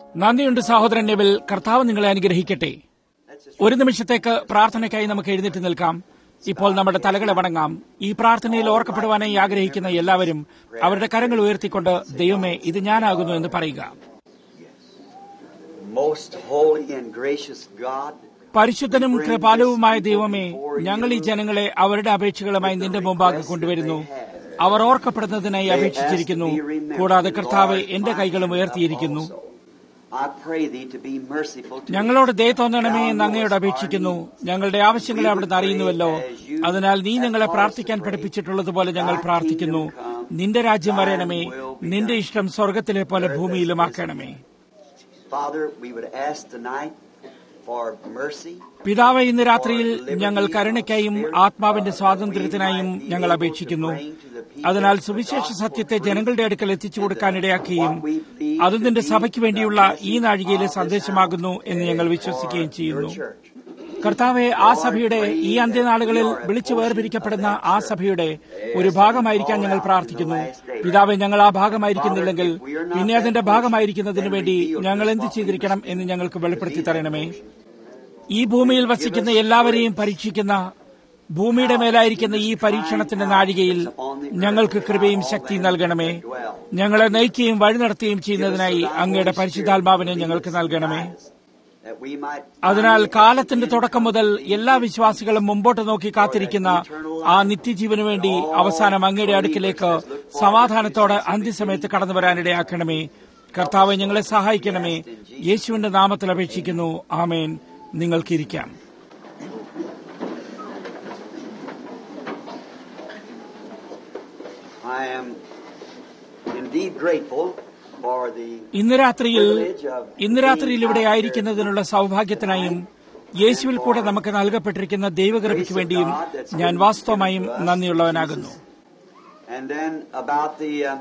നന്ദിയുണ്ട് സഹോദരൻ നെവിൽ കർത്താവ് നിങ്ങളെ അനുഗ്രഹിക്കട്ടെ ഒരു നിമിഷത്തേക്ക് പ്രാർത്ഥനയ്ക്കായി നമുക്ക് എഴുന്നേറ്റ് നിൽക്കാം ഇപ്പോൾ നമ്മുടെ തലകളെ വണങ്ങാം ഈ പ്രാർത്ഥനയിൽ ഓർക്കപ്പെടുവാനായി ആഗ്രഹിക്കുന്ന എല്ലാവരും അവരുടെ കരങ്ങൾ ഉയർത്തിക്കൊണ്ട് ദൈവമേ ഇത് ഞാനാകുന്നു എന്ന് പറയുക Most holy and gracious God, പരിശുദ്ധനും കൃപാലുവുമായ ദൈവമേ ഞങ്ങൾ ഈ ജനങ്ങളെ അവരുടെ അപേക്ഷകളുമായി നിന്റെ മുമ്പാകെ കൊണ്ടുവരുന്നു അവർ ഓർക്കപ്പെടുന്നതിനായി അപേക്ഷിച്ചിരിക്കുന്നു കൂടാതെ കർത്താവ് എന്റെ കൈകളും ഉയർത്തിയിരിക്കുന്നു I pray thee to be merciful to ഞങ്ങളോട് ദയ തോന്നണമേ എന്ന് അങ്ങയോട് അപേക്ഷിക്കുന്നു ഞങ്ങളുടെ ആവശ്യങ്ങളെ അവിടുന്ന് അറിയുന്നുവല്ലോ അതിനാൽ നീ ഞങ്ങളെ പ്രാർത്ഥിക്കാൻ പഠിപ്പിച്ചിട്ടുള്ളതുപോലെ ഞങ്ങൾ പ്രാർത്ഥിക്കുന്നു നിന്റെ രാജ്യം വരണമേ നിന്റെ ഇഷ്ടം സ്വർഗത്തിലെ പോലെ ഭൂമിയിലുമാക്കണമേ Father, we would ask tonight for mercy. പിതാവ് ഇന്ന് രാത്രിയിൽ ഞങ്ങൾ കരുണയ്ക്കായും ആത്മാവിന്റെ സ്വാതന്ത്ര്യത്തിനായും ഞങ്ങൾ അപേക്ഷിക്കുന്നു അതിനാൽ സുവിശേഷ സത്യത്തെ ജനങ്ങളുടെ അടുക്കൽ എത്തിച്ചു കൊടുക്കാനിടയാക്കുകയും അത് നിന്റെ സഭയ്ക്ക് വേണ്ടിയുള്ള ഈ നാഴികയിലെ സന്ദേശമാകുന്നു എന്ന് ഞങ്ങൾ വിശ്വസിക്കുകയും ചെയ്യുന്നു കർത്താവെ ആ സഭയുടെ ഈ അന്ത്യനാളുകളിൽ വിളിച്ചു വേർപിരിക്കപ്പെടുന്ന ആ സഭയുടെ ഒരു ഭാഗമായിരിക്കാൻ ഞങ്ങൾ പ്രാർത്ഥിക്കുന്നു പിതാവെ ഞങ്ങൾ ആ ഭാഗമായിരിക്കുന്നില്ലെങ്കിൽ പിന്നെ അതിന്റെ ഭാഗമായിരിക്കുന്നതിന് വേണ്ടി ഞങ്ങൾ എന്ത് ചെയ്തിരിക്കണം എന്ന് ഞങ്ങൾക്ക് വെളിപ്പെടുത്തി തരണമേ ഈ ഭൂമിയിൽ വസിക്കുന്ന എല്ലാവരെയും പരീക്ഷിക്കുന്ന ഭൂമിയുടെ മേലായിരിക്കുന്ന ഈ പരീക്ഷണത്തിന്റെ നാഴികയിൽ ഞങ്ങൾക്ക് കൃപയും ശക്തിയും നൽകണമേ ഞങ്ങളെ നയിക്കുകയും വഴി നടത്തുകയും ചെയ്യുന്നതിനായി അങ്ങയുടെ പരിശുദ്ധാത്മാവിനെ ഞങ്ങൾക്ക് നൽകണമേ That we might അതിനാൽ കാലത്തിന്റെ തുടക്കം മുതൽ എല്ലാ വിശ്വാസികളും മുമ്പോട്ട് നോക്കി കാത്തിരിക്കുന്ന ആ നിത്യജീവനു വേണ്ടി അവസാനം അങ്ങയുടെ അടുക്കിലേക്ക് സമാധാനത്തോടെ അന്ത്യസമയത്ത് കടന്നു വരാനിടയാക്കണമേ കർത്താവ് ഞങ്ങളെ സഹായിക്കണമേ യേശുവിന്റെ നാമത്തിൽ അപേക്ഷിക്കുന്നു ആമേൻ നിങ്ങൾക്കിരിക്കാം I am indeed grateful for the ഇന്ന് രാത്രിയിൽ ഇന്ന് രാത്രിയിൽ ഇവിടെ ആയിരിക്കുന്നതിനുള്ള സൗഭാഗ്യത്തിനായും യേശുവിൽ കൂടെ നമുക്ക് നൽകപ്പെട്ടിരിക്കുന്ന ദൈവകൃപയ്ക്ക് വേണ്ടിയും ഞാൻ വാസ്തവമായും നന്ദിയുള്ളവനാകുന്നു and then about the uh,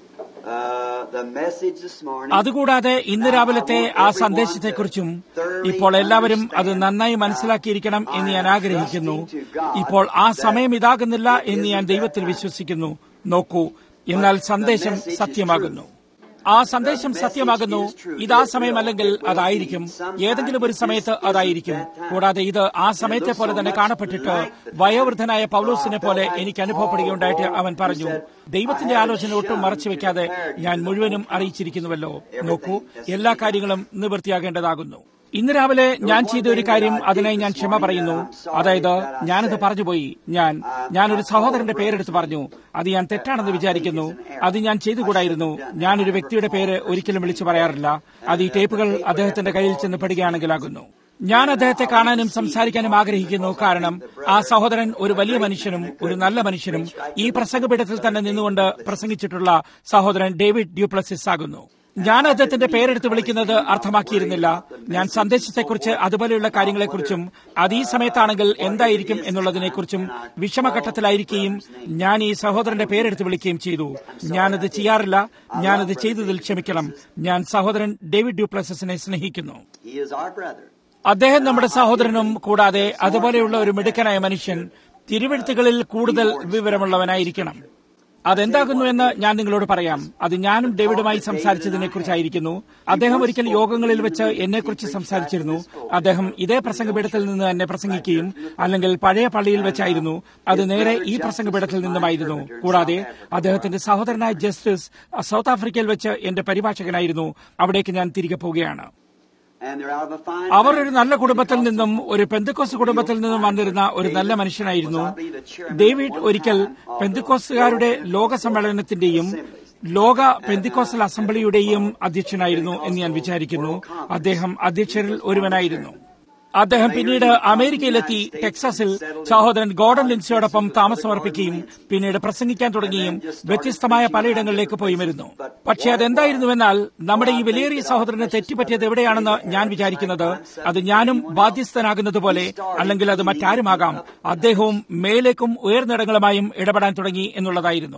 uh, the message this morning. അതുകൂടാതെ ഇന്ന് രാവിലത്തെ ആ സന്ദേശത്തെക്കുറിച്ചും ഇപ്പോൾ എല്ലാവരും അത് നന്നായി മനസ്സിലാക്കിയിരിക്കണം എന്ന് ഞാൻ ആഗ്രഹിക്കുന്നു ഇപ്പോൾ ആ സമയം ഇതാകുന്നില്ല എന്ന് ഞാൻ ദൈവത്തിൽ വിശ്വസിക്കുന്നു നോക്കൂ എന്നാൽ സന്ദേശം സത്യമാകുന്നു ആ സന്ദേശം സത്യമാകുന്നു ഇത് ആ സമയമല്ലെങ്കിൽ അതായിരിക്കും ഏതെങ്കിലും ഒരു സമയത്ത് അതായിരിക്കും കൂടാതെ ഇത് ആ സമയത്തെ പോലെ തന്നെ കാണപ്പെട്ടിട്ട് വയോവൃദ്ധനായ പൗലോസിനെ പോലെ എനിക്ക് അനുഭവപ്പെടുകയുണ്ടായിട്ട് അവൻ പറഞ്ഞു ദൈവത്തിന്റെ ആലോചന ഒട്ടും മറച്ചു വെക്കാതെ ഞാൻ മുഴുവനും അറിയിച്ചിരിക്കുന്നുവല്ലോ നോക്കൂ എല്ലാ കാര്യങ്ങളും നിവൃത്തിയാകേണ്ടതാകുന്നു ഇന്ന് രാവിലെ ഞാൻ ചെയ്ത ഒരു കാര്യം അതിനായി ഞാൻ ക്ഷമ പറയുന്നു അതായത് ഞാനത് പറഞ്ഞുപോയി ഞാൻ ഞാൻ ഒരു സഹോദരന്റെ പേരെടുത്ത് പറഞ്ഞു അത് ഞാൻ തെറ്റാണെന്ന് വിചാരിക്കുന്നു അത് ഞാൻ ചെയ്തുകൂടായിരുന്നു ഞാൻ ഒരു വ്യക്തിയുടെ പേര് ഒരിക്കലും വിളിച്ചു പറയാറില്ല അത് ഈ ടേപ്പുകൾ അദ്ദേഹത്തിന്റെ കയ്യിൽ ചെന്ന് പെടുകയാണെങ്കിലാകുന്നു ഞാൻ അദ്ദേഹത്തെ കാണാനും സംസാരിക്കാനും ആഗ്രഹിക്കുന്നു കാരണം ആ സഹോദരൻ ഒരു വലിയ മനുഷ്യനും ഒരു നല്ല മനുഷ്യനും ഈ പ്രസംഗപീഠത്തിൽ തന്നെ നിന്നുകൊണ്ട് പ്രസംഗിച്ചിട്ടുള്ള സഹോദരൻ ഡേവിഡ് ഡ്യൂപ്ലസിസ് ആകുന്നു ഞാൻ അദ്ദേഹത്തിന്റെ പേരെടുത്ത് വിളിക്കുന്നത് അർത്ഥമാക്കിയിരുന്നില്ല ഞാൻ സന്ദേശത്തെക്കുറിച്ച് അതുപോലെയുള്ള കാര്യങ്ങളെക്കുറിച്ചും അത് ഈ സമയത്താണെങ്കിൽ എന്തായിരിക്കും എന്നുള്ളതിനെക്കുറിച്ചും വിഷമഘട്ടത്തിലായിരിക്കുകയും ഞാൻ ഈ സഹോദരന്റെ പേരെടുത്ത് വിളിക്കുകയും ചെയ്തു ഞാനത് ചെയ്യാറില്ല ഞാനത് ചെയ്തതിൽ ക്ഷമിക്കണം ഞാൻ സഹോദരൻ ഡേവിഡ് ഡ്യൂപ്ലസസിനെ സ്നേഹിക്കുന്നു He is our brother. അദ്ദേഹം നമ്മുടെ സഹോദരനും കൂടാതെ അതുപോലെയുള്ള ഒരു മിടുക്കനായ മനുഷ്യൻ തിരുവെഴുത്തുകളിൽ കൂടുതൽ വിവരമുള്ളവനായിരിക്കണം അതെന്താകുന്നു എന്ന് ഞാൻ നിങ്ങളോട് പറയാം അത് ഞാനും ഡേവിഡുമായി സംസാരിച്ചതിനെ കുറിച്ചായിരിക്കുന്നു അദ്ദേഹം ഒരിക്കൽ യോഗങ്ങളിൽ വെച്ച് എന്നെക്കുറിച്ച് സംസാരിച്ചിരുന്നു അദ്ദേഹം ഇതേ പ്രസംഗപീഠത്തിൽ നിന്ന് എന്നെ പ്രസംഗിക്കുകയും അല്ലെങ്കിൽ പഴയ പള്ളിയിൽ വെച്ചായിരുന്നു അത് നേരെ ഈ പ്രസംഗപീഠത്തിൽ നിന്നുമായിരുന്നു കൂടാതെ അദ്ദേഹത്തിന്റെ സഹോദരനായ ജസ്റ്റിസ് സൗത്ത് ആഫ്രിക്കയിൽ വെച്ച് എന്റെ പരിഭാഷകനായിരുന്നു അവിടേക്ക് ഞാൻ തിരികെ പോവുകയാണ് And they're out of a fine അവർ ഒരു നല്ല കുടുംബത്തിൽ നിന്നും ഒരു പെന്തുക്കോസ് കുടുംബത്തിൽ നിന്നും വന്നിരുന്ന ഒരു നല്ല മനുഷ്യനായിരുന്നു ഡേവിഡ് ഒരിക്കൽ പെന്തുക്കോസുകാരുടെ ലോക സമ്മേളനത്തിന്റെയും ലോക പെന്തിക്കോസൽ അസംബ്ലിയുടെയും അധ്യക്ഷനായിരുന്നു എന്ന് ഞാൻ വിചാരിക്കുന്നു അദ്ദേഹം അധ്യക്ഷരിൽ ഒരുവനായിരുന്നു അദ്ദേഹം പിന്നീട് അമേരിക്കയിലെത്തി ടെക്സാസിൽ സഹോദരൻ ഗോർഡൻ ലിൻസിയോടൊപ്പം താമസമർപ്പിക്കുകയും പിന്നീട് പ്രസംഗിക്കാൻ തുടങ്ങുകയും വ്യത്യസ്തമായ പലയിടങ്ങളിലേക്ക് പോയി വരുന്നു പക്ഷേ അതെന്തായിരുന്നുവെന്നാൽ നമ്മുടെ ഈ വിലയേറിയ സഹോദരന് തെറ്റുപറ്റിയത് എവിടെയാണെന്ന് ഞാൻ വിചാരിക്കുന്നത് അത് ഞാനും ബാധ്യസ്ഥനാകുന്നത് പോലെ അല്ലെങ്കിൽ അത് മറ്റാരുമാകാം അദ്ദേഹവും മേലേക്കും ഉയർന്നിടങ്ങളുമായും ഇടപെടാൻ തുടങ്ങി എന്നുള്ളതായിരുന്നു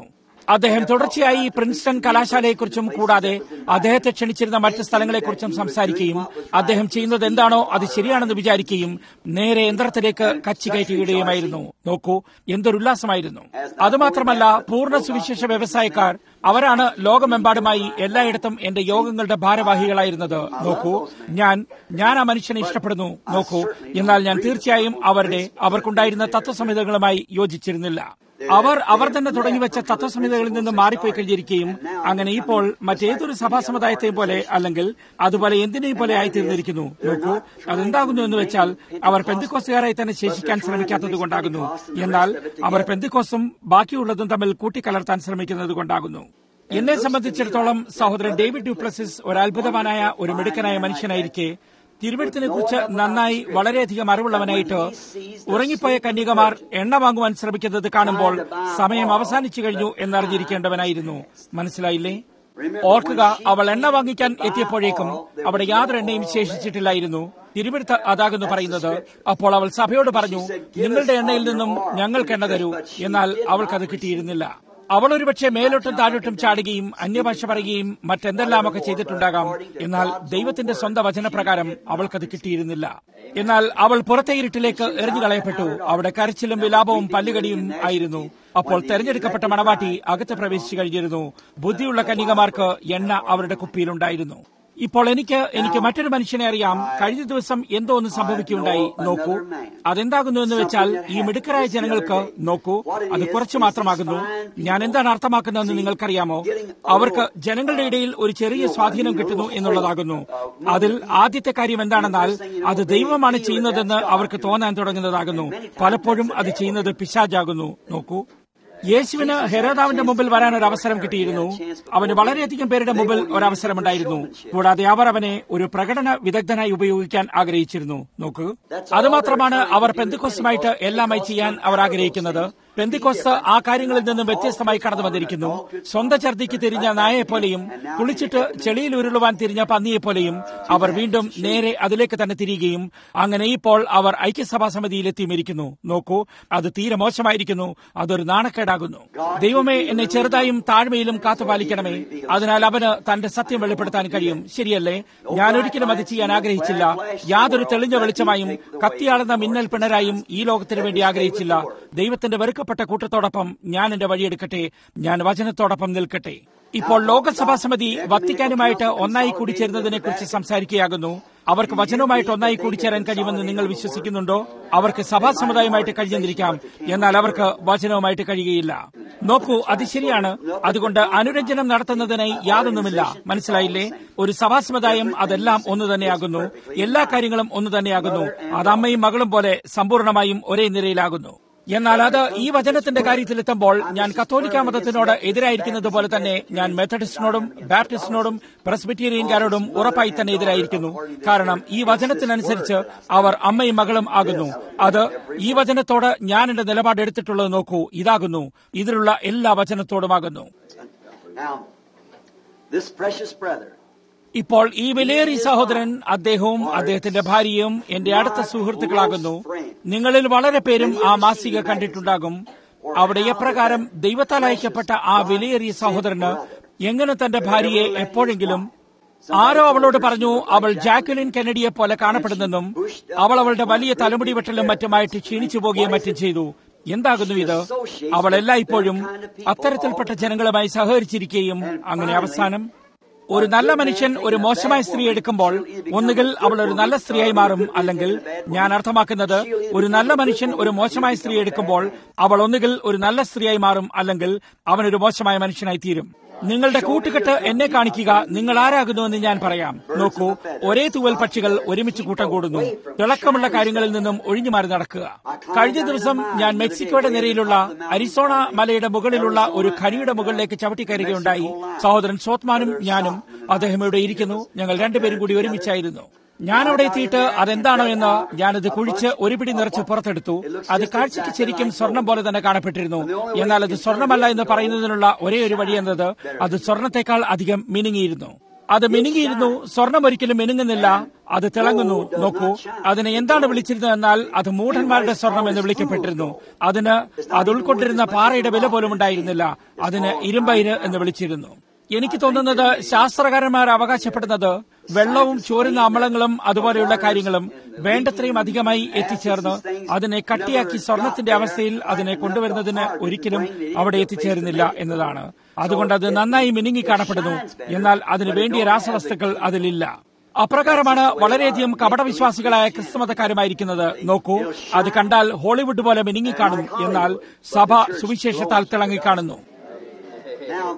അദ്ദേഹം തുടർച്ചയായി പ്രിൻസ്റ്റൺ കലാശാലയെക്കുറിച്ചും കൂടാതെ അദ്ദേഹത്തെ ക്ഷണിച്ചിരുന്ന മറ്റ് സ്ഥലങ്ങളെക്കുറിച്ചും സംസാരിക്കുകയും അദ്ദേഹം ചെയ്യുന്നത് എന്താണോ അത് ശരിയാണെന്ന് വിചാരിക്കുകയും നേരെ യന്ത്രത്തിലേക്ക് കച്ചി കയറ്റിയിടുകയുമായിരുന്നു നോക്കൂ എന്തൊരു ഉല്ലാസമായിരുന്നു അതുമാത്രമല്ല പൂർണ്ണ സുവിശേഷ വ്യവസായക്കാർ അവരാണ് ലോകമെമ്പാടുമായി എല്ലായിടത്തും എന്റെ യോഗങ്ങളുടെ ഭാരവാഹികളായിരുന്നത് നോക്കൂ ഞാൻ ഞാൻ ആ മനുഷ്യനെ ഇഷ്ടപ്പെടുന്നു നോക്കൂ എന്നാൽ ഞാൻ തീർച്ചയായും അവരുടെ അവർക്കുണ്ടായിരുന്ന തത്വസംഹിതകളുമായി യോജിച്ചിരുന്നില്ല അവർ അവർ തന്നെ തുടങ്ങിവെച്ച തത്വസംഹിതകളിൽ നിന്ന് മാറിപ്പോയി കഴിഞ്ഞിരിക്കുകയും അങ്ങനെ ഇപ്പോൾ മറ്റേതൊരു സഭാ സമുദായത്തെയും പോലെ അല്ലെങ്കിൽ അതുപോലെ എന്തിനേയും പോലെ ആയിത്തീർന്നിരിക്കുന്നു നോക്കൂ അതെന്താകുന്നു എന്ന് വെച്ചാൽ അവർ പെന്തിക്കോസുകാരായി തന്നെ ശേഷിക്കാൻ ശ്രമിക്കാത്തത് കൊണ്ടാകുന്നു എന്നാൽ അവർ പെന്തിക്കോസും ബാക്കിയുള്ളതും തമ്മിൽ കൂട്ടിക്കലർത്താൻ ശ്രമിക്കുന്നത് കൊണ്ടാകുന്നു എന്നെ സംബന്ധിച്ചിടത്തോളം സഹോദരൻ ഡേവിഡ് ഡ്യൂപ്ലസിസ് ഒരു അത്ഭുതവാനായ ഒരു മിടുക്കനായ മനുഷ്യനായിരിക്കെ തിരുവഴുത്തിനെ കുറിച്ച് നന്നായി വളരെയധികം അറിവുള്ളവനായിട്ട് ഉറങ്ങിപ്പോയ കന്യകമാർ എണ്ണ വാങ്ങുവാൻ ശ്രമിക്കുന്നത് കാണുമ്പോൾ സമയം അവസാനിച്ചു കഴിഞ്ഞു എന്നറിഞ്ഞിരിക്കേണ്ടവനായിരുന്നു മനസ്സിലായില്ലേ ഓർക്കുക അവൾ എണ്ണ വാങ്ങിക്കാൻ എത്തിയപ്പോഴേക്കും അവിടെ യാതൊരു എണ്ണയും ശേഷിച്ചിട്ടില്ലായിരുന്നു തിരുവഴുത്ത് അതാകുന്നു പറയുന്നത് അപ്പോൾ അവൾ സഭയോട് പറഞ്ഞു നിങ്ങളുടെ എണ്ണയിൽ നിന്നും ഞങ്ങൾക്ക് എണ്ണ തരൂ എന്നാൽ അവൾക്കത് കിട്ടിയിരുന്നില്ല അവൾ ഒരുപക്ഷെ മേലോട്ടും താഴോട്ടും ചാടുകയും അന്യഭാഷ പറയുകയും മറ്റെന്തെല്ലാമൊക്കെ ചെയ്തിട്ടുണ്ടാകാം എന്നാൽ ദൈവത്തിന്റെ സ്വന്തം വചനപ്രകാരം അവൾക്കത് കിട്ടിയിരുന്നില്ല എന്നാൽ അവൾ പുറത്തെ ഇരുട്ടിലേക്ക് എറിഞ്ഞു കളയപ്പെട്ടു അവിടെ കരച്ചിലും വിലാപവും പല്ലുകടിയും ആയിരുന്നു അപ്പോൾ തെരഞ്ഞെടുക്കപ്പെട്ട മണവാട്ടി അകത്ത് പ്രവേശിച്ചു കഴിഞ്ഞിരുന്നു ബുദ്ധിയുള്ള കന്യകമാർക്ക് എണ്ണ അവരുടെ കുപ്പിയിലുണ്ടായിരുന്നു ഇപ്പോൾ എനിക്ക് എനിക്ക് മറ്റൊരു മനുഷ്യനെ അറിയാം കഴിഞ്ഞ ദിവസം എന്തോ ഒന്ന് സംഭവിക്കുകയുണ്ടായി നോക്കൂ അതെന്താകുന്നു എന്ന് വെച്ചാൽ ഈ മിടുക്കരായ ജനങ്ങൾക്ക് നോക്കൂ അത് കുറച്ചു മാത്രമാകുന്നു ഞാൻ എന്താണ് അർത്ഥമാക്കുന്നതെന്ന് നിങ്ങൾക്കറിയാമോ അവർക്ക് ജനങ്ങളുടെ ഇടയിൽ ഒരു ചെറിയ സ്വാധീനം കിട്ടുന്നു എന്നുള്ളതാകുന്നു അതിൽ ആദ്യത്തെ കാര്യം എന്താണെന്നാൽ അത് ദൈവമാണ് ചെയ്യുന്നതെന്ന് അവർക്ക് തോന്നാൻ തുടങ്ങുന്നതാകുന്നു പലപ്പോഴും അത് ചെയ്യുന്നത് പിശാജാകുന്നു നോക്കൂ യേശുവിന് ഹെരോദാവിന്റെ മുമ്പിൽ വരാൻ ഒരു അവസരം കിട്ടിയിരുന്നു അവന് വളരെയധികം പേരുടെ മുമ്പിൽ ഒരു അവസരമുണ്ടായിരുന്നു കൂടാതെ അവർ അവനെ ഒരു പ്രകടന വിദഗ്ധനായി ഉപയോഗിക്കാൻ ആഗ്രഹിച്ചിരുന്നു നോക്കൂ അതുമാത്രമാണ് അവർ പെന്തിക്കോസുമായിട്ട് എല്ലാമായി ചെയ്യാൻ അവർ ആഗ്രഹിക്കുന്നത് പെന്തിക്കോസ് ആ കാര്യങ്ങളിൽ നിന്നും വ്യത്യസ്തമായി കടന്നു വന്നിരിക്കുന്നു സ്വന്തം ഛർദിക്ക് തിരിഞ്ഞ നായെപ്പോലെയും കുളിച്ചിട്ട് ചെളിയിൽ ഉരുളുവാൻ തിരിഞ്ഞ പന്നിയെപ്പോലെയും അവർ വീണ്ടും നേരെ അതിലേക്ക് തന്നെ തിരികുകയും അങ്ങനെ ഇപ്പോൾ അവർ ഐക്യസഭാ സമിതിയിലെത്തിയിരിക്കുന്നു നോക്കൂ അത് തീരെ മോശമായിരിക്കുന്നു അതൊരു നാണക്കേടാകുന്നു ദൈവമേ എന്നെ ചെറുതായും താഴ്മയിലും കാത്തുപാലിക്കണമേ അതിനാൽ അവന് തന്റെ സത്യം വെളിപ്പെടുത്താൻ കഴിയും ശരിയല്ലേ ഞാൻ ഒരിക്കലും അത് ചെയ്യാൻ ആഗ്രഹിച്ചില്ല യാതൊരു തെളിഞ്ഞ വെളിച്ചമായും കത്തിയാളുന്ന മിന്നൽ പിണരായും ഈ ലോകത്തിന് വേണ്ടി ആഗ്രഹിച്ചില്ല ദൈവത്തിന്റെ വെറുക്കപ്പെട്ട കൂട്ടത്തോടൊപ്പം ഞാൻ എന്റെ വഴിയെടുക്കട്ടെ ഞാൻ വചനത്തോടൊപ്പം നിൽക്കട്ടെ ഇപ്പോൾ ലോകസഭാ സമിതി വത്തിക്കാനുമായിട്ട് ഒന്നായി കൂടിച്ചേരുന്നതിനെ കുറിച്ച് സംസാരിക്കുകയാകുന്നു അവർക്ക് വചനവുമായിട്ട് ഒന്നായി കൂടിച്ചേരാൻ കഴിയുമെന്ന് നിങ്ങൾ വിശ്വസിക്കുന്നുണ്ടോ അവർക്ക് സഭാ സമുദായമായിട്ട് കഴിയുന്നിരിക്കാം എന്നാൽ അവർക്ക് വചനവുമായിട്ട് കഴിയുകയില്ല നോക്കൂ അത് ശരിയാണ് അതുകൊണ്ട് അനുരഞ്ജനം നടത്തുന്നതിനായി യാതൊന്നുമില്ല മനസ്സിലായില്ലേ ഒരു സഭാ സമുദായം അതെല്ലാം ഒന്ന് തന്നെയാകുന്നു എല്ലാ കാര്യങ്ങളും ഒന്ന് തന്നെയാകുന്നു അത് അമ്മയും മകളും പോലെ സമ്പൂർണമായും ഒരേ നിരയിലാകുന്നു എന്നാൽ അത് ഈ വചനത്തിന്റെ കാര്യത്തിലെത്തുമ്പോൾ ഞാൻ കത്തോലിക്ക മതത്തിനോട് എതിരായിരിക്കുന്നത് പോലെ തന്നെ ഞാൻ മെത്തഡിസ്റ്റിനോടും ബാപ്റ്റിസ്റ്റിനോടും പ്രസ്ബിറ്റേറിയൻകാരോടും ഉറപ്പായി തന്നെ എതിരായിരിക്കുന്നു കാരണം ഈ വചനത്തിനനുസരിച്ച് അവർ അമ്മയും മകളും ആകുന്നു അത് ഈ വചനത്തോട് ഞാൻ എന്റെ നിലപാട് എടുത്തിട്ടുള്ളത് നോക്കൂ ഇതാകുന്നു ഇതിലുള്ള എല്ലാ വചനത്തോടുമാകുന്നു Now, this precious brother, ഇപ്പോൾ ഈ വിലയേറി സഹോദരൻ അദ്ദേഹവും അദ്ദേഹത്തിന്റെ ഭാര്യയും എന്റെ അടുത്ത സുഹൃത്തുക്കളാകുന്നു നിങ്ങളിൽ വളരെ പേരും ആ മാസിക കണ്ടിട്ടുണ്ടാകും അവിടെ എപ്രകാരം ദൈവത്താൽ അയക്കപ്പെട്ട ആ വിലയേറിയ സഹോദരന് എങ്ങനെ തന്റെ ഭാര്യയെ എപ്പോഴെങ്കിലും ആരോ അവളോട് പറഞ്ഞു അവൾ ജാക്വലിൻ കെനഡിയെ പോലെ കാണപ്പെടുന്നെന്നും അവൾ അവളുടെ വലിയ തലമുടി വെട്ടലും മറ്റുമായിട്ട് ക്ഷീണിച്ചു പോകുകയും മറ്റും ചെയ്തു എന്താകുന്നു ഇത് അവൾ എല്ലായ്പ്പോഴും അത്തരത്തിൽപ്പെട്ട ജനങ്ങളുമായി സഹകരിച്ചിരിക്കുകയും അങ്ങനെ അവസാനം ഒരു നല്ല മനുഷ്യൻ ഒരു മോശമായ സ്ത്രീ എടുക്കുമ്പോൾ ഒന്നുകിൽ അവൾ ഒരു നല്ല സ്ത്രീയായി മാറും അല്ലെങ്കിൽ ഞാൻ അർത്ഥമാക്കുന്നത് ഒരു നല്ല മനുഷ്യൻ ഒരു മോശമായ സ്ത്രീ എടുക്കുമ്പോൾ അവൾ ഒന്നുകിൽ ഒരു നല്ല സ്ത്രീയായി മാറും അല്ലെങ്കിൽ അവനൊരു മോശമായ മനുഷ്യനായി തീരും നിങ്ങളുടെ കൂട്ടുകെട്ട് എന്നെ കാണിക്കുക നിങ്ങൾ ആരാകുന്നുവെന്ന് ഞാൻ പറയാം നോക്കൂ ഒരേ തൂവൽ പക്ഷികൾ ഒരുമിച്ച് കൂട്ടം കൂടുന്നു തിളക്കമുള്ള കാര്യങ്ങളിൽ നിന്നും ഒഴിഞ്ഞു മാറി നടക്കുക കഴിഞ്ഞ ദിവസം ഞാൻ മെക്സിക്കോയുടെ നിരയിലുള്ള അരിസോണ മലയുടെ മുകളിലുള്ള ഒരു ഖനിയുടെ മുകളിലേക്ക് ചവിട്ടിക്കയറുകയുണ്ടായി സഹോദരൻ സോത്മാനും ഞാനും അദ്ദേഹം ഇവിടെ ഇരിക്കുന്നു ഞങ്ങൾ രണ്ടുപേരും കൂടി ഒരുമിച്ചായിരുന്നു ഞാൻ അവിടെ എത്തിയിട്ട് അതെന്താണോ എന്ന് ഞാനത് കുഴിച്ച് ഒരു പിടി നിറച്ച് പുറത്തെടുത്തു അത് കാഴ്ചയ്ക്ക് ശരിക്കും സ്വർണം പോലെ തന്നെ കാണപ്പെട്ടിരുന്നു എന്നാൽ അത് സ്വർണമല്ല എന്ന് പറയുന്നതിനുള്ള ഒരേ ഒരു വഴി എന്നത് അത് സ്വർണത്തെക്കാൾ അധികം മിനുങ്ങിയിരുന്നു അത് മിനുങ്ങിയിരുന്നു സ്വർണം ഒരിക്കലും മിനുങ്ങുന്നില്ല അത് തിളങ്ങുന്നു നോക്കൂ അതിനെ എന്താണ് വിളിച്ചിരുന്നത് എന്നാൽ അത് മൂഢന്മാരുടെ സ്വർണം എന്ന് വിളിക്കപ്പെട്ടിരുന്നു അതിന് അത് ഉൾക്കൊണ്ടിരുന്ന പാറയുടെ വില പോലും ഉണ്ടായിരുന്നില്ല അതിന് ഇരുമ്പയിര് എന്ന് വിളിച്ചിരുന്നു എനിക്ക് തോന്നുന്നത് ശാസ്ത്രകാരന്മാർ അവകാശപ്പെടുന്നത് വെള്ളവും ചോരുന്ന അമ്ലങ്ങളും അതുപോലെയുള്ള കാര്യങ്ങളും വേണ്ടത്രയും അധികമായി എത്തിച്ചേർന്ന് അതിനെ കട്ടിയാക്കി സ്വർണത്തിന്റെ അവസ്ഥയിൽ അതിനെ കൊണ്ടുവരുന്നതിന് ഒരിക്കലും അവിടെ എത്തിച്ചേരുന്നില്ല എന്നതാണ് അതുകൊണ്ട് അത് നന്നായി മിനുങ്ങി കാണപ്പെടുന്നു എന്നാൽ അതിനു വേണ്ടിയ രാസവസ്തുക്കൾ അതിലില്ല അപ്രകാരമാണ് വളരെയധികം കപടവിശ്വാസികളായ ക്രിസ്തുമതക്കാരുമായിരിക്കുന്നത് നോക്കൂ അത് കണ്ടാൽ ഹോളിവുഡ് പോലെ മിനുങ്ങിക്കാണും എന്നാൽ സഭ സുവിശേഷത്താൽ തിളങ്ങിക്കാണുന്നു Now,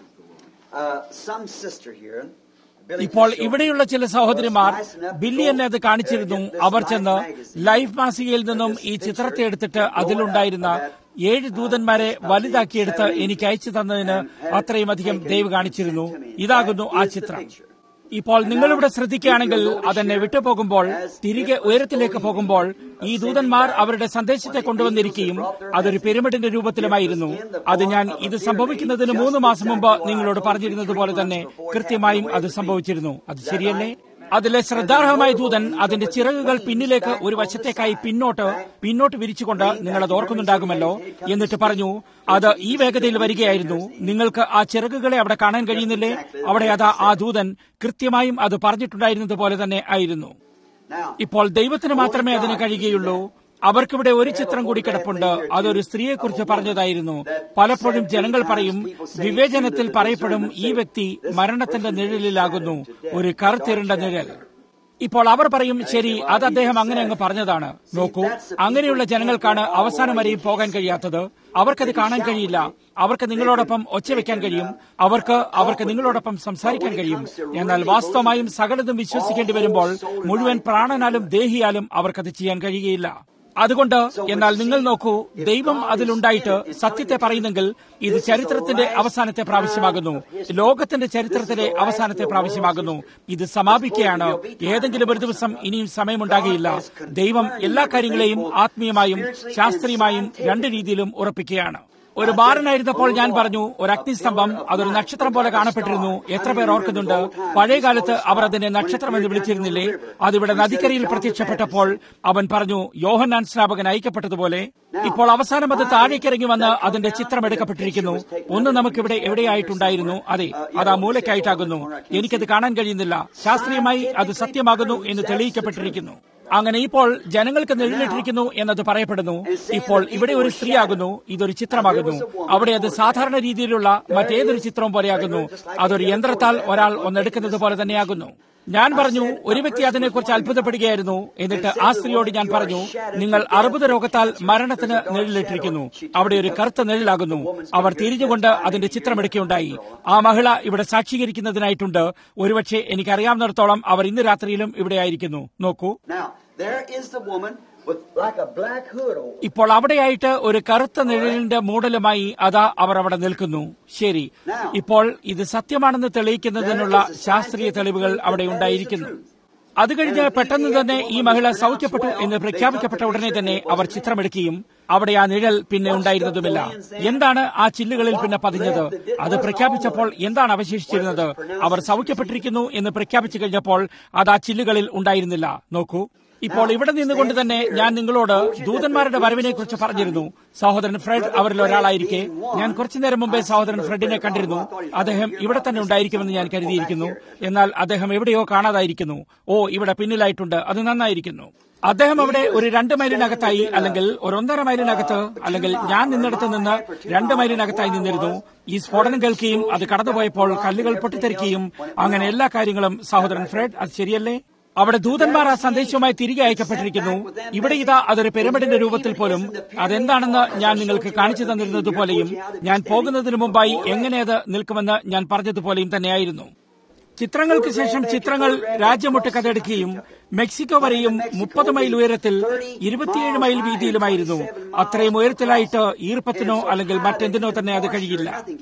uh, some sister here. Billy ഇപ്പോൾ Kishore, ഇവിടെയുള്ള ചില സഹോദരിമാർ ബില്ലി എന്നെ അത് കാണിച്ചിരുന്നു അവർ ചെന്ന് ലൈഫ് മാസികയിൽ നിന്നും ഈ ചിത്രത്തെ എടുത്തിട്ട് അതിലുണ്ടായിരുന്ന ഏഴ് ദൂതന്മാരെ വലുതാക്കിയെടുത്ത് എനിക്ക് അയച്ചു തന്നതിന് അത്രയും അധികം ദൈവ് കാണിച്ചിരുന്നു ഇതാകുന്നു ആ ചിത്രം ഇപ്പോൾ നിങ്ങളിവിടെ ശ്രദ്ധിക്കുകയാണെങ്കിൽ അതെന്നെ വിട്ടുപോകുമ്പോൾ തിരികെ ഉയരത്തിലേക്ക് പോകുമ്പോൾ ഈ ദൂതന്മാർ അവരുടെ സന്ദേശത്തെ കൊണ്ടുവന്നിരിക്കുകയും അതൊരു പിരമിഡിന്റെ രൂപത്തിലുമായിരുന്നു അത് ഞാൻ ഇത് സംഭവിക്കുന്നതിന് മൂന്ന് മാസം മുമ്പ് നിങ്ങളോട് പറഞ്ഞിരുന്നത് പോലെ തന്നെ കൃത്യമായും അത് സംഭവിച്ചിരുന്നു അത് ശരിയല്ലേ അതിലെ ശ്രദ്ധാർഹമായ ദൂതൻ അതിന്റെ ചിറകുകൾ പിന്നിലേക്ക് ഒരു വശത്തേക്കായി പിന്നോട്ട് പിന്നോട്ട് വിരിച്ചുകൊണ്ട് നിങ്ങൾ അത് ഓർക്കുന്നുണ്ടാകുമല്ലോ എന്നിട്ട് പറഞ്ഞു അത് ഈ വേഗതയിൽ വരികയായിരുന്നു നിങ്ങൾക്ക് ആ ചിറകുകളെ അവിടെ കാണാൻ കഴിയുന്നില്ലേ അവിടെ അതാ ആ ദൂതൻ കൃത്യമായും അത് പറഞ്ഞിട്ടുണ്ടായിരുന്നത് പോലെ തന്നെ ആയിരുന്നു Now, ഇപ്പോൾ ദൈവത്തിന് മാത്രമേ അതിന് കഴിയുകയുള്ളൂ അവർക്കിവിടെ ഒരു ചിത്രം കൂടി കിടപ്പുണ്ട് അതൊരു സ്ത്രീയെക്കുറിച്ച് പറഞ്ഞതായിരുന്നു പലപ്പോഴും ജനങ്ങൾ പറയും വിവേചനത്തിൽ പറയപ്പെടും ഈ വ്യക്തി മരണത്തിന്റെ നിഴലിലാകുന്നു ഒരു കറുത്തിരുണ്ട നിഴൽ ഇപ്പോൾ അവർ പറയും ശരി അത് അദ്ദേഹം അങ്ങനെ അങ്ങ് പറഞ്ഞതാണ് നോക്കൂ അങ്ങനെയുള്ള ജനങ്ങൾക്കാണ് അവസാനം വരെയും പോകാൻ കഴിയാത്തത് അവർക്കത് കാണാൻ കഴിയില്ല അവർക്ക് നിങ്ങളോടൊപ്പം ഒച്ച വെക്കാൻ കഴിയും അവർക്ക് അവർക്ക് നിങ്ങളോടൊപ്പം സംസാരിക്കാൻ കഴിയും എന്നാൽ വാസ്തവമായും സകലതും വിശ്വസിക്കേണ്ടി വരുമ്പോൾ മുഴുവൻ പ്രാണനാലും ദേഹിയാലും അവർക്കത് ചെയ്യാൻ കഴിയുകയില്ല അതുകൊണ്ട് എന്നാൽ നിങ്ങൾ നോക്കൂ ദൈവം അതിലുണ്ടായിട്ട് സത്യത്തെ പറയുന്നെങ്കിൽ ഇത് ചരിത്രത്തിന്റെ അവസാനത്തെ പ്രാവശ്യമാകുന്നു ലോകത്തിന്റെ ചരിത്രത്തിലെ അവസാനത്തെ പ്രാവശ്യമാകുന്നു ഇത് സമാപിക്കുകയാണ് ഏതെങ്കിലും ഒരു ദിവസം ഇനിയും സമയമുണ്ടാകുകയില്ല ദൈവം എല്ലാ കാര്യങ്ങളെയും ആത്മീയമായും ശാസ്ത്രീയമായും രണ്ട് രീതിയിലും ഉറപ്പിക്കുകയാണ് ഒരു ബാലനായിരുന്നപ്പോൾ ഞാൻ പറഞ്ഞു ഒരു അഗ്നിസ്തംഭം അതൊരു നക്ഷത്രം പോലെ കാണപ്പെട്ടിരുന്നു എത്ര പേർ ഓർക്കുന്നുണ്ട് പഴയ കാലത്ത് അവർ അതിനെ നക്ഷത്രം എന്ന് വിളിച്ചിരുന്നില്ലേ അതിവിടെ നദിക്കരയിൽ പ്രത്യക്ഷപ്പെട്ടപ്പോൾ അവൻ പറഞ്ഞു യോഹന്നാൻ സ്നാപകൻ അയക്കപ്പെട്ടതുപോലെ ഇപ്പോൾ അവസാനം അത് താഴേക്കിറങ്ങി വന്ന് അതിന്റെ ചിത്രം എടുക്കപ്പെട്ടിരിക്കുന്നു ഒന്ന് നമുക്കിവിടെ എവിടെയായിട്ടുണ്ടായിരുന്നു അതെ അത് ആ മൂലയ്ക്കായിട്ടാകുന്നു എനിക്കത് കാണാൻ കഴിയുന്നില്ല ശാസ്ത്രീയമായി അത് സത്യമാകുന്നു എന്ന് തെളിയിക്കപ്പെട്ടിരിക്കുന്നു അങ്ങനെ ഇപ്പോൾ ജനങ്ങൾക്ക് നിഴലിട്ടിരിക്കുന്നു എന്നത് പറയപ്പെടുന്നു ഇപ്പോൾ ഇവിടെ ഒരു സ്ത്രീയാകുന്നു ഇതൊരു ചിത്രമാകുന്നു അവിടെ അത് സാധാരണ രീതിയിലുള്ള മറ്റേതൊരു ചിത്രവും പോലെയാകുന്നു അതൊരു യന്ത്രത്താൽ ഒരാൾ ഒന്നെടുക്കുന്നത് പോലെ തന്നെയാകുന്നു ഞാൻ പറഞ്ഞു ഒരു വ്യക്തി അതിനെക്കുറിച്ച് അത്ഭുതപ്പെടുകയായിരുന്നു എന്നിട്ട് ആ സ്ത്രീയോട് ഞാൻ പറഞ്ഞു നിങ്ങൾ അർബുദ രോഗത്താൽ മരണത്തിന് നിഴലിട്ടിരിക്കുന്നു അവിടെ ഒരു കറുത്ത നിഴലാകുന്നു അവർ തിരിഞ്ഞുകൊണ്ട് അതിന്റെ ചിത്രമെടുക്കുകയുണ്ടായി ആ മഹിള ഇവിടെ സാക്ഷീകരിക്കുന്നതിനായിട്ടുണ്ട് ഒരുപക്ഷെ എനിക്കറിയാവുന്നിടത്തോളം അവർ ഇന്ന് രാത്രിയിലും ഇവിടെ ആയിരിക്കുന്നു നോക്കൂ now there is the woman with like a black hood over. ഇപ്പോൾ അവിടെയായിട്ട് ഒരു കറുത്ത നിഴലിന്റെ മൂടലുമായി അതാ അവർ അവിടെ നിൽക്കുന്നു ശരി ഇപ്പോൾ ഇത് സത്യമാണെന്ന് തെളിയിക്കുന്നതിനുള്ള ശാസ്ത്രീയ തെളിവുകൾ അവിടെ ഉണ്ടായിരിക്കുന്നു അത് കഴിഞ്ഞ് പെട്ടെന്ന് തന്നെ ഈ മഹിള സൗഖ്യപ്പെട്ടു എന്ന് പ്രഖ്യാപിക്കപ്പെട്ട ഉടനെ തന്നെ അവർ ചിത്രമെടുക്കുകയും അവിടെ ആ നിഴൽ പിന്നെ ഉണ്ടായിരുന്നതുമില്ല എന്താണ് ആ ചില്ലുകളിൽ പിന്നെ പതിഞ്ഞത് അത് പ്രഖ്യാപിച്ചപ്പോൾ എന്താണ് അവശേഷിച്ചിരുന്നത് അവർ സൗഖ്യപ്പെട്ടിരിക്കുന്നു എന്ന് പ്രഖ്യാപിച്ചു കഴിഞ്ഞപ്പോൾ അത് ആ ചില്ലുകളിൽ ഉണ്ടായിരുന്നില്ല നോക്കൂ ഇപ്പോൾ ഇവിടെ നിന്നുകൊണ്ട് തന്നെ ഞാൻ നിങ്ങളോട് ദൂതന്മാരുടെ വരവിനെ കുറിച്ച് പറഞ്ഞിരുന്നു സഹോദരൻ ഫ്രെഡ് അവരിൽ ഒരാളായിരിക്കെ ഞാൻ കുറച്ചു നേരം മുമ്പേ സഹോദരൻ ഫ്രെഡിനെ കണ്ടിരുന്നു അദ്ദേഹം ഇവിടെ തന്നെ ഉണ്ടായിരിക്കുമെന്ന് ഞാൻ കരുതിയിരിക്കുന്നു എന്നാൽ അദ്ദേഹം എവിടെയോ കാണാതായിരിക്കുന്നു ഓ ഇവിടെ പിന്നിലായിട്ടുണ്ട് അത് നന്നായിരിക്കുന്നു അദ്ദേഹം അവിടെ ഒരു രണ്ട് മൈലിനകത്തായി അല്ലെങ്കിൽ ഒരു ഒന്നര മൈലിനകത്ത് അല്ലെങ്കിൽ ഞാൻ നിന്നിടത്ത് നിന്ന് രണ്ട് മൈലിനകത്തായി നിന്നിരുന്നു ഈ സ്ഫോടനം കേൾക്കുകയും അത് കടന്നുപോയപ്പോൾ കല്ലുകൾ പൊട്ടിത്തെറിക്കുകയും അങ്ങനെ എല്ലാ കാര്യങ്ങളും സഹോദരൻ ഫ്രെഡ് അത് ശരിയല്ലേ അവിടെ ദൂതന്മാർ ആ സന്ദേശവുമായി തിരികെ അയക്കപ്പെട്ടിരിക്കുന്നു ഇവിടെ ഇതാ അതൊരു പിരമിഡിന്റെ രൂപത്തിൽ പോലും അതെന്താണെന്ന് ഞാൻ നിങ്ങൾക്ക് കാണിച്ചു തന്നിരുന്നത് പോലെയും ഞാൻ പോകുന്നതിന് മുമ്പായി എങ്ങനെ അത് നിൽക്കുമെന്ന് ഞാൻ പറഞ്ഞതുപോലെയും തന്നെയായിരുന്നു ചിത്രങ്ങൾക്ക് ശേഷം ചിത്രങ്ങൾ രാജ്യമൊട്ട് കഥയെടുക്കുകയും മെക്സിക്കോ വരെയും മുപ്പത് മൈൽ ഉയരത്തിൽ ഇരുപത്തിയേഴ് മൈൽ വീതിയിലുമായിരുന്നു അത്രയും ഉയരത്തിലായിട്ട് ഈർപ്പത്തിനോ അല്ലെങ്കിൽ മറ്റെന്തിനോ തന്നെ അത് കഴിയില്ല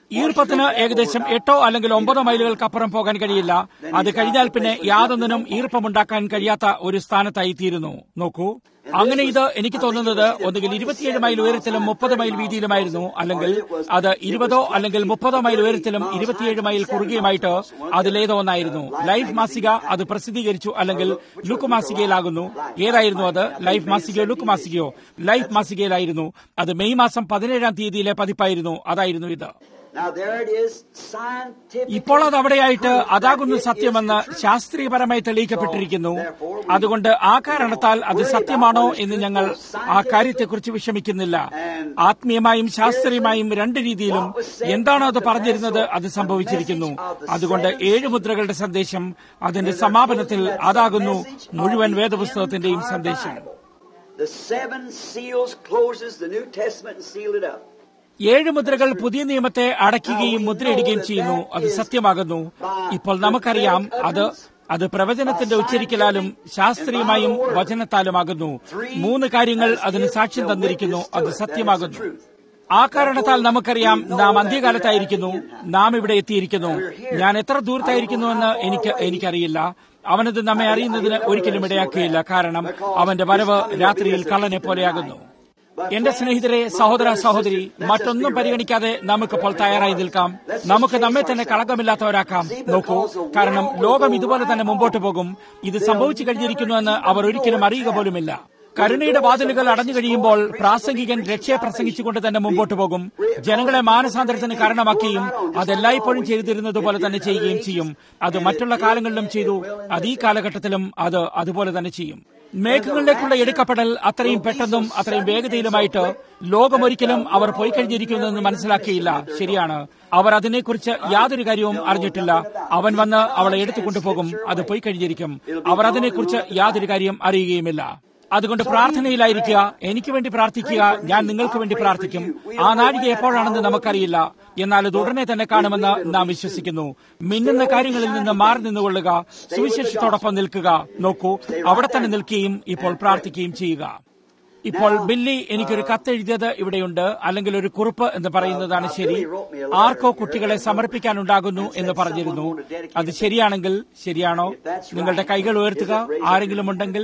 ഈർപ്പത്തിന് ഏകദേശം എട്ടോ അല്ലെങ്കിൽ ഒമ്പതോ മൈലുകൾക്കപ്പുറം പോകാൻ കഴിയില്ല അത് കഴിഞ്ഞാൽ പിന്നെ യാതൊന്നിനും ഈർപ്പമുണ്ടാക്കാൻ കഴിയാത്ത ഒരു സ്ഥാനത്തായി തീരുന്നു നോക്കൂ അങ്ങനെ ഇത് എനിക്ക് തോന്നുന്നത് ഒന്നുകിൽ ഇരുപത്തിയേഴ് മൈൽ ഉയരത്തിലും മുപ്പത് മൈൽ വീതിയിലുമായിരുന്നു അല്ലെങ്കിൽ അത് ഇരുപതോ അല്ലെങ്കിൽ മുപ്പതോ മൈൽ ഉയരത്തിലും ഇരുപത്തിയേഴ് മൈൽ കുറുകയുമായിട്ട് അതിലേതോ ഒന്നായിരുന്നു ലൈഫ് മാസിക അത് പ്രസിദ്ധീകരിച്ചു അല്ലെങ്കിൽ ലുക്ക് മാസികയിലാകുന്നു ഏതായിരുന്നു അത് ലൈഫ് മാസികയോ ലുക്ക് മാസികയോ ലൈഫ് മാസികയിലായിരുന്നു അത് മെയ് മാസം പതിനേഴാം തീയതിയിലെ പതിപ്പായിരുന്നു അതായിരുന്നു ഇത് Now there it is, scientific. ഇപ്പോൾ അത് അവിടെയായിട്ട് അതാകുന്നു സത്യമെന്ന് ശാസ്ത്രീയപരമായി തെളിയിക്കപ്പെട്ടിരിക്കുന്നു അതുകൊണ്ട് ആ കാരണത്താൽ അത് സത്യമാണോ എന്ന് ഞങ്ങൾ ആ കാര്യത്തെക്കുറിച്ച് വിഷമിക്കുന്നില്ല ആത്മീയമായും ശാസ്ത്രീയമായും രണ്ട് രീതിയിലും എന്താണോ അത് പറഞ്ഞിരുന്നത് അത് സംഭവിച്ചിരിക്കുന്നു അതുകൊണ്ട് ഏഴ് മുദ്രകളുടെ സന്ദേശം അതിന്റെ സമാപനത്തിൽ അതാകുന്നു മുഴുവൻ വേദപുസ്തകത്തിന്റെയും സന്ദേശം The seven seals closes the New Testament and seal it up. ഏഴ് മുദ്രകൾ പുതിയ നിയമത്തെ അടയ്ക്കുകയും മുദ്രയിടുകയും ചെയ്യുന്നു അത് സത്യമാകുന്നു ഇപ്പോൾ നമുക്കറിയാം അത് അത് പ്രവചനത്തിന്റെ ഉച്ചരിക്കലാലും ശാസ്ത്രീയമായും വചനത്താലുമാകുന്നു മൂന്ന് കാര്യങ്ങൾ അതിന് സാക്ഷ്യം തന്നിരിക്കുന്നു അത് സത്യമാകുന്നു ആ കാരണത്താൽ നമുക്കറിയാം നാം അന്ത്യകാലത്തായിരിക്കുന്നു നാം ഇവിടെ എത്തിയിരിക്കുന്നു ഞാൻ എത്ര ദൂരത്തായിരിക്കുന്നുവെന്ന് എനിക്ക് എനിക്കറിയില്ല അവനത് നമ്മെ അറിയുന്നതിന് ഒരിക്കലും ഇടയാക്കുകയില്ല കാരണം അവന്റെ വരവ് രാത്രിയിൽ കള്ളനെ പോലെയാകുന്നു എന്റെ സ്നേഹിതരെ സഹോദര സഹോദരി മറ്റൊന്നും പരിഗണിക്കാതെ നമുക്കിപ്പോൾ തയ്യാറായി നിൽക്കാം നമുക്ക് നമ്മെ തന്നെ കളങ്കമില്ലാത്തവരാക്കാം നോക്കൂ കാരണം ലോകം ഇതുപോലെ തന്നെ മുമ്പോട്ട് പോകും ഇത് സംഭവിച്ചു കഴിഞ്ഞിരിക്കുന്നുവെന്ന് അവർ ഒരിക്കലും അറിയുക പോലുമില്ല കരുണയുടെ വാതിലുകൾ അടഞ്ഞു കഴിയുമ്പോൾ പ്രാസംഗികൻ രക്ഷയെ പ്രസംഗിച്ചുകൊണ്ട് തന്നെ മുമ്പോട്ട് പോകും ജനങ്ങളെ മാനസാന്തരത്തിന് കാരണമാക്കുകയും അതെല്ലായ്പ്പോഴും ചെയ്തിരുന്നത് പോലെ തന്നെ ചെയ്യുകയും ചെയ്യും അത് മറ്റുള്ള കാലങ്ങളിലും ചെയ്തു അത് ഈ കാലഘട്ടത്തിലും അത് അതുപോലെ തന്നെ ചെയ്യും മേഘങ്ങളിലേക്കുള്ള എടുക്കപ്പെടൽ അത്രയും പെട്ടെന്നും അത്രയും വേഗതയിലുമായിട്ട് ലോകമൊരിക്കലും അവർ പോയി കഴിഞ്ഞിരിക്കുന്നെന്ന് മനസ്സിലാക്കിയില്ല ശരിയാണ് അവർ അതിനെക്കുറിച്ച് യാതൊരു കാര്യവും അറിഞ്ഞിട്ടില്ല അവൻ വന്ന് അവളെ എടുത്തുകൊണ്ടുപോകും അത് പോയി കഴിഞ്ഞിരിക്കും അവർ അതിനെക്കുറിച്ച് യാതൊരു കാര്യം അറിയുകയുമില്ല അതുകൊണ്ട് പ്രാർത്ഥനയിലായിരിക്കുക എനിക്ക് വേണ്ടി പ്രാർത്ഥിക്കുക ഞാൻ നിങ്ങൾക്ക് വേണ്ടി പ്രാർത്ഥിക്കും ആ നാഴിക എപ്പോഴാണെന്ന് നമുക്കറിയില്ല എന്നാൽ അത് ഉടനെ തന്നെ കാണുമെന്ന് നാം വിശ്വസിക്കുന്നു മിന്നുന്ന കാര്യങ്ങളിൽ നിന്ന് മാറി നിന്നുകൊള്ളുക സുവിശേഷത്തോടൊപ്പം നിൽക്കുക നോക്കൂ അവിടെ തന്നെ നിൽക്കുകയും ഇപ്പോൾ പ്രാർത്ഥിക്കുകയും ചെയ്യുക ഇപ്പോൾ ബില്ലി എനിക്കൊരു കത്തെഴുതിയത് ഇവിടെയുണ്ട് അല്ലെങ്കിൽ ഒരു കുറിപ്പ് എന്ന് പറയുന്നതാണ് ശരി ആർക്കോ കുട്ടികളെ സമർപ്പിക്കാനുണ്ടാകുന്നു എന്ന് പറഞ്ഞിരുന്നു അത് ശരിയാണെങ്കിൽ ശരിയാണോ നിങ്ങളുടെ കൈകൾ ഉയർത്തുക ആരെങ്കിലും ഉണ്ടെങ്കിൽ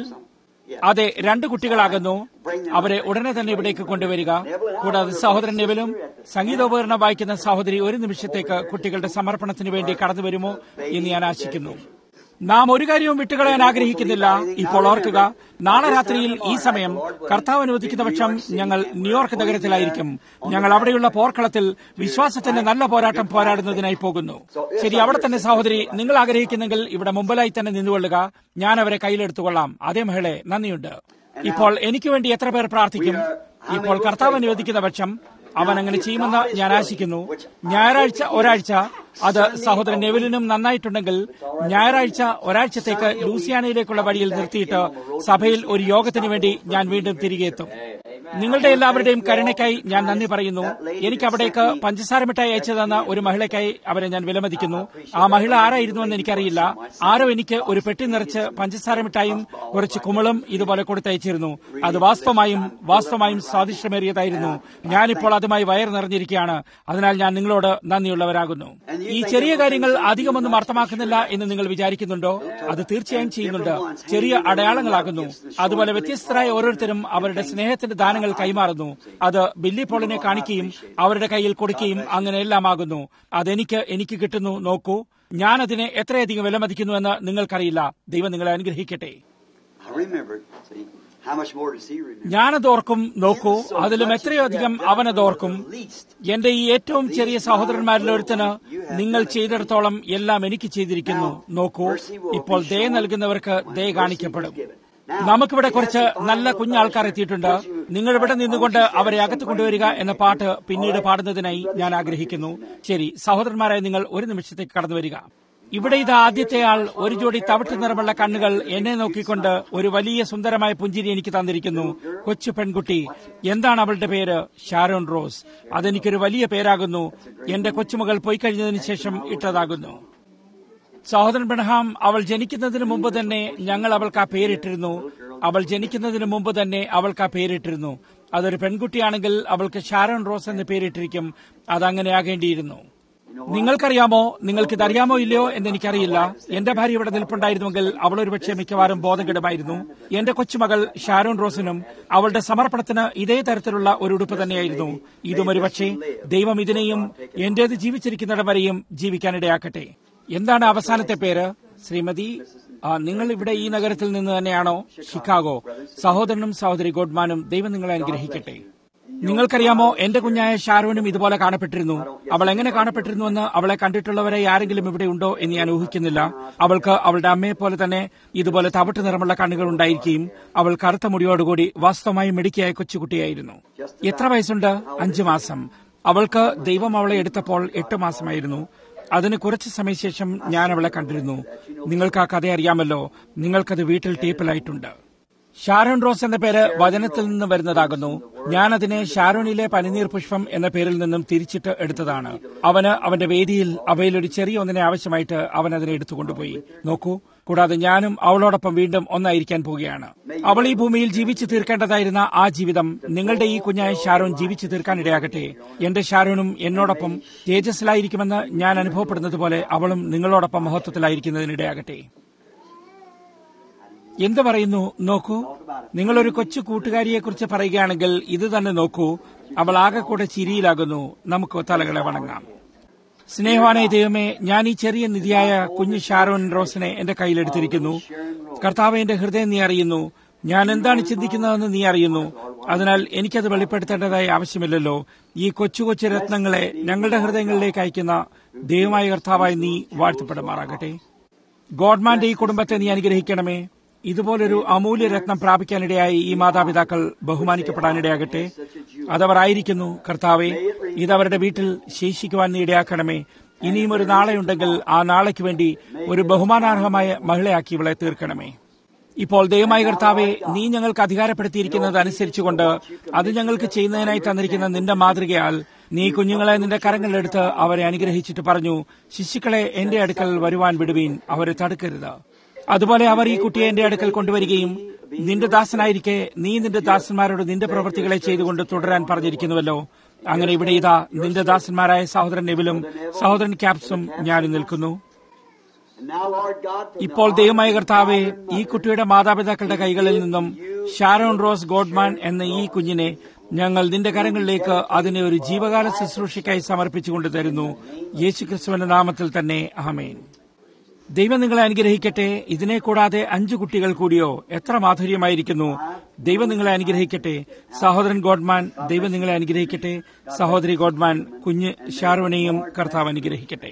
അതെ രണ്ട് കുട്ടികളാകുന്നു അവരെ ഉടനെ തന്നെ ഇവിടേക്ക് കൊണ്ടുവരിക കൂടാതെ സഹോദരൻ നെവലും സംഗീതോപകരണം വായിക്കുന്ന സഹോദരി ഒരു നിമിഷത്തേക്ക് കുട്ടികളുടെ സമർപ്പണത്തിന് വേണ്ടി കടന്നു വരുമോ എന്ന് ഞാൻ ആശിക്കുന്നു നാം ഒരു കാര്യവും വിട്ടുകളയാൻ ആഗ്രഹിക്കുന്നില്ല ഇപ്പോൾ ഓർക്കുക നാളെ രാത്രിയിൽ ഈ സമയം കർത്താവ് അനുവദിക്കുന്ന പക്ഷം ഞങ്ങൾ ന്യൂയോർക്ക് നഗരത്തിലായിരിക്കും ഞങ്ങൾ അവിടെയുള്ള പോർക്കളത്തിൽ വിശ്വാസത്തിന്റെ നല്ല പോരാട്ടം പോരാടുന്നതിനായി പോകുന്നു ശരി അവിടെ തന്നെ സഹോദരി നിങ്ങൾ ആഗ്രഹിക്കുന്നെങ്കിൽ ഇവിടെ മുമ്പിലായി തന്നെ നിന്നുകൊള്ളുക ഞാൻ അവരെ കയ്യിലെടുത്തുകൊള്ളാം അതേ മഹിളെ നന്ദിയുണ്ട് ഇപ്പോൾ എനിക്ക് വേണ്ടി എത്ര പേർ പ്രാർത്ഥിക്കും ഇപ്പോൾ കർത്താവ് അനുവദിക്കുന്ന പക്ഷം അവൻ അങ്ങനെ ചെയ്യുമെന്ന് ഞാൻ ആശിക്കുന്നു ഞായറാഴ്ച ഒരാഴ്ച അത് സഹോദരൻ നെവിലിനും നന്നായിട്ടുണ്ടെങ്കിൽ ഞായറാഴ്ച ഒരാഴ്ചത്തേക്ക് ലൂസിയാനയിലേക്കുള്ള വഴിയിൽ നിർത്തിയിട്ട് സഭയിൽ ഒരു യോഗത്തിന് വേണ്ടി ഞാൻ വീണ്ടും തിരികെ എത്തും നിങ്ങളുടെ എല്ലാവരുടെയും കരുണയ്ക്കായി ഞാൻ നന്ദി പറയുന്നു എനിക്ക് അവിടേക്ക് പഞ്ചസാര മിഠായി അയച്ചു തന്ന ഒരു മഹിളയ്ക്കായി അവരെ ഞാൻ വിലമതിക്കുന്നു ആ മഹിള ആരായിരുന്നു എന്ന് എനിക്കറിയില്ല ആരോ എനിക്ക് ഒരു പെട്ടി നിറച്ച് പഞ്ചസാര മിഠായും കുറച്ച് കുമിളും ഇതുപോലെ കൊടുത്തയച്ചിരുന്നു അത് വാസ്തവമായും വാസ്തവമായും സ്വാദിഷ്ടമേറിയതായിരുന്നു ഞാനിപ്പോൾ അതുമായി വയർ നിറഞ്ഞിരിക്കുകയാണ് അതിനാൽ ഞാൻ നിങ്ങളോട് നന്ദിയുള്ളവരാകുന്നു ഈ ചെറിയ കാര്യങ്ങൾ അധികമൊന്നും അർത്ഥമാക്കുന്നില്ല എന്ന് നിങ്ങൾ വിചാരിക്കുന്നുണ്ടോ അത് തീർച്ചയായും ചെയ്യുന്നുണ്ട് ചെറിയ അടയാളങ്ങളാകുന്നു അതുപോലെ വ്യത്യസ്തരായ ഓരോരുത്തരും അവരുടെ സ്നേഹത്തിന്റെ ദാനങ്ങൾ കൈമാറുന്നു അത് ബില്ലി പോളിനെ കാണിക്കുകയും അവരുടെ കയ്യിൽ കൊടുക്കുകയും അങ്ങനെ എല്ലാമാകുന്നു അതെനിക്ക് എനിക്ക് കിട്ടുന്നു നോക്കൂ ഞാൻ അതിനെ എത്രയധികം വിലമതിക്കുന്നുവെന്ന് നിങ്ങൾക്കറിയില്ല ദൈവം നിങ്ങളെ അനുഗ്രഹിക്കട്ടെ I remembered. See, how much more does he remember? ഞാനത് ഓർക്കും നോക്കൂ അതിലും എത്രയോ അധികം അവനത് ഓർക്കും എന്റെ ഈ ഏറ്റവും ചെറിയ സഹോദരന്മാരിൽ ഒരുത്തന് നിങ്ങൾ ചെയ്തിടത്തോളം എല്ലാം എനിക്ക് ചെയ്തിരിക്കുന്നു നോക്കൂ ഇപ്പോൾ ദയ നൽകുന്നവർക്ക് ദയ കാണിക്കപ്പെടും നമുക്കിവിടെ കുറച്ച് നല്ല കുഞ്ഞാൾക്കാർ എത്തിയിട്ടുണ്ട് നിങ്ങൾ ഇവിടെ നിന്നുകൊണ്ട് അവരെ അകത്ത് കൊണ്ടുവരിക എന്ന പാട്ട് പിന്നീട് പാടുന്നതിനായി ഞാൻ ആഗ്രഹിക്കുന്നു ശരി സഹോദരന്മാരായ നിങ്ങൾ ഒരു നിമിഷത്തേക്ക് കടന്നു വരിക ഇവിടെ ഇത് ആദ്യത്തെ ആൾ ഒരു ജോഡി തവിട്ട് നിറമുള്ള കണ്ണുകൾ എന്നെ നോക്കിക്കൊണ്ട് ഒരു വലിയ സുന്ദരമായ പുഞ്ചിരി എനിക്ക് തന്നിരിക്കുന്നു കൊച്ചു പെൺകുട്ടി എന്താണ് അവളുടെ പേര് ഷാരോൺ റോസ് അതെനിക്കൊരു വലിയ പേരാകുന്നു എന്റെ കൊച്ചുമകൾ പോയി കഴിഞ്ഞതിന് ശേഷം ഇട്ടതാകുന്നു സഹോദരൻ ബെൻഹാം അവൾ ജനിക്കുന്നതിന് മുമ്പ് തന്നെ ഞങ്ങൾ അവൾക്ക് ആ പേരിട്ടിരുന്നു അവൾ ജനിക്കുന്നതിന് മുമ്പ് തന്നെ അവൾക്ക് ആ പേരിട്ടിരുന്നു അതൊരു പെൺകുട്ടിയാണെങ്കിൽ അവൾക്ക് ഷാരോൺ റോസ് എന്ന് പേരിട്ടിരിക്കും അതങ്ങനെ ആകേണ്ടിയിരുന്നു നിങ്ങൾക്കറിയാമോ നിങ്ങൾക്കിത് അറിയാമോ ഇല്ലയോ എന്ന് എനിക്കറിയില്ല എന്റെ ഭാര്യ ഇവിടെ നിൽപ്പുണ്ടായിരുന്നുവെങ്കിൽ അവൾ ഒരുപക്ഷെ മിക്കവാറും ബോധകെടുമായിരുന്നു എന്റെ കൊച്ചുമകൾ ഷാരോൺ റോസിനും അവളുടെ സമർപ്പണത്തിന് ഇതേ തരത്തിലുള്ള ഒരു ഉടുപ്പ് തന്നെയായിരുന്നു ഇതും ഒരുപക്ഷെ ദൈവം ഇതിനെയും എന്റേത് ജീവിച്ചിരിക്കുന്നിടം വരെയും ജീവിക്കാനിടയാക്കട്ടെ എന്താണ് അവസാനത്തെ പേര് ശ്രീമതി ആ, നിങ്ങൾ ഇവിടെ ഈ നഗരത്തിൽ നിന്ന് തന്നെയാണോ ഷിക്കാഗോ സഹോദരനും സഹോദരി ഗോഡ്മാനും ദൈവം നിങ്ങളെ അനുഗ്രഹിക്കട്ടെ നിങ്ങൾക്കറിയാമോ എന്റെ കുഞ്ഞായ ഷാരോനും ഇതുപോലെ കാണപ്പെട്ടിരുന്നു അവൾ എങ്ങനെ കാണപ്പെട്ടിരുന്നുവെന്ന് അവളെ കണ്ടിട്ടുള്ളവരെ ആരെങ്കിലും ഇവിടെ ഉണ്ടോ എന്ന് ഞാൻ ഊഹിക്കുന്നില്ല അവൾക്ക് അവളുടെ അമ്മയെ പോലെ തന്നെ ഇതുപോലെ തവിട്ട് നിറമുള്ള കണ്ണുകൾ ഉണ്ടായിരിക്കുകയും അവൾ കറുത്ത മുടിയോടുകൂടി വാസ്തവമായി മിടുക്കിയായ കൊച്ചുകുട്ടിയായിരുന്നു എത്ര വയസ്സുണ്ട് അഞ്ചു മാസം അവൾക്ക് ദൈവം അവളെ എടുത്തപ്പോൾ എട്ട് മാസമായിരുന്നു അതിന് കുറച്ച് സമയശേഷം ഞാൻ അവളെ കണ്ടിരുന്നു നിങ്ങൾക്ക് ആ കഥ അറിയാമല്ലോ നിങ്ങൾക്കത് വീട്ടിൽ ടേപ്പിലായിട്ടുണ്ട് ഷാരോൺ റോസ് എന്ന പേര് വചനത്തിൽ നിന്ന് വരുന്നതാകുന്നു ഞാൻ അതിനെ ഷാരോണിലെ പനിനീർ പുഷ്പം എന്ന പേരിൽ നിന്നും തിരിച്ചിട്ട് എടുത്തതാണ് അവന് അവന്റെ വേദിയിൽ അവയിലൊരു ചെറിയ ഒന്നിനെ ആവശ്യമായിട്ട് അവൻ അതിനെ എടുത്തുകൊണ്ടുപോയി നോക്കൂ കൂടാതെ ഞാനും അവളോടൊപ്പം വീണ്ടും ഒന്നായിരിക്കാൻ പോവുകയാണ് അവൾ ഈ ഭൂമിയിൽ ജീവിച്ചു തീർക്കേണ്ടതായിരുന്ന ആ ജീവിതം നിങ്ങളുടെ ഈ കുഞ്ഞായ ഷാരോൺ ജീവിച്ചു തീർക്കാനിടയാകട്ടെ എന്റെ ഷാരോണും എന്നോടൊപ്പം തേജസ്സിലായിരിക്കുമെന്ന് ഞാൻ അനുഭവപ്പെടുന്നത് പോലെ അവളും നിങ്ങളോടൊപ്പം മഹത്വത്തിലായിരിക്കുന്നതിനിടയാകട്ടെ എന്ത് പറയുന്നു നോക്കൂ നിങ്ങളൊരു കൊച്ചു കൂട്ടുകാരിയെക്കുറിച്ച് പറയുകയാണെങ്കിൽ ഇത് തന്നെ നോക്കൂ അവൾ ആകെ കൂടെ ചിരിയിലാകുന്നു നമുക്ക് തലകളെ വണങ്ങാം സ്നേഹവാനെ ദൈവമേ ഞാൻ ഈ ചെറിയ നിധിയായ കുഞ്ഞു ഷാരോൺ റോസിനെ എന്റെ കയ്യിലെടുത്തിരിക്കുന്നു കർത്താവ് എന്റെ ഹൃദയം നീ അറിയുന്നു ഞാൻ എന്താണ് ചിന്തിക്കുന്നതെന്ന് നീ അറിയുന്നു അതിനാൽ എനിക്കത് വെളിപ്പെടുത്തേണ്ടതായി ആവശ്യമില്ലല്ലോ ഈ കൊച്ചു കൊച്ചു രത്നങ്ങളെ ഞങ്ങളുടെ ഹൃദയങ്ങളിലേക്ക് അയക്കുന്ന ദൈവമായ കർത്താവായി നീ വാഴ്ത്തപ്പെടുമാറാകട്ടെ ഗോഡ്മാന്റെ ഈ കുടുംബത്തെ നീ അനുഗ്രഹിക്കണമേ ഇതുപോലൊരു അമൂല്യ രത്നം പ്രാപിക്കാനിടയായി ഈ മാതാപിതാക്കൾ ബഹുമാനിക്കപ്പെടാനിടയാകട്ടെ അതവർ ആയിരിക്കുന്നു കർത്താവെ ഇതവരുടെ വീട്ടിൽ ശേഷിക്കുവാൻ നീ ഇടയാക്കണമേ ഇനിയും ഒരു നാളെയുണ്ടെങ്കിൽ ആ നാളേക്ക് വേണ്ടി ഒരു ബഹുമാനാർഹമായ മഹിളയാക്കി ഇവളെ തീർക്കണമേ ഇപ്പോൾ ദൈവമായ കർത്താവെ നീ ഞങ്ങൾക്ക് അധികാരപ്പെടുത്തിയിരിക്കുന്നത് അനുസരിച്ചുകൊണ്ട് അത് ഞങ്ങൾക്ക് ചെയ്യുന്നതിനായി തന്നിരിക്കുന്ന നിന്റെ മാതൃകയാൽ നീ കുഞ്ഞുങ്ങളെ നിന്റെ കരങ്ങളിലെടുത്ത് അവരെ അനുഗ്രഹിച്ചിട്ട് പറഞ്ഞു ശിശുക്കളെ എന്റെ അടുക്കൽ വരുവാൻ വിടുവീൻ അവരെ തടുക്കരുത് അതുപോലെ അവർ ഈ കുട്ടിയെ എന്റെ അടുക്കൽ കൊണ്ടുവരികയും നിന്റെ ദാസനായിരിക്കെ നീ നിന്റെ ദാസന്മാരോട് നിന്റെ പ്രവൃത്തികളെ ചെയ്തുകൊണ്ട് തുടരാൻ പറഞ്ഞിരിക്കുന്നുവല്ലോ അങ്ങനെ ഇവിടെ ഇതാ നിന്റെ ദാസന്മാരായ സഹോദരൻ നെവിലും സഹോദരൻ ക്യാപ്സും ഞാനും നിൽക്കുന്നു ഇപ്പോൾ ദൈവമായ കർത്താവെ ഈ കുട്ടിയുടെ മാതാപിതാക്കളുടെ കൈകളിൽ നിന്നും ഷാരോൺ റോസ് ഗോഡ്മാൻ എന്ന ഈ കുഞ്ഞിനെ ഞങ്ങൾ നിന്റെ കരങ്ങളിലേക്ക് അതിനെ ഒരു ജീവകാല ശുശ്രൂഷയ്ക്കായി സമർപ്പിച്ചുകൊണ്ട് തരുന്നു യേശുക്രിസ്തുവിന്റെ നാമത്തിൽ തന്നെ ആമേൻ ദൈവം നിങ്ങളെ അനുഗ്രഹിക്കട്ടെ ഇതിനെ കൂടാതെ അഞ്ചു കുട്ടികൾ കൂടിയോ എത്ര മാധുര്യമായിരിക്കുന്നു ദൈവം നിങ്ങളെ അനുഗ്രഹിക്കട്ടെ സഹോദരൻ ഗോഡ്മാൻ ദൈവം നിങ്ങളെ അനുഗ്രഹിക്കട്ടെ സഹോദരി ഗോഡ്മാൻ കുഞ്ഞ് ഷാരോനെയും കർത്താവ് അനുഗ്രഹിക്കട്ടെ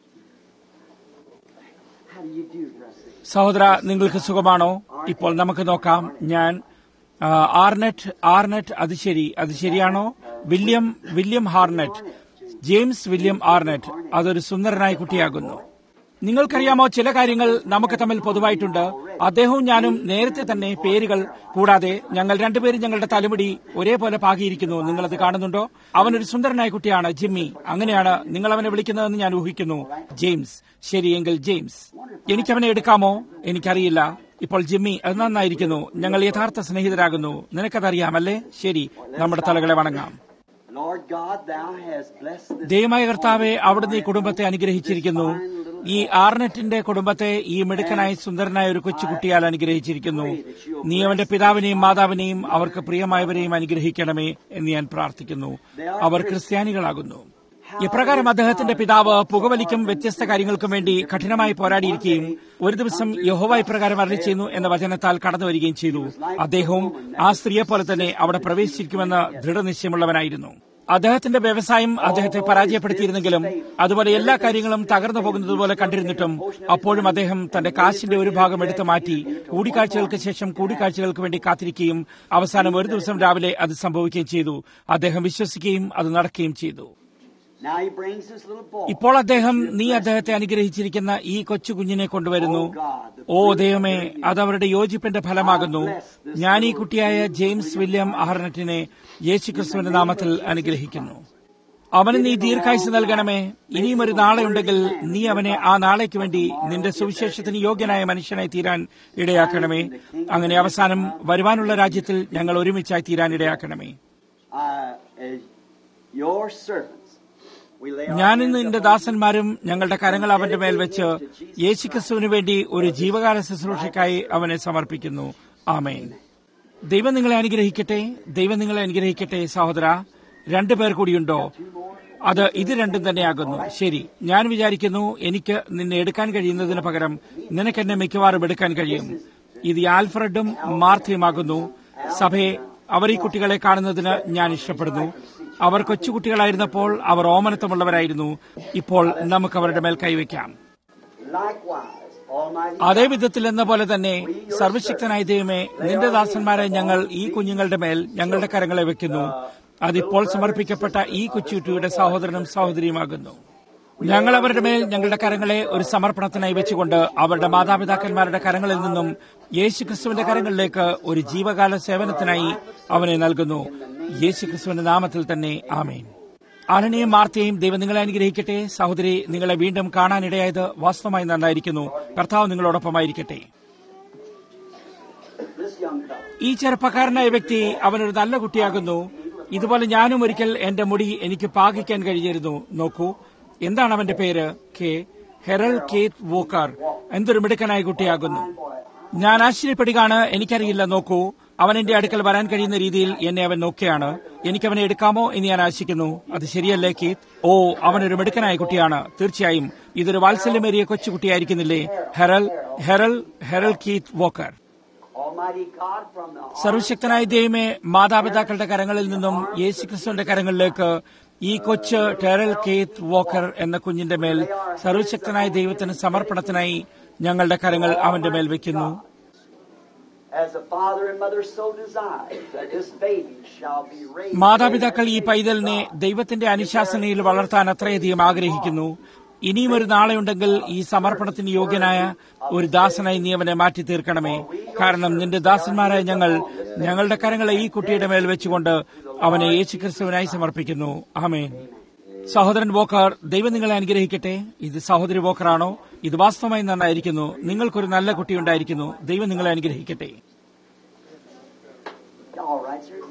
സഹോദര നിങ്ങൾക്ക് സുഖമാണോ ഇപ്പോൾ നമുക്ക് നോക്കാം ഞാൻ ആ, ആർനെറ്റ് ആർനെറ്റ് അത് ശരി അത് ശരിയാണോ William William Harnett James William Arnett അതൊരു സുന്ദരനായ കുട്ടിയാകുന്നു നിങ്ങൾക്കറിയാമോ ചില കാര്യങ്ങൾ നമുക്ക് തമ്മിൽ പൊതുവായിട്ടുണ്ട് അദ്ദേഹവും ഞാനും നേരത്തെ തന്നെ പേരുകൾ കൂടാതെ ഞങ്ങൾ രണ്ടുപേരും ഞങ്ങളുടെ തലമുടി ഒരേപോലെ പാകിയിരിക്കുന്നു നിങ്ങളത് കാണുന്നുണ്ടോ അവനൊരു സുന്ദരനായ കുട്ടിയാണ് ജിമ്മി അങ്ങനെയാണ് നിങ്ങൾ അവനെ വിളിക്കുന്നതെന്ന് ഞാൻ ഊഹിക്കുന്നു ജെയിംസ് ശരിയെങ്കിൽ ജെയിംസ് എനിക്കവനെ എടുക്കാമോ എനിക്കറിയില്ല ഇപ്പോൾ ജിമ്മി അത് നന്നായിരിക്കുന്നു ഞങ്ങൾ യഥാർത്ഥ സ്നേഹിതരാകുന്നു നിനക്കതറിയാമല്ലേ ശരി നമ്മുടെ തലകളെ വണങ്ങാം Lord God, thou hast blessed this ദൈവമായ കർത്താവെ അവിടുന്ന് ഈ കുടുംബത്തെ അനുഗ്രഹിച്ചിരിക്കുന്നു ഈ ആർനെറ്റിന്റെ കുടുംബത്തെ ഈ മിടുക്കനായ സുന്ദരനായ ഒരു കൊച്ചുകുട്ടിയാൽ അനുഗ്രഹിച്ചിരിക്കുന്നു നീ അവന്റെ പിതാവിനെയും മാതാവിനെയും അവർക്ക് പ്രിയമായവരെയും അനുഗ്രഹിക്കണമേ എന്ന് ഞാൻ പ്രാർത്ഥിക്കുന്നു അവർ ക്രിസ്ത്യാനികളാകുന്നു ഇപ്രകാരം അദ്ദേഹത്തിന്റെ പിതാവ് പുകവലിക്കും വ്യത്യസ്ത കാര്യങ്ങൾക്കും വേണ്ടി കഠിനമായി പോരാടിയിരിക്കുകയും ഒരു ദിവസം യഹോവ ഇപ്രകാരം അരളി ചെയ്യുന്നു എന്ന വചനത്താൽ കടന്നു വരികയും ചെയ്തു അദ്ദേഹവും ആ സ്ത്രീയെ പോലെ തന്നെ അവിടെ പ്രവേശിക്കുമെന്ന് ദൃഢനിശ്ചയമുള്ളവനായിരുന്നു അദ്ദേഹത്തിന്റെ വ്യവസായം അദ്ദേഹത്തെ പരാജയപ്പെടുത്തിയിരുന്നെങ്കിലും അതുപോലെ എല്ലാ കാര്യങ്ങളും തകർന്നു പോകുന്നത് പോലെ കണ്ടിരുന്നിട്ടും അപ്പോഴും അദ്ദേഹം തന്റെ കാശിന്റെ ഒരു ഭാഗം എടുത്തു മാറ്റി കൂടിക്കാഴ്ചകൾക്ക് ശേഷം കൂടിക്കാഴ്ചകൾക്ക് വേണ്ടി കാത്തിരിക്കുകയും അവസാനം ഒരു ദിവസം രാവിലെ അത് സംഭവിക്കുകയും ചെയ്തു അദ്ദേഹം വിശ്വസിക്കുകയും അത് നടക്കുകയും ചെയ്തു Now he brings this little boy. ഇപ്പോൾ അദ്ദേഹം നീ അദ്ദേഹത്തെ അനുഗ്രഹിച്ചിരിക്കുന്ന ഈ കൊച്ചു കുഞ്ഞിനെ കൊണ്ടുവരുന്നു ഓ ദൈവമേ അത് അവരുടെ യോജിപ്പിന്റെ ഫലമാകുന്നു ഞാൻ ഈ കുട്ടിയായ ജെയിംസ് വില്യം അഹർനറ്റിനെ യേശുക്രിസ്തുവിന്റെ നാമത്തിൽ അനുഗ്രഹിക്കുന്നു അവന് നീ ദീർഘായുസ് നൽകണമേ ഇനിയും ഒരു നാളെയുണ്ടെങ്കിൽ നീ അവനെ ആ നാളേക്ക് വേണ്ടി നിന്റെ സുവിശേഷത്തിന് യോഗ്യനായ മനുഷ്യനായി തീരാൻ ഇടയാക്കണമേ അങ്ങനെ അവസാനം വരുവാനുള്ള രാജ്യത്തിൽ ഞങ്ങൾ ഒരുമിച്ചായി തീരാൻ ഇടയാക്കണമേ Uh, as your servants ഞാൻ ഇന്ന് നിന്റെ ദാസന്മാരും ഞങ്ങളുടെ കരങ്ങൾ അവന്റെ മേൽ വെച്ച് യേശുക്രിസ്തുവിന് വേണ്ടി ഒരു ജീവകാല ശുശ്രൂഷയ്ക്കായി അവനെ സമർപ്പിക്കുന്നു ആമേൻ ദൈവം നിങ്ങളെ അനുഗ്രഹിക്കട്ടെ ദൈവം നിങ്ങളെ അനുഗ്രഹിക്കട്ടെ സഹോദര രണ്ടു പേർ കൂടിയുണ്ടോ അത് ഇത് രണ്ടും തന്നെയാകുന്നു ശരി ഞാൻ വിചാരിക്കുന്നു എനിക്ക് നിന്നെ എടുക്കാൻ കഴിയുന്നതിന് പകരം നിനക്കെന്നെ മിക്കവാറും എടുക്കാൻ കഴിയും ഇത് ആൽഫ്രഡും മാർത്തിയുമാകുന്നു സഭയെ അവർ ഈ കുട്ടികളെ കാണുന്നതിന് ഞാൻ ഇഷ്ടപ്പെടുന്നു അവർ കൊച്ചുകുട്ടികളായിരുന്നപ്പോൾ അവർ ഓമനത്വമുള്ളവരായിരുന്നു ഇപ്പോൾ നമുക്ക് അവരുടെ മേൽ കൈവയ്ക്കാം Likewise, Almighty അതേ വിധത്തിൽ എന്ന പോലെ തന്നെ സർവശക്തനായ ദൈവമേ നിന്റെ ദാസന്മാരെ ഞങ്ങൾ ഈ കുഞ്ഞുങ്ങളുടെ മേൽ ഞങ്ങളുടെ കരങ്ങളെ വെക്കുന്നു അതിപ്പോൾ സമർപ്പിക്കപ്പെട്ട ഈ കൊച്ചുകുട്ടിയുടെ സഹോദരനും സഹോദരിയുമാകുന്നു ഞങ്ങൾ അവരുടെ മേൽ ഞങ്ങളുടെ കരങ്ങളെ ഒരു സമർപ്പണത്തിനായി വെച്ചുകൊണ്ട് അവരുടെ മാതാപിതാക്കന്മാരുടെ കരങ്ങളിൽ നിന്നും യേശുക്രിസ്തുവിന്റെ കരങ്ങളിലേക്ക് ഒരു ജീവകാല സേവനത്തിനായി അവനെ നൽകുന്നു യേശുക്രിസ്തുവിന്റെ നാമത്തിൽ തന്നെ ആമേൻ ആനനെയും മാർത്തയും ദൈവം നിങ്ങളെ അനുഗ്രഹിക്കട്ടെ സഹോദരി നിങ്ങളെ വീണ്ടും കാണാനിടയായത് വാസ്തവമായി നന്നായിരിക്കുന്നു കർത്താവ് നിങ്ങളോടൊപ്പമായിരിക്കട്ടെ this young fellow. ഈ ചെറുപ്പക്കാരനായ വ്യക്തി അവനൊരു നല്ല കുട്ടിയാകുന്നു ഇതുപോലെ ഞാനും ഒരിക്കൽ എന്റെ മുടി എനിക്ക് പാകിക്കാൻ കഴിഞ്ഞിരുന്നു നോക്കൂ എന്താണ് അവന്റെ പേര് കെ ഹെറൽ കേത്ത് വോക്കർ എന്തൊരു മിടുക്കനായ കുട്ടിയാകുന്നു ഞാൻ ആശ്ചര്യപ്പെടുകയാണ് എനിക്കറിയില്ല നോക്കൂ അവൻ എന്റെ അടുക്കൽ വരാൻ കഴിയുന്ന രീതിയിൽ എന്നെ അവൻ നോക്കുകയാണ് എനിക്ക് അവനെ എടുക്കാമോ എന്ന് ഞാൻ ആശിക്കുന്നു അത് ശരിയല്ലേ കീത്ത് ഓ അവനൊരു മിടുക്കനായ കുട്ടിയാണ് തീർച്ചയായും ഇതൊരു വാത്സല്യമേറിയ കൊച്ചുകുട്ടിയായിരിക്കുന്നില്ലേ Harold Harold Harold Keith Walker Almighty God from the സർവശക്തനായ ദൈവമേ മാതാപിതാക്കളുടെ കരങ്ങളിൽ നിന്നും യേശുക്രിസ്തുവിന്റെ കരങ്ങളിലേക്ക് ഈ കൊച്ച് ടെറൽ കേത്ത് വോക്കർ എന്ന കുഞ്ഞിന്റെ മേൽ സർവശക്തനായ ദൈവത്തിന് സമർപ്പണത്തിനായി ഞങ്ങളുടെ കരങ്ങൾ അവന്റെ മേൽ വെക്കുന്നു as the father and mother so desire that this baby shall be raised. മാതാപിതാക്കൾ ഈ പൈതലിനെ ദൈവത്തിന്റെ അനുശാസനയിൽ വളർത്താൻ അത്രയധികം ആഗ്രഹിക്കുന്നു ഇനിയും ഒരു നാളെയുണ്ടെങ്കിൽ ഈ സമർപ്പണത്തിന് യോഗ്യനായ ഒരു ദാസനായി നീ അവനെ മാറ്റി തീർക്കണമേ കാരണം നിന്റെ ദാസന്മാരായ ഞങ്ങൾ ഞങ്ങളുടെ കരങ്ങളെ ഈ കുട്ടിയുടെ മേൽ വെച്ചുകൊണ്ട് അവനെ യേശുക്രിസ്തുവിനായി സമർപ്പിക്കുന്നു ആമേൻ സഹോദരൻ വോക്കർ ദൈവം നിങ്ങളെ അനുഗ്രഹിക്കട്ടെ ഇത് സഹോദരി വോക്കറാണോ ഇത് വാസ്തവമായി നന്നായിരിക്കുന്നു നിങ്ങൾക്കൊരു നല്ല കുട്ടിയുണ്ടായിരിക്കുന്നു ദൈവം നിങ്ങളെ അനുഗ്രഹിക്കട്ടെ All right, sir.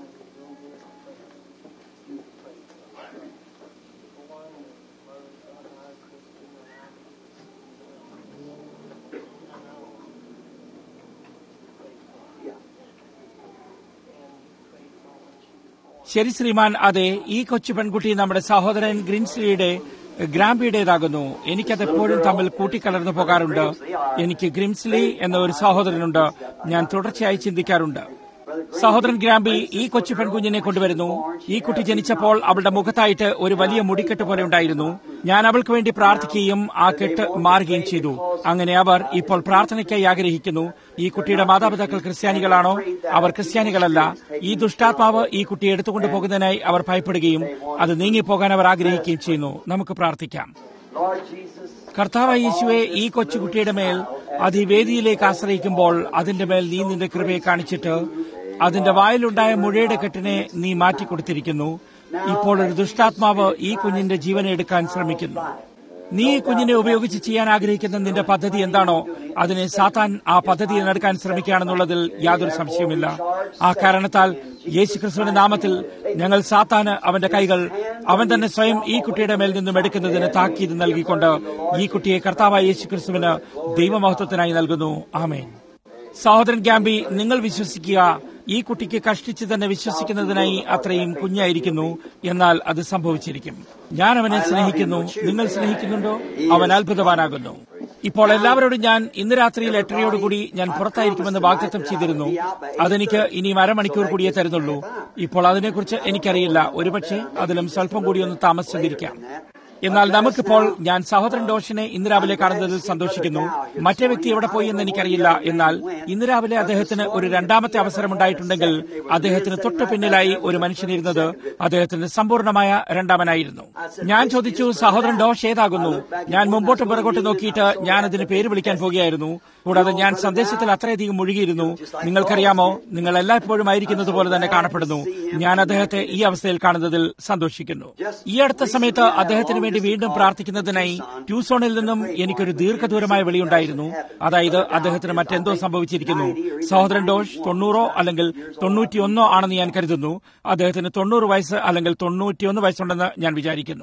ശരി ശ്രീമാൻ അതെ ഈ കൊച്ചു പെൺകുട്ടി നമ്മുടെ സഹോദരൻ ഗ്രിൻസ്ലിയുടെ ഗ്രാംബിയുടേതാകുന്നു എനിക്കത് എപ്പോഴും തമ്മിൽ കൂട്ടിക്കലർന്നു പോകാറുണ്ട് എനിക്ക് ഗ്രിംസ്ലി എന്ന ഒരു സഹോദരനുണ്ട് ഞാൻ തുടർച്ചയായി ചിന്തിക്കാറുണ്ട് സഹോദരൻ ഗ്രാമ്പി ഈ കൊച്ചു പെൺകുഞ്ഞിനെ കൊണ്ടുവരുന്നു ഈ കുട്ടി ജനിച്ചപ്പോൾ അവളുടെ മുഖത്തായിട്ട് ഒരു വലിയ മുടിക്കെട്ട് പോലെ ഉണ്ടായിരുന്നു ഞാൻ അവൾക്ക് വേണ്ടി പ്രാർത്ഥിക്കുകയും ആ കെട്ട് മാറുകയും ചെയ്തു അങ്ങനെ അവർ ഇപ്പോൾ പ്രാർത്ഥനയ്ക്കായി ആഗ്രഹിക്കുന്നു ഈ കുട്ടിയുടെ മാതാപിതാക്കൾ ക്രിസ്ത്യാനികളാണോ അവർ ക്രിസ്ത്യാനികളല്ല ഈ ദുഷ്ടാത്മാവ് ഈ കുട്ടിയെ എടുത്തുകൊണ്ടു പോകുന്നതിനായി അവർ ഭയപ്പെടുകയും അത് നീങ്ങിപ്പോകാൻ അവർ ആഗ്രഹിക്കുകയും ചെയ്യുന്നു നമുക്ക് പ്രാർത്ഥിക്കാം Lord Jesus, കർത്താവ് യേശുവെ ഈ കൊച്ചുകുട്ടിയുടെ മേൽ അത് ഈ വേദിയിലേക്ക് ആശ്രയിക്കുമ്പോൾ അതിന്റെ മേൽ നീ നിന്റെ കൃപയെ കാണിച്ചിട്ട് അതിന്റെ വായിലുണ്ടായ മുഴയുടെ കെട്ടിനെ നീ മാറ്റിക്കൊടുത്തിരിക്കുന്നു ഇപ്പോൾ ഒരു ദുഷ്ടാത്മാവ് ഈ കുഞ്ഞിന്റെ ജീവനെ എടുക്കാൻ ശ്രമിക്കുന്നു നീ ഈ കുഞ്ഞിനെ ഉപയോഗിച്ച് ചെയ്യാൻ ആഗ്രഹിക്കുന്ന നിന്റെ പദ്ധതി എന്താണോ അതിനെ സാത്താൻ ആ പദ്ധതി നടക്കാൻ ശ്രമിക്കുകയാണെന്നുള്ളതിൽ യാതൊരു സംശയവുമില്ല ആ കാരണത്താൽ യേശുക്രിസ്തുവിന്റെ നാമത്തിൽ ഞങ്ങൾ സാത്താന് അവന്റെ കൈകൾ അവൻ തന്നെ സ്വയം ഈ കുട്ടിയുടെ മേൽ നിന്നും എടുക്കുന്നതിന് താക്കീത് നൽകിക്കൊണ്ട് ഈ കുട്ടിയെ കർത്താവായ യേശുക്രിസ്തുവിന് ദൈവമഹത്വത്തിനായി നൽകുന്നു ആമേൻ സഹോദരൻ ഗ്യാമ്പി നിങ്ങൾ വിശ്വസിക്കുക ഈ കുട്ടിക്ക് കഷ്ടിച്ച് തന്നെ വിശ്വസിക്കുന്നതിനായി അത്രയും കുഞ്ഞായിരിക്കുന്നു എന്നാൽ അത് സംഭവിച്ചിരിക്കും ഞാൻ അവനെ സ്നേഹിക്കുന്നു നിങ്ങൾ സ്നേഹിക്കുന്നുണ്ടോ അവൻ അത്ഭുതവാനാകുന്നു ഇപ്പോൾ എല്ലാവരോടും ഞാൻ ഇന്ന് രാത്രിയിൽ എട്ടരയോടുകൂടി ഞാൻ പുറത്തായിരിക്കുമെന്ന് വാഗ്ദത്തം ചെയ്തിരുന്നു അതെനിക്ക് ഇനിയും അരമണിക്കൂർ കൂടിയേ തരുന്നുള്ളൂ ഇപ്പോൾ അതിനെക്കുറിച്ച് എനിക്കറിയില്ല ഒരുപക്ഷെ അതിലും സ്വല്പം കൂടി ഒന്ന് താമസിച്ചിരിക്കാം എന്നാൽ നമുക്കിപ്പോൾ ഞാൻ സഹോദരൻ ഡോഷിനെ ഇന്ന് രാവിലെ കാണുന്നതിൽ സന്തോഷിക്കുന്നു മറ്റേ വ്യക്തി എവിടെ പോയി എന്ന് എനിക്കറിയില്ല എന്നാൽ ഇന്ന് രാവിലെ അദ്ദേഹത്തിന് ഒരു രണ്ടാമത്തെ അവസരമുണ്ടായിട്ടുണ്ടെങ്കിൽ അദ്ദേഹത്തിന് തൊട്ടു പിന്നിലായി ഒരു മനുഷ്യനിരുന്നത് അദ്ദേഹത്തിന് സമ്പൂർണമായ രണ്ടാമനായിരുന്നു ഞാൻ ചോദിച്ചു സഹോദരൻ ഡോഷ് ഏതാകുന്നു ഞാൻ മുമ്പോട്ട് പുറകോട്ട് നോക്കിയിട്ട് ഞാൻ അതിന് പേര് വിളിക്കാൻ പോകുകയായിരുന്നു കൂടാതെ ഞാൻ സന്ദേശത്തിൽ അത്രയധികം മുഴുകിയിരുന്നു നിങ്ങൾക്കറിയാമോ നിങ്ങൾ എല്ലായ്പ്പോഴും ആയിരിക്കുന്നത് പോലെ തന്നെ കാണപ്പെടുന്നു ഞാൻ അദ്ദേഹത്തെ ഈ അവസ്ഥയിൽ കാണുന്നതിൽ സന്തോഷിക്കുന്നു ഈ അടുത്ത സമയത്ത് അദ്ദേഹത്തിന് വേണ്ടി വീണ്ടും പ്രാർത്ഥിക്കുന്നതിനായി ട്യൂസോണിൽ നിന്നും എനിക്കൊരു ദീർഘദൂരമായ വിളിയുണ്ടായിരുന്നു അതായത് അദ്ദേഹത്തിന് മറ്റെന്തോ സംഭവിച്ചിരിക്കുന്നു സഹോദരൻ ഡോഷ് തൊണ്ണൂറോ അല്ലെങ്കിൽ തൊണ്ണൂറ്റിയൊന്നോ ആണെന്ന് ഞാൻ കരുതുന്നു അദ്ദേഹത്തിന് തൊണ്ണൂറ് വയസ്സ് അല്ലെങ്കിൽ തൊണ്ണൂറ്റിയൊന്ന് വയസ്സുണ്ടെന്ന് ഞാൻ വിചാരിക്കുന്നു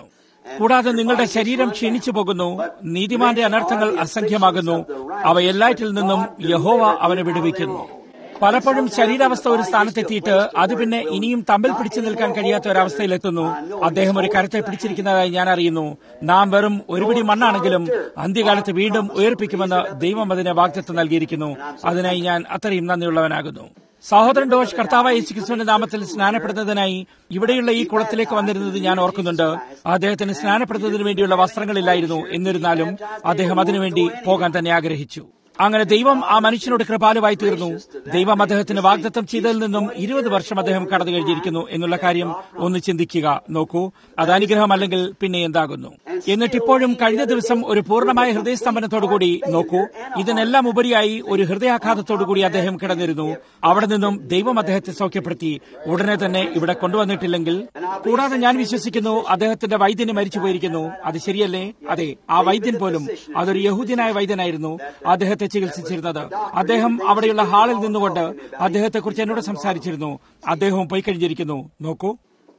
കൂടാതെ നിങ്ങളുടെ ശരീരം ക്ഷീണിച്ചു പോകുന്നു നീതിമാന്റെ അനർത്ഥങ്ങൾ അസംഖ്യമാകുന്നു അവ എല്ലാറ്റിൽ നിന്നും യഹോവ അവനെ വിടുവിക്കുന്നു പലപ്പോഴും ശരീരാവസ്ഥ ഒരു സ്ഥാനത്തെത്തിയിട്ട് അത് പിന്നെ ഇനിയും തമ്മിൽ പിടിച്ചു നിൽക്കാൻ കഴിയാത്ത ഒരവസ്ഥയിലെത്തുന്നു അദ്ദേഹം ഒരു കരത്തെ പിടിച്ചിരിക്കുന്നതായി ഞാൻ അറിയുന്നു നാം വെറും ഒരുപിടി മണ്ണാണെങ്കിലും അന്ത്യകാലത്ത് വീണ്ടും ഉയർപ്പിക്കുമെന്ന് ദൈവം അതിനെ വാഗ്ദത്വം നൽകിയിരിക്കുന്നു അതിനായി ഞാൻ അത്രയും നന്ദിയുള്ളവനാകുന്നു സഹോദരൻ ഡോഷ് കർത്താവ് യേശുക്രിസ്തുവിന്റെ നാമത്തിൽ സ്നാനപ്പെടുന്നതിനായി ഇവിടെയുള്ള ഈ കുളത്തിലേക്ക് വന്നിരുന്നത് ഞാൻ ഓർക്കുന്നുണ്ട് അദ്ദേഹത്തിന് സ്നാനപ്പെടുന്നതിന് വേണ്ടിയുള്ള വസ്ത്രങ്ങളില്ലായിരുന്നു എന്നിരുന്നാലും അദ്ദേഹം അതിനുവേണ്ടി പോകാൻ തന്നെ ആഗ്രഹിച്ചു അങ്ങനെ ദൈവം ആ മനുഷ്യനോട് കൃപാലുവായി തീർന്നു ദൈവം അദ്ദേഹത്തിന് വാഗ്ദത്തം ചെയ്തതിൽ നിന്നും ഇരുപത് വർഷം അദ്ദേഹം കടന്നു കഴിഞ്ഞിരിക്കുന്നു എന്നുള്ള കാര്യം ഒന്ന് ചിന്തിക്കുക നോക്കൂ അത് അനുഗ്രഹമല്ലെങ്കിൽ പിന്നെ എന്താകുന്നു എന്നിട്ട് ഇപ്പോഴും കഴിഞ്ഞ ദിവസം ഒരു പൂർണ്ണമായ ഹൃദയസ്തംഭനത്തോടുകൂടി നോക്കൂ ഇതിനെല്ലാം ഉപരിയായി ഒരു ഹൃദയാഘാതത്തോടുകൂടി അദ്ദേഹം കിടന്നിരുന്നു അവിടെ നിന്നും ദൈവം അദ്ദേഹത്തെ സൗഖ്യപ്പെടുത്തി ഉടനെ തന്നെ ഇവിടെ കൊണ്ടുവന്നിട്ടില്ലെങ്കിൽ കൂടാതെ ഞാൻ വിശ്വസിക്കുന്നു അദ്ദേഹത്തിന്റെ വൈദ്യന് മരിച്ചു പോയിരിക്കുന്നു അത് ശരിയല്ലേ അതെ ആ വൈദ്യൻ പോലും അതൊരു യഹൂദ്യനായ വൈദ്യനായിരുന്നു അദ്ദേഹത്തെ ചികിത്സിച്ചിരുന്നത് അദ്ദേഹം അവിടെയുള്ള ഹാളിൽ നിന്നുകൊണ്ട് അദ്ദേഹത്തെക്കുറിച്ച് എന്നോട് സംസാരിച്ചിരുന്നു അദ്ദേഹവും പോയി കഴിഞ്ഞിരിക്കുന്നു നോക്കൂ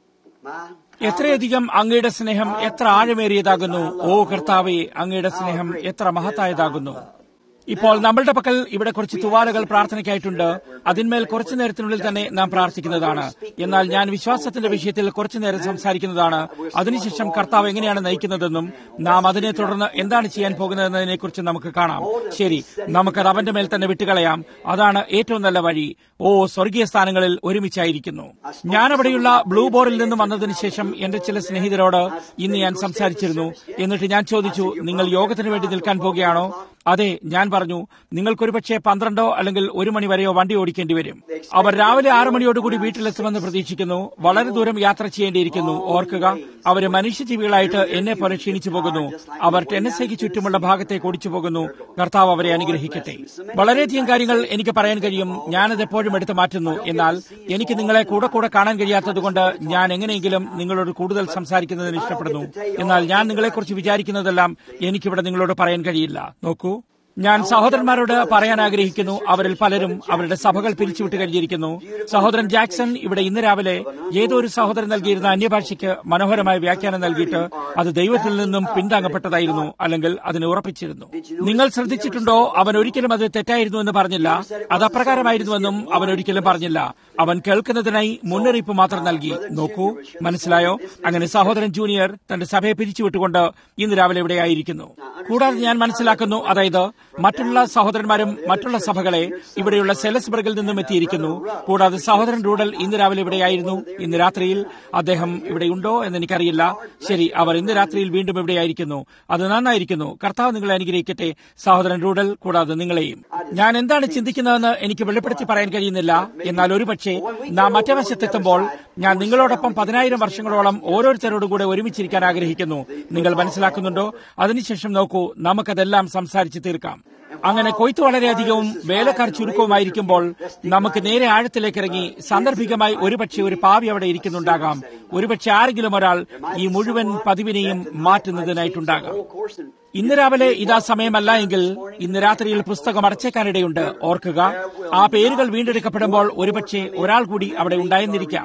എത്രയധികം അങ്ങയുടെ സ്നേഹം എത്ര ആഴമേറിയതാകുന്നു ഓ കർത്താവെ അങ്ങയുടെ സ്നേഹം എത്ര മഹത്തായതാകുന്നു ഇപ്പോൾ നമ്മളുടെ പക്കൽ ഇവിടെ കുറച്ച് തുവാലകൾ പ്രാർത്ഥനയ്ക്കായിട്ടുണ്ട് അതിന്മേൽ കുറച്ചു നേരത്തിനുള്ളിൽ തന്നെ നാം പ്രാർത്ഥിക്കുന്നതാണ് എന്നാൽ ഞാൻ വിശ്വാസത്തിന്റെ വിഷയത്തിൽ കുറച്ചു നേരം സംസാരിക്കുന്നതാണ് അതിനുശേഷം കർത്താവ് എങ്ങനെയാണ് നയിക്കുന്നതെന്നും നാം അതിനെ തുടർന്ന് എന്താണ് ചെയ്യാൻ പോകുന്നതെന്നതിനെ കുറിച്ച് നമുക്ക് കാണാം ശരി നമുക്കത് അവന്റെ മേൽ തന്നെ വിട്ടുകളയാം അതാണ് ഏറ്റവും നല്ല വഴി ഓ സ്വർഗീയ സ്ഥാനങ്ങളിൽ ഒരുമിച്ചായിരിക്കുന്നു ഞാൻ അവിടെയുള്ള ബ്ലൂ ബോറിൽ നിന്ന് വന്നതിന് ശേഷം എന്റെ ചില സ്നേഹിതരോട് ഇന്ന് ഞാൻ സംസാരിച്ചിരുന്നു എന്നിട്ട് ഞാൻ ചോദിച്ചു നിങ്ങൾ യോഗത്തിന് വേണ്ടി നിൽക്കാൻ പോകുകയാണോ അതെ ഞാൻ പറഞ്ഞു നിങ്ങൾക്കൊരു പക്ഷേ പന്ത്രണ്ടോ അല്ലെങ്കിൽ ഒരു മണി വരെയോ വണ്ടി ഓടിക്കേണ്ടി വരും അവർ രാവിലെ ആറു മണിയോടുകൂടി വീട്ടിലെത്തുമെന്ന് പ്രതീക്ഷിക്കുന്നു വളരെ ദൂരം യാത്ര ചെയ്യേണ്ടിയിരിക്കുന്നു ഓർക്കുക അവര് മനുഷ്യജീവികളായിട്ട് എന്നെ പോലെ ക്ഷീണിച്ചു പോകുന്നു അവർ ടെന്നസേക്ക് ചുറ്റുമുള്ള ഭാഗത്തേക്ക് ഓടിച്ചു പോകുന്നു കർത്താവ് അവരെ അനുഗ്രഹിക്കട്ടെ വളരെയധികം കാര്യങ്ങൾ എനിക്ക് പറയാൻ കഴിയും ഞാനത് എപ്പോഴും എടുത്തു മാറ്റുന്നു എന്നാൽ എനിക്ക് നിങ്ങളെ കൂടെ കൂടെ കാണാൻ കഴിയാത്തതുകൊണ്ട് ഞാൻ എങ്ങനെയെങ്കിലും നിങ്ങളോട് കൂടുതൽ സംസാരിക്കുന്നതിന് ഇഷ്ടപ്പെടുന്നു എന്നാൽ ഞാൻ നിങ്ങളെക്കുറിച്ച് വിചാരിക്കുന്നതെല്ലാം എനിക്കിവിടെ നിങ്ങളോട് പറയാൻ കഴിയില്ല നോക്കൂ ഞാൻ സഹോദരന്മാരോട് പറയാൻ ആഗ്രഹിക്കുന്നു അവരിൽ പലരും അവരുടെ സഭകൾ പിരിച്ചുവിട്ട് കഴിഞ്ഞിരിക്കുന്നു സഹോദരൻ ജാക്സൺ ഇവിടെ ഇന്ന് രാവിലെ ഏതോ ഒരു സഹോദരൻ നൽകിയിരുന്ന അന്യഭാഷയ്ക്ക് മനോഹരമായ വ്യാഖ്യാനം നൽകിയിട്ട് അത് ദൈവത്തിൽ നിന്നും പിന്താങ്ങപ്പെട്ടതായിരുന്നു അല്ലെങ്കിൽ അതിനെ ഉറപ്പിച്ചിരുന്നു നിങ്ങൾ ശ്രദ്ധിച്ചിട്ടുണ്ടോ അവൻ ഒരിക്കലും അത് തെറ്റായിരുന്നു എന്ന് പറഞ്ഞില്ല അത് അപ്രകാരമായിരുന്നുവെന്നും അവൻ ഒരിക്കലും പറഞ്ഞില്ല അവൻ കേൾക്കുന്നതിനായി മുന്നറിയിപ്പ് മാത്രം നൽകി നോക്കൂ മനസ്സിലായോ അങ്ങനെ സഹോദരൻ ജൂനിയർ തന്റെ സഭയെ പിരിച്ചുവിട്ടുകൊണ്ട് ഇന്ന് രാവിലെ ഇവിടെയായിരിക്കുന്നു കൂടാതെ ഞാൻ മനസ്സിലാക്കുന്നു അതായത് മറ്റുള്ള സഹോദരന്മാരും മറ്റുള്ള സഭകളെ ഇവിടെയുള്ള സെലസ്ബർഗിൽ നിന്നും എത്തിയിരിക്കുന്നു കൂടാതെ സഹോദരൻ റൂഡൽ ഇന്ന് രാവിലെ ഇവിടെയായിരുന്നു ഇന്ന് രാത്രിയിൽ അദ്ദേഹം ഇവിടെയുണ്ടോ എന്ന് എനിക്കറിയില്ല ശരി അവർ ഇന്ന് രാത്രിയിൽ വീണ്ടും ഇവിടെയായിരിക്കുന്നു അത് നന്നായിരിക്കുന്നു കർത്താവ് നിങ്ങളെ അനുഗ്രഹിക്കട്ടെ സഹോദരൻ റൂഡൽ കൂടാതെ നിങ്ങളെയും ഞാൻ എന്താണ് ചിന്തിക്കുന്നതെന്ന് എനിക്ക് വെളിപ്പെടുത്തി പറയാൻ കഴിയുന്നില്ല എന്നാൽ ഒരുപക്ഷെ നാം മറ്റേ വശത്തെത്തുമ്പോൾ ഞാൻ നിങ്ങളോടൊപ്പം പതിനായിരം വർഷങ്ങളോളം ഓരോരുത്തരോടും കൂടെ ഒരുമിച്ചിരിക്കാൻ ആഗ്രഹിക്കുന്നു നിങ്ങൾ മനസ്സിലാക്കുന്നുണ്ടോ അതിനുശേഷം നോക്കൂ നമുക്കതെല്ലാം സംസാരിച്ച് തീർക്കാം അങ്ങനെ കൊയ്ത്ത് വളരെയധികവും വേലക്കാർ ചുരുക്കവുമായിരിക്കുമ്പോൾ നമുക്ക് നേരെ ആഴത്തിലേക്ക് ഇറങ്ങി സാന്ദർഭികമായി ഒരുപക്ഷെ ഒരു പാവി അവിടെ ഇരിക്കുന്നുണ്ടാകാം ഒരുപക്ഷെ ആരെങ്കിലും ഒരാൾ ഈ മുഴുവൻ പതിവിനെയും മാറ്റുന്നതിനായിട്ടുണ്ടാകാം ഇന്ന് രാവിലെ ഇതാ സമയമല്ല എങ്കിൽ ഇന്ന് രാത്രിയിൽ പുസ്തകം അടച്ചേക്കാനിടയുണ്ട് ഓർക്കുക ആ പേരുകൾ വീണ്ടെടുക്കപ്പെടുമ്പോൾ ഒരുപക്ഷെ ഒരാൾ കൂടി അവിടെ ഉണ്ടായെന്നിരിക്കാം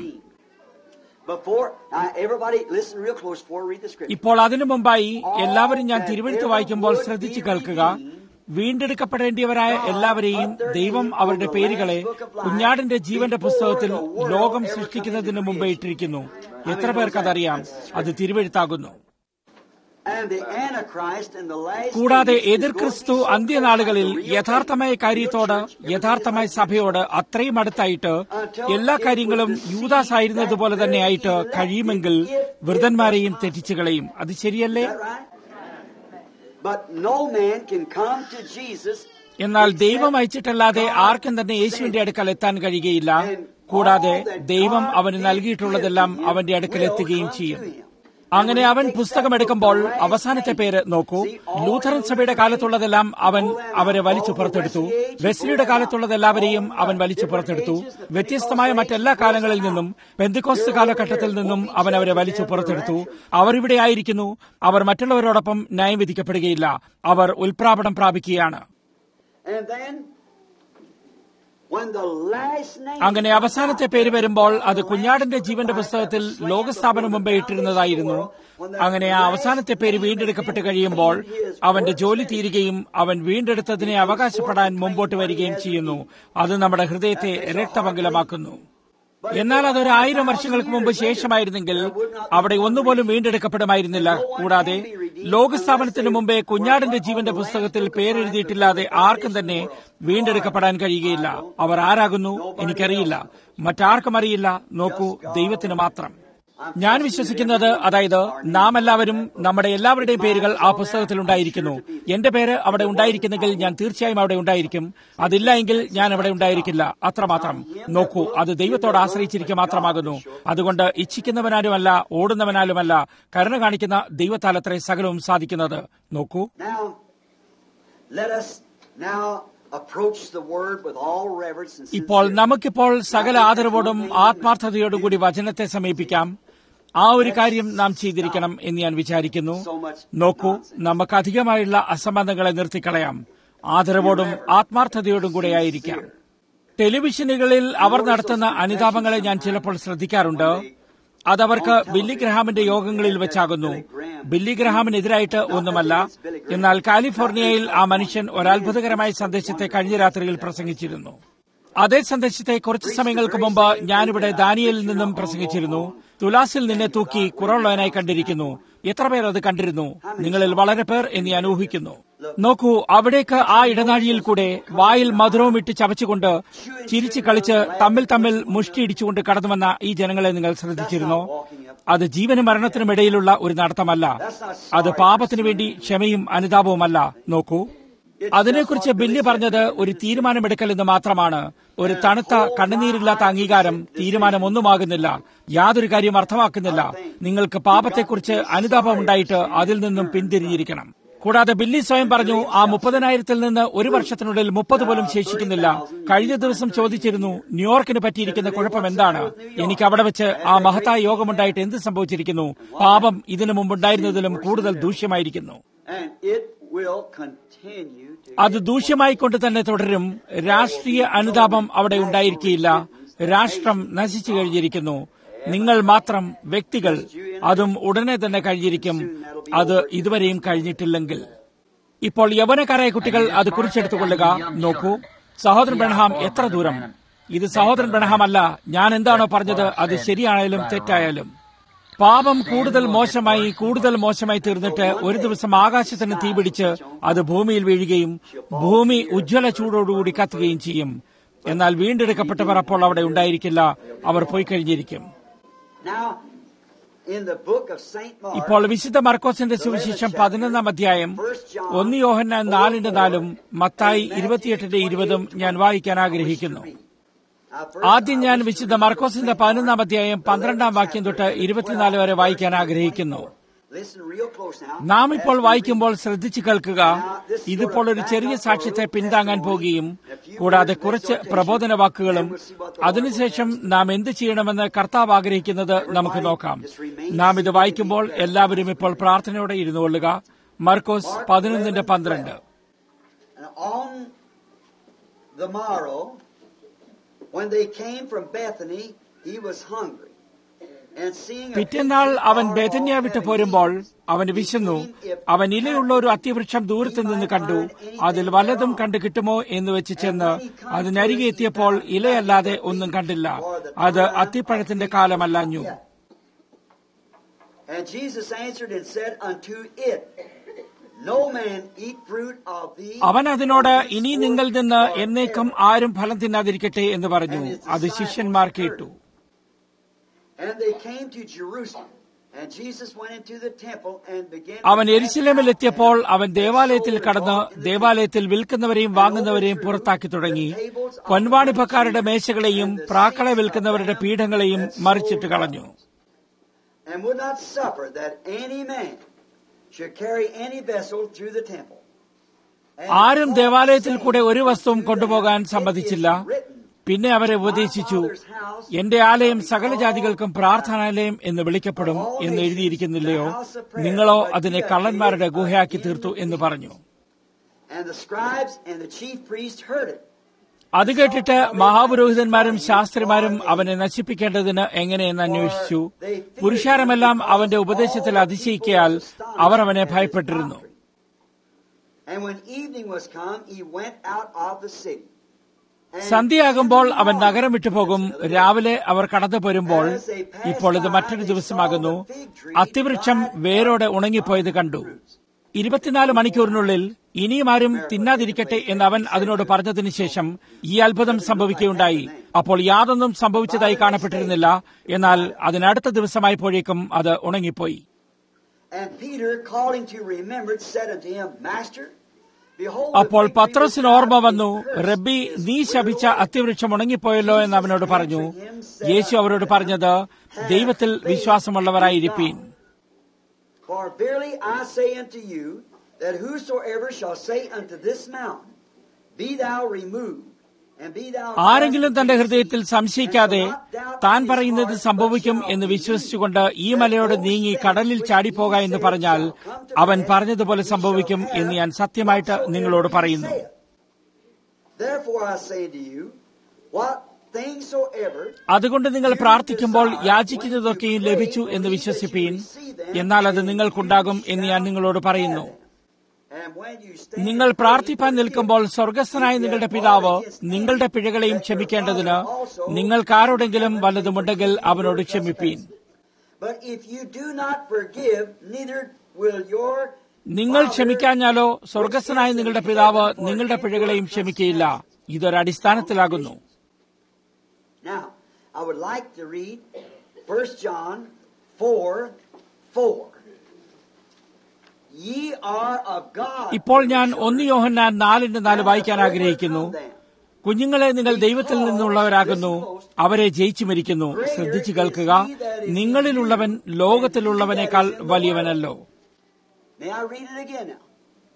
Before, now everybody listen real close before I read the scripture. ഇപ്പോൾ അതിനു മുമ്പായി എല്ലാവരും ഞാൻ തിരുവെഴുത്ത് വായിക്കുമ്പോൾ ശ്രദ്ധിച്ചു കേൾക്കുക വീണ്ടെടുക്കപ്പെടേണ്ടിയവരായ എല്ലാവരെയും ദൈവം അവരുടെ പേരുകളെ കുഞ്ഞാടിന്റെ ജീവന്റെ പുസ്തകത്തിൽ ലോകം സൃഷ്ടിക്കുന്നതിന് മുമ്പ് ഇട്ടിരിക്കുന്നു എത്ര പേർക്കതറിയാം അത് തിരുവെഴുത്താകുന്നു And the Antichrist in the last കൂടാതെ days is എതിർ going ക്രിസ്തു to be അന്ത്യനാളുകളിൽ the real യഥാർത്ഥമായ കാര്യത്തോട് യഥാർത്ഥമായ സഭയോട് അത്രയും അടുത്തായിട്ട് എല്ലാ കാര്യങ്ങളും യൂദാസ് ആയിരുന്നതുപോലെ തന്നെ ആയിട്ട് കഴിയുമെങ്കിൽ വൃതന്മാരെയും തെറ്റിച്ചു കളയും അത് ശരിയല്ലേ Is that right? But no man can come to Jesus എന്നാൽ ദൈവം അയച്ചിട്ടല്ലാതെ ആർക്കും തന്നെ യേശുവിന്റെ അടുക്കൽ എത്താൻ കഴിയുകയില്ല കൂടാതെ ദൈവം അവന് നൽകിയിട്ടുള്ളതെല്ലാം അവന്റെ അടുക്കൽ എത്തുകയും ചെയ്യും അങ്ങനെ അവൻ പുസ്തകം എടുക്കുമ്പോൾ അവസാനത്തെ പേര് നോക്കൂ ലൂഥറൻ സഭയുടെ കാലത്തുള്ളതെല്ലാം അവൻ അവരെ വലിച്ചു പുറത്തെടുത്തു വെസ്ലിയുടെ കാലത്തുള്ളതെല്ലാവരെയും അവൻ വലിച്ചു പുറത്തെടുത്തു വ്യത്യസ്തമായ മറ്റെല്ലാ കാലങ്ങളിൽ നിന്നും പെന്തിക്കോസ്ത് കാലഘട്ടത്തിൽ നിന്നും അവൻ അവരെ വലിച്ചു പുറത്തെടുത്തു അവർ ഇവിടെ ആയിരിക്കുന്നു അവർ മറ്റുള്ളവരോടൊപ്പം ന്യായം വിധിക്കപ്പെടുകയില്ല അവർ ഉൽപ്രാപണം പ്രാപിക്കുകയാണ് and then when the last name അങ്ങനെ അവസാനത്തെ പേര് വരുമ്പോൾ അത് കുഞ്ഞാടിന്റെ ജീവന്റെ പുസ്തകത്തിൽ ലോകസ്ഥാപനം മുമ്പേ ഇട്ടിരുന്നതായിരുന്നു അങ്ങനെ ആ അവസാനത്തെ പേര് വീണ്ടെടുക്കപ്പെട്ട് കഴിയുമ്പോൾ അവന്റെ ജോലി തീരുകയും അവൻ വീണ്ടെടുത്തതിനെ അവകാശപ്പെടാൻ മുമ്പോട്ട് വരികയും ചെയ്യുന്നു അത് നമ്മുടെ ഹൃദയത്തെ രക്തപങ്കിലമാക്കുന്നു എന്നാൽ അതൊരു ആയിരം വർഷങ്ങൾക്ക് മുമ്പ് ശേഷമായിരുന്നെങ്കിൽ അവിടെ ഒന്നുപോലും വീണ്ടെടുക്കപ്പെടുമായിരുന്നില്ല കൂടാതെ ലോകസ്ഥാപനത്തിന് മുമ്പേ കുഞ്ഞാടിന്റെ ജീവന്റെ പുസ്തകത്തിൽ പേരെഴുതിയിട്ടില്ലാതെ ആർക്കും തന്നെ വീണ്ടെടുക്കപ്പെടാൻ കഴിയുകയില്ല അവർ ആരാകുന്നു എനിക്കറിയില്ല മറ്റാർക്കും അറിയില്ല നോക്കൂ ദൈവത്തിന് മാത്രം ഞാൻ വിശ്വസിക്കുന്നത് അതായത് നാം എല്ലാവരും നമ്മുടെ എല്ലാവരുടെയും പേരുകൾ ആ പുസ്തകത്തിൽ ഉണ്ടായിരിക്കുന്നു എന്റെ പേര് അവിടെ ഉണ്ടായിരിക്കുന്നെങ്കിൽ ഞാൻ തീർച്ചയായും അവിടെ ഉണ്ടായിരിക്കും അതില്ല എങ്കിൽ ഞാൻ അവിടെ ഉണ്ടായിരിക്കില്ല അത്രമാത്രം നോക്കൂ അത് ദൈവത്തോട് ആശ്രയിച്ചിരിക്കുക മാത്രമാകുന്നു അതുകൊണ്ട് ഇച്ഛിക്കുന്നവനാലുമല്ല ഓടുന്നവനാലുമല്ല കരുണ കാണിക്കുന്ന ദൈവത്താലത്രേ സകലവും സാധിക്കുന്നത് നോക്കൂ Now, let us now approach the word with all reverence and ഇപ്പോൾ sincerity. നമുക്കിപ്പോൾ സകല ആദരവോടും ആത്മാർത്ഥതയോടുകൂടി വചനത്തെ സമീപിക്കാം ആ ഒരു കാര്യം നാം ചെയ്തിരിക്കണം എന്ന് ഞാൻ വിചാരിക്കുന്നു നോക്കൂ നമുക്ക് അധികമായുള്ള അസംബന്ധങ്ങളെ നിർത്തിക്കളയാം ആദരവോടും ആത്മാർത്ഥതയോടും കൂടെ ആയിരിക്കാം ടെലിവിഷനുകളിൽ അവർ നടത്തുന്ന അനുതാപങ്ങളെ ഞാൻ ചിലപ്പോൾ ശ്രദ്ധിക്കാറുണ്ട് അതവർക്ക് ബില്ലി ഗ്രഹാമിന്റെ യോഗങ്ങളിൽ വെച്ചാകുന്നു ബില്ലി ഗ്രഹാമിനെതിരായിട്ട് ഒന്നുമല്ല എന്നാൽ കാലിഫോർണിയയിൽ ആ മനുഷ്യൻ ഒരത്ഭുതകരമായ സന്ദേശത്തെ കഴിഞ്ഞ രാത്രിയിൽ പ്രസംഗിച്ചിരുന്നു അതേ സന്ദേശത്തെ കുറച്ച് സമയങ്ങൾക്ക് മുമ്പ് ഞാനിവിടെ ദാനിയലിൽ നിന്നും പ്രസംഗിച്ചിരുന്നു തുലാസിൽ നിന്നെ തൂക്കി കുറവുള്ളവനായി കണ്ടിരിക്കുന്നു എത്ര പേർ അത് കണ്ടിരുന്നു നിങ്ങളിൽ വളരെ പേർ എന്ന് ഞാൻ ഊഹിക്കുന്നു നോക്കൂ അവിടേക്ക് ആ ഇടനാഴിയിൽ കൂടെ വായിൽ മധുരവും ഇട്ട് ചവച്ചുകൊണ്ട് ചിരിച്ചു കളിച്ച് തമ്മിൽ തമ്മിൽ മുഷ്ടിയിടിച്ചുകൊണ്ട് കടന്നുവന്ന ഈ ജനങ്ങളെ നിങ്ങൾ ശ്രദ്ധിച്ചിരുന്നോ അത് ജീവനും മരണത്തിനും ഇടയിലുള്ള ഒരു നടത്തമല്ല അത് പാപത്തിനു വേണ്ടി ക്ഷമയും അനുതാപവുമല്ല നോക്കൂ അതിനെക്കുറിച്ച് ബില്ലി പറഞ്ഞത് ഒരു തീരുമാനമെടുക്കൽ എന്ന് മാത്രമാണ് ഒരു തണുത്ത കണ്ണുനീരില്ലാത്ത അംഗീകാരം തീരുമാനമൊന്നുമാകുന്നില്ല യാതൊരു കാര്യം അർത്ഥമാക്കുന്നില്ല നിങ്ങൾക്ക് പാപത്തെക്കുറിച്ച് അനുതാപമുണ്ടായിട്ട് അതിൽ നിന്നും പിന്തിരിഞ്ഞിരിക്കണം കൂടാതെ ബില്ലി സ്വയം പറഞ്ഞു ആ മുപ്പതിനായിരത്തിൽ നിന്ന് ഒരു വർഷത്തിനുള്ളിൽ മുപ്പത് പോലും ശേഷിക്കുന്നില്ല കഴിഞ്ഞ ദിവസം ചോദിച്ചിരുന്നു ന്യൂയോർക്കിന് പറ്റിയിരിക്കുന്ന കുഴപ്പം എന്താണ് എനിക്ക് അവിടെ വെച്ച് ആ മഹത്തായ യോഗമുണ്ടായിട്ട് എന്ത് സംഭവിച്ചിരിക്കുന്നു പാപം ഇതിനു മുമ്പുണ്ടായിരുന്നതിലും കൂടുതൽ ദൂഷ്യമായിരിക്കുന്നു And it will continue to. അത് ദൂഷ്യമായിക്കൊണ്ട് തന്നെ തുടരും രാഷ്ട്രീയ അനുതാപം അവിടെ ഉണ്ടായിരിക്കില്ല രാഷ്ട്രം നശിച്ചു കഴിഞ്ഞിരിക്കുന്നു നിങ്ങൾ മാത്രം വ്യക്തികൾ അതും ഉടനെ തന്നെ കഴിഞ്ഞിരിക്കും അത് ഇതുവരെയും കഴിഞ്ഞിട്ടില്ലെങ്കിൽ ഇപ്പോൾ യൗവനക്കാരായ കുട്ടികൾ അത് കുറിച്ചെടുത്തുകൊള്ളുക നോക്കൂ സഹോദരൻ ബ്രഹ്ഹാം എത്ര ദൂരം ഇത് സഹോദരൻ ബ്രഹ്ഹാം അല്ല ഞാൻ എന്താണോ പറഞ്ഞത് അത് ശരിയായാലും തെറ്റായാലും പാപം കൂടുതൽ മോശമായി കൂടുതൽ മോശമായി തീർന്നിട്ട് ഒരു ദിവസം ആകാശത്തിന് തീപിടിച്ച് അത് ഭൂമിയിൽ വീഴുകയും ഭൂമി ഉജ്ജ്വല ചൂടോടുകൂടി കത്തുകയും ചെയ്യും എന്നാൽ വീണ്ടെടുക്കപ്പെട്ടവർ അപ്പോൾ അവിടെ ഉണ്ടായിരിക്കില്ല അവർ പോയി കഴിഞ്ഞിരിക്കും Now, in the book of St. Mark, ഇപ്പോൾ വിശുദ്ധ മർക്കോസിന്റെ സുവിശേഷം പതിനൊന്നാം അധ്യായം ഒന്ന് യോഹന്നാൻ നാലിന്റെ നാലും മത്തായി ഇരുപത്തിയെട്ടിന്റെ ഇരുപതും ഞാൻ വായിക്കാൻ ആഗ്രഹിക്കുന്നു now first, ആദ്യം ഞാൻ വിശുദ്ധ മർക്കോസിന്റെ പതിനൊന്നാം അധ്യായം പന്ത്രണ്ടാം വാക്യം തൊട്ട് ഇരുപത്തിനാല് വരെ വായിക്കാൻ ആഗ്രഹിക്കുന്നു listen real close now. നാം ഇപ്പോൾ വായിക്കുമ്പോൾ ശ്രദ്ധിച്ചു കേൾക്കുക ഇതിപ്പോൾ ഒരു ചെറിയ സാക്ഷ്യത്തെ പിന്താങ്ങാൻ പോകുകയും കൂടാതെ കുറച്ച് പ്രബോധന വാക്കുകളും അതിനുശേഷം നാം എന്ത് ചെയ്യണമെന്ന് കർത്താവ് ആഗ്രഹിക്കുന്നത് നമുക്ക് നോക്കാം നാം ഇത് വായിക്കുമ്പോൾ എല്ലാവരും ഇപ്പോൾ പ്രാർത്ഥനയോടെ ഇരുന്നു കൊള്ളുക മർക്കോസ് പതിനൊന്നിന്റെ പന്ത്രണ്ട് And on the morrow, when they came from Bethany, he was hungry. And seeing a പിറ്റേന്നാൾ fig tree അവൻ far ബേതന്യ off വിട്ട് having പോരുമ്പോൾ eaten, അവന് വിശന്നു അവൻ ഇലയുള്ള ഒരു അത്യവൃക്ഷം ദൂരത്തു നിന്ന് കണ്ടു അതിൽ വല്ലതും കണ്ടു കിട്ടുമോ എന്ന് വെച്ച് ചെന്ന് അതിനരികെ എത്തിയപ്പോൾ ഇലയല്ലാതെ ഒന്നും കണ്ടില്ല അത് അത്തിപ്പഴത്തിന്റെ കാലമല്ലാഞ്ഞു And Jesus answered and said unto it, No man eat fruit of thee. അവൻ അതിനോട് ഇനി നിങ്ങൾ നിന്ന് എന്നേക്കും ആരും ഫലം തിന്നാതിരിക്കട്ടെ എന്ന് പറഞ്ഞു അത് ശിഷ്യന്മാർ കേട്ടു And they came to Jerusalem. And Jesus went into the temple and began to അവൻ എരിശിലേമിൽ എത്തിയപ്പോൾ അവൻ ദേവാലയത്തിൽ കടന്ന് ദേവാലയത്തിൽ വിൽക്കുന്നവരെയും വാങ്ങുന്നവരെയും പുറത്താക്കി തുടങ്ങി പൊൻവാണിഭക്കാരുടെ മേശകളെയും പ്രാക്കളെ വിൽക്കുന്നവരുടെ പീഠങ്ങളെയും മറിച്ചിട്ട് കളഞ്ഞു and would not suffer that any man should carry any vessel through the temple. And ആരും ദേവാലയത്തിൽ കൂടെ ഒരു വസ്തുവും കൊണ്ടുപോകാൻ സമ്മതിച്ചില്ല പിന്നെ അവരെ ഉപദേശിച്ചു എന്റെ ആലയം സകല ജാതികൾക്കും പ്രാർത്ഥനാലയം എന്ന് വിളിക്കപ്പെടും എന്ന് എഴുതിയിരിക്കുന്നില്ലയോ നിങ്ങളോ അതിനെ കള്ളന്മാരുടെ ഗുഹയാക്കി തീർത്തു എന്ന് പറഞ്ഞു And the scribes and the chief priests heard it. അത് കേട്ടിട്ട് മഹാപുരോഹിതന്മാരും ശാസ്ത്രിമാരും അവനെ നശിപ്പിക്കേണ്ടതിന് എങ്ങനെയെന്ന് അന്വേഷിച്ചു പുരുഷാരമെല്ലാം അവന്റെ ഉപദേശത്തിൽ അതിശയിക്കയാൽ അവർ അവനെ ഭയപ്പെട്ടിരുന്നു And when evening was come, he went out of the city. And സന്ധ്യയാകുമ്പോൾ അവൻ നഗരം വിട്ടുപോകും രാവിലെ അവർ കടന്നു പോരുമ്പോൾ ഇപ്പോൾ ഇത് മറ്റൊരു ദിവസമാകുന്നു അത്തിവൃക്ഷം വേരോടെ ഉണങ്ങിപ്പോയത് കണ്ടു ഇരുപത്തിനാല് മണിക്കൂറിനുള്ളിൽ ഇനിയും ആരും തിന്നാതിരിക്കട്ടെ എന്ന് അവൻ അതിനോട് പറഞ്ഞതിനു ശേഷം ഈ അത്ഭുതം സംഭവിക്കുകയുണ്ടായി അപ്പോൾ യാതൊന്നും സംഭവിച്ചതായി കാണപ്പെട്ടിരുന്നില്ല എന്നാൽ അതിനടുത്ത ദിവസമായപ്പോഴേക്കും അത് ഉണങ്ങിപ്പോയി And Peter, calling to remembrance, said unto him, Master, behold, the അപ്പോൾ fig tree പത്രോസിന് which ഓർമ്മ thou വന്നു hast cursed റബ്ബി is നീ ശപിച്ച withered away." അത്തിവൃക്ഷം ഉണങ്ങിപ്പോയല്ലോ എന്ന് അവനോട് പറഞ്ഞു യേശു അവരോട് പറഞ്ഞത് ദൈവത്തിൽ വിശ്വാസമുള്ളവരായിരിപ്പീൻ For verily I say unto you, that whosoever shall say unto this mountain, Be thou removed, and be thou ആരെങ്കിലും തന്റെ ഹൃദയത്തിൽ സംശയിക്കാതെ താൻ പറയുന്നത് സംഭവിക്കും എന്ന് വിശ്വസിച്ചുകൊണ്ട് ഈ മലയോട് നീങ്ങി കടലിൽ ചാടിപ്പോക എന്ന് പറഞ്ഞാൽ അവൻ പറഞ്ഞതുപോലെ സംഭവിക്കും എന്ന് ഞാൻ സത്യമായിട്ട് നിങ്ങളോട് പറയുന്നു Therefore I say unto you, what things soever അതുകൊണ്ട് നിങ്ങൾ പ്രാർത്ഥിക്കുമ്പോൾ യാചിക്കുന്നതൊക്കെയും ലഭിച്ചു എന്ന് വിശ്വസിപ്പീൻ എന്നാൽ അത് നിങ്ങൾക്കുണ്ടാകും എന്ന് ഞാൻ നിങ്ങളോട് പറയുന്നു and when you stand നിങ്ങൾ പ്രാർത്ഥിപ്പാൻ നിൽക്കുമ്പോൾ സ്വർഗസ്ഥനായ നിങ്ങളുടെ പിതാവ് നിങ്ങളുടെ പിഴകളെയും ക്ഷമിക്കേണ്ടതിന് നിങ്ങൾക്കാരോടെങ്കിലും വല്ലതുമുണ്ടെങ്കിൽ അവനോട് ക്ഷമിപ്പീൻ But if you do not forgive, neither will your നിങ്ങൾ ക്ഷമിക്കാഞ്ഞാലോ സ്വർഗസ്ഥനായ നിങ്ങളുടെ പിതാവ് നിങ്ങളുടെ പിഴകളെയും ക്ഷമിക്കയില്ല ഇതൊരടിസ്ഥാനത്തിലാകുന്നു Now, I would like to read 1 John 4 4. Ye are of God. ഇപ്പോൾ ഞാൻ ഒന്ന് യോഹന്നാൻ നാലിന്റെ നാല് വായിക്കാൻ ആഗ്രഹിക്കുന്നു കുഞ്ഞുങ്ങളെ നിങ്ങൾ ദൈവത്തിൽ നിന്നുള്ളവരാകുന്നു അവരെ ജയിച്ചു മരിക്കുന്നു ശ്രദ്ധിച്ചു കേൾക്കുക നിങ്ങളിലുള്ളവൻ ലോകത്തിലുള്ളവനേക്കാൾ വലിയവനല്ലോ May I read it again now?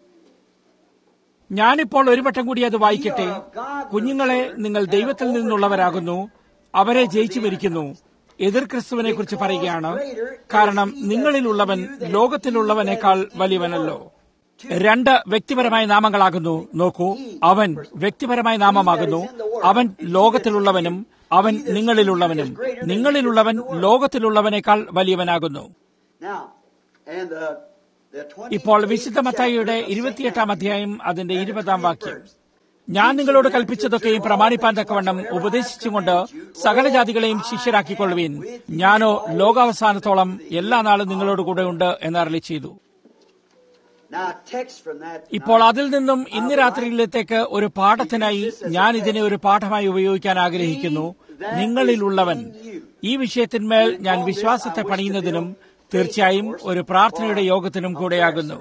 ഞാനിപ്പോൾ ഒരു വട്ടം കൂടി അത് വായിക്കട്ടെ കുഞ്ഞുങ്ങളെ നിങ്ങൾ ദൈവത്തിൽ നിന്നുള്ളവരാകുന്നു അവരെ ജയിച്ചു മരിക്കുന്നു എതിർ ക്രിസ്തുവിനെ കുറിച്ച് പറയുകയാണ് കാരണം നിങ്ങളിലുള്ളവൻ ലോകത്തിലുള്ളവനേക്കാൾ വലിയവനല്ലോ രണ്ട് വ്യക്തിപരമായ നാമങ്ങളാകുന്നു നോക്കൂ അവൻ വ്യക്തിപരമായ നാമമാകുന്നു അവൻ ലോകത്തിലുള്ളവനും അവൻ നിങ്ങളിലുള്ളവനും നിങ്ങളിലുള്ളവൻ ലോകത്തിലുള്ളവനേക്കാൾ വലിയവനാകുന്നു Now, and the, the 20 ഇപ്പോൾ വിശുദ്ധ മത്തായിയുടെ ഇരുപത്തിയെട്ടാം അധ്യായം അതിന്റെ ഇരുപതാം വാക്യം ഞാൻ നിങ്ങളോട് കൽപ്പിച്ചതൊക്കെയും പ്രമാണിപ്പാൻ തക്കവണ്ണം ഉപദേശിച്ചുകൊണ്ട് സകല ജാതികളെയും ശിഷ്യരാക്കിക്കൊള്ളുവീൻ ഞാനോ ലോകാവസാനത്തോളം എല്ലാ നാളും നിങ്ങളോട് കൂടെ ഉണ്ട് എന്നറിളി ചെയ്തു Now, a text from that. ഇപ്പോൾ അതിൽ നിന്നും ഇന്ന് രാത്രിയിലത്തേക്ക് ഒരു പാഠത്തിനായി ഞാൻ ഇതിനെ ഒരു പാഠമായി ഉപയോഗിക്കാൻ ആഗ്രഹിക്കുന്നു നിങ്ങളിലുള്ളവൻ ഈ വിഷയത്തിന്മേൽ ഞാൻ വിശ്വാസത്തെ പണിയുന്നതിനും തീർച്ചയായും ഒരു പ്രാർത്ഥനയുടെ യോഗത്തിനും കൂടെയാകുന്നു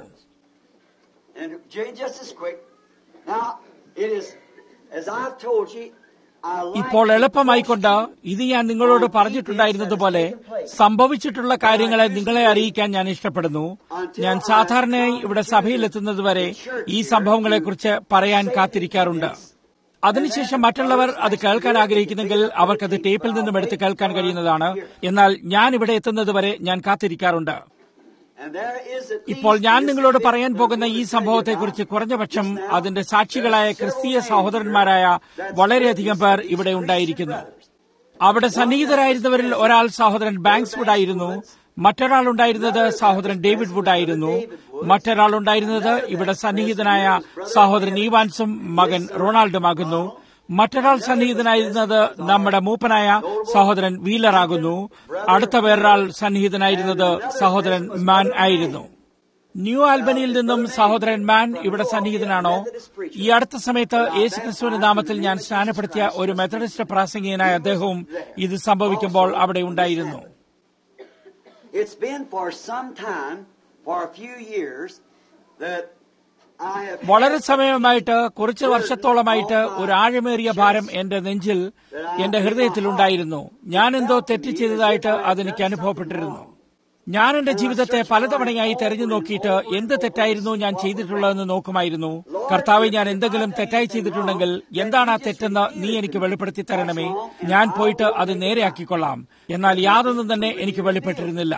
And Jay, just as quick. Now, it is, as I've told you, I like ഇപ്പോൾ to എളുപ്പമായിക്കൊണ്ട് ഇത് ഞാൻ നിങ്ങളോട് പറഞ്ഞിട്ടുണ്ടായിരുന്നതുപോലെ സംഭവിച്ചിട്ടുള്ള കാര്യങ്ങളെ നിങ്ങളെ അറിയിക്കാൻ ഞാൻ ഇഷ്ടപ്പെടുന്നു ഞാൻ സാധാരണയായി ഇവിടെ സഭയിലെത്തുന്നതുവരെ ഈ സംഭവങ്ങളെക്കുറിച്ച് പറയാൻ കാത്തിരിക്കാറുണ്ട് അതിനുശേഷം മറ്റുള്ളവർ അത് കേൾക്കാൻ ആഗ്രഹിക്കുന്നെങ്കിൽ അവർക്കത് ടേപ്പിൽ നിന്നും എടുത്ത് കേൾക്കാൻ കഴിയുന്നതാണ് എന്നാൽ ഞാൻ ഇവിടെ എത്തുന്നതുവരെ ഞാൻ കാത്തിരിക്കാറുണ്ട് And there is at ഇപ്പോൾ least ഞാൻ this നിങ്ങളോട് event പറയാൻ പോകുന്ന ഈ that we സംഭവത്തെക്കുറിച്ച് say കുറഞ്ഞപക്ഷം now, അതിന്റെ സാക്ഷികളായ ക്രിസ്തീയ സഹോദരന്മാരായ വളരെയധികം പേർ ഇവിടെ ഉണ്ടായിരിക്കുന്നു അവിടെ സന്നിഹിതരായിരുന്നവരിൽ ഒരാൾ സഹോദരൻ ബാങ്ക്സ് വുഡ് ആയിരുന്നു മറ്റൊരാൾ ഉണ്ടായിരുന്നത് സഹോദരൻ ഡേവിഡ് വുഡ് ആയിരുന്നു മറ്റൊരാൾ ഉണ്ടായിരുന്നത് ഇവിടെ സന്നിഹിതനായ സഹോദരൻ ഈവാൻസും മകൻ റൊണാൾഡുമാകുന്നു മറ്റൊരാൾ സന്നിഹിതനായിരുന്നത് നമ്മുടെ മൂപ്പനായ സഹോദരൻ വീലർ ആകുന്നു അടുത്ത വേറൊരാൾ സന്നിഹിതനായിരുന്നത് സഹോദരൻ മാൻ ആയിരുന്നു ന്യൂ ആൽബനിയിൽ നിന്നും സഹോദരൻ മാൻ ഇവിടെ സന്നിഹിതനാണോ ഈ അടുത്ത സമയത്ത് യേശുക്രിസ്തുവിന്റെ നാമത്തിൽ ഞാൻ സ്നാനപ്പെടുത്തിയ ഒരു മെത്തഡിസ്റ്റ് പ്രാസംഗികനായ അദ്ദേഹവും ഇത് സംഭവിക്കുമ്പോൾ അവിടെ ഉണ്ടായിരുന്നു It's been for some time, for a few years, that I have വളരെ സമയമായിട്ട് കുറച്ച് വർഷത്തോളമായിട്ട് ഒരു ആഴമേറിയ ഭാരം എന്റെ നെഞ്ചിൽ എന്റെ ഹൃദയത്തിൽ ഉണ്ടായിരുന്നു ഞാൻ എന്തോ തെറ്റ് ചെയ്തതായിട്ട് അതെനിക്ക് അനുഭവപ്പെട്ടിരുന്നു ഞാൻ എന്റെ ജീവിതത്തെ പലതവണയായി തെരഞ്ഞു നോക്കിയിട്ട് എന്ത് തെറ്റായിരുന്നു ഞാൻ ചെയ്തിട്ടുള്ളതെന്ന് നോക്കുമായിരുന്നു കർത്താവ് ഞാൻ എന്തെങ്കിലും തെറ്റായി ചെയ്തിട്ടുണ്ടെങ്കിൽ എന്താണ് ആ തെറ്റെന്ന് നീ എനിക്ക് വെളിപ്പെടുത്തി തരണമേ ഞാൻ പോയിട്ട് അത് നേരെയാക്കിക്കൊള്ളാം എന്നാൽ യാതൊന്നും തന്നെ എനിക്ക് വെളിപ്പെട്ടിരുന്നില്ല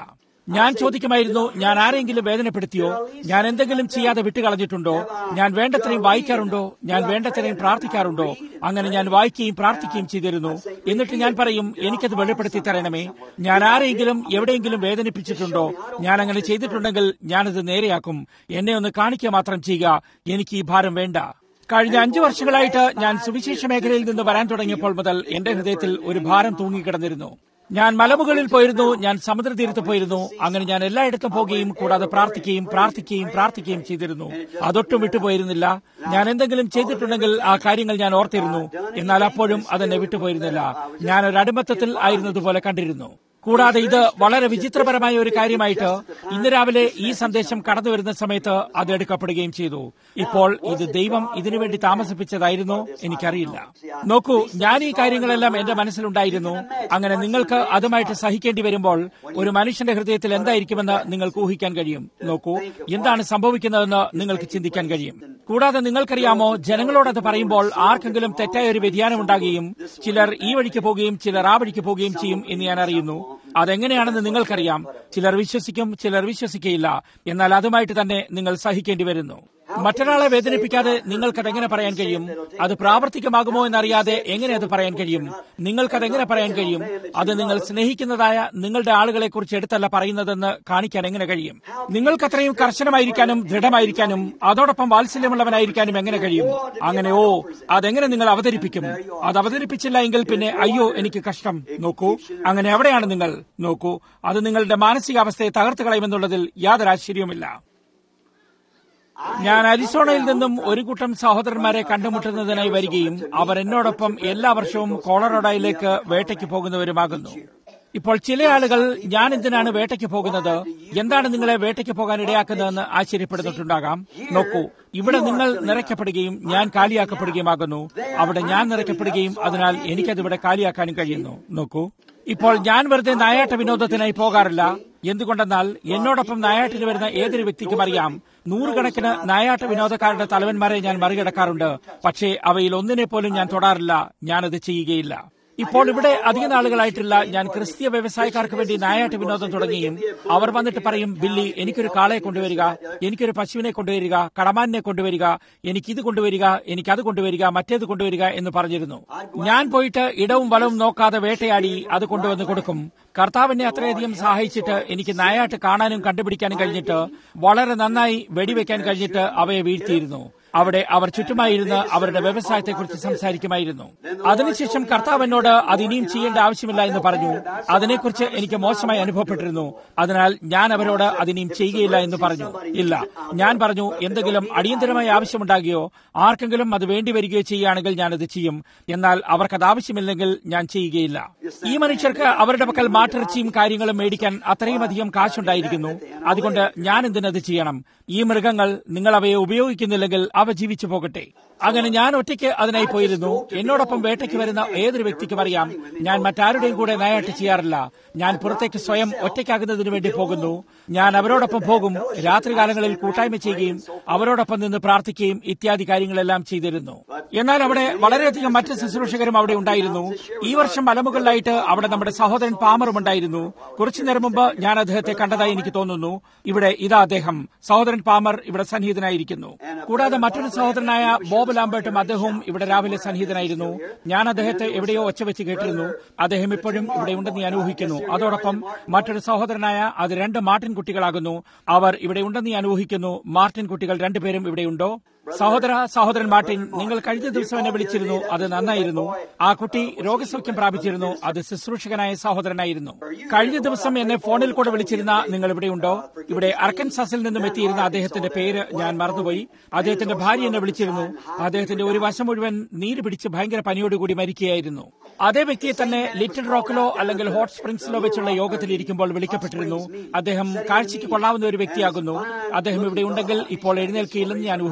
ഞാൻ ചോദിക്കുമായിരുന്നു ഞാൻ ആരെങ്കിലും വേദനപ്പെടുത്തിയോ ഞാൻ എന്തെങ്കിലും ചെയ്യാതെ വിട്ടുകളഞ്ഞിട്ടുണ്ടോ ഞാൻ വേണ്ടത്രയും വായിക്കാറുണ്ടോ ഞാൻ വേണ്ടത്രയും പ്രാർത്ഥിക്കാറുണ്ടോ അങ്ങനെ ഞാൻ വായിക്കുകയും പ്രാർത്ഥിക്കുകയും ചെയ്തിരുന്നു എന്നിട്ട് ഞാൻ പറയും എനിക്കത് വെളിപ്പെടുത്തി തരണമേ ഞാൻ ആരെങ്കിലും എവിടെയെങ്കിലും വേദനിപ്പിച്ചിട്ടുണ്ടോ ഞാൻ അങ്ങനെ ചെയ്തിട്ടുണ്ടെങ്കിൽ ഞാനത് നേരെയാക്കും എന്നെ ഒന്ന് കാണിക്കുക മാത്രം ചെയ്യുക എനിക്ക് ഈ ഭാരം വേണ്ട കഴിഞ്ഞ അഞ്ചു വർഷങ്ങളായിട്ട് ഞാൻ സുവിശേഷ മേഖലയിൽ നിന്ന് വരാൻ തുടങ്ങിയപ്പോൾ മുതൽ എന്റെ ഹൃദയത്തിൽ ഒരു ഭാരം തൂങ്ങിക്കിടന്നിരുന്നു ഞാൻ മലമുകളിൽ പോയിരുന്നു ഞാൻ സമുദ്രതീരത്ത് പോയിരുന്നു അങ്ങനെ ഞാൻ എല്ലായിടത്തും പോകുകയും കൂടാതെ പ്രാർത്ഥിക്കുകയും പ്രാർത്ഥിക്കുകയും പ്രാർത്ഥിക്കുകയും ചെയ്തിരുന്നു അതൊട്ടും വിട്ടുപോയിരുന്നില്ല ഞാൻ എന്തെങ്കിലും ചെയ്തിട്ടുണ്ടെങ്കിൽ ആ കാര്യങ്ങൾ ഞാൻ ഓർത്തിരുന്നു എന്നാൽ അപ്പോഴും അതെന്നെ വിട്ടുപോയിരുന്നില്ല ഞാൻ ഒരു അടിമത്തത്തിൽ ആയിരുന്നതുപോലെ കണ്ടിരുന്നു കൂടാതെ ഇത് വളരെ വിചിത്രപരമായ ഒരു കാര്യമായിട്ട് ഇന്ന് രാവിലെ ഈ സന്ദേശം കടന്നു വരുന്ന സമയത്ത് അത് എടുക്കപ്പെടുകയും ചെയ്തു ഇപ്പോൾ ഇത് ദൈവം ഇതിനുവേണ്ടി താമസിപ്പിച്ചതായിരുന്നോ എനിക്കറിയില്ല നോക്കൂ ഞാൻ ഈ കാര്യങ്ങളെല്ലാം എന്റെ മനസ്സിലുണ്ടായിരുന്നു അങ്ങനെ നിങ്ങൾക്ക് അതുമായിട്ട് സഹിക്കേണ്ടി വരുമ്പോൾ ഒരു മനുഷ്യന്റെ ഹൃദയത്തിൽ എന്തായിരിക്കുമെന്ന് നിങ്ങൾക്ക് ഊഹിക്കാൻ കഴിയും നോക്കൂ എന്താണ് സംഭവിക്കുന്നതെന്ന് നിങ്ങൾക്ക് ചിന്തിക്കാൻ കഴിയും കൂടാതെ നിങ്ങൾക്കറിയാമോ ജനങ്ങളോട് അത് പറയുമ്പോൾ ആർക്കെങ്കിലും തെറ്റായ ഒരു വ്യതിയാനം ഉണ്ടാകുകയും ചിലർ ഈ വഴിക്ക് പോകുകയും ചിലർ ആ വഴിക്ക് പോവുകയും ചെയ്യും എന്ന് ഞാൻ അറിയുന്നു അതെങ്ങനെയാണെന്ന് നിങ്ങൾക്കറിയാം ചിലർ വിശ്വസിക്കും ചിലർ വിശ്വസിക്കയില്ല എന്നാൽ അതുമായിട്ട് തന്നെ നിങ്ങൾ സഹിക്കേണ്ടി വരുന്നു മറ്റൊരാളെ വേദനിപ്പിക്കാതെ നിങ്ങൾക്കതെങ്ങനെ പറയാൻ കഴിയും അത് പ്രാവർത്തികമാകുമോ എന്നറിയാതെ എങ്ങനെ അത് പറയാൻ കഴിയും നിങ്ങൾക്കതെങ്ങനെ പറയാൻ കഴിയും അത് നിങ്ങൾ സ്നേഹിക്കുന്നതായ നിങ്ങളുടെ ആളുകളെ കുറിച്ച് എടുത്തല്ല പറയുന്നതെന്ന് കാണിക്കാൻ എങ്ങനെ കഴിയും നിങ്ങൾക്കത്രയും കർശനമായിരിക്കാനും ദൃഢമായിരിക്കാനും അതോടൊപ്പം വാത്സല്യമുള്ളവനായിരിക്കാനും എങ്ങനെ കഴിയും അങ്ങനെ ഓ അതെങ്ങനെ നിങ്ങൾ അവതരിപ്പിക്കും അത് അവതരിപ്പിച്ചില്ല എങ്കിൽ പിന്നെ അയ്യോ എനിക്ക് കഷ്ടം നോക്കൂ അങ്ങനെ എവിടെയാണ് നിങ്ങൾ നോക്കൂ അത് നിങ്ങളുടെ മാനസികാവസ്ഥയെ തകർത്ത് കളയുമെന്നുള്ളതിൽ യാതൊരു ആശ്ചര്യവുമില്ല ഞാൻ അരിസോണയിൽ നിന്നും ഒരു കൂട്ടം സഹോദരന്മാരെ കണ്ടുമുട്ടുന്നതിനായി വരികയും അവർ എന്നോടൊപ്പം എല്ലാ വർഷവും കോളറോഡയിലേക്ക് വേട്ടയ്ക്ക് പോകുന്നവരുമാകുന്നു ഇപ്പോൾ ചില ആളുകൾ ഞാൻ എന്തിനാണ് വേട്ടയ്ക്ക് പോകുന്നത് എന്താണ് നിങ്ങളെ വേട്ടയ്ക്ക് പോകാൻ ഇടയാക്കുന്നതെന്ന് ആശ്ചര്യപ്പെടുന്നിട്ടുണ്ടാകാം നോക്കൂ ഇവിടെ നിങ്ങൾ നിറയ്ക്കപ്പെടുകയും ഞാൻ കാലിയാക്കപ്പെടുകയുമാകുന്നു അവിടെ ഞാൻ നിറയ്ക്കപ്പെടുകയും അതിനാൽ എനിക്കതിവിടെ കാലിയാക്കാനും കഴിയുന്നു നോക്കൂ ഇപ്പോൾ ഞാൻ വെറുതെ നായാട്ട വിനോദത്തിനായി പോകാറില്ല എന്തുകൊണ്ടെന്നാൽ എന്നോടൊപ്പം നായാട്ടിന് വരുന്ന ഏതൊരു വ്യക്തിക്കും അറിയാം നൂറുകണക്കിന് നായാട്ട വിനോദക്കാരുടെ തലവന്മാരെ ഞാൻ മറികടക്കാറുണ്ട് പക്ഷേ അവയിൽ ഒന്നിനെ പോലും ഞാൻ തൊടാറില്ല ഞാനത് ചെയ്യുകയില്ല ഇപ്പോൾ ഇവിടെ അധിക നാളുകളായിട്ടില്ല ഞാൻ ക്രിസ്തീയ വ്യവസായക്കാർക്ക് വേണ്ടി നായാട്ട് വിനോദം തുടങ്ങിയും അവർ വന്നിട്ട് പറയും ബില്ലി എനിക്കൊരു കാളയെ കൊണ്ടുവരിക എനിക്കൊരു പശുവിനെ കൊണ്ടുവരിക കടമാനിനെ കൊണ്ടുവരിക എനിക്കിത് കൊണ്ടുവരിക എനിക്കത് കൊണ്ടുവരിക മറ്റേത് കൊണ്ടുവരിക എന്ന് പറഞ്ഞിരുന്നു ഞാൻ പോയിട്ട് ഇടവും വലവും നോക്കാതെ വേട്ടയാടി അത് കൊണ്ടുവന്ന് കൊടുക്കും കർത്താവിനെ അത്രയധികം സഹായിച്ചിട്ട് എനിക്ക് നായാട്ട് കാണാനും കണ്ടുപിടിക്കാനും കഴിഞ്ഞിട്ട് വളരെ നന്നായി വെടിവെക്കാൻ കഴിഞ്ഞിട്ട് അവയെ വീഴ്ത്തിയിരുന്നു അവിടെ അവർ ചുറ്റുമായിരുന്ന് അവരുടെ വ്യവസായത്തെക്കുറിച്ച് സംസാരിക്കുമായിരുന്നു അതിനുശേഷം കർത്താവ് എന്നോട് അത് ഇനിയും ചെയ്യേണ്ട ആവശ്യമില്ല എന്ന് പറഞ്ഞു അതിനെക്കുറിച്ച് എനിക്ക് മോശമായി അനുഭവപ്പെട്ടിരുന്നു അതിനാൽ ഞാൻ അവരോട് അതിനിയും ചെയ്യുകയില്ല എന്ന് പറഞ്ഞു ഇല്ല ഞാൻ പറഞ്ഞു എന്തെങ്കിലും അടിയന്തരമായ ആവശ്യമുണ്ടാകുകയോ ആർക്കെങ്കിലും അത് വേണ്ടി വരികയോ ചെയ്യുകയാണെങ്കിൽ ഞാനത് ചെയ്യും എന്നാൽ അവർക്കത് ആവശ്യമില്ലെങ്കിൽ ഞാൻ ചെയ്യുകയില്ല ഈ മനുഷ്യർക്ക് അവരുടെ പക്കൽ മാട്ടിറച്ചിയും കാര്യങ്ങളും മേടിക്കാൻ അത്രയും അധികം കാശുണ്ടായിരിക്കുന്നു അതുകൊണ്ട് ഞാൻ എന്തിനത് ചെയ്യണം ഈ മൃഗങ്ങൾ നിങ്ങൾ അവയെ ഉപയോഗിക്കുന്നില്ലെങ്കിൽ അവ ജീവിച്ചു പോകട്ടെ അങ്ങനെ ഞാൻ ഒറ്റയ്ക്ക് അതിനായി പോയിരുന്നു എന്നോടൊപ്പം വേട്ടയ്ക്ക് വരുന്ന ഏതൊരു വ്യക്തിക്കും അറിയാം ഞാൻ മറ്റാരുടെയും കൂടെ നായാട്ട് ചെയ്യാറില്ല ഞാൻ പുറത്തേക്ക് സ്വയം ഒറ്റയ്ക്കാകുന്നതിന് വേണ്ടി പോകുന്നു ഞാൻ അവരോടൊപ്പം പോകും രാത്രികാലങ്ങളിൽ കൂട്ടായ്മ ചെയ്യുകയും അവരോടൊപ്പം നിന്ന് പ്രാർത്ഥിക്കുകയും ഇത്യാദി കാര്യങ്ങളെല്ലാം ചെയ്തിരുന്നു എന്നാൽ അവിടെ വളരെയധികം മറ്റ് ശുശ്രൂഷകരും അവിടെ ഉണ്ടായിരുന്നു ഈ വർഷം മലമുകളിലായിട്ട് അവിടെ നമ്മുടെ സഹോദരൻ പാമറും ഉണ്ടായിരുന്നു കുറച്ചു നേരം മുമ്പ് ഞാൻ അദ്ദേഹത്തെ കണ്ടതായി എനിക്ക് തോന്നുന്നു ഇവിടെ ഇതാ അദ്ദേഹം സഹോദരൻ പാമർ ഇവിടെ സന്നിഹിതനായിരിക്കുന്നു കൂടാതെ മറ്റൊരു സഹോദരനായ ബോബ് ലാംബേർട്ടും അദ്ദേഹവും ഇവിടെ രാവിലെ സന്നിഹിതനായിരുന്നു ഞാൻ അദ്ദേഹത്തെ എവിടെയോ ഒച്ച വെച്ച് കേട്ടിരുന്നു അദ്ദേഹം ഇപ്പോഴും ഇവിടെ ഉണ്ടെന്ന് ഞാൻ ഊഹിക്കുന്നു അതോടൊപ്പം മറ്റൊരു സഹോദരനായ അത് രണ്ട് മാർട്ടിൻ കുട്ടികളാകുന്നു അവർ ഇവിടെ ഉണ്ടെന്ന് ഞാൻ ഊഹിക്കുന്നു മാർട്ടിൻ കുട്ടികൾ രണ്ടുപേരും ഇവിടെയുണ്ടോ സഹോദര സഹോദരൻ മാർട്ടിൻ നിങ്ങൾ കഴിഞ്ഞ ദിവസം എന്നെ വിളിച്ചിരുന്നു അത് നന്നായിരുന്നു ആ കുട്ടി രോഗസൗഖ്യം പ്രാപിച്ചിരുന്നു അത് ശുശ്രൂഷകനായ സഹോദരനായിരുന്നു കഴിഞ്ഞ ദിവസം എന്നെ ഫോണിൽ കൂടെ വിളിച്ചിരുന്ന നിങ്ങൾ ഇവിടെയുണ്ടോ ഇവിടെ അർക്കൻസാസിൽ നിന്നും എത്തിയിരുന്ന അദ്ദേഹത്തിന്റെ പേര് ഞാൻ മറന്നുപോയി അദ്ദേഹത്തിന്റെ ഭാര്യ എന്നെ വിളിച്ചിരുന്നു അദ്ദേഹത്തിന്റെ ഒരു വശം മുഴുവൻ നീര് പിടിച്ച് ഭയങ്കര പനിയോടുകൂടി മരിക്കുകയായിരുന്നു അതേ വ്യക്തിയെ തന്നെ ലിറ്റിൽ റോക്കിലോ അല്ലെങ്കിൽ ഹോട്ട് സ്പ്രിംഗ്സിലോ വെച്ചുള്ള യോഗത്തിൽ ഇരിക്കുമ്പോൾ വിളിക്കപ്പെട്ടിരുന്നു അദ്ദേഹം കാഴ്ചയ്ക്ക് കൊള്ളാവുന്ന ഒരു വ്യക്തിയാകുന്നു അദ്ദേഹം ഇവിടെ ഉണ്ടെങ്കിൽ ഇപ്പോൾ എഴുന്നേൽക്കുകയില്ലെന്ന് ഞാൻ ഊഹിക്കുന്നു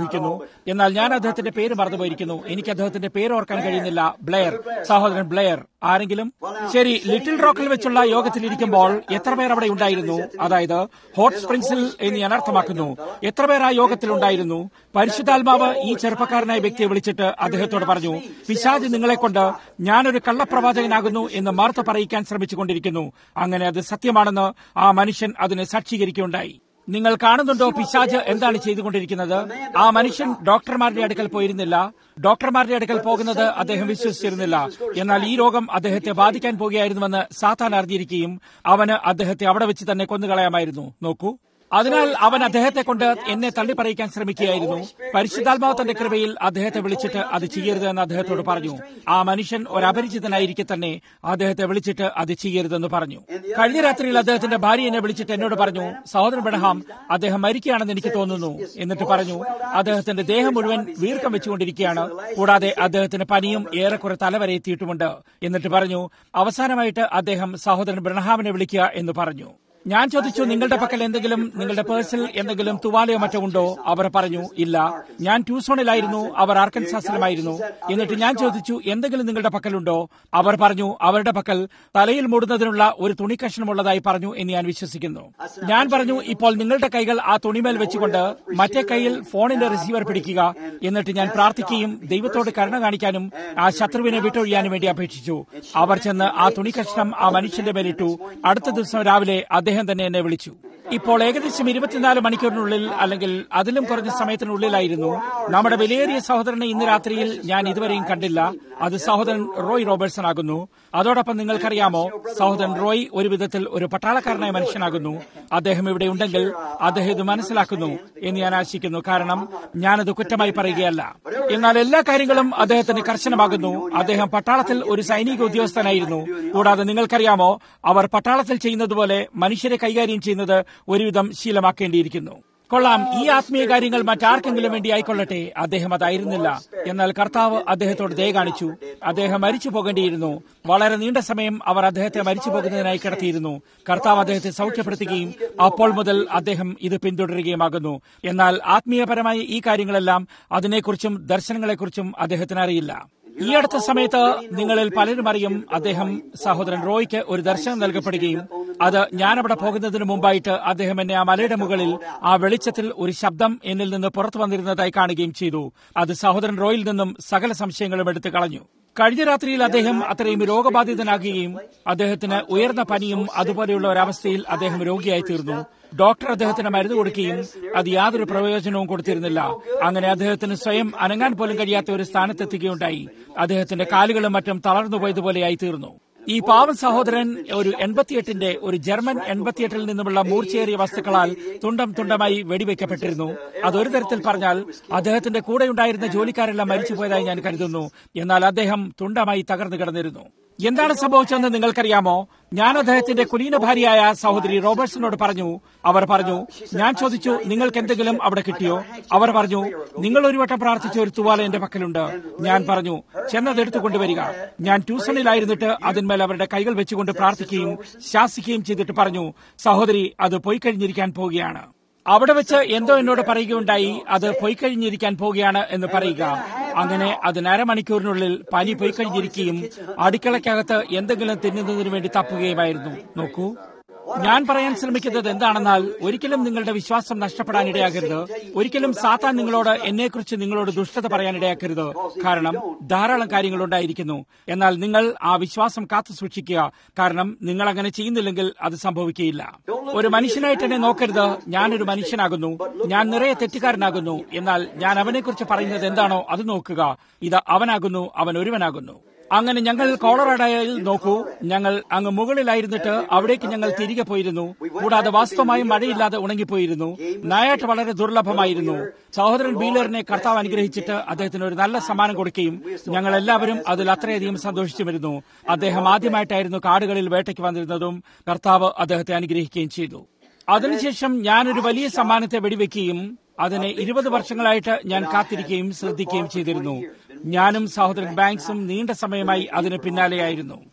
എന്നാൽ ഞാൻ അദ്ദേഹത്തിന്റെ പേര് മറന്നുപോയിരിക്കുന്നു എനിക്ക് അദ്ദേഹത്തിന്റെ പേര് ഓർക്കാൻ കഴിയുന്നില്ല ബ്ലെയർ സഹോദരൻ ബ്ലെയർ ആരെങ്കിലും ശരി ലിറ്റിൽ റോക്കിൽ വെച്ചുള്ള യോഗത്തിൽ ഇരിക്കുമ്പോൾ എത്ര പേർ അവിടെ ഉണ്ടായിരുന്നു അതായത് ഹോട്ട് സ്പ്രിങ്സിൽ എന്ന് ഞാൻ അർത്ഥമാക്കുന്നു എത്ര പേർ ആ യോഗത്തിൽ ഉണ്ടായിരുന്നു പരിശുദ്ധാത്മാവ് ഈ ചെറുപ്പക്കാരനായ വ്യക്തിയെ വിളിച്ചിട്ട് അദ്ദേഹത്തോട് പറഞ്ഞു പിശാജ് നിങ്ങളെ കൊണ്ട് ഞാനൊരു കള്ളപ്രവാചകനാകുന്നു എന്ന് മാർത്ത പറയിക്കാൻ ശ്രമിച്ചുകൊണ്ടിരിക്കുന്നു അങ്ങനെ അത് സത്യമാണെന്ന് ആ മനുഷ്യൻ അതിനെ സാക്ഷീകരിക്കുകയുണ്ടായി നിങ്ങൾ കാണുന്നുണ്ടോ പിശാജ് എന്താണ് ചെയ്തുകൊണ്ടിരിക്കുന്നത് ആ മനുഷ്യൻ ഡോക്ടർമാരുടെ അടുക്കൽ പോയിരുന്നില്ല ഡോക്ടർമാരുടെ അടുക്കൽ പോകുന്നത് അദ്ദേഹം വിശ്വസിച്ചിരുന്നില്ല എന്നാൽ ഈ രോഗം അദ്ദേഹത്തെ ബാധിക്കാൻ പോകുകയായിരുന്നുവെന്ന് സാത്താൻ അറിഞ്ഞിരിക്കുകയും അവന് അദ്ദേഹത്തെ അവിടെ വെച്ച് തന്നെ കൊന്നുകളയാമായിരുന്നു നോക്കൂ അതിനാൽ അവൻ അദ്ദേഹത്തെ കൊണ്ട് എന്നെ തള്ളിപ്പറയിക്കാൻ ശ്രമിക്കുകയായിരുന്നു പരിശുദ്ധാത്മാവ് തന്റെ കൃപയിൽ അദ്ദേഹത്തെ വിളിച്ചിട്ട് അത് ചെയ്യരുത് എന്ന് അദ്ദേഹത്തോട് പറഞ്ഞു ആ മനുഷ്യൻ ഒരു അപരിചിതനായിരിക്കെ തന്നെ അദ്ദേഹത്തെ വിളിച്ചിട്ട് അത് ചെയ്യരുതെന്ന് പറഞ്ഞു കഴിഞ്ഞ രാത്രിയിൽ അദ്ദേഹത്തിന്റെ ഭാര്യ എന്നെ വിളിച്ചിട്ട് എന്നോട് പറഞ്ഞു സഹോദരൻ ബെഡഹാം അദ്ദേഹം മരിക്കുകയാണെന്ന് എനിക്ക് തോന്നുന്നു എന്നിട്ട് പറഞ്ഞു അദ്ദേഹത്തിന്റെ ദേഹം മുഴുവൻ വീർക്കം വെച്ചുകൊണ്ടിരിക്കുകയാണ് കൂടാതെ അദ്ദേഹത്തിന് പനിയും ഏറെക്കുറെ തലവരെ എത്തിയിട്ടുമുണ്ട് എന്നിട്ട് പറഞ്ഞു അവസാനമായിട്ട് അദ്ദേഹം സഹോദരൻ ബ്രഹ്ഹാമിനെ വിളിക്കുക എന്ന് പറഞ്ഞു ഞാൻ ചോദിച്ചു നിങ്ങളുടെ പക്കൽ എന്തെങ്കിലും നിങ്ങളുടെ പേഴ്സിൽ എന്തെങ്കിലും തുവാലയോ മറ്റോ ഉണ്ടോ അവർ പറഞ്ഞു ഇല്ല ഞാൻ ട്യൂസോണിലായിരുന്നു അവർ ആർക്കൻസാസിലുമായിരുന്നു എന്നിട്ട് ഞാൻ ചോദിച്ചു എന്തെങ്കിലും നിങ്ങളുടെ പക്കലുണ്ടോ അവർ പറഞ്ഞു അവരുടെ പക്കൽ തലയിൽ മൂടുന്നതിനുള്ള ഒരു തുണിക്കഷ്ണമുള്ളതായി പറഞ്ഞു എന്ന് ഞാൻ വിശ്വസിക്കുന്നു ഞാൻ പറഞ്ഞു ഇപ്പോൾ നിങ്ങളുടെ കൈകൾ ആ തുണിമേൽ വെച്ചുകൊണ്ട് മറ്റേ കൈയിൽ ഫോണിന്റെ റിസീവർ പിടിക്കുക എന്നിട്ട് ഞാൻ പ്രാർത്ഥിക്കുകയും ദൈവത്തോട് കരുണ കാണിക്കാനും ആ ശത്രുവിനെ വിട്ടൊഴിയാനും വേണ്ടി അപേക്ഷിച്ചു അവർ ചെന്ന് ആ തുണിക്കഷ്ണം ആ മനുഷ്യന്റെ മേലിട്ടു അടുത്ത ദിവസം രാവിലെ അദ്ദേഹം തന്നെ എന്നെ വിളിച്ചു ഇപ്പോൾ ഏകദേശം ഇരുപത്തിനാല് മണിക്കൂറിനുള്ളിൽ അല്ലെങ്കിൽ അതിലും കുറഞ്ഞ സമയത്തിനുള്ളിലായിരുന്നു നമ്മുടെ വിലയേറിയ സഹോദരനെ ഇന്ന് രാത്രിയിൽ ഞാൻ ഇതുവരെയും കണ്ടില്ല അത് സഹോദരൻ റോയ് റോബർട്സൺ ആകുന്നു അതോടൊപ്പം നിങ്ങൾക്കറിയാമോ സഹോദരൻ റോയ് ഒരു വിധത്തിൽ ഒരു പട്ടാളക്കാരനായ മനുഷ്യനാകുന്നു അദ്ദേഹം ഇവിടെ ഉണ്ടെങ്കിൽ അദ്ദേഹം ഇത് മനസ്സിലാക്കുന്നു എന്ന് ഞാൻ ആശിക്കുന്നു കാരണം ഞാനത് കുറ്റമായി പറയുകയല്ല എന്നാൽ എല്ലാ കാര്യങ്ങളും അദ്ദേഹത്തിന് കർശനമാകുന്നു അദ്ദേഹം പട്ടാളത്തിൽ ഒരു സൈനിക ഉദ്യോഗസ്ഥനായിരുന്നു കൂടാതെ നിങ്ങൾക്കറിയാമോ അവർ പട്ടാളത്തിൽ ചെയ്യുന്നതുപോലെ മനുഷ്യരെ കൈകാര്യം ചെയ്യുന്നത് ഒരുവിധം ശീലമാക്കേണ്ടിയിരിക്കുന്നു കൊള്ളാം ഈ ആത്മീയ കാര്യങ്ങൾ മറ്റാർക്കെങ്കിലും വേണ്ടി ആയിക്കൊള്ളട്ടെ അദ്ദേഹം അതായിരുന്നില്ല എന്നാൽ കർത്താവ് അദ്ദേഹത്തോട് ദയ കാണിച്ചു അദ്ദേഹം മരിച്ചു പോകേണ്ടിയിരുന്നു വളരെ നീണ്ട സമയം അവർ അദ്ദേഹത്തെ മരിച്ചു പോകുന്നതിനായി കിടത്തിയിരുന്നു കർത്താവ് അദ്ദേഹത്തെ സൗഖ്യപ്പെടുത്തുകയും അപ്പോൾ മുതൽ അദ്ദേഹം ഇത് പിന്തുടരുകയുമാകുന്നു എന്നാൽ ആത്മീയപരമായ ഈ കാര്യങ്ങളെല്ലാം അതിനെക്കുറിച്ചും ദർശനങ്ങളെക്കുറിച്ചും അദ്ദേഹത്തിന് അറിയില്ല ഈ അടുത്ത സമയത്ത് നിങ്ങളിൽ പലരും അറിയും അദ്ദേഹം സഹോദരൻ റോയ്ക്ക് ഒരു ദർശനം നൽകപ്പെടുകയും അത് ഞാനവിടെ പോകുന്നതിന് മുമ്പായിട്ട് അദ്ദേഹം എന്നെ ആ മലയുടെ മുകളിൽ ആ വെളിച്ചത്തിൽ ഒരു ശബ്ദം എന്നിൽ നിന്ന് പുറത്തു വന്നിരുന്നതായി കാണുകയും ചെയ്തു അത് സഹോദരൻ റോയിൽ നിന്നും സകല സംശയങ്ങളും എടുത്തു കളഞ്ഞു കഴിഞ്ഞ രാത്രിയിൽ അദ്ദേഹം അത്രയും രോഗബാധിതനാകുകയും അദ്ദേഹത്തിന് ഉയർന്ന പനിയും അതുപോലെയുള്ള ഒരവസ്ഥയിൽ അദ്ദേഹം രോഗിയായി തീർന്നു ഡോക്ടർ അദ്ദേഹത്തിന് മരുന്ന് കൊടുക്കുകയും അത് യാതൊരു പ്രയോജനവും കൊടുത്തിരുന്നില്ല അങ്ങനെ അദ്ദേഹത്തിന് സ്വയം അനങ്ങാൻ പോലും കഴിയാത്ത ഒരു സ്ഥാനത്തെത്തുകയുണ്ടായി അദ്ദേഹത്തിന്റെ കാലുകളും മറ്റും തളർന്നു പോയതുപോലെയായി തീർന്നു ഈ പാവൻ സഹോദരൻ ഒരു എൺപത്തിയെട്ടിന്റെ ഒരു ജർമ്മൻ എൺപത്തിയെട്ടിൽ നിന്നുമുള്ള മൂർച്ചയേറിയ വസ്തുക്കളാൽ തുണ്ടം തുണ്ടമായി വെടിവെക്കപ്പെട്ടിരുന്നു അതൊരു തരത്തിൽ പറഞ്ഞാൽ അദ്ദേഹത്തിന്റെ കൂടെയുണ്ടായിരുന്ന ജോലിക്കാരെല്ലാം മരിച്ചുപോയതായി ഞാൻ കരുതുന്നു എന്നാൽ അദ്ദേഹം തുണ്ടമായി തകർന്നു കിടന്നിരുന്നു എന്താണ് സംഭവിച്ചതെന്ന് നിങ്ങൾക്കറിയാമോ ഞാൻ അദ്ദേഹത്തിന്റെ കുലീന ഭാര്യയായ സഹോദരി റോബർട്സിനോട് പറഞ്ഞു അവർ പറഞ്ഞു ഞാൻ ചോദിച്ചു നിങ്ങൾക്ക് എന്തെങ്കിലും അവിടെ കിട്ടിയോ അവർ പറഞ്ഞു നിങ്ങൾ ഒരു വട്ടം പ്രാർത്ഥിച്ച ഒരു തുവാല എന്റെ പക്കലുണ്ട് ഞാൻ പറഞ്ഞു ചെന്നത് എടുത്തു കൊണ്ടുവരിക ഞാൻ ട്യൂഷനിലായിരുന്നിട്ട് അതിന്മേൽ അവരുടെ കൈകൾ വെച്ചുകൊണ്ട് പ്രാർത്ഥിക്കുകയും ശാസിക്കുകയും ചെയ്തിട്ട് പറഞ്ഞു സഹോദരി അത് പോയി കഴിഞ്ഞിരിക്കാൻ പോവുകയാണ് അവിടെ വെച്ച് എന്തോ എന്നോട് പറയുകയുണ്ടായി അത് പൊയ്ക്കഴിഞ്ഞിരിക്കാൻ പോവുകയാണ് എന്ന് പറയുക അങ്ങനെ അതിന് അരമണിക്കൂറിനുള്ളിൽ പനി പൊയ്ക്കഴിഞ്ഞിരിക്കുകയും അടുക്കളയ്ക്കകത്ത് എന്തെങ്കിലും തിന്നുന്നതിന് വേണ്ടി തപ്പുകയുമായിരുന്നു നോക്കൂ ഞാൻ പറയാൻ ശ്രമിക്കുന്നത് എന്താണെന്നാൽ ഒരിക്കലും നിങ്ങളുടെ വിശ്വാസം നഷ്ടപ്പെടാനിടയാകരുത് ഒരിക്കലും സാത്താൻ നിങ്ങളോട് എന്നെക്കുറിച്ച് നിങ്ങളോട് ദുഷ്ടത പറയാനിടയാക്കരുത് കാരണം ധാരാളം കാര്യങ്ങൾ ഉണ്ടായിരിക്കുന്നു എന്നാൽ നിങ്ങൾ ആ വിശ്വാസം കാത്തു സൂക്ഷിക്കുക കാരണം നിങ്ങൾ അങ്ങനെ ചെയ്യുന്നില്ലെങ്കിൽ അത് സംഭവിക്കുകയില്ല ഒരു മനുഷ്യനായിട്ട് എന്നെ നോക്കരുത് ഞാനൊരു മനുഷ്യനാകുന്നു ഞാൻ നിറയെ തെറ്റുകാരനാകുന്നു എന്നാൽ ഞാൻ അവനെക്കുറിച്ച് പറയുന്നത് എന്താണോ അത് നോക്കുക ഇത് അവനാകുന്നു അവൻ ഒരുവനാകുന്നു അങ്ങനെ ഞങ്ങൾ കോളറാഡയിൽ നോക്കൂ ഞങ്ങൾ അങ്ങ് മുകളിലായിരുന്നിട്ട് അവിടേക്ക് ഞങ്ങൾ തിരികെ പോയിരുന്നു കൂടാതെ വാസ്തവമായും മഴയില്ലാതെ ഉണങ്ങിപ്പോയിരുന്നു നായാട്ട് വളരെ ദുർലഭമായിരുന്നു സഹോദരൻ ബീലറിനെ കർത്താവ് അനുഗ്രഹിച്ചിട്ട് അദ്ദേഹത്തിന് ഒരു നല്ല സമ്മാനം കൊടുക്കുകയും ഞങ്ങൾ എല്ലാവരും അതിൽ അത്രയധികം സന്തോഷിച്ചുമിരുന്നു അദ്ദേഹം ആദ്യമായിട്ടായിരുന്നു കാടുകളിൽ വേട്ടയ്ക്ക് വന്നിരുന്നതും കർത്താവ് അദ്ദേഹത്തെ അനുഗ്രഹിക്കുകയും ചെയ്തു അതിനുശേഷം ഞാനൊരു വലിയ സമ്മാനത്തെ വെടിവെക്കുകയും അതിനെ ഇരുപത് വർഷങ്ങളായിട്ട് ഞാൻ കാത്തിരിക്കുകയും ശ്രദ്ധിക്കുകയും ചെയ്തിരുന്നു ഞാനും സഹോദരൻ ബാങ്ക്സും നീണ്ട സമയമായി അതിന് പിന്നാലെയായിരുന്നു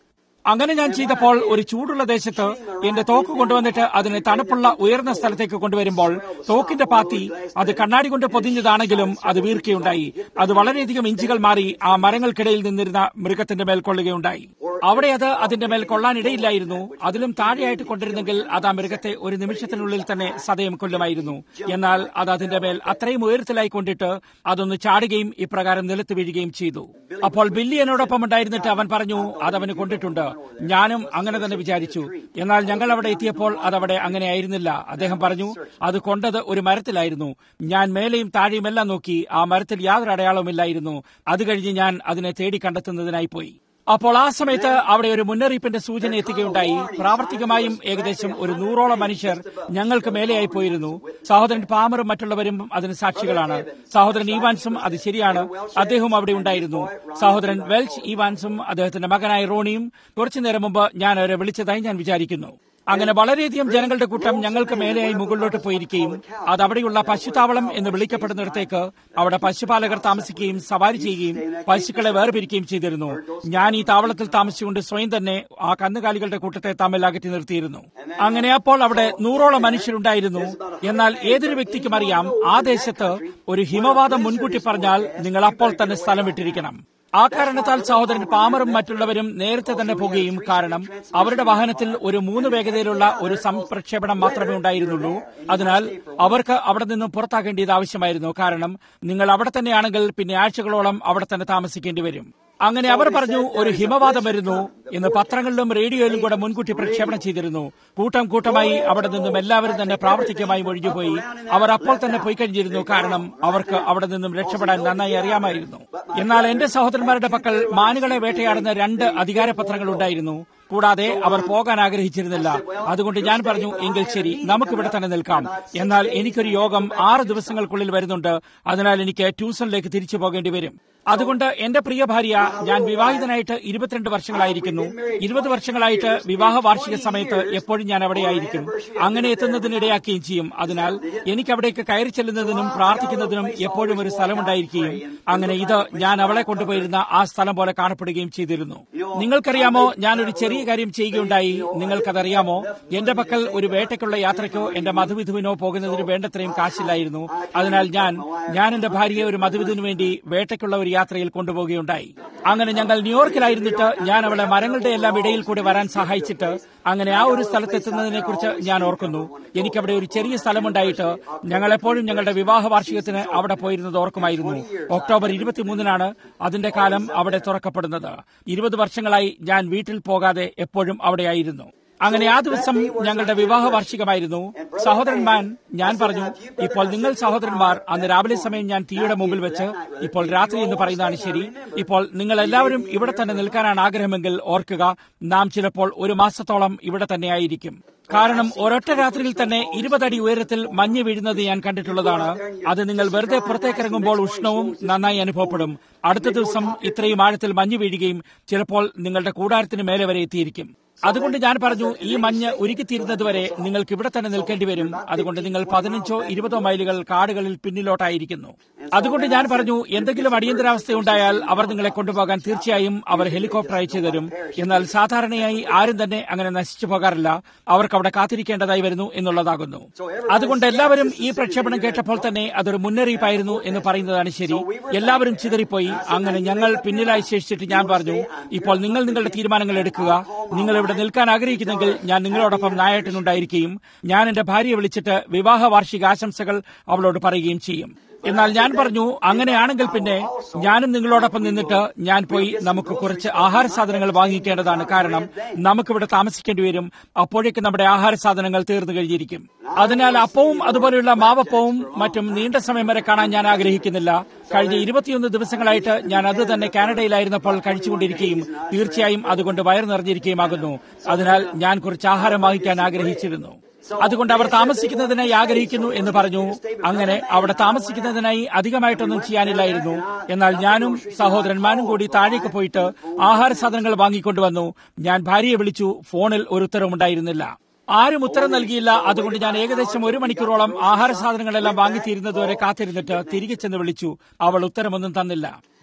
അങ്ങനെ ഞാൻ ചെയ്തപ്പോൾ ഒരു ചൂടുള്ള ദേശത്ത് എന്റെ തോക്ക് കൊണ്ടുവന്നിട്ട് അതിനെ തണുപ്പുള്ള ഉയർന്ന സ്ഥലത്തേക്ക് കൊണ്ടുവരുമ്പോൾ തോക്കിന്റെ പാത്തി അത് കണ്ണാടി കൊണ്ട് പൊതിഞ്ഞതാണെങ്കിലും അത് വീർക്കുകയുണ്ടായി അത് വളരെയധികം ഇഞ്ചുകൾ മാറി ആ മരങ്ങൾക്കിടയിൽ നിന്നിരുന്ന മൃഗത്തിന്റെ മേൽ കൊള്ളുകയുണ്ടായി അവിടെ അത് അതിന്റെ മേൽ കൊള്ളാനിടയില്ലായിരുന്നു അതിലും താഴെയായിട്ട് കൊണ്ടിരുന്നെങ്കിൽ അത് ആ മൃഗത്തെ ഒരു നിമിഷത്തിനുള്ളിൽ തന്നെ സതയം കൊല്ലുമായിരുന്നു എന്നാൽ അത് അതിന്റെ മേൽ അത്രയും ഉയരത്തിലായി കൊണ്ടിട്ട് അതൊന്ന് ചാടുകയും ഇപ്രകാരം നിലത്ത് വീഴുകയും ചെയ്തു അപ്പോൾ ബില്ലി എന്നോടൊപ്പം ഉണ്ടായിരുന്നിട്ട് അവൻ പറഞ്ഞു അതവന് കൊണ്ടിട്ടുണ്ട് ഞാനും അങ്ങനെ തന്നെ വിചാരിച്ചു എന്നാൽ ഞങ്ങൾ അവിടെ എത്തിയപ്പോൾ അതവിടെ അങ്ങനെ ആയിരുന്നില്ല അദ്ദേഹം പറഞ്ഞു അത് കൊണ്ടത് ഒരു മരത്തിലായിരുന്നു ഞാൻ മേലെയും താഴെയും എല്ലാം നോക്കി ആ മരത്തിൽ യാതൊരു അടയാളവുമില്ലായിരുന്നു അത് കഴിഞ്ഞ് ഞാൻ അതിനെ തേടി കണ്ടെത്തുന്നതിനായി പോയി അപ്പോൾ ആ സമയത്ത് അവിടെ ഒരു മുന്നറിയിപ്പിന്റെ സൂചന എത്തുകയുണ്ടായി പ്രാവർത്തികമായും ഏകദേശം ഒരു നൂറോളം മനുഷ്യർ ഞങ്ങൾക്ക് മേലെയായി പോയിരുന്നു സഹോദരൻ പാമറും മറ്റുള്ളവരും അതിന് സാക്ഷികളാണ് സഹോദരൻ ഈവാൻസും അത് ശരിയാണ് അദ്ദേഹവും അവിടെ ഉണ്ടായിരുന്നു സഹോദരൻ വെൽച്ച് ഈവാൻസും അദ്ദേഹത്തിന്റെ മകനായ റോണിയും കുറച്ചു നേരം മുമ്പ് ഞാൻ അവരെ വിളിച്ചതായി ഞാൻ വിചാരിക്കുന്നു അങ്ങനെ വളരെയധികം ജനങ്ങളുടെ കൂട്ടം ഞങ്ങൾക്ക് മേലെയായി മുകളിലോട്ട് പോയിരിക്കുകയും അത് അവിടെയുള്ള പശുതാവളം എന്ന് വിളിക്കപ്പെടുന്നിടത്തേക്ക് അവിടെ പശുപാലകർ താമസിക്കുകയും സവാരി ചെയ്യുകയും പശുക്കളെ വേർപിരിക്കുകയും ചെയ്തിരുന്നു ഞാൻ ഈ താവളത്തിൽ താമസിച്ചുകൊണ്ട് സ്വയം തന്നെ ആ കന്നുകാലികളുടെ കൂട്ടത്തെ തമ്മിൽ അകറ്റി നിർത്തിയിരുന്നു അങ്ങനെ അപ്പോൾ അവിടെ നൂറോളം മനുഷ്യരുണ്ടായിരുന്നു എന്നാൽ ഏതൊരു വ്യക്തിക്കും അറിയാം ആ ദേശത്ത് ഒരു ഹിമവാദം മുൻകൂട്ടി പറഞ്ഞാൽ നിങ്ങൾ അപ്പോൾ തന്നെ സ്ഥലം വിട്ടിരിക്കണം ആ കാരണത്താൽ സഹോദരൻ പാമറും മറ്റുള്ളവരും നേരത്തെ തന്നെ പോകുകയും കാരണം അവരുടെ വാഹനത്തിൽ ഒരു മൂന്ന് വേഗതയിലുള്ള ഒരു സംപ്രക്ഷേപണം മാത്രമേ ഉണ്ടായിരുന്നുള്ളൂ അതിനാൽ അവർക്ക് അവിടെ നിന്നും പുറത്താക്കേണ്ടത് ആവശ്യമായിരുന്നു കാരണം നിങ്ങൾ അവിടെ തന്നെയാണെങ്കിൽ പിന്നെ ആഴ്ചകളോളം അവിടെ തന്നെ താമസിക്കേണ്ടി വരും അങ്ങനെ അവർ പറഞ്ഞു ഒരു ഹിമവാദം വരുന്നു എന്ന് പത്രങ്ങളിലും റേഡിയോയിലും കൂടെ മുൻകൂട്ടി പ്രക്ഷേപണം ചെയ്തിരുന്നു കൂട്ടം കൂട്ടമായി അവിടെ നിന്നും എല്ലാവരും തന്നെ പ്രാവർത്തികമായി ഒഴിഞ്ഞുപോയി അവർ അപ്പോൾ തന്നെ പോയി കഴിഞ്ഞിരുന്നു കാരണം അവർക്ക് അവിടെ നിന്നും രക്ഷപ്പെടാൻ നന്നായി അറിയാമായിരുന്നു എന്നാൽ എന്റെ സഹോദരന്മാരുടെ പക്കൽ മാനുകളെ വേട്ടയാടുന്ന രണ്ട് അധികാരപത്രങ്ങൾ ഉണ്ടായിരുന്നു കൂടാതെ അവർ പോകാൻ ആഗ്രഹിച്ചിരുന്നില്ല അതുകൊണ്ട് ഞാൻ പറഞ്ഞു എങ്കിൽ ശരി നമുക്കിവിടെ തന്നെ നിൽക്കാം എന്നാൽ എനിക്കൊരു യോഗം ആറ് ദിവസങ്ങൾക്കുള്ളിൽ വരുന്നുണ്ട് അതിനാൽ എനിക്ക് ട്യൂഷനിലേക്ക് തിരിച്ചു പോകേണ്ടി വരും അതുകൊണ്ട് എന്റെ പ്രിയ ഭാര്യ ഞാൻ വിവാഹിതനായിട്ട് ഇരുപത്തിരണ്ട് വർഷങ്ങളായിരിക്കുന്നു ഇരുപത് വർഷങ്ങളായിട്ട് വിവാഹ വാർഷിക സമയത്ത് എപ്പോഴും ഞാൻ അവിടെയായിരിക്കും അങ്ങനെ എത്തുന്നതിനിടയാക്കുകയും ചെയ്യും അതിനാൽ എനിക്ക് അവിടേക്ക് കയറി ചെല്ലുന്നതിനും പ്രാർത്ഥിക്കുന്നതിനും എപ്പോഴും ഒരു സ്ഥലമുണ്ടായിരിക്കുകയും അങ്ങനെ ഇത് ഞാൻ അവളെ കൊണ്ടുപോയിരുന്ന ആ സ്ഥലം പോലെ കാണപ്പെടുകയും ചെയ്തിരുന്നു നിങ്ങൾക്കറിയാമോ ഞാൻ ഒരു ചെറിയ കാര്യം ചെയ്യുകയുണ്ടായി നിങ്ങൾക്കതറിയാമോ എന്റെ പക്കൽ ഒരു വേട്ടയ്ക്കുള്ള യാത്രയ്ക്കോ എന്റെ മധുവിധുവിനോ പോകുന്നതിന് വേണ്ടത്രയും കാശില്ലായിരുന്നു അതിനാൽ ഞാൻ ഞാൻ എന്റെ ഭാര്യയെ ഒരു മധുവിധുവിന് വേണ്ടി വേട്ടയ്ക്കുള്ള ഒരു യാത്രയിൽ കൊണ്ടുപോവുകയുണ്ടായി അങ്ങനെ ഞങ്ങൾ ന്യൂയോർക്കിലായിരുന്നിട്ട് ഞാൻ അവളെ മരങ്ങളുടെ എല്ലാം ഇടയിൽ കൂടി വരാൻ സഹായിച്ചിട്ട് അങ്ങനെ ആ ഒരു സ്ഥലത്തെത്തുന്നതിനെ കുറിച്ച് ഞാൻ ഓർക്കുന്നു എനിക്കവിടെ ഒരു ചെറിയ സ്ഥലമുണ്ടായിട്ട് ഞങ്ങൾ എപ്പോഴും ഞങ്ങളുടെ വിവാഹ വാർഷികത്തിന് അവിടെ പോയിരുന്നത് ഓർക്കുമായിരുന്നു ഒക്ടോബർ ഇരുപത്തിമൂന്നിനാണ് അതിന്റെ കാലം അവിടെ തുറക്കപ്പെടുന്നത് ഇരുപത് വർഷങ്ങളായി ഞാൻ വീട്ടിൽ പോകാതെ എപ്പോഴും അവിടെയായിരുന്നു അങ്ങനെ ആ ദിവസം ഞങ്ങളുടെ വിവാഹ വാർഷികമായിരുന്നു സഹോദരന്മാൻ ഞാൻ പറഞ്ഞു ഇപ്പോൾ നിങ്ങൾ സഹോദരന്മാർ അന്ന് രാവിലെ സമയം ഞാൻ തീയുടെ മുമ്പിൽ വെച്ച് ഇപ്പോൾ രാത്രി എന്ന് പറയുന്നതാണ് ശരി ഇപ്പോൾ നിങ്ങൾ എല്ലാവരും ഇവിടെ തന്നെ നിൽക്കാനാണ് ആഗ്രഹമെങ്കിൽ ഓർക്കുക നാം ചിലപ്പോൾ ഒരു മാസത്തോളം ഇവിടെ തന്നെയായിരിക്കും കാരണം ഒരൊറ്റ രാത്രിയിൽ തന്നെ ഇരുപതടി ഉയരത്തിൽ മഞ്ഞ് വീഴുന്നത് ഞാൻ കണ്ടിട്ടുള്ളതാണ് അത് നിങ്ങൾ വെറുതെ പുറത്തേക്കിറങ്ങുമ്പോൾ ഉഷ്ണവും നന്നായി അനുഭവപ്പെടും അടുത്ത ദിവസം ഇത്രയും ആഴത്തിൽ മഞ്ഞ് വീഴുകയും ചിലപ്പോൾ നിങ്ങളുടെ കൂടാരത്തിന് മേലെ വരെ എത്തിയിരിക്കും അതുകൊണ്ട് ഞാൻ പറഞ്ഞു ഈ മഞ്ഞ് ഉരുക്കിത്തീരുന്നതുവരെ നിങ്ങൾക്ക് ഇവിടെ തന്നെ നിൽക്കേണ്ടി വരും അതുകൊണ്ട് നിങ്ങൾ പതിനഞ്ചോ ഇരുപതോ മൈലുകൾ കാടുകളിൽ പിന്നിലോട്ടായിരിക്കുന്നു അതുകൊണ്ട് ഞാൻ പറഞ്ഞു എന്തെങ്കിലും അടിയന്തരാവസ്ഥയുണ്ടായാൽ അവർ നിങ്ങളെ കൊണ്ടുപോകാൻ തീർച്ചയായും അവർ ഹെലികോപ്റ്റർ അയച്ചു തരും എന്നാൽ സാധാരണയായി ആരും തന്നെ അങ്ങനെ നശിച്ചു പോകാറില്ല അവർക്ക് അവിടെ കാത്തിരിക്കേണ്ടതായി വരുന്നു എന്നുള്ളതാകുന്നു അതുകൊണ്ട് എല്ലാവരും ഈ പ്രക്ഷേപണം കേട്ടപ്പോൾ തന്നെ അതൊരു മുന്നറിയിപ്പായിരുന്നു എന്ന് പറയുന്നതാണ് ശരി എല്ലാവരും ചിതറിപ്പോയി അങ്ങനെ ഞങ്ങൾ പിന്നിലായി ശേഷിച്ചിട്ട് ഞാൻ പറഞ്ഞു ഇപ്പോൾ നിങ്ങൾ നിങ്ങളുടെ തീരുമാനങ്ങൾ എടുക്കുക നിങ്ങൾ ഇവിടെ നിൽക്കാൻ ആഗ്രഹിക്കുന്നെങ്കിൽ ഞാൻ നിങ്ങളോടൊപ്പം നായാട്ടിനുണ്ടായിരിക്കുകയും ഞാൻ എന്റെ ഭാര്യയെ വിളിച്ചിട്ട് വിവാഹ വാർഷിക ആശംസകൾ അവളോട് പറയുകയും ചെയ്യും എന്നാൽ ഞാൻ പറഞ്ഞു അങ്ങനെയാണെങ്കിൽ പിന്നെ ഞാനും നിങ്ങളോടൊപ്പം നിന്നിട്ട് ഞാൻ പോയി നമുക്ക് കുറച്ച് ആഹാര സാധനങ്ങൾ വാങ്ങിക്കേണ്ടതാണ് കാരണം നമുക്കിവിടെ താമസിക്കേണ്ടി വരും അപ്പോഴേക്ക് നമ്മുടെ ആഹാര സാധനങ്ങൾ തീർന്നു കഴിഞ്ഞിരിക്കും അതിനാൽ അപ്പവും അതുപോലെയുള്ള മാവപ്പവും മറ്റും നീണ്ട സമയം വരെ കാണാൻ ഞാൻ ആഗ്രഹിക്കുന്നില്ല കഴിഞ്ഞ ഇരുപത്തിയൊന്ന് ദിവസങ്ങളായിട്ട് ഞാൻ അത് തന്നെ കാനഡയിലായിരുന്നപ്പോൾ കഴിച്ചുകൊണ്ടിരിക്കുകയും തീർച്ചയായും അതുകൊണ്ട് വയർ നിറഞ്ഞിരിക്കുകയുമാകുന്നു അതിനാൽ ഞാൻ കുറച്ച് ആഹാരം വാങ്ങിക്കാൻ ആഗ്രഹിച്ചിരുന്നു അതുകൊണ്ട് അവർ താമസിക്കുന്നതിനായി ആഗ്രഹിക്കുന്നു എന്ന് പറഞ്ഞു അങ്ങനെ അവിടെ താമസിക്കുന്നതിനായി അധികമായിട്ടൊന്നും ചെയ്യാനില്ലായിരുന്നു എന്നാൽ ഞാനും സഹോദരന്മാരും കൂടി താഴേക്ക് പോയിട്ട് ആഹാര സാധനങ്ങൾ വാങ്ങിക്കൊണ്ടുവന്നു ഞാൻ ഭാര്യയെ വിളിച്ചു ഫോണിൽ ഒരു ഉത്തരവുണ്ടായിരുന്നില്ല ആരും ഉത്തരം നൽകിയില്ല അതുകൊണ്ട് ഞാൻ ഏകദേശം ഒരു മണിക്കൂറോളം ആഹാര സാധനങ്ങളെല്ലാം വാങ്ങിത്തീരുന്നതുവരെ കാത്തിരുന്നിട്ട് തിരികെ ചെന്ന് വിളിച്ചു അവൾ ഉത്തരമൊന്നും തന്നില്ല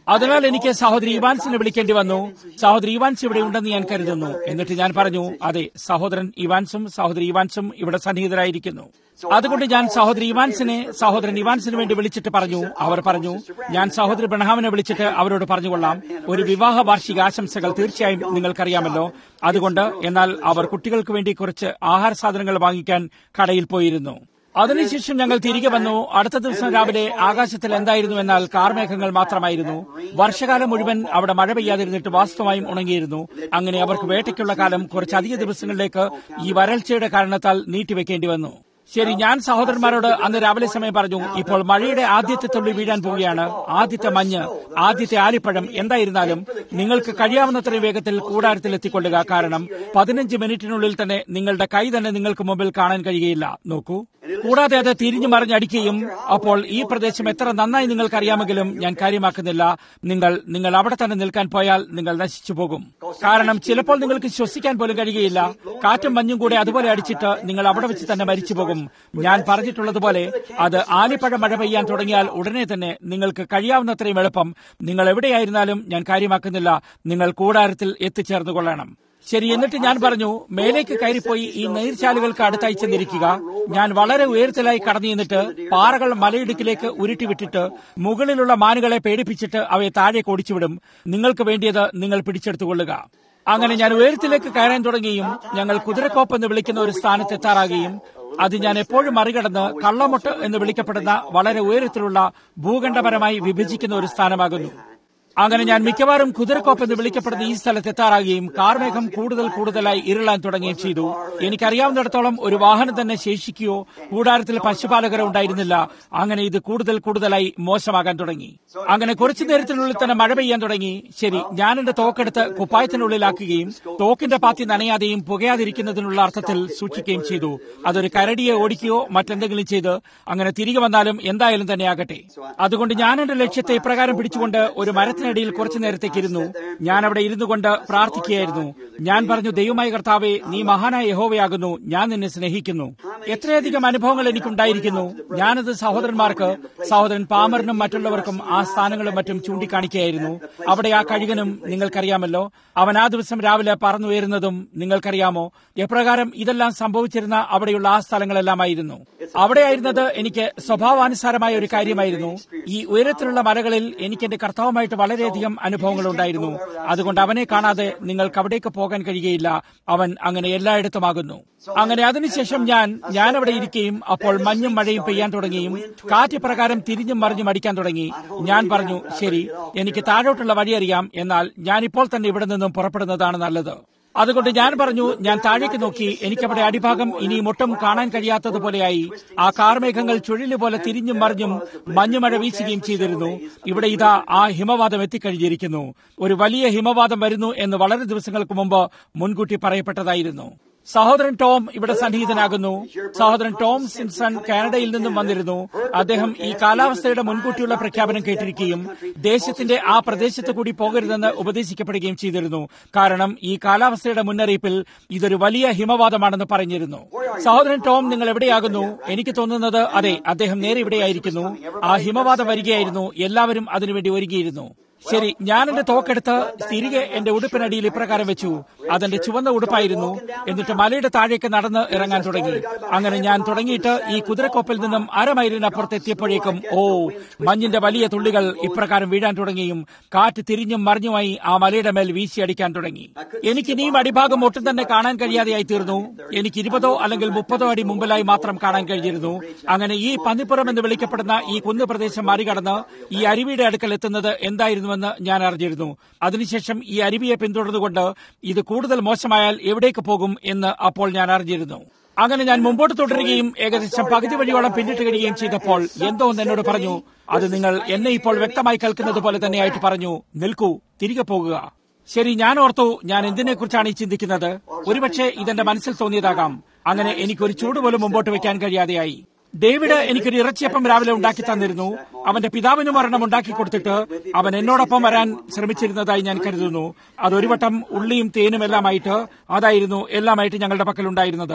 അതിനാൽ എനിക്ക് സഹോദരി ഇവാൻസിനെ വിളിക്കേണ്ടി വന്നു സഹോദരി ഇവാൻസ് ഇവിടെ ഉണ്ടെന്ന് ഞാൻ കരുതുന്നു എന്നിട്ട് ഞാൻ പറഞ്ഞു അതെ സഹോദരൻ ഇവാൻസും സഹോദരി ഇവാൻസും ഇവിടെ സന്നിഹിതരായിരിക്കുന്നു അതുകൊണ്ട് ഞാൻ സഹോദരി ഇവാൻസിനെ സഹോദരൻ ഇവാൻസിന് വേണ്ടി വിളിച്ചിട്ട് പറഞ്ഞു അവർ പറഞ്ഞു ഞാൻ സഹോദരി ബ്രഹാമിനെ വിളിച്ചിട്ട് അവരോട് പറഞ്ഞുകൊള്ളാം ഒരു വിവാഹ വാർഷിക ആശംസകൾ തീർച്ചയായും നിങ്ങൾക്കറിയാമല്ലോ അതുകൊണ്ട് എന്നാൽ അവർ കുട്ടികൾക്ക് വേണ്ടി കുറച്ച് ആഹാര സാധനങ്ങൾ വാങ്ങിക്കാൻ കടയിൽ പോയിരുന്നു അതിനുശേഷം ഞങ്ങൾ തിരികെ വന്നു അടുത്ത ദിവസം രാവിലെ ആകാശത്തിൽ എന്തായിരുന്നു എന്നാൽ കാർമേഘങ്ങൾ മാത്രമായിരുന്നു വർഷകാലം മുഴുവൻ അവിടെ മഴ പെയ്യാതിരുന്നിട്ട് വാസ്തവമായും ഉണങ്ങിയിരുന്നു അങ്ങനെ അവർക്ക് വേട്ടയ്ക്കുള്ള കാലം കുറച്ചധിക ദിവസങ്ങളിലേക്ക് ഈ വരൾച്ചയുടെ കാരണത്താൽ നീട്ടിവെക്കേണ്ടി വന്നു ശരി ഞാൻ സഹോദരന്മാരോട് അന്ന് രാവിലെ സമയം പറഞ്ഞു ഇപ്പോൾ മഴയുടെ ആദ്യത്തെ തുള്ളി വീഴാൻ പോവുകയാണ് ആദ്യത്തെ മഞ്ഞ് ആദ്യത്തെ ആലിപ്പഴം എന്തായിരുന്നാലും നിങ്ങൾക്ക് കഴിയാവുന്നത്രയും വേഗത്തിൽ കൂടാരത്തിൽ എത്തിക്കൊള്ളുക കാരണം പതിനഞ്ച് മിനിറ്റിനുള്ളിൽ തന്നെ നിങ്ങളുടെ കൈ തന്നെ നിങ്ങൾക്ക് മുമ്പിൽ കാണാൻ കഴിയുകയില്ല നോക്കൂ കൂടാതെ അത് തിരിഞ്ഞു മറിഞ്ഞടിക്കുകയും അപ്പോൾ ഈ പ്രദേശം എത്ര നന്നായി നിങ്ങൾക്കറിയാമെങ്കിലും ഞാൻ കാര്യമാക്കുന്നില്ല നിങ്ങൾ നിങ്ങൾ അവിടെ തന്നെ നിൽക്കാൻ പോയാൽ നിങ്ങൾ നശിച്ചു പോകും കാരണം ചിലപ്പോൾ നിങ്ങൾക്ക് ശ്വസിക്കാൻ പോലും കഴിയുകയില്ല കാറ്റും മഞ്ഞും കൂടെ അതുപോലെ അടിച്ചിട്ട് നിങ്ങൾ അവിടെ വെച്ച് തന്നെ മരിച്ചു പോകും ഞാൻ പറഞ്ഞിട്ടുള്ളതുപോലെ അത് ആലിപ്പഴ മഴ പെയ്യാൻ തുടങ്ങിയാൽ ഉടനെ തന്നെ നിങ്ങൾക്ക് കഴിയാവുന്നത്രയും എളുപ്പം നിങ്ങൾ എവിടെയായിരുന്നാലും ഞാൻ കാര്യമാക്കുന്നില്ല നിങ്ങൾ കൂടാരത്തിൽ എത്തിച്ചേർന്നു കൊള്ളണം ശരി എന്നിട്ട് ഞാൻ പറഞ്ഞു മേലേക്ക് കയറിപ്പോയി ഈ നീർച്ചാലുകൾക്ക് അടുത്തായി ചെന്നിരിക്കുക ഞാൻ വളരെ ഉയരത്തിലായി കടന്നു ചെന്നിട്ട് പാറകൾ മലയിടുക്കിലേക്ക് ഉരുട്ടിവിട്ടിട്ട് മുകളിലുള്ള മാനുകളെ പേടിപ്പിച്ചിട്ട് അവയെ താഴേക്ക് ഓടിച്ചുവിടും നിങ്ങൾക്ക് വേണ്ടിയത് നിങ്ങൾ പിടിച്ചെടുത്തുകൊള്ളുക അങ്ങനെ ഞാൻ ഉയരത്തിലേക്ക് കയറാൻ തുടങ്ങിയും ഞങ്ങൾ കുതിരക്കോപ്പ് എന്ന് വിളിക്കുന്ന ഒരു സ്ഥാനത്ത് എത്താറാകുകയും അത് ഞാൻ എപ്പോഴും മറികടന്ന് കള്ളമൊട്ട് എന്ന് വിളിക്കപ്പെടുന്ന വളരെ ഉയരത്തിലുള്ള ഭൂഖണ്ഡപരമായി വിഭജിക്കുന്ന ഒരു സ്ഥാനമാകുന്നു അങ്ങനെ ഞാൻ മിക്കവാറും കുതിരക്കോപ്പ് എന്ന് വിളിക്കപ്പെടുന്ന ഈ സ്ഥലത്ത് എത്താറാകുകയും കാർമേഘം കൂടുതൽ കൂടുതലായി ഇരുളാൻ തുടങ്ങുകയും ചെയ്തു എനിക്കറിയാവുന്നിടത്തോളം ഒരു വാഹനം തന്നെ ശേഷിക്കുകയോ കൂടാരത്തിൽ പശുപാലകരോ ഉണ്ടായിരുന്നില്ല അങ്ങനെ ഇത് കൂടുതൽ കൂടുതലായി മോശമാകാൻ തുടങ്ങി അങ്ങനെ കുറച്ചു നേരത്തിനുള്ളിൽ തന്നെ മഴ പെയ്യാൻ തുടങ്ങി ശരി ഞാൻ എന്റെ തോക്കെടുത്ത് കുപ്പായത്തിനുള്ളിലാക്കുകയും തോക്കിന്റെ പാത്തി നനയാതെയും പുകയാതിരിക്കുന്നതിനുള്ള അർത്ഥത്തിൽ സൂക്ഷിക്കുകയും ചെയ്തു അതൊരു കരടിയെ ഓടിക്കുകയോ മറ്റെന്തെങ്കിലും ചെയ്ത് അങ്ങനെ തിരികെ വന്നാലും എന്തായാലും തന്നെ ആകട്ടെ അതുകൊണ്ട് ഞാൻ എന്റെ ലക്ഷ്യത്തെ ഇപ്രകാരം പിടിച്ചുകൊണ്ട് ഒരു മരത്തിൽ മരത്തിനടിയിൽ കുറച്ചു നേരത്തേക്ക് ഇരുന്നു ഞാൻ അവിടെ ഇരുന്നു കൊണ്ട് പ്രാർത്ഥിക്കുകയായിരുന്നു ഞാൻ പറഞ്ഞു ദൈവമായ കർത്താവെ നീ മഹാനായ യഹോവയാകുന്നു ഞാൻ നിന്നെ സ്നേഹിക്കുന്നു എത്രയധികം അനുഭവങ്ങൾ എനിക്കുണ്ടായിരിക്കുന്നു ഞാനത് സഹോദരന്മാർക്ക് സഹോദരൻ പാമറിനും മറ്റുള്ളവർക്കും ആ സ്ഥാനങ്ങളും മറ്റും ചൂണ്ടിക്കാണിക്കുകയായിരുന്നു അവിടെ ആ കഴുകനും നിങ്ങൾക്കറിയാമല്ലോ അവൻ ആ ദിവസം രാവിലെ പറന്നുയരുന്നതും നിങ്ങൾക്കറിയാമോ എപ്രകാരം ഇതെല്ലാം സംഭവിച്ചിരുന്ന അവിടെയുള്ള ആ സ്ഥലങ്ങളെല്ലാമായിരുന്നു അവിടെയായിരുന്നത് എനിക്ക് സ്വഭാവാനുസാരമായ ഒരു കാര്യമായിരുന്നു ഈ ഉയരത്തിലുള്ള മലകളിൽ എനിക്ക് എന്റെ കർത്താവുമായിട്ട് വളരെയധികം അനുഭവങ്ങൾ ഉണ്ടായിരുന്നു അതുകൊണ്ട് അവനെ കാണാതെ നിങ്ങൾക്ക് അവിടേക്ക് പോകാൻ കഴിയുകയില്ല അവൻ അങ്ങനെ എല്ലായിടത്തുമാകുന്നു അങ്ങനെ അതിനുശേഷം ഞാൻ ഞാൻ അവിടെ ഇരിക്കുകയും അപ്പോൾ മഞ്ഞും മഴയും പെയ്യാൻ തുടങ്ങിയും കാറ്റ് പ്രകാരം തിരിഞ്ഞും മറിഞ്ഞും അടിക്കാൻ തുടങ്ങി ഞാൻ പറഞ്ഞു ശരി എനിക്ക് താഴോട്ടുള്ള വഴി അറിയാം എന്നാൽ ഞാൻ ഇപ്പോൾ തന്നെ ഇവിടെ നിന്നും പുറപ്പെടുന്നതാണ് നല്ലത് അതുകൊണ്ട് ഞാൻ പറഞ്ഞു ഞാൻ താഴേക്ക് നോക്കി എനിക്കവിടെ അടിഭാഗം ഇനി ഒട്ടും കാണാൻ കഴിയാത്തതുപോലെയായി ആ കാർമേഘങ്ങൾ ചുഴലി പോലെ തിരിഞ്ഞും മറിഞ്ഞും മഞ്ഞുമഴ വീശുകയും ചെയ്തിരുന്നു ഇവിടെ ഇതാ ആ ഹിമവാദം എത്തിക്കഴിഞ്ഞിരിക്കുന്നു ഒരു വലിയ ഹിമവാദം വരുന്നു എന്ന് വളരെ ദിവസങ്ങൾക്ക് മുമ്പ് മുൻകൂട്ടി പറയപ്പെട്ടതായിരുന്നു സഹോദരൻ ടോം ഇവിടെ സന്നിഹിതനാകുന്നു സഹോദരൻ ടോം സിംസൺ കാനഡയിൽ നിന്നും വന്നിരുന്നു അദ്ദേഹം ഈ കാലാവസ്ഥയുടെ മുൻകൂട്ടിയുള്ള പ്രഖ്യാപനം കേട്ടിരിക്കുകയും ദേശത്തിന്റെ ആ പ്രദേശത്ത് കൂടി പോകരുതെന്ന് ഉപദേശിക്കപ്പെടുകയും ചെയ്തിരുന്നു കാരണം ഈ കാലാവസ്ഥയുടെ മുന്നറിയിപ്പിൽ ഇതൊരു വലിയ ഹിമവാദമാണെന്ന് പറഞ്ഞിരുന്നു സഹോദരൻ ടോം നിങ്ങൾ എവിടെയാകുന്നു എനിക്ക് തോന്നുന്നത് അതെ അദ്ദേഹം നേരെ ഇവിടെയായിരിക്കുന്നു ആ ഹിമവാദം വരികയായിരുന്നു എല്ലാവരും അതിനുവേണ്ടി ഒരുങ്ങിയിരുന്നു ശരി ഞാൻ എന്റെ തോക്കെടുത്ത് തിരികെ എന്റെ ഉടുപ്പിനടിയിൽ ഇപ്രകാരം വെച്ചു അതെന്റെ ചുവന്ന ഉടുപ്പായിരുന്നു എന്നിട്ട് മലയുടെ താഴേക്ക് നടന്ന് ഇറങ്ങാൻ തുടങ്ങി അങ്ങനെ ഞാൻ തുടങ്ങിയിട്ട് ഈ കുതിരക്കൊപ്പിൽ നിന്നും അരമൈലിനപ്പുറത്ത് എത്തിയപ്പോഴേക്കും ഓ മഞ്ഞിന്റെ വലിയ തുള്ളികൾ ഇപ്രകാരം വീഴാൻ തുടങ്ങിയും കാറ്റ് തിരിഞ്ഞും മറിഞ്ഞുമായി ആ മലയുടെ മേൽ വീശിയടിക്കാൻ തുടങ്ങി എനിക്ക് ഇനിയും അടിഭാഗം ഒട്ടും തന്നെ കാണാൻ കഴിയാതെയായി തീർന്നു എനിക്ക് ഇരുപതോ അല്ലെങ്കിൽ മുപ്പതോ അടി മുമ്പിലായി മാത്രം കാണാൻ കഴിഞ്ഞിരുന്നു അങ്ങനെ ഈ പന്നിപ്പുറം എന്ന് വിളിക്കപ്പെടുന്ന ഈ കുന്നു പ്രദേശം മറികടന്ന് ഈ അരുവിയുടെ അടുക്കൽ എത്തുന്നത് എന്തായിരുന്നുവെന്ന് ഞാൻ അറിഞ്ഞിരുന്നു അതിനുശേഷം ഈ അരുവിയെ പിന്തുടർന്നുകൊണ്ട് ഇത് കൂടുതൽ മോശമായാൽ എവിടേക്ക് പോകും എന്ന് അപ്പോൾ ഞാൻ അറിഞ്ഞിരുന്നു അങ്ങനെ ഞാൻ മുമ്പോട്ട് തുടരുകയും ഏകദേശം പകുതി വഴിയോളം പിന്നിട്ട് കഴിയുകയും ചെയ്തപ്പോൾ എന്തോ ഒന്ന് എന്നോട് പറഞ്ഞു അത് നിങ്ങൾ എന്നെ ഇപ്പോൾ വ്യക്തമായി കേൾക്കുന്നത് പോലെ തന്നെയായിട്ട് പറഞ്ഞു നിൽക്കൂ തിരികെ പോകുക ശരി ഞാൻ ഓർത്തു ഞാൻ എന്തിനെക്കുറിച്ചാണ് ഈ ചിന്തിക്കുന്നത് ഒരുപക്ഷെ ഇതെന്റെ മനസ്സിൽ തോന്നിയതാകാം അങ്ങനെ എനിക്കൊരു ചൂട് പോലും മുമ്പോട്ട് വെക്കാൻ കഴിയാതെയായി ഡേവിഡ് എനിക്കൊരു ഇറച്ചിയപ്പം രാവിലെ ഉണ്ടാക്കി തന്നിരുന്നു അവന്റെ പിതാവിന് മരണം ഉണ്ടാക്കി കൊടുത്തിട്ട് അവൻ എന്നോടൊപ്പം വരാൻ ശ്രമിച്ചിരുന്നതായി ഞാൻ കരുതുന്നു അതൊരു വട്ടം ഉള്ളിയും തേനും എല്ലാമായിട്ട് അതായിരുന്നു എല്ലാമായിട്ട് ഞങ്ങളുടെ പക്കൽ ഉണ്ടായിരുന്നത്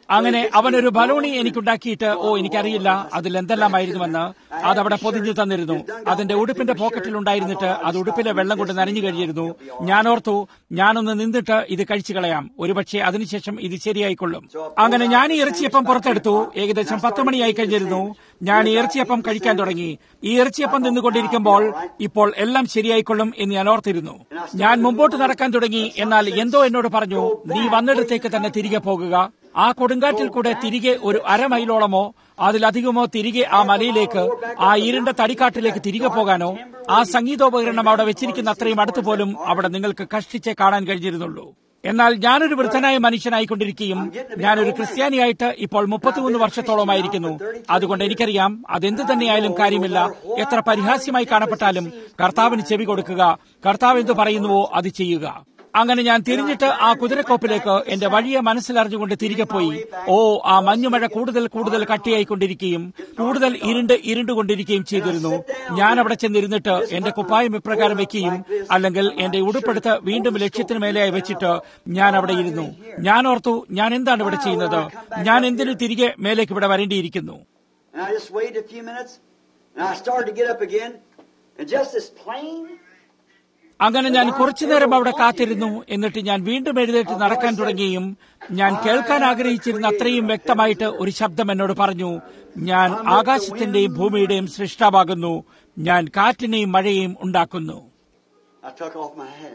അങ്ങനെ അവനൊരു ബലൂണി എനിക്കുണ്ടാക്കിയിട്ട് ഓ എനിക്കറിയില്ല അതിൽ എന്തെല്ലാമായിരുന്നുവെന്ന് അതവിടെ പൊതിഞ്ഞു തന്നിരുന്നു അതിന്റെ ഉടുപ്പിന്റെ പോക്കറ്റിൽ ഉണ്ടായിരുന്നിട്ട് അത് ഉടുപ്പിലെ വെള്ളം കൊണ്ട് നനഞ്ഞു കഴിഞ്ഞിരുന്നു ഞാൻ ഓർത്തു ഞാനൊന്ന് നിന്നിട്ട് ഇത് കഴിച്ചു കളയാം ഒരുപക്ഷെ അതിനുശേഷം ഇത് ശരിയായിക്കൊള്ളും അങ്ങനെ ഞാൻ ഈ ഇറച്ചിയപ്പം പുറത്തെടുത്തു ഏകദേശം പത്ത് മണിയായി കഴിഞ്ഞിരുന്നു ഞാൻ ഈ ഇറച്ചിയപ്പം കഴിക്കാൻ തുടങ്ങി ഈ ഇറച്ചിയപ്പം നിന്നുകൊണ്ടിരിക്കുമ്പോൾ ഇപ്പോൾ എല്ലാം ശരിയായിക്കൊള്ളും എന്ന് ഞാൻ ഓർത്തിരുന്നു ഞാൻ മുമ്പോട്ട് നടക്കാൻ തുടങ്ങി എന്നാൽ എന്തോ എന്നോട് പറഞ്ഞു നീ വന്നിടത്തേക്ക് തന്നെ തിരികെ പോകുക ആ കൊടുങ്കാറ്റിൽ കൂടെ തിരികെ ഒരു അരമൈലോളമോ അതിലധികമോ തിരികെ ആ മലയിലേക്ക് ആ ഇരുണ്ട തടിക്കാട്ടിലേക്ക് തിരികെ പോകാനോ ആ സംഗീതോപകരണം അവിടെ വെച്ചിരിക്കുന്ന അത്രയും അടുത്ത് പോലും അവിടെ നിങ്ങൾക്ക് കഷ്ടിച്ചേ കാണാൻ കഴിഞ്ഞിരുന്നുള്ളൂ എന്നാൽ ഞാനൊരു വൃദ്ധനായ മനുഷ്യനായിക്കൊണ്ടിരിക്കുകയും ഞാനൊരു ക്രിസ്ത്യാനിയായിട്ട് ഇപ്പോൾ മുപ്പത്തിമൂന്ന് വർഷത്തോളമായിരിക്കുന്നു അതുകൊണ്ട് എനിക്കറിയാം അതെന്ത് തന്നെയായാലും കാര്യമില്ല എത്ര പരിഹാസ്യമായി കാണപ്പെട്ടാലും കർത്താവിന് ചെവി കൊടുക്കുക കർത്താവ് എന്ത് പറയുന്നുവോ അത് ചെയ്യുക അങ്ങനെ ഞാൻ തിരിഞ്ഞിട്ട് ആ കുതിരക്കോപ്പിലേക്ക് എന്റെ വഴിയെ മനസ്സിലറിഞ്ഞുകൊണ്ട് തിരികെ പോയി ഓ ആ മഞ്ഞുമഴ കൂടുതൽ കൂടുതൽ കട്ടിയായിക്കൊണ്ടിരിക്കുകയും കൂടുതൽ ഇരുണ്ട് ഇരുണ്ടുകൊണ്ടിരിക്കുകയും ചെയ്തിരുന്നു ഞാൻ അവിടെ ചെന്നിരുന്നിട്ട് എന്റെ കുപ്പായം ഇപ്രകാരം വെക്കുകയും അല്ലെങ്കിൽ എന്റെ ഉടുപ്പെടുത്ത് വീണ്ടും ലക്ഷ്യത്തിന് മേലെയായി വെച്ചിട്ട് ഞാൻ അവിടെ ഇരുന്നു ഞാൻ ഓർത്തു ഞാൻ എന്താണ് ഇവിടെ ചെയ്യുന്നത് ഞാൻ എന്തിനു തിരികെ മേലേക്ക് ഇവിടെ വരേണ്ടിയിരിക്കുന്നു And I just waited a few minutes, and I started to get up again, and just as plain അങ്ങനെ ഞാൻ കുറച്ചു നേരം അവിടെ കാത്തിരുന്നു എന്നിട്ട് ഞാൻ വീണ്ടും എഴുന്നേറ്റ് നടക്കാൻ തുടങ്ങിയും ഞാൻ കേൾക്കാൻ ആഗ്രഹിച്ചിരുന്ന അത്രയും വ്യക്തമായിട്ട് ഒരു ശബ്ദം എന്നോട് പറഞ്ഞു ഞാൻ ആകാശത്തിന്റെയും ഭൂമിയുടെയും സൃഷ്ടാവാകുന്നു ഞാൻ കാറ്റിനെയും മഴയെയും ഉണ്ടാക്കുന്നു I took off my hat.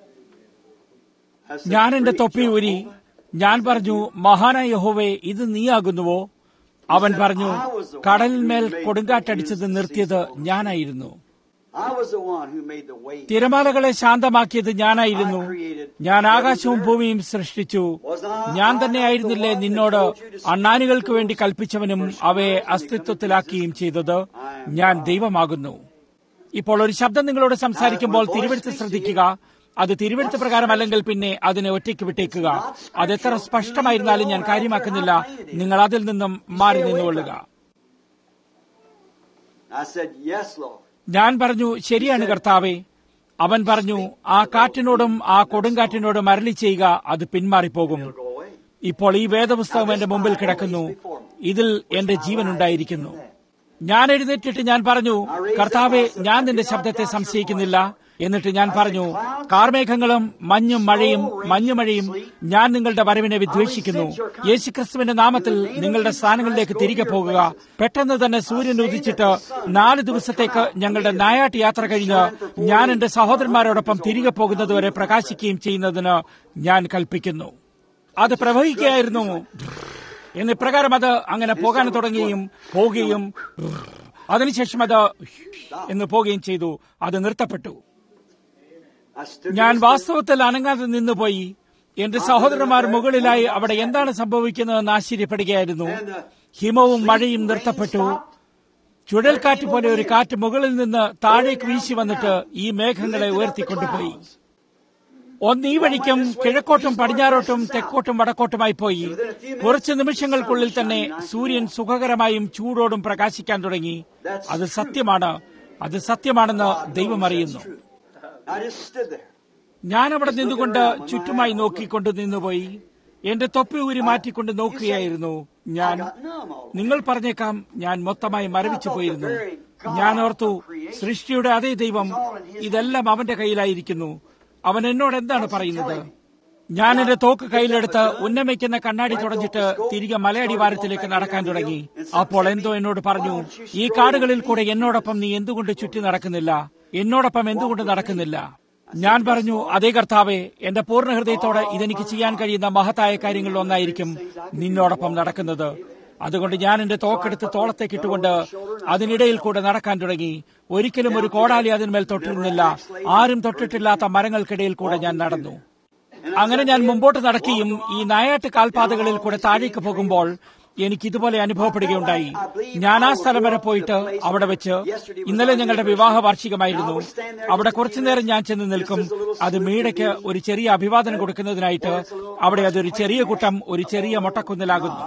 I said, ഞാൻ എന്റെ "Preach, തൊപ്പി ഊരി Jehovah." ഞാൻ പറഞ്ഞു മഹാനായ യഹോവേ ഇത് നീയാകുന്നുവോ അവൻ പറഞ്ഞു കടലിന്മേൽ കൊടുങ്കാറ്റടിച്ചത് നിർത്തിയത് ഞാനായിരുന്നു I was the one who made the waves. തിരമാലകളെ ശാന്തമാക്കിയത് ഞാനായിരുന്നു ഞാൻ ആകാശവും ഭൂമിയും സൃഷ്ടിച്ചു ഞാൻ തന്നെയായിരുന്നില്ലേ നിന്നോട് അണ്ണാനികൾക്ക് വേണ്ടി കൽപ്പിച്ചവനും അവയെ അസ്തിത്വത്തിലാക്കുകയും ചെയ്തത് ഞാൻ ദൈവമാകുന്നു ഇപ്പോൾ ഒരു ശബ്ദം നിങ്ങളോട് സംസാരിക്കുമ്പോൾ തിരുവെടുത്ത് ശ്രദ്ധിക്കുക അത് തിരുവെടുത്ത് പ്രകാരമല്ലെങ്കിൽ പിന്നെ അതിനെ ഒറ്റയ്ക്ക് വിട്ടേക്കുക അത് എത്ര സ്പഷ്ടമായിരുന്നാലും ഞാൻ കാര്യമാക്കുന്നില്ല നിങ്ങൾ അതിൽ നിന്നും മാറി നിന്നുകൊള്ളുക I said, Yes, Lord. ഞാൻ പറഞ്ഞു ശരിയാണ് കർത്താവേ അവൻ പറഞ്ഞു ആ കാറ്റിനോടും ആ കൊടുങ്കാറ്റിനോടും അരളി ചെയ്യുക അത് പിന്മാറിപ്പോകും Go away. ഇപ്പോൾ ഈ വേദപുസ്തകം എന്റെ മുമ്പിൽ കിടക്കുന്നു ഇതിൽ എന്റെ ജീവൻ ഉണ്ടായിരിക്കുന്നു ഞാൻ എഴുന്നേറ്റിട്ട് ഞാൻ പറഞ്ഞു കർത്താവെ ഞാൻ നിന്റെ ശബ്ദത്തെ സംശയിക്കുന്നില്ല എന്നിട്ട് ഞാൻ പറഞ്ഞു കാർമേഘങ്ങളും മഞ്ഞും മഴയും മഞ്ഞുമഴയും ഞാൻ നിങ്ങളുടെ വരവിനെ വിദ്വേഷിക്കുന്നു യേശുക്രിസ്തുവിന്റെ നാമത്തിൽ നിങ്ങളുടെ സ്ഥാനങ്ങളിലേക്ക് തിരികെ പോകുക പെട്ടെന്ന് തന്നെ സൂര്യൻ ഉദിച്ചിട്ട് നാല് ദിവസത്തേക്ക് ഞങ്ങളുടെ നായാട്ട് യാത്ര കഴിഞ്ഞ് ഞാൻ എന്റെ സഹോദരന്മാരോടൊപ്പം തിരികെ പോകുന്നതുവരെ പ്രകാശിക്കുകയും ചെയ്യുന്നതിന് ഞാൻ കൽപ്പിക്കുന്നു അത് പ്രവഹിക്കുകയായിരുന്നു എന്ന് ഇപ്രകാരം അത് അങ്ങനെ പോകാൻ തുടങ്ങുകയും പോവുകയും അതിനുശേഷം അത് എന്ന് പോവുകയും ചെയ്തു അത് നിർത്തപ്പെട്ടു I stood ഞാൻ there വാസ്തവത്തിൽ അനങ്ങാതെ നിന്നുപോയി എന്റെ സഹോദരന്മാർ മുകളിലായി അവിടെ എന്താണ് സംഭവിക്കുന്നതെന്ന് ആശ്ചര്യപ്പെടുകയായിരുന്നു ഹിമവും മഴയും നിർത്തപ്പെട്ടു ചുഴൽക്കാറ്റ് പോലെ ഒരു കാറ്റ് മുകളിൽ നിന്ന് താഴേക്ക് വീശി വന്നിട്ട് ഈ മേഘങ്ങളെ ഉയർത്തിക്കൊണ്ടുപോയി ഒന്ന് ഈ വഴിക്കും കിഴക്കോട്ടും പടിഞ്ഞാറോട്ടും തെക്കോട്ടും വടക്കോട്ടുമായി പോയി കുറച്ച് നിമിഷങ്ങൾക്കുള്ളിൽ തന്നെ സൂര്യൻ സുഖകരമായും ചൂടോടും പ്രകാശിക്കാൻ തുടങ്ങി അത് സത്യമാണ് അത് സത്യമാണെന്ന് ദൈവം അറിയുന്നു I just stood there. ഞാൻ അവിടെ നിന്നുകൊണ്ട് ചുറ്റുമായി നോക്കിക്കൊണ്ട് നിന്നുപോയി എന്റെ തൊപ്പി ഊരി മാറ്റിക്കൊണ്ട് നോക്കുകയായിരുന്നു ഞാൻ I got numb all നിങ്ങൾ പറഞ്ഞേക്കാം ഞാൻ മൊത്തമായി മരവിച്ചു പോയിരുന്നു ഞാൻ ഓർത്തു സൃഷ്ടിയുടെ അതേ ദൈവം ഇതെല്ലാം അവന്റെ കയ്യിലായിരിക്കുന്നു അവൻ എന്നോട് എന്താണ് പറയുന്നത് ഞാൻ എന്റെ തോക്ക് കയ്യിലെടുത്ത് ഉന്നമിക്കുന്ന കണ്ണാടി തുടഞ്ഞിട്ട് തിരികെ മലയടിവാരത്തിലേക്ക് നടക്കാൻ തുടങ്ങി അപ്പോൾ എന്തോ എന്നോട് പറഞ്ഞു ഈ കാടുകളിൽ കൂടെ എന്നോടൊപ്പം നീ എന്തുകൊണ്ട് ചുറ്റി നടക്കുന്നില്ല എന്നോടൊപ്പം എന്തുകൊണ്ട് നടക്കുന്നില്ല ഞാൻ പറഞ്ഞു അതേ കർത്താവെ എന്റെ പൂർണ്ണ ഹൃദയത്തോടെ ഇതെനിക്ക് ചെയ്യാൻ കഴിയുന്ന മഹത്തായ കാര്യങ്ങളിൽ ഒന്നായിരിക്കും നിന്നോടൊപ്പം നടക്കുന്നത് അതുകൊണ്ട് ഞാൻ എന്റെ തോക്കെടുത്ത് തോളത്തേക്ക് ഇട്ടുകൊണ്ട് അതിനിടയിൽ കൂടെ നടക്കാൻ തുടങ്ങി ഒരിക്കലും ഒരു കോടാലി അതിന്മേൽ തൊട്ടിരുന്നില്ല ആരും തൊട്ടിട്ടില്ലാത്ത മരങ്ങൾക്കിടയിൽ കൂടെ ഞാൻ നടന്നു അങ്ങനെ ഞാൻ മുമ്പോട്ട് നടക്കുകയും ഈ നായാട്ട് കാൽപാതകളിൽ കൂടെ താഴേക്ക് പോകുമ്പോൾ എനിക്ക് ഇതുപോലെ അനുഭവപ്പെടുകയുണ്ടായി ഞാൻ ആ സ്ഥലം വരെ പോയിട്ട് അവിടെ വെച്ച് ഇന്നലെ ഞങ്ങളുടെ വിവാഹ വാർഷികമായിരുന്നു അവിടെ കുറച്ചു നേരം ഞാൻ ചെന്ന് നിൽക്കും അത് മീടയ്ക്ക് ഒരു ചെറിയ അഭിവാദനം കൊടുക്കുന്നതിനായിട്ട് അവിടെ അതൊരു ചെറിയ കൂട്ടം ഒരു ചെറിയ മൊട്ടക്കുന്നിലാകുന്നു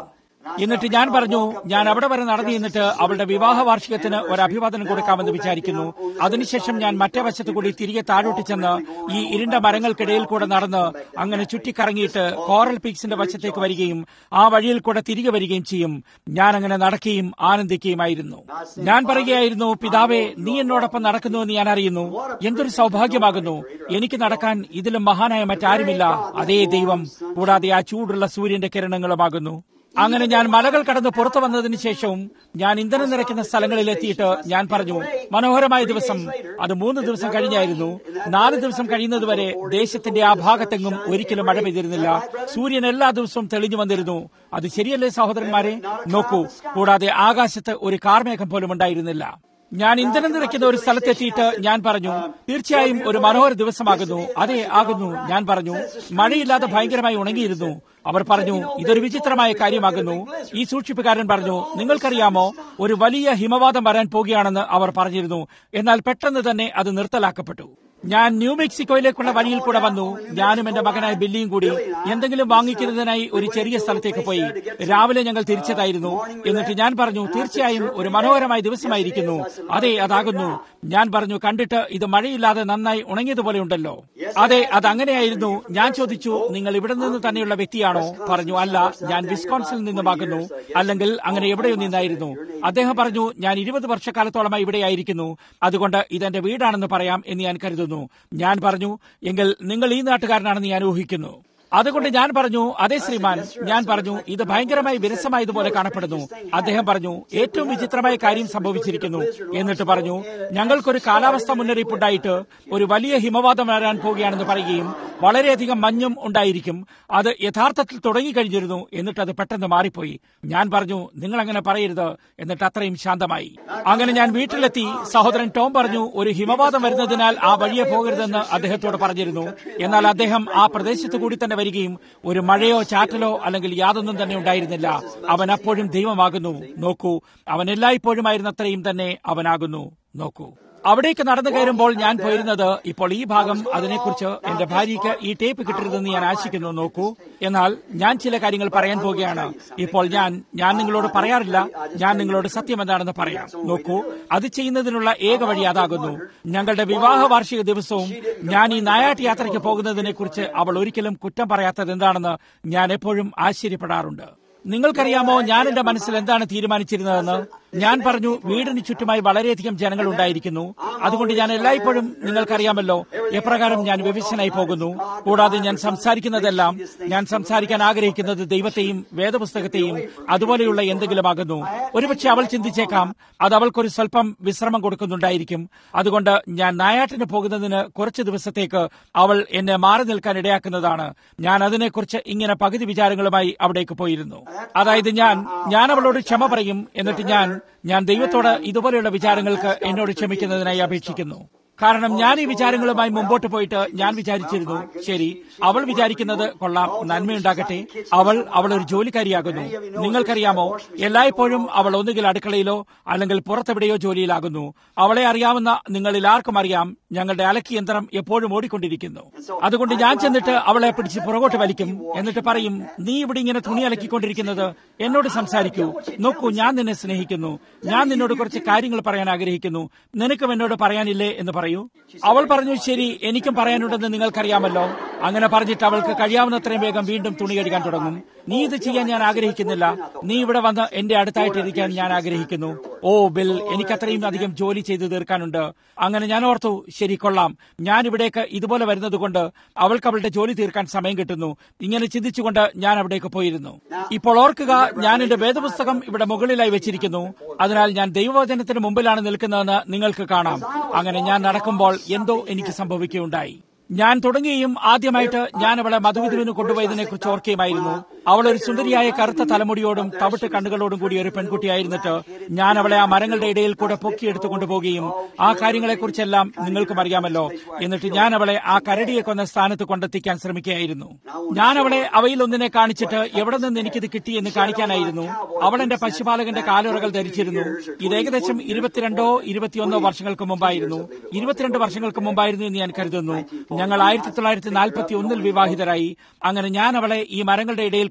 എന്നിട്ട് ഞാൻ പറഞ്ഞു ഞാൻ അവിടെ വരെ നടന്നു എന്നിട്ട് അവളുടെ വിവാഹ വാർഷികത്തിന് ഒരു അഭിവാദനം കൊടുക്കാമെന്ന് വിചാരിക്കുന്നു അതിനുശേഷം ഞാൻ മറ്റേ വശത്ത് കൂടി തിരികെ താഴോട്ട് ചെന്ന് ഈ ഇരുണ്ട മരങ്ങൾക്കിടയിൽ കൂടെ നടന്ന് അങ്ങനെ ചുറ്റിക്കറങ്ങിയിട്ട് കോറൽ പീക്സിന്റെ വശത്തേക്ക് വരികയും ആ വഴിയിൽ കൂടെ തിരികെ വരികയും ചെയ്യും ഞാൻ അങ്ങനെ നടക്കുകയും ആനന്ദിക്കുകയുമായിരുന്നു ഞാൻ പറയുകയായിരുന്നു പിതാവേ നീ എന്നോടൊപ്പം നടക്കുന്നു എന്ന് ഞാൻ അറിയുന്നു എന്തൊരു സൗഭാഗ്യമാകുന്നു എനിക്ക് നടക്കാൻ ഇതിലും മഹാനായ മറ്റാരുമില്ല അതേ ദൈവം കൂടാതെ ആ ചൂടുള്ള സൂര്യന്റെ കിരണങ്ങളുമാകുന്നു അങ്ങനെ ഞാൻ മലകൾ കടന്ന് പുറത്തു വന്നതിന് ശേഷവും ഞാൻ ഇന്ധനം നിറയ്ക്കുന്ന സ്ഥലങ്ങളിൽ എത്തിയിട്ട് ഞാൻ പറഞ്ഞു മനോഹരമായ ദിവസം അത് മൂന്ന് ദിവസം കഴിഞ്ഞായിരുന്നു നാല് ദിവസം കഴിയുന്നതുവരെ ദേശത്തിന്റെ ആ ഭാഗത്തെങ്ങും ഒരിക്കലും മഴ പെയ്തിരുന്നില്ല സൂര്യൻ എല്ലാ ദിവസവും തെളിഞ്ഞു വന്നിരുന്നു അത് ശരിയല്ലേ സഹോദരന്മാരെ നോക്കൂ കൂടാതെ ആകാശത്ത് ഒരു കാർമേഘം പോലും ഉണ്ടായിരുന്നില്ല ഞാൻ ഇന്ധനം നിറയ്ക്കുന്ന ഒരു സ്ഥലത്തെത്തിയിട്ട് ഞാൻ പറഞ്ഞു തീർച്ചയായും ഒരു മനോഹര ദിവസമാകുന്നു അതെ ആകുന്നു ഞാൻ പറഞ്ഞു മഴയില്ലാതെ ഭയങ്കരമായി ഉണങ്ങിയിരുന്നു അവർ പറഞ്ഞു ഇതൊരു വിചിത്രമായ കാര്യമാകുന്നു ഈ സൂക്ഷിപ്പുകാരൻ പറഞ്ഞു നിങ്ങൾക്കറിയാമോ ഒരു വലിയ ഹിമവാദം വരാൻ പോകുകയാണെന്ന് അവർ പറഞ്ഞിരുന്നു എന്നാൽ പെട്ടെന്ന് തന്നെ അത് നിർത്തലാക്കപ്പെട്ടു ഞാൻ ന്യൂ മെക്സിക്കോയിലേക്കുള്ള വഴിയിൽ കൂടെ വന്നു ഞാനും എന്റെ മകനായ ബില്ലിയും കൂടി എന്തെങ്കിലും വാങ്ങിക്കുന്നതിനായി ഒരു ചെറിയ സ്ഥലത്തേക്ക് പോയി രാവിലെ ഞങ്ങൾ തിരിച്ചതായിരുന്നു എന്നിട്ട് ഞാൻ പറഞ്ഞു തീർച്ചയായും ഒരു മനോഹരമായ ദിവസമായിരിക്കുന്നു അതെ അതാകുന്നു ഞാൻ പറഞ്ഞു കണ്ടിട്ട് ഇത് മഴയില്ലാതെ നന്നായി ഉണങ്ങിയതുപോലെ ഉണ്ടല്ലോ അതെ അത് അങ്ങനെയായിരുന്നു ഞാൻ ചോദിച്ചു നിങ്ങൾ ഇവിടെ നിന്ന് തന്നെയുള്ള വ്യക്തിയാണോ പറഞ്ഞു അല്ല ഞാൻ വിസ്കോൺസിൽ നിന്നുമാകുന്നു അല്ലെങ്കിൽ അങ്ങനെ എവിടെയോ നിന്നായിരുന്നു അദ്ദേഹം പറഞ്ഞു ഞാൻ ഇരുപത് വർഷക്കാലത്തോളമായി ഇവിടെയായിരിക്കുന്നു അതുകൊണ്ട് ഇതെന്റെ വീടാണെന്ന് പറയാം എന്ന് ഞാൻ കരുതുന്നു ഞാൻ പറഞ്ഞു എങ്കിൽ നിങ്ങൾ ഈ നാട്ടുകാരനാണെന്ന് ഞാൻ ഊഹിക്കുന്നു അതുകൊണ്ട് ഞാൻ പറഞ്ഞു അതെ ശ്രീമാൻ ഞാൻ പറഞ്ഞു ഇത് ഭയങ്കരമായി വിരസമായതുപോലെ കാണപ്പെടുന്നു അദ്ദേഹം പറഞ്ഞു ഏറ്റവും വിചിത്രമായ കാര്യം സംഭവിച്ചിരിക്കുന്നു എന്നിട്ട് പറഞ്ഞു ഞങ്ങൾക്കൊരു കാലാവസ്ഥ മുന്നറിയിപ്പുണ്ടായിട്ട് ഒരു വലിയ ഹിമവാദം വരാൻ പോവുകയാണെന്ന് പറയുകയും വളരെയധികം മഞ്ഞും ഉണ്ടായിരിക്കും അത് യഥാർത്ഥത്തിൽ തുടങ്ങിക്കഴിഞ്ഞിരുന്നു എന്നിട്ട് അത് പെട്ടെന്ന് മാറിപ്പോയി ഞാൻ പറഞ്ഞു നിങ്ങൾ അങ്ങനെ പറയരുത് എന്നിട്ട് അത്രയും ശാന്തമായി അങ്ങനെ ഞാൻ വീട്ടിലെത്തി സഹോദരൻ ടോം പറഞ്ഞു ഒരു ഹിമവാദം വരുന്നതിനാൽ ആ വഴിയെ പോകരുതെന്ന് അദ്ദേഹത്തോട് പറഞ്ഞിരുന്നു എന്നാൽ അദ്ദേഹം ആ പ്രദേശത്ത് കൂടി തന്നെ വരികയും ഒരു മഴയോ ചാറ്റലോ അല്ലെങ്കിൽ യാതൊന്നും തന്നെ ഉണ്ടായിരുന്നില്ല അവൻ അപ്പോഴും ദൈവമാകുന്നു നോക്കൂ അവൻ എല്ലായ്പ്പോഴും ആയിരുന്നത്രയും തന്നെ അവനാകുന്നു നോക്കൂ അവിടേക്ക് നടന്നു കയറുമ്പോൾ ഞാൻ പോയിരുന്നത് ഇപ്പോൾ ഈ ഭാഗം അതിനെക്കുറിച്ച് എന്റെ ഭാര്യയ്ക്ക് ഈ ടേപ്പ് കിട്ടരുതെന്ന് ഞാൻ ആശിക്കുന്നു നോക്കൂ എന്നാൽ ഞാൻ ചില കാര്യങ്ങൾ പറയാൻ പോവുകയാണ് ഇപ്പോൾ ഞാൻ ഞാൻ നിങ്ങളോട് പറയാറില്ല ഞാൻ നിങ്ങളോട് സത്യം എന്താണെന്ന് പറയാം നോക്കൂ അത് ചെയ്യുന്നതിനുള്ള ഏക വഴി അതാകുന്നു ഞങ്ങളുടെ വിവാഹ വാർഷിക ദിവസവും ഞാൻ ഈ നായാട്ട് യാത്രയ്ക്ക് പോകുന്നതിനെ കുറിച്ച് അവൾ ഒരിക്കലും കുറ്റം പറയാത്തത് എന്താണെന്ന് ഞാൻ എപ്പോഴും ആശ്ചര്യപ്പെടാറുണ്ട് നിങ്ങൾക്കറിയാമോ ഞാൻ എന്റെ മനസ്സിൽ എന്താണ് തീരുമാനിച്ചിരുന്നതെന്ന് ഞാൻ പറഞ്ഞു വീടിന് ചുറ്റുമായി വളരെയധികം ജനങ്ങൾ ഉണ്ടായിരിക്കുന്നു അതുകൊണ്ട് ഞാൻ എല്ലായ്പ്പോഴും നിങ്ങൾക്കറിയാമല്ലോ എപ്രകാരം ഞാൻ വിവശനായി പോകുന്നു കൂടാതെ ഞാൻ സംസാരിക്കുന്നതെല്ലാം ഞാൻ സംസാരിക്കാൻ ആഗ്രഹിക്കുന്നത് ദൈവത്തെയും വേദപുസ്തകത്തെയും അതുപോലെയുള്ള എന്തെങ്കിലും ആകുന്നു ഒരുപക്ഷെ അവൾ ചിന്തിച്ചേക്കാം അത് അവൾക്കൊരു സ്വല്പം വിശ്രമം കൊടുക്കുന്നുണ്ടായിരിക്കും അതുകൊണ്ട് ഞാൻ നായാട്ടിന് പോകുന്നതിന് കുറച്ച് ദിവസത്തേക്ക് അവൾ എന്നെ മാറി നിൽക്കാൻ ഇടയാക്കുന്നതാണ് ഞാൻ അതിനെക്കുറിച്ച് ഇങ്ങനെ പകുതി വിചാരങ്ങളുമായി അവിടേക്ക് പോയിരുന്നു അതായത് ഞാൻ ഞാൻ അവളോട് ക്ഷമ പറയും എന്നിട്ട് ഞാൻ ഞാൻ ദൈവത്തോട് ഇതുപോലെയുള്ള വിചാരങ്ങൾക്ക് എന്നോട് ക്ഷമിക്കുന്നതിനായി അപേക്ഷിക്കുന്നു കാരണം ഞാൻ ഈ വിചാരങ്ങളുമായി മുമ്പോട്ട് പോയിട്ട് ഞാൻ വിചാരിച്ചിരുന്നു ശരി അവൾ വിചാരിക്കുന്നത് കൊള്ളാം നന്മയുണ്ടാകട്ടെ അവൾ അവൾ ഒരു ജോലിക്കാരിയാകുന്നു നിങ്ങൾക്കറിയാമോ എല്ലായ്പ്പോഴും അവൾ ഒന്നുകിൽ അടുക്കളയിലോ അല്ലെങ്കിൽ പുറത്തെവിടെയോ ജോലിയിലാകുന്നു അവളെ അറിയാവുന്ന നിങ്ങളിൽ ആർക്കും അറിയാം ഞങ്ങളുടെ അലക്കി യന്ത്രം എപ്പോഴും ഓടിക്കൊണ്ടിരിക്കുന്നു അതുകൊണ്ട് ഞാൻ ചെന്നിട്ട് അവളെ പിടിച്ച് പുറകോട്ട് വലിക്കും എന്നിട്ട് പറയും നീ ഇവിടെ ഇങ്ങനെ തുണി അലക്കിക്കൊണ്ടിരിക്കുന്നത് എന്നോട് സംസാരിക്കൂ നോക്കൂ ഞാൻ നിന്നെ സ്നേഹിക്കുന്നു ഞാൻ നിന്നോട് കുറച്ച് കാര്യങ്ങൾ പറയാൻ ആഗ്രഹിക്കുന്നു നിനക്കും എന്നോട് പറയാനില്ലേ എന്ന് പറയൂ അവൾ പറഞ്ഞു ശരി എനിക്കും പറയാനുണ്ടെന്ന് നിങ്ങൾക്കറിയാമല്ലോ അങ്ങനെ പറഞ്ഞിട്ട് അവൾക്ക് കഴിയാവുന്നത്രയും വേഗം വീണ്ടും തുണി കഴുകാൻ തുടങ്ങും നീ ഇത് ചെയ്യാൻ ഞാൻ ആഗ്രഹിക്കുന്നില്ല നീ ഇവിടെ വന്ന് എന്റെ അടുത്തായിട്ട് ഇരിക്കാൻ ഞാൻ ആഗ്രഹിക്കുന്നു ഓ ബിൽ എനിക്കത്രയും അധികം ജോലി ചെയ്തു തീർക്കാനുണ്ട് അങ്ങനെ ഞാൻ ഓർത്തു ശരി കൊള്ളാം ഞാൻ ഇവിടേക്ക് ഇതുപോലെ വരുന്നത് കൊണ്ട് അവൾക്ക് അവളുടെ ജോലി തീർക്കാൻ സമയം കിട്ടുന്നു ഇങ്ങനെ ചിന്തിച്ചുകൊണ്ട് ഞാൻ അവിടേക്ക് പോയിരുന്നു ഇപ്പോൾ ഓർക്കുക ഞാൻ എന്റെ വേദപുസ്തകം ഇവിടെ മുകളിലായി വെച്ചിരിക്കുന്നു അതിനാൽ ഞാൻ ദൈവവചനത്തിന് മുമ്പിലാണ് നിൽക്കുന്നതെന്ന് നിങ്ങൾക്ക് കാണാം അങ്ങനെ ഞാൻ നടക്കുമ്പോൾ എന്തോ എനിക്ക് സംഭവിക്കുകയുണ്ടായി ഞാൻ തുടങ്ങുകയും ആദ്യമായിട്ട് ഞാൻ അവളെ മധുവിധുവിന് കൊണ്ടുപോയതിനെ കുറിച്ച് ഓർക്കുകയുമായിരുന്നു അവൾ ഒരു സുന്ദരിയായ കറുത്ത തലമുടിയോടും തവിട്ട് കണ്ണുകളോടും കൂടി ഒരു പെൺകുട്ടിയായിരുന്നിട്ട് ഞാൻ അവളെ ആ മരങ്ങളുടെ ഇടയിൽ കൂടെ പൊക്കിയെടുത്തു കൊണ്ടുപോവുകയും ആ കാര്യങ്ങളെക്കുറിച്ചെല്ലാം നിങ്ങൾക്കും അറിയാമല്ലോ എന്നിട്ട് ഞാൻ അവളെ ആ കരടിയെ കൊന്ന സ്ഥാനത്ത് കൊണ്ടെത്തിക്കാൻ ശ്രമിക്കുകയായിരുന്നു ഞാൻ അവളെ അവയിൽ ഒന്നിനെ കാണിച്ചിട്ട് എവിടെ നിന്ന് എനിക്കിത് കിട്ടിയെന്ന് കാണിക്കാനായിരുന്നു അവൾ എന്റെ പശുപാലകന്റെ കാലുറകൾ ധരിച്ചിരുന്നു ഇത് ഏകദേശം ഇരുപത്തിരണ്ടോ ഇരുപത്തിയൊന്നോ വർഷങ്ങൾക്ക് മുമ്പായിരുന്നു ഇരുപത്തിരണ്ട് വർഷങ്ങൾക്ക് മുമ്പായിരുന്നു എന്ന് ഞാൻ കരുതുന്നു ഞങ്ങൾ ആയിരത്തി തൊള്ളായിരത്തി നാൽപ്പത്തി ഒന്നിൽ വിവാഹിതരായി അങ്ങനെ ഞാൻ അവളെ ഈ മരങ്ങളുടെ ഇടയിൽ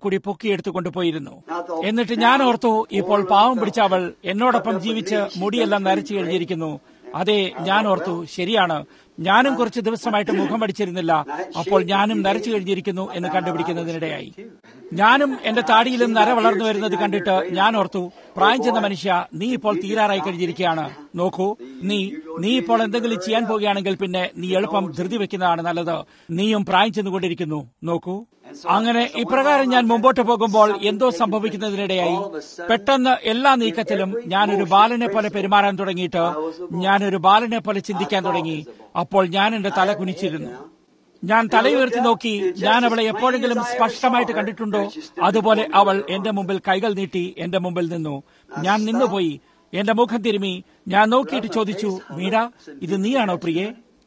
കൂടി പൊക്കിയെടുത്തു കൊണ്ടുപോയിരുന്നു എന്നിട്ട് ഞാൻ ഓർത്തു ഇപ്പോൾ പാവം പിടിച്ച അവൾ എന്നോടൊപ്പം ജീവിച്ച് മുടിയെല്ലാം നരച്ചു കഴിഞ്ഞിരിക്കുന്നു അതെ ഞാൻ ഓർത്തു ശരിയാണ് ഞാനും കുറച്ച് ദിവസമായിട്ട് മുഖം അടിച്ചിരുന്നില്ല അപ്പോൾ ഞാനും നരച്ചു കഴിഞ്ഞിരിക്കുന്നു എന്ന് കണ്ടുപിടിക്കുന്നതിനിടയായി ഞാനും എന്റെ താടിയിലും നര വളർന്നു വരുന്നത് കണ്ടിട്ട് ഞാൻ ഓർത്തു പ്രായം ചെന്ന മനുഷ്യ നീ ഇപ്പോൾ തീരാറായി കഴിഞ്ഞിരിക്കുകയാണ് നോക്കൂ നീ നീ ഇപ്പോൾ എന്തെങ്കിലും ചെയ്യാൻ പോവുകയാണെങ്കിൽ പിന്നെ നീ എളുപ്പം ധൃതി വെക്കുന്നതാണ് നല്ലത് നീയും പ്രായം ചെന്നുകൊണ്ടിരിക്കുന്നു നോക്കൂ അങ്ങനെ ഇപ്രകാരം ഞാൻ മുമ്പോട്ട് പോകുമ്പോൾ എന്തോ സംഭവിക്കുന്നതിനിടയായി പെട്ടെന്ന് എല്ലാ നീക്കത്തിലും ഞാനൊരു ബാലനെ പോലെ പെരുമാറാൻ തുടങ്ങിയിട്ട് ഞാനൊരു ബാലനെ പോലെ ചിന്തിക്കാൻ തുടങ്ങി അപ്പോൾ ഞാൻ എന്റെ തല കുനിച്ചിരുന്നു ഞാൻ തലയുയർത്തി നോക്കി ഞാൻ അവളെ എപ്പോഴെങ്കിലും സ്പഷ്ടമായിട്ട് കണ്ടിട്ടുണ്ടോ അതുപോലെ അവൾ എന്റെ മുമ്പിൽ കൈകൾ നീട്ടി എന്റെ മുമ്പിൽ നിന്നു ഞാൻ നിന്നുപോയി എന്റെ മുഖം തിരുമി ഞാൻ നോക്കിയിട്ട് ചോദിച്ചു മീര ഇത് നീയാണോ പ്രിയേ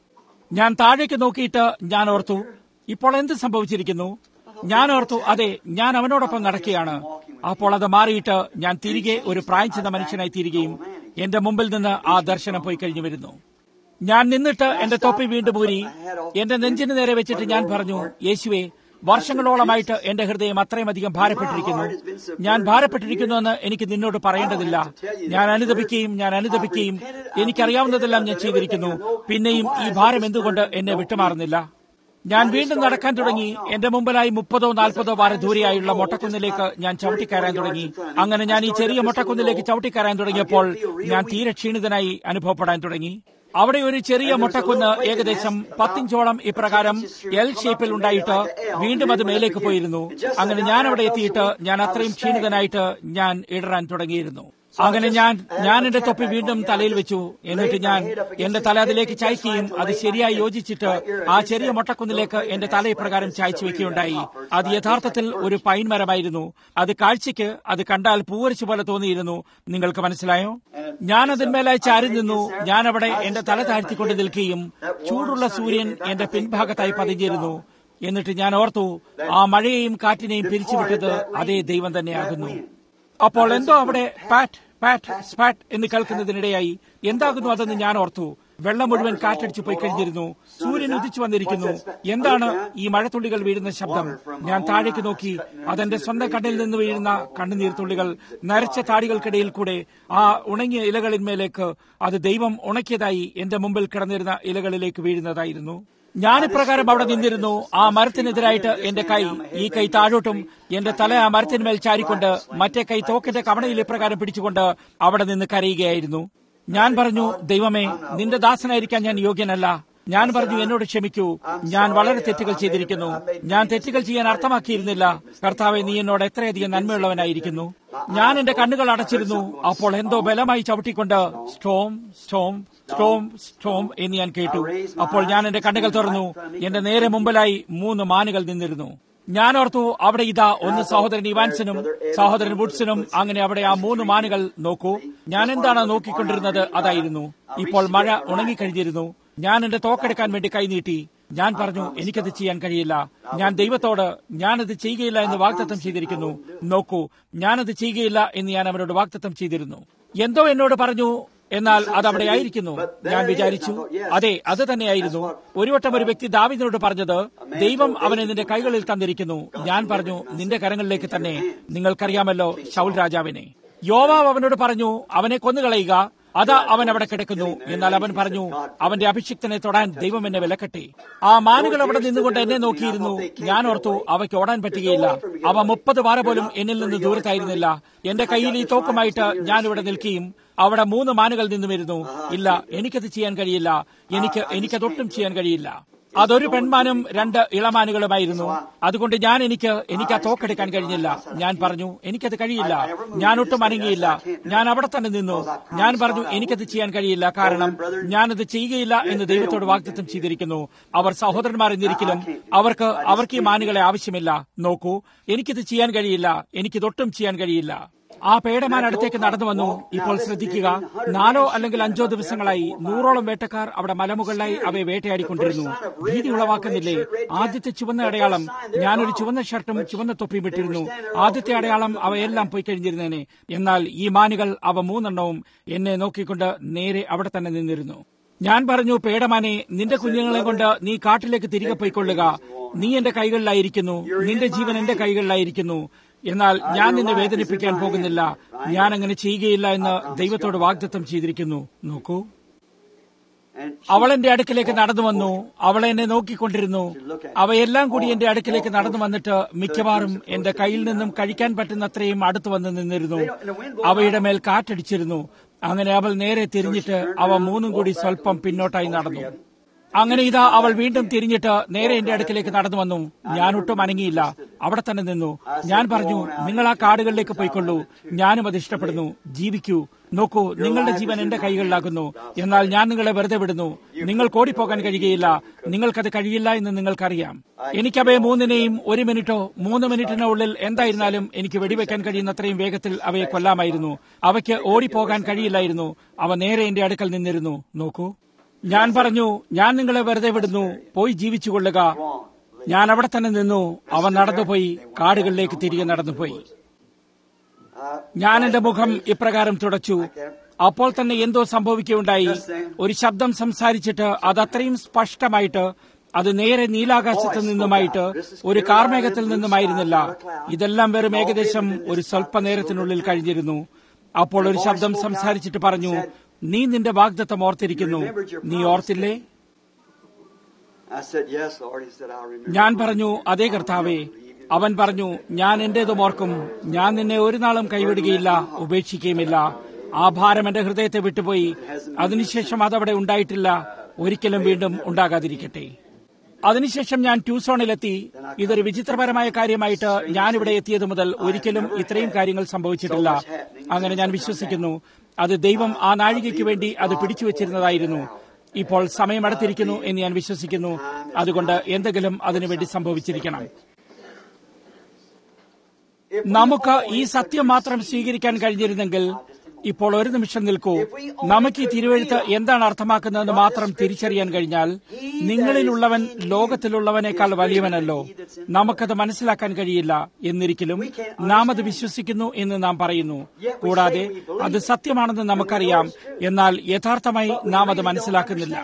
ഞാൻ താഴേക്ക് നോക്കിയിട്ട് ഞാൻ ഓർത്തു ഇപ്പോൾ എന്ത് സംഭവിച്ചിരിക്കുന്നു ഞാൻ ഓർത്തു അതെ ഞാൻ അവനോടൊപ്പം നടക്കുകയാണ് അപ്പോൾ അത് മാറിയിട്ട് ഞാൻ തിരികെ ഒരു പ്രായം ചെന്ന മനുഷ്യനായി തീരുകയും എന്റെ മുമ്പിൽ നിന്ന് ആ ദർശനം പോയി കഴിഞ്ഞു വരുന്നു ഞാൻ നിന്നിട്ട് എന്റെ തൊപ്പി വീണ്ടും ഊരി എന്റെ നെഞ്ചിന് നേരെ വെച്ചിട്ട് ഞാൻ പറഞ്ഞു യേശുവെ വർഷങ്ങളോളമായിട്ട് എന്റെ ഹൃദയം അത്രയും അധികം ഭാരപ്പെട്ടിരിക്കുന്നു ഞാൻ ഭാരപ്പെട്ടിരിക്കുന്നുവെന്ന് എനിക്ക് നിന്നോട് പറയേണ്ടതില്ല ഞാൻ അനുദപിക്കുകയും ഞാൻ അനുദപിക്കുകയും എനിക്കറിയാവുന്നതെല്ലാം ഞാൻ ചെയ്തിരിക്കുന്നു പിന്നെയും ഈ ഭാരം എന്തുകൊണ്ട് എന്നെ വിട്ടുമാറുന്നില്ല ഞാൻ വീണ്ടും നടക്കാൻ തുടങ്ങി എന്റെ മുമ്പിലായി മുപ്പതോ നാൽപ്പതോ വാര ദൂരെയായുള്ള മൊട്ടക്കുന്നിലേക്ക് ഞാൻ ചവിട്ടിക്കയറാൻ തുടങ്ങി അങ്ങനെ ഞാൻ ഈ ചെറിയ മൊട്ടക്കുന്നിലേക്ക് ചവിട്ടിക്കയറാൻ തുടങ്ങിയപ്പോൾ ഞാൻ തീരെ ക്ഷീണിതനായി അനുഭവപ്പെടാൻ തുടങ്ങി അവിടെ ഒരു ചെറിയ മുട്ടക്കുന്ന് ഏകദേശം പത്തിഞ്ചോളം ഇപ്രകാരം എൽ ഷേപ്പിൽ ഉണ്ടായിട്ട് വീണ്ടും അത് മേലേക്ക് പോയിരുന്നു അങ്ങനെ ഞാൻ അവിടെ എത്തിയിട്ട് ഞാൻ അത്രയും ക്ഷീണിതനായിട്ട് ഞാൻ ഇടറാൻ തുടങ്ങിയിരുന്നു അങ്ങനെ ഞാൻ ഞാൻ എന്റെ തൊപ്പി വീണ്ടും തലയിൽ വെച്ചു എന്നിട്ട് ഞാൻ എന്റെ തല അതിലേക്ക് ചായ്ക്കുകയും അത് ശരിയായി യോജിച്ചിട്ട് ആ ചെറിയ മൊട്ടക്കുന്നിലേക്ക് എന്റെ തല ഇപ്രകാരം ചായച്ചു വെക്കുകയുണ്ടായി അത് യഥാർത്ഥത്തിൽ ഒരു പൈൻ മരമായിരുന്നു അത് കാഴ്ചയ്ക്ക് അത് കണ്ടാൽ പൂവരിച്ചു പോലെ തോന്നിയിരുന്നു നിങ്ങൾക്ക് മനസ്സിലായോ ഞാൻ അതിന്മേലായി ചാരി നിന്നു ഞാൻ അവിടെ എന്റെ തല താഴ്ത്തിക്കൊണ്ട് നിൽക്കുകയും ചൂടുള്ള സൂര്യൻ എന്റെ പിൻഭാഗത്തായി പതിഞ്ഞിരുന്നു എന്നിട്ട് ഞാൻ ഓർത്തു ആ മഴയെയും കാറ്റിനെയും പിരിച്ചുവിട്ടത് അതേ ദൈവം തന്നെയാകുന്നു അപ്പോൾ എന്തോ അവിടെ പാറ്റ് പാറ്റ് സ്പാറ്റ് എന്ന് കേൾക്കുന്നതിനിടയായി എന്താകുന്നു അതെന്ന് ഞാൻ ഓർത്തു വെള്ളം മുഴുവൻ കാറ്റടിച്ചു പോയി കഴിഞ്ഞിരുന്നു സൂര്യൻ ഉദിച്ചു വന്നിരിക്കുന്നു എന്താണ് ഈ മഴത്തുള്ളികൾ വീഴുന്ന ശബ്ദം ഞാൻ താഴേക്ക് നോക്കി അതെന്റെ സ്വന്തം കണ്ണിൽ നിന്ന് വീഴുന്ന കണ്ണുനീർത്തുള്ളികൾ നരച്ച താടികൾക്കിടയിൽ കൂടെ ആ ഉണങ്ങിയ ഇലകളിന്മേലേക്ക് അത് ദൈവം ഉണക്കിയതായി എന്റെ മുമ്പിൽ കിടന്നിരുന്ന ഇലകളിലേക്ക് വീഴുന്നതായിരുന്നു ഞാൻ ഇപ്രകാരം അവിടെ നിന്നിരുന്നു ആ മരത്തിനെതിരായിട്ട് എന്റെ കൈ ഈ കൈ താഴോട്ടും എന്റെ തല ആ മരത്തിന്മേൽ ചാരിക്കൊണ്ട് മറ്റേ കൈ തോക്കിന്റെ കവണയിൽ ഇപ്രകാരം പിടിച്ചുകൊണ്ട് അവിടെ നിന്ന് കരയുകയായിരുന്നു ഞാൻ പറഞ്ഞു ദൈവമേ നിന്റെ ദാസനായിരിക്കാൻ ഞാൻ യോഗ്യനല്ല ഞാൻ പറഞ്ഞു എന്നോട് ക്ഷമിക്കൂ ഞാൻ വളരെ തെറ്റുകൾ ചെയ്തിരിക്കുന്നു ഞാൻ തെറ്റുകൾ ചെയ്യാൻ അർത്ഥമാക്കിയിരുന്നില്ല കർത്താവെ നീ എന്നോട് എത്രയധികം നന്മയുള്ളവനായിരിക്കുന്നു ഞാൻ എന്റെ കണ്ണുകൾ അടച്ചിരുന്നു അപ്പോൾ എന്തോ ബലമായി ചവിട്ടിക്കൊണ്ട് സ്റ്റോം സ്റ്റോം സ്റ്റോം സ്റ്റോം എന്ന് ഞാൻ കേട്ടു അപ്പോൾ ഞാൻ എന്റെ കണ്ണുകൾ തുറന്നു എന്റെ നേരെ മുമ്പിലായി മൂന്ന് മാനുകൾ നിന്നിരുന്നു ഞാൻ ഓർത്തു അവിടെ ഇതാ ഒന്ന് സഹോദരൻ ഇവാൻസിനും സഹോദരൻ വുഡ്സിനും അങ്ങനെ അവിടെ ആ മൂന്ന് മാനുകൾ നോക്കൂ ഞാൻ എന്താണ് നോക്കിക്കൊണ്ടിരുന്നത് അതായിരുന്നു ഇപ്പോൾ മഴ ഉണങ്ങിക്കഴിഞ്ഞിരുന്നു ഞാൻ എന്റെ തോക്കെടുക്കാൻ വേണ്ടി കൈനീട്ടി ഞാൻ പറഞ്ഞു എനിക്കത് ചെയ്യാൻ കഴിയില്ല ഞാൻ ദൈവത്തോട് ഞാനത് ചെയ്യുകയില്ല എന്ന് വാഗ്ദത്തം ചെയ്തിരിക്കുന്നു നോക്കൂ ഞാനത് ചെയ്യുകയില്ല എന്ന് ഞാൻ അവനോട് വാഗ്ദത്തം ചെയ്തിരുന്നു എന്തോ എന്നോട് പറഞ്ഞു എന്നാൽ അത് അവിടെ ആയിരിക്കുന്നു ഞാൻ വിചാരിച്ചു അതെ അത് തന്നെയായിരുന്നു ഒരു വട്ടം ഒരു വ്യക്തി ദാവിദിനോട് പറഞ്ഞത് ദൈവം അവനെ നിന്റെ കൈകളിൽ തന്നിരിക്കുന്നു ഞാൻ പറഞ്ഞു നിന്റെ കരങ്ങളിലേക്ക് തന്നെ നിങ്ങൾക്കറിയാമല്ലോ ഷൗൽ രാജാവിനെ യോവാവ് അവനോട് പറഞ്ഞു അവനെ കൊന്നുകളയുക അതാ അവൻ അവിടെ കിടക്കുന്നു എന്നാൽ അവൻ പറഞ്ഞു അവന്റെ അഭിഷിക്തനെ തൊടാൻ ദൈവം എന്നെ വിലക്കട്ടെ ആ മാനുകൾ അവിടെ നിന്നുകൊണ്ട് എന്നെ നോക്കിയിരുന്നു ഞാൻ ഓർത്തു അവയ്ക്ക് ഓടാൻ പറ്റുകയില്ല അവ മുപ്പത് വാര പോലും എന്നിൽ നിന്ന് ദൂരത്തായിരുന്നില്ല എന്റെ കയ്യിൽ ഈ തോക്കുമായിട്ട് ഞാൻ ഇവിടെ നിൽക്കുകയും അവിടെ മൂന്ന് മാനുകൾ നിന്നുമിരുന്നു ഇല്ല എനിക്കത് ചെയ്യാൻ കഴിയില്ല എനിക്ക് എനിക്കതൊട്ടും ചെയ്യാൻ കഴിയില്ല അതൊരു പെൺമാനും രണ്ട് ഇളമാനുകളുമായിരുന്നു അതുകൊണ്ട് ഞാൻ എനിക്ക് എനിക്ക് ആ തോക്കെടുക്കാൻ കഴിഞ്ഞില്ല ഞാൻ പറഞ്ഞു എനിക്കത് കഴിയില്ല ഞാൻ ഒട്ടും അനങ്ങിയില്ല ഞാൻ അവിടെ തന്നെ നിന്നു ഞാൻ പറഞ്ഞു എനിക്കത് ചെയ്യാൻ കഴിയില്ല കാരണം ഞാനത് ചെയ്യുകയില്ല എന്ന് ദൈവത്തോട് വാഗ്ദത്തം ചെയ്തിരിക്കുന്നു അവർ സഹോദരന്മാർ എന്നിരിക്കലും അവർക്ക് അവർക്ക് ഈ മാനുകളെ ആവശ്യമില്ല നോക്കൂ എനിക്കിത് ചെയ്യാൻ കഴിയില്ല എനിക്കിതൊട്ടും ചെയ്യാൻ കഴിയില്ല ആ പേടമാൻ അടുത്തേക്ക് നടന്നു വന്നു ഇപ്പോൾ ശ്രദ്ധിക്കുക നാലോ അല്ലെങ്കിൽ അഞ്ചോ ദിവസങ്ങളായി നൂറോളം വേട്ടക്കാർ അവിടെ മലമുകളിലായി അവയെ വേട്ടയാടിക്കൊണ്ടിരുന്നു ഭീതി ഉളവാക്കുന്നില്ലേ ആദ്യത്തെ ചുവന്ന അടയാളം ഞാനൊരു ചുവന്ന ഷർട്ടും ചുവന്ന തൊപ്പിയും ഇട്ടിരുന്നു ആദ്യത്തെ അടയാളം അവയെല്ലാം പോയി കഴിഞ്ഞിരുന്നേനെ എന്നാൽ ഈ മാനുകൾ അവ മൂന്നെണ്ണവും എന്നെ നോക്കിക്കൊണ്ട് നേരെ അവിടെ തന്നെ നിന്നിരുന്നു ഞാൻ പറഞ്ഞു പേടമാനെ നിന്റെ കുഞ്ഞുങ്ങളെ കൊണ്ട് നീ കാട്ടിലേക്ക് തിരികെ പോയിക്കൊള്ളുക നീ എന്റെ കൈകളിലായിരിക്കുന്നു നിന്റെ ജീവൻ എന്റെ കൈകളിലായിരിക്കുന്നു എന്നാൽ ഞാൻ നിന്നെ വേദനിപ്പിക്കാൻ പോകുന്നില്ല ഞാൻ അങ്ങനെ ചെയ്യുകയില്ല എന്ന് ദൈവത്തോട് വാഗ്ദത്തം ചെയ്തിരിക്കുന്നു നോക്കൂ And അവൾ എന്റെ അടുക്കിലേക്ക് നടന്നു വന്നു അവൾ എന്നെ നോക്കിക്കൊണ്ടിരുന്നു അവയെല്ലാം കൂടി എന്റെ അടുക്കിലേക്ക് നടന്നു വന്നിട്ട് മിക്കവാറും എന്റെ കയ്യിൽ നിന്നും കഴിക്കാൻ പറ്റുന്നത്രയും അടുത്തു വന്ന് നിന്നിരുന്നു അവയുടെ മേൽ കാറ്റടിച്ചിരുന്നു അങ്ങനെ അവൾ നേരെ തിരിഞ്ഞിട്ട് അവ മൂന്നും കൂടി സ്വല്പം പിന്നോട്ടായി നടന്നു അങ്ങനെ ഇതാ അവൾ വീണ്ടും തിരിഞ്ഞിട്ട് നേരെ എന്റെ അടുക്കിലേക്ക് നടന്നു വന്നു ഞാൻ ഒട്ടും അനങ്ങിയില്ല അവിടെ തന്നെ നിന്നു ഞാൻ പറഞ്ഞു നിങ്ങൾ ആ കാടുകളിലേക്ക് പോയിക്കൊള്ളൂ ഞാനും അത് ഇഷ്ടപ്പെടുന്നു ജീവിക്കൂ നോക്കൂ നിങ്ങളുടെ ജീവൻ എന്റെ കൈകളിലാകുന്നു എന്നാൽ ഞാൻ നിങ്ങളെ വെറുതെ വിടുന്നു നിങ്ങൾക്ക് ഓടിപ്പോകാൻ കഴിയുകയില്ല നിങ്ങൾക്കത് കഴിയില്ല എന്ന് നിങ്ങൾക്കറിയാം എനിക്കവയെ മൂന്നിനെയും ഒരു മിനിറ്റോ മൂന്ന് മിനിറ്റിനോ ഉള്ളിൽ എന്തായിരുന്നാലും എനിക്ക് വെടിവെക്കാൻ കഴിയുന്നത്രയും വേഗത്തിൽ അവയെ കൊല്ലാമായിരുന്നു അവയ്ക്ക് ഓടിപ്പോകാൻ കഴിയില്ലായിരുന്നു അവ നേരെ എന്റെ അടുക്കൽ നിന്നിരുന്നു നോക്കൂ ഞാൻ പറഞ്ഞു ഞാൻ നിങ്ങളെ വെറുതെ വിടുന്നു പോയി ജീവിച്ചുകൊള്ളുക ഞാൻ അവിടെ തന്നെ നിന്നു അവൻ നടന്നുപോയി കാടുകളിലേക്ക് തിരികെ നടന്നുപോയി uh, ഞാൻ എന്റെ മുഖം ഇപ്രകാരം തുടച്ചു അപ്പോൾ തന്നെ എന്തോ സംഭവിക്കുകയുണ്ടായി ഒരു ശബ്ദം സംസാരിച്ചിട്ട് അത് അത്രയും സ്പഷ്ടമായിട്ട് അത് നേരെ നീലാകാശത്ത് നിന്നുമായിട്ട് ഒരു കാർമേഘത്തിൽ നിന്നുമായിരുന്നില്ല ഇതെല്ലാം വെറും ഏകദേശം ഒരു സ്വല്പ നേരത്തിനുള്ളിൽ കഴിഞ്ഞിരുന്നു അപ്പോൾ ഒരു ശബ്ദം സംസാരിച്ചിട്ട് പറഞ്ഞു നീ നിന്റെ വാഗ്ദത്തം ഓർത്തിരിക്കുന്നു നീ ഓർത്തില്ലേ I said, Yes, Lord. He said, I'll remember. ഞാൻ പറഞ്ഞു അതേ കർത്താവേ അവൻ പറഞ്ഞു ഞാൻ എന്റേതും ഓർക്കും ഞാൻ നിന്നെ ഒരു നാളും കൈവിടുകയില്ല ഉപേക്ഷിക്കുകയുമില്ല ആ ഭാരം എന്റെ ഹൃദയത്തെ വിട്ടുപോയി അതിനുശേഷം അതവിടെ ഉണ്ടായിട്ടില്ല ഒരിക്കലും വീണ്ടും ഉണ്ടാകാതിരിക്കട്ടെ അതിനുശേഷം ഞാൻ ട്യൂസോണിലെത്തി ഇതൊരു വിചിത്രപരമായ കാര്യമായിട്ട് ഞാനിവിടെ എത്തിയത് മുതൽ ഒരിക്കലും ഇത്രയും കാര്യങ്ങൾ സംഭവിച്ചിട്ടില്ല അങ്ങനെ ഞാൻ വിശ്വസിക്കുന്നു അത് ദൈവം ആ നാഴികയ്ക്ക് വേണ്ടി അത് പിടിച്ചു വെച്ചിരുന്നതായിരുന്നു ഇപ്പോൾ സമയം അടുത്തിരിക്കുന്നു എന്ന് ഞാൻ വിശ്വസിക്കുന്നു അതുകൊണ്ട് എന്തെങ്കിലും അതിനുവേണ്ടി സംഭവിച്ചിരിക്കണം നമുക്ക് ഈ സത്യം മാത്രം സ്വീകരിക്കാൻ കഴിഞ്ഞിരുന്നെങ്കിൽ ഇപ്പോൾ ഒരു നിമിഷം നിൽക്കൂ നമുക്ക് ഈ തിരുവഴുത്ത് എന്താണ് അർത്ഥമാക്കുന്നതെന്ന് മാത്രം തിരിച്ചറിയാൻ കഴിഞ്ഞാൽ നിങ്ങളിലുള്ളവൻ ലോകത്തിലുള്ളവനേക്കാൾ വലിയവനല്ലോ നമുക്കത് മനസ്സിലാക്കാൻ കഴിയില്ല എന്നിരിക്കലും നാം അത് വിശ്വസിക്കുന്നു എന്ന് നാം പറയുന്നു കൂടാതെ അത് സത്യമാണെന്ന് നമുക്കറിയാം എന്നാൽ യഥാർത്ഥമായി നാം അത് മനസ്സിലാക്കുന്നില്ല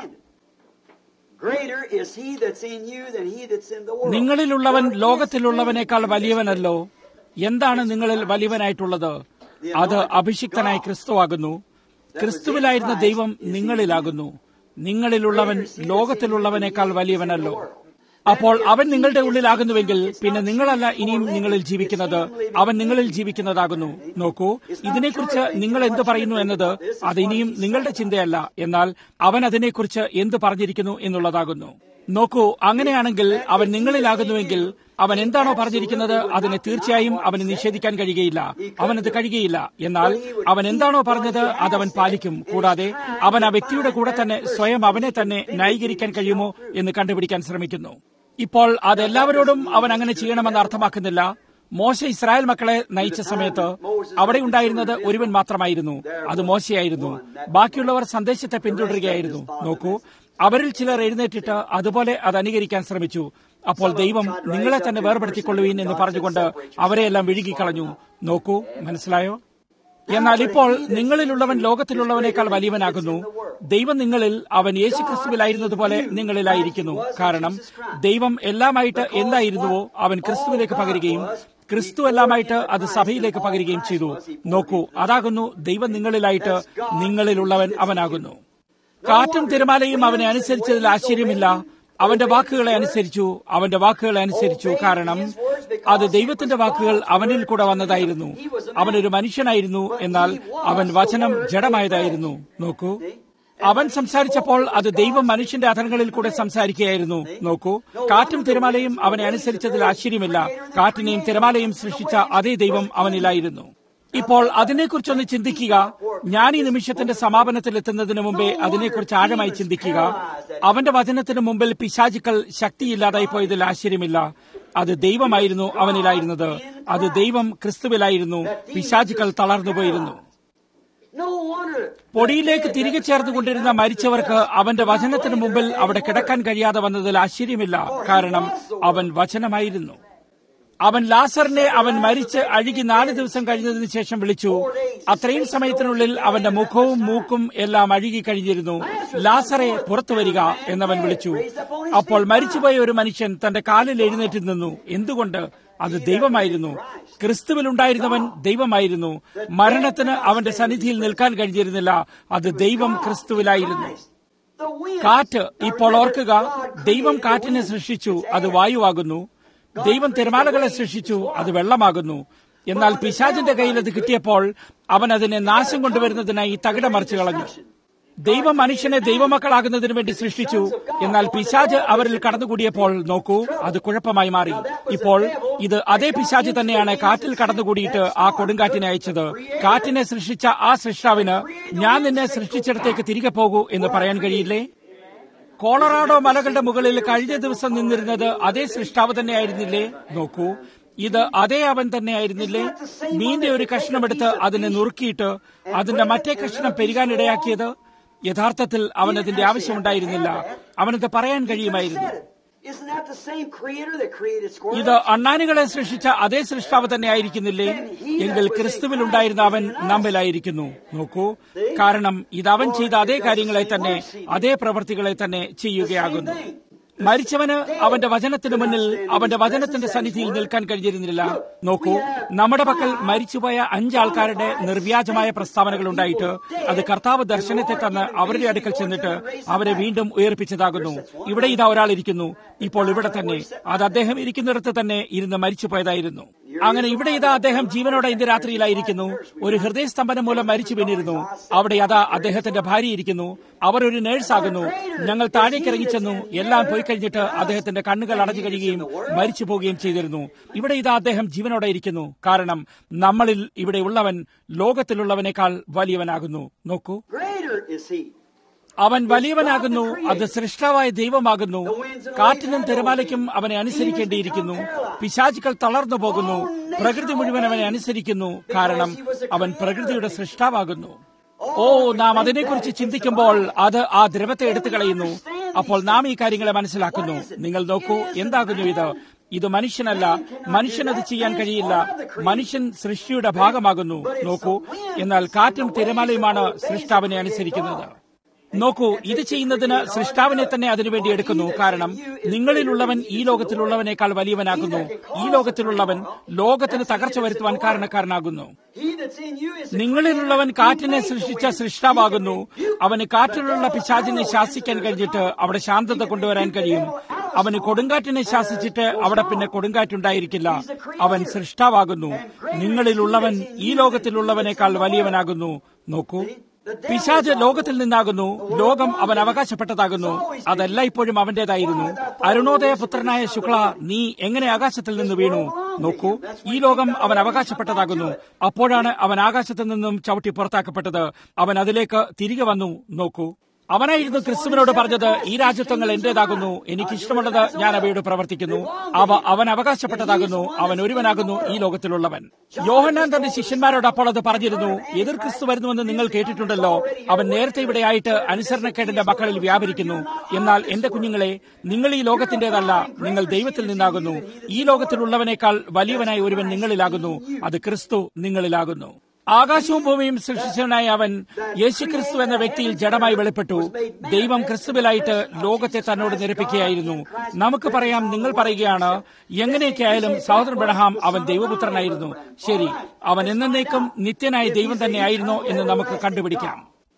Greater is he that's in you than he that's in the world. നിങ്ങളിലുള്ളവൻ ലോകത്തിലുള്ളവനേക്കാൾ വലിയവനല്ലോ എന്താണ് നിങ്ങളിൽ വലിയവനായിട്ടുള്ളത് അത് അഭിഷിക്തനായ ക്രിസ്തുവാകുന്നു ക്രിസ്തുവിലായിരുന്ന ദൈവം നിങ്ങളിലാകുന്നു നിങ്ങളിലുള്ളവൻ ലോകത്തിലുള്ളവനേക്കാൾ വലിയവനല്ലോ അപ്പോൾ അവൻ നിങ്ങളുടെ ഉള്ളിലാകുന്നുവെങ്കിൽ പിന്നെ നിങ്ങളല്ല ഇനിയും നിങ്ങളിൽ ജീവിക്കുന്നത് അവൻ നിങ്ങളിൽ ജീവിക്കുന്നതാകുന്നു നോക്കൂ ഇതിനെക്കുറിച്ച് നിങ്ങൾ എന്ത് പറയുന്നു എന്നത് അത് ഇനിയും നിങ്ങളുടെ ചിന്തയല്ല എന്നാൽ അവൻ അതിനെക്കുറിച്ച് എന്ത് പറഞ്ഞിരിക്കുന്നു എന്നുള്ളതാകുന്നു നോക്കൂ അങ്ങനെയാണെങ്കിൽ അവൻ നിങ്ങളിലാകുന്നുവെങ്കിൽ അവൻ എന്താണോ പറഞ്ഞിരിക്കുന്നത് അതിനെ തീർച്ചയായും അവന് നിഷേധിക്കാൻ കഴിയുകയില്ല അവനത് കഴിയുകയില്ല എന്നാൽ അവൻ എന്താണോ പറഞ്ഞത് അത് അവൻ പാലിക്കും കൂടാതെ അവൻ ആ വ്യക്തിയുടെ കൂടെ തന്നെ സ്വയം അവനെ തന്നെ ന്യായീകരിക്കാൻ കഴിയുമോ എന്ന് കണ്ടുപിടിക്കാൻ ശ്രമിക്കുന്നു ഇപ്പോൾ അതെല്ലാവരോടും അവൻ അങ്ങനെ ചെയ്യണമെന്ന് അർത്ഥമാക്കുന്നില്ല മോശ ഇസ്രായേൽ മക്കളെ നയിച്ച സമയത്ത് അവിടെ ഉണ്ടായിരുന്നത് ഒരുവൻ മാത്രമായിരുന്നു അത് മോശയായിരുന്നു ബാക്കിയുള്ളവർ സന്ദേശത്തെ പിന്തുടരുകയായിരുന്നു നോക്കൂ അവരിൽ ചിലർ എഴുന്നേറ്റിട്ട് അതുപോലെ അത് അനുകരിക്കാൻ ശ്രമിച്ചു അപ്പോൾ ദൈവം നിങ്ങളെ തന്നെ വേർപെടുത്തിക്കൊള്ളുവീൻ എന്ന് പറഞ്ഞുകൊണ്ട് അവരെയെല്ലാം വിഴുകിക്കളഞ്ഞു നോക്കൂ മനസ്സിലായോ എന്നാൽ ഇപ്പോൾ നിങ്ങളിലുള്ളവൻ ലോകത്തിലുള്ളവനേക്കാൾ വലിയവനാകുന്നു ദൈവം നിങ്ങളിൽ അവൻ യേശുക്രിസ്തുവിലായിരുന്നതുപോലെ നിങ്ങളിലായിരിക്കുന്നു കാരണം ദൈവം എല്ലാമായിട്ട് എന്തായിരുന്നുവോ അവൻ ക്രിസ്തുവിലേക്ക് പകരുകയും ക്രിസ്തു എല്ലാമായിട്ട് അത് സഭയിലേക്ക് പകരുകയും ചെയ്തു നോക്കൂ അതാകുന്നു ദൈവം നിങ്ങളിലായിട്ട് നിങ്ങളിലുള്ളവൻ അവനാകുന്നു കാറ്റും തിരമാലയും അവനെ അനുസരിച്ചതിൽ ആശ്ചര്യമില്ല അവന്റെ വാക്കുകളെ അനുസരിച്ചു അവന്റെ വാക്കുകളെ അനുസരിച്ചു കാരണം അത് ദൈവത്തിന്റെ വാക്കുകൾ അവനിൽ കൂടെ വന്നതായിരുന്നു അവനൊരു മനുഷ്യനായിരുന്നു എന്നാൽ അവൻ വചനം ജഡമായതായിരുന്നു നോക്കൂ അവൻ സംസാരിച്ചപ്പോൾ അത് ദൈവം മനുഷ്യന്റെ അധരങ്ങളിൽ കൂടെ സംസാരിക്കുകയായിരുന്നു നോക്കൂ കാറ്റും തിരമാലയും അവനെ അനുസരിച്ചതിൽ ആശ്ചര്യമില്ല കാറ്റിനെയും തിരമാലയും സൃഷ്ടിച്ച അതേ ദൈവം അവനിലായിരുന്നു ഇപ്പോൾ അതിനെക്കുറിച്ചൊന്ന് ചിന്തിക്കുക ഞാൻ ഈ നിമിഷത്തിന്റെ സമാപനത്തിൽ എത്തുന്നതിന് മുമ്പേ അതിനെക്കുറിച്ച് ആഴമായി ചിന്തിക്കുക അവന്റെ വചനത്തിന് മുമ്പിൽ പിശാചുക്കൾ ശക്തിയില്ലാതായി പോയതിൽ ആശ്ചര്യമില്ല അത് ദൈവമായിരുന്നു അവനിലായിരുന്നത് അത് ദൈവം ക്രിസ്തുവിലായിരുന്നു പിശാചുക്കൾ തളർന്നുപോയിരുന്നു No wonder. പൊടിയിലേക്ക് തിരികെ ചേർന്നുകൊണ്ടിരുന്ന മരിച്ചവർക്ക് അവന്റെ വചനത്തിന് മുമ്പിൽ അവിടെ കിടക്കാൻ കഴിയാതെ വന്നതിൽ ആശ്ചര്യമില്ല കാരണം അവൻ വചനമായിരുന്നു അവൻ ലാസറിനെ അവൻ മരിച്ച് അഴുകി നാല് ദിവസം കഴിഞ്ഞതിന് ശേഷം വിളിച്ചു അത്രയും സമയത്തിനുള്ളിൽ അവന്റെ മുഖവും മൂക്കും എല്ലാം അഴുകി കഴിഞ്ഞിരുന്നു ലാസറെ പുറത്തു വരിക എന്നവൻ വിളിച്ചു അപ്പോൾ മരിച്ചുപോയ ഒരു മനുഷ്യൻ തന്റെ കാലിൽ എഴുന്നേറ്റ് നിന്നു എന്തുകൊണ്ട് അത് ദൈവമായിരുന്നു ക്രിസ്തുവിലുണ്ടായിരുന്നവൻ ദൈവമായിരുന്നു മരണത്തിന് അവന്റെ സന്നിധിയിൽ നിൽക്കാൻ കഴിഞ്ഞിരുന്നില്ല അത് ദൈവം ക്രിസ്തുവിലായിരുന്നു കാറ്റ് ഇപ്പോൾ ഓർക്കുക ദൈവം കാറ്റിനെ സൃഷ്ടിച്ചു അത് വായുവാകുന്നു ദൈവം തിരമാലകളെ സൃഷ്ടിച്ചു അത് വെള്ളമാകുന്നു എന്നാൽ പിശാചിന്റെ കയ്യിൽ അത് കിട്ടിയപ്പോൾ അവൻ അതിനെ നാശം കൊണ്ടുവരുന്നതിനായി തകിട മറിച്ചു കളഞ്ഞു ദൈവം മനുഷ്യനെ ദൈവമക്കളാകുന്നതിന് വേണ്ടി സൃഷ്ടിച്ചു എന്നാൽ പിശാജ് അവരിൽ കടന്നുകൂടിയപ്പോൾ നോക്കൂ അത് കുഴപ്പമായി മാറി ഇപ്പോൾ ഇത് അതേ പിശാജ് തന്നെയാണ് കാറ്റിൽ കടന്നുകൂടിയിട്ട് ആ കൊടുങ്കാറ്റിനെ അയച്ചത് കാറ്റിനെ സൃഷ്ടിച്ച ആ സൃഷ്ടാവിന് ഞാൻ നിന്നെ സൃഷ്ടിച്ചിടത്തേക്ക് തിരികെ പോകൂ എന്ന് പറയാൻ കഴിയില്ലേ കോളറാഡോ മലകളുടെ മുകളിൽ കഴിഞ്ഞ ദിവസം നിന്നിരുന്നത് അതേ സൃഷ്ടാവ് തന്നെയായിരുന്നില്ലേ നോക്കൂ ഇത് അതേ അവൻ തന്നെയായിരുന്നില്ലേ മീന്റെ ഒരു കഷ്ണമെടുത്ത് അതിനെ നുറുക്കിയിട്ട് അതിന്റെ മറ്റേ കഷ്ണം പെരുകാനിടയാക്കിയത് യഥാർത്ഥത്തിൽ അവൻ അതിന്റെ ആവശ്യമുണ്ടായിരുന്നില്ല അവനത് പറയാൻ കഴിയുമായിരുന്നു Isn't that the same creator that created squirrels? ഇത് അണ്ണാനുകളെ സൃഷ്ടിച്ച അതേ സൃഷ്ടാവ് തന്നെ ആയിരിക്കുന്നില്ലേ എങ്കിൽ ക്രിസ്തുവിൽ ഉണ്ടായിരുന്ന അവൻ നമ്മിലായിരിക്കുന്നു നോക്കൂ കാരണം ഇത് അവൻ ചെയ്ത അതേ കാര്യങ്ങളെ തന്നെ അതേ പ്രവർത്തികളെ തന്നെ ചെയ്യുകയാകുന്നു മരിച്ചവന് അവന്റെ വചനത്തിന് മുന്നിൽ അവന്റെ വചനത്തിന്റെ സന്നിധിയിൽ നിൽക്കാൻ കഴിഞ്ഞിരുന്നില്ല നോക്കൂ നമ്മുടെ പക്കൽ മരിച്ചുപോയ അഞ്ചാൾക്കാരുടെ നിർവ്യാജമായ പ്രസ്താവനകൾ ഉണ്ടായിട്ട് അത് കർത്താവ് ദർശനത്തെ തന്ന് അവരുടെ അടുക്കൽ ചെന്നിട്ട് അവരെ വീണ്ടും ഉയർപ്പിച്ചതാകുന്നു ഇവിടെ ഇതാ ഒരാൾ ഇരിക്കുന്നു ഇപ്പോൾ ഇവിടെ തന്നെ അത് അദ്ദേഹം ഇരിക്കുന്നിടത്ത് തന്നെ ഇരുന്ന് മരിച്ചുപോയതായിരുന്നു അങ്ങനെ ഇവിടെ ഇതാ അദ്ദേഹം ജീവനോടെ ഇന്ന് രാത്രിയിലായിരിക്കുന്നു ഒരു ഹൃദയസ്തംഭനം മൂലം മരിച്ചു വീണിരുന്നു അവിടെ അതാ അദ്ദേഹത്തിന്റെ ഭാര്യ ഇരിക്കുന്നു അവർ ഒരു നേഴ്സ് ആകുന്നു ഞങ്ങൾ താഴേക്ക് ഇറങ്ങിച്ചെന്നു എല്ലാം പോയി കഴിഞ്ഞിട്ട് അദ്ദേഹത്തിന്റെ കണ്ണുകൾ അടഞ്ഞു കഴിയുകയും മരിച്ചു പോവുകയും ചെയ്തിരുന്നു ഇവിടെ ഇതാ അദ്ദേഹം ജീവനോടെ ഇരിക്കുന്നു കാരണം നമ്മളിൽ ഇവിടെ ഉള്ളവൻ ലോകത്തിലുള്ളവനേക്കാൾ വലിയവനാകുന്നു നോക്കൂ Greater is he. അവൻ വലിയവനാകുന്നു അത് സൃഷ്ടാവായ ദൈവമാകുന്നു കാറ്റിനും തിരമാലയ്ക്കും അവനെ അനുസരിക്കേണ്ടിയിരിക്കുന്നു പിശാചുക്കൾ തളർന്നു പോകുന്നു പ്രകൃതി മുഴുവൻ അവനെ അനുസരിക്കുന്നു കാരണം അവൻ പ്രകൃതിയുടെ സൃഷ്ടാവാകുന്നു ഓ നാം അതിനെക്കുറിച്ച് ചിന്തിക്കുമ്പോൾ അത് ആ ദ്രവത്തെ എടുത്തു കളയുന്നു അപ്പോൾ നാം ഈ കാര്യങ്ങളെ മനസ്സിലാക്കുന്നു നിങ്ങൾ നോക്കൂ എന്താകുന്നു ഇത് ഇത് മനുഷ്യനല്ല മനുഷ്യനത് ചെയ്യാൻ കഴിയില്ല മനുഷ്യൻ സൃഷ്ടിയുടെ ഭാഗമാകുന്നു നോക്കൂ എന്നാൽ കാറ്റും തിരമാലയുമാണ് സൃഷ്ടാവിനെ അനുസരിക്കുന്നത് നോക്കൂ ഇത് ചെയ്യുന്നതിന് സൃഷ്ടാവിനെ തന്നെ അതിനുവേണ്ടി എടുക്കുന്നു കാരണം നിങ്ങളിലുള്ളവൻ ഈ ലോകത്തിലുള്ളവനേക്കാൾ വലിയവനാകുന്നു ഈ ലോകത്തിലുള്ളവൻ ലോകത്തിന് തകർച്ച വരുത്തുവാൻ കാരണക്കാരനാകുന്നു He that's in you is the നിങ്ങളിലുള്ളവൻ കാറ്റിനെ സൃഷ്ടിച്ച സൃഷ്ടാവാകുന്നു അവന് കാറ്റിലുള്ള പിശാചിനെ ശാസിക്കാൻ കഴിഞ്ഞിട്ട് അവിടെ ശാന്തത കൊണ്ടുവരാൻ കഴിയും അവന് കൊടുങ്കാറ്റിനെ ശാസിച്ചിട്ട് അവിടെ പിന്നെ കൊടുങ്കാറ്റുണ്ടായിരിക്കില്ല അവൻ സൃഷ്ടാവാകുന്നു നിങ്ങളിലുള്ളവൻ ഈ ലോകത്തിലുള്ളവനേക്കാൾ വലിയവനാകുന്നു നോക്കൂ പിശാജ് ലോകത്തിൽ നിന്നാകുന്നു ലോകം അവൻ അവകാശപ്പെട്ടതാകുന്നു അതല്ല ഇപ്പോഴും അവന്റേതായിരുന്നു അരുണോദയ പുത്രനായ ശുക്ല നീ എങ്ങനെ ആകാശത്തിൽ നിന്ന് വീണു നോക്കൂ ഈ ലോകം അവൻ അവകാശപ്പെട്ടതാകുന്നു അപ്പോഴാണ് അവൻ ആകാശത്തിൽ നിന്നും ചവിട്ടി പുറത്താക്കപ്പെട്ടത് അവൻ അതിലേക്ക് തിരികെ വന്നു നോക്കൂ അവനായിരുന്നു ക്രിസ്തുവിനോട് പറഞ്ഞത് ഈ രാജ്യത്വങ്ങൾ എന്റേതാകുന്നു എനിക്കിഷ്ടമുള്ളത് ഞാൻ അവയോട് പ്രവർത്തിക്കുന്നു അവ അവൻ അവകാശപ്പെട്ടതാകുന്നു അവൻ ഒരുവനാകുന്നു ഈ ലോകത്തിലുള്ളവൻ യോഹന്നാൻ തന്റെ ശിഷ്യന്മാരോട് അപ്പോൾ അത് പറഞ്ഞിരുന്നു എതിർ ക്രിസ്തു വരുന്നുവെന്ന് നിങ്ങൾ കേട്ടിട്ടുണ്ടല്ലോ അവൻ നേരത്തെ ഇവിടെയായിട്ട് അനുസരണക്കേടിന്റെ മക്കളിൽ വ്യാപരിക്കുന്നു എന്നാൽ എന്റെ കുഞ്ഞുങ്ങളെ നിങ്ങൾ ഈ ലോകത്തിന്റേതല്ല നിങ്ങൾ ദൈവത്തിൽ നിന്നാകുന്നു ഈ ലോകത്തിലുള്ളവനേക്കാൾ വലിയവനായ ഒരുവൻ നിങ്ങളിലാകുന്നു അത് ക്രിസ്തു നിങ്ങളിലാകുന്നു ആകാശവും ഭൂമിയും സൃഷ്ടിച്ചവനായ അവൻ യേശുക്രിസ്തു എന്ന വ്യക്തിയിൽ ജഡമായി വെളിപ്പെട്ടു ദൈവം ക്രിസ്തുവിലായിട്ട് ലോകത്തെ തന്നോട് നിരപ്പിക്കുകയായിരുന്നു നമുക്ക് പറയാം നിങ്ങൾ പറയുകയാണ് എങ്ങനെയൊക്കെ ആയാലും സഹോദരൻ ബ്രഹ്ഹാം അവൻ ദൈവപുത്രനായിരുന്നു ശരി അവൻ എന്നേക്കും നിത്യനായ ദൈവം തന്നെയായിരുന്നോ എന്ന് നമുക്ക് കണ്ടുപിടിക്കാം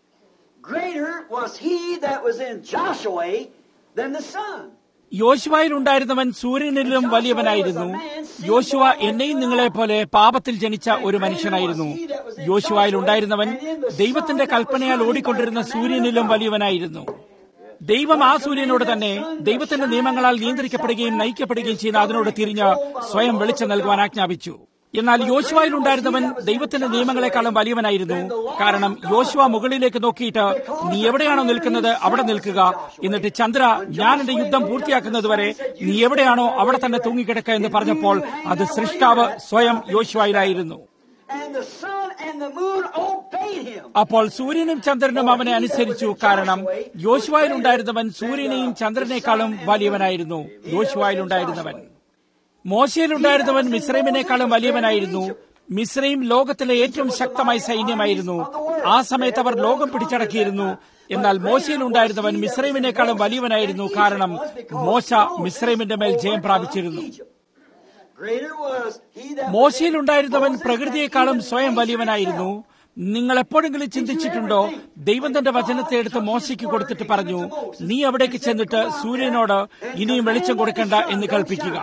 greater was he that was in Joshua than the sun. യോശുവയിൽ ഉണ്ടായിരുന്നവൻ സൂര്യനിലും വലിയവനായിരുന്നു യോശുവ എന്നെയും നിങ്ങളെ പോലെ പാപത്തിൽ ജനിച്ച ഒരു മനുഷ്യനായിരുന്നു യോശുവയിൽ ഉണ്ടായിരുന്നവൻ ദൈവത്തിന്റെ കൽപ്പനയാൽ ഓടിക്കൊണ്ടിരുന്ന സൂര്യനിലും വലിയവനായിരുന്നു ദൈവം ആ സൂര്യനോട് തന്നെ ദൈവത്തിന്റെ നിയമങ്ങളാൽ നിയന്ത്രിക്കപ്പെടുകയും നയിക്കപ്പെടുകയും ചെയ്യുന്ന അതിനോട് തിരിഞ്ഞ് സ്വയം വെളിച്ചം നൽകുവാൻ ആജ്ഞാപിച്ചു എന്നാൽ യോശുവയിൽ ഉണ്ടായിരുന്നവൻ ദൈവത്തിന്റെ നിയമങ്ങളെക്കാളും വലിയവനായിരുന്നു കാരണം യോശുവ മുകളിലേക്ക് നോക്കിയിട്ട് നീ എവിടെയാണോ നിൽക്കുന്നത് അവിടെ നിൽക്കുക എന്നിട്ട് ചന്ദ്ര ഞാൻ എന്റെ യുദ്ധം പൂർത്തിയാക്കുന്നതുവരെ നീ എവിടെയാണോ അവിടെ തന്നെ തൂങ്ങിക്കിടക്കുക എന്ന് പറഞ്ഞപ്പോൾ അത് സൃഷ്ടാവ് സ്വയം യോശുവയിലായിരുന്നു And the sun and the moon obeyed him. അപ്പോൾ സൂര്യനും ചന്ദ്രനും അവനെ അനുസരിച്ചു കാരണം യോശുവയിൽ ഉണ്ടായിരുന്നവൻ സൂര്യനെയും ചന്ദ്രനേക്കാളും വലിയവനായിരുന്നു യോശുവയിൽ ഉണ്ടായിരുന്നവൻ മോശയിലുണ്ടായിരുന്നവൻ മിസ്രൈമിനേക്കാളും വലിയവനായിരുന്നു മിസ്രൈം ലോകത്തിലെ ഏറ്റവും ശക്തമായ സൈന്യമായിരുന്നു ആ സമയത്ത് അവർ ലോകം പിടിച്ചടക്കിയിരുന്നു എന്നാൽ മോശയിലുണ്ടായിരുന്നവൻ മിസ്രൈമിനേക്കാളും വലിയവനായിരുന്നു കാരണം മോശ മിസ്രൈമിന്റെ മേൽ ജയം പ്രാപിച്ചിരുന്നു Greater was he that മോശയിലുണ്ടായിരുന്നവൻ പ്രകൃതിയെക്കാളും സ്വയം വലിയവനായിരുന്നു നിങ്ങൾ എപ്പോഴെങ്കിലും ചിന്തിച്ചിട്ടുണ്ടോ ദൈവം തന്റെ വചനത്തെ എടുത്ത് മോശയ്ക്ക് കൊടുത്തിട്ട് പറഞ്ഞു നീ അവിടേക്ക് ചെന്നിട്ട് സൂര്യനോട് ഇനിയും വെളിച്ചം കൊടുക്കണ്ട എന്ന് കൽപ്പിക്കുക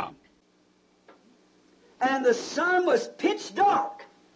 and the sun was pitch dark.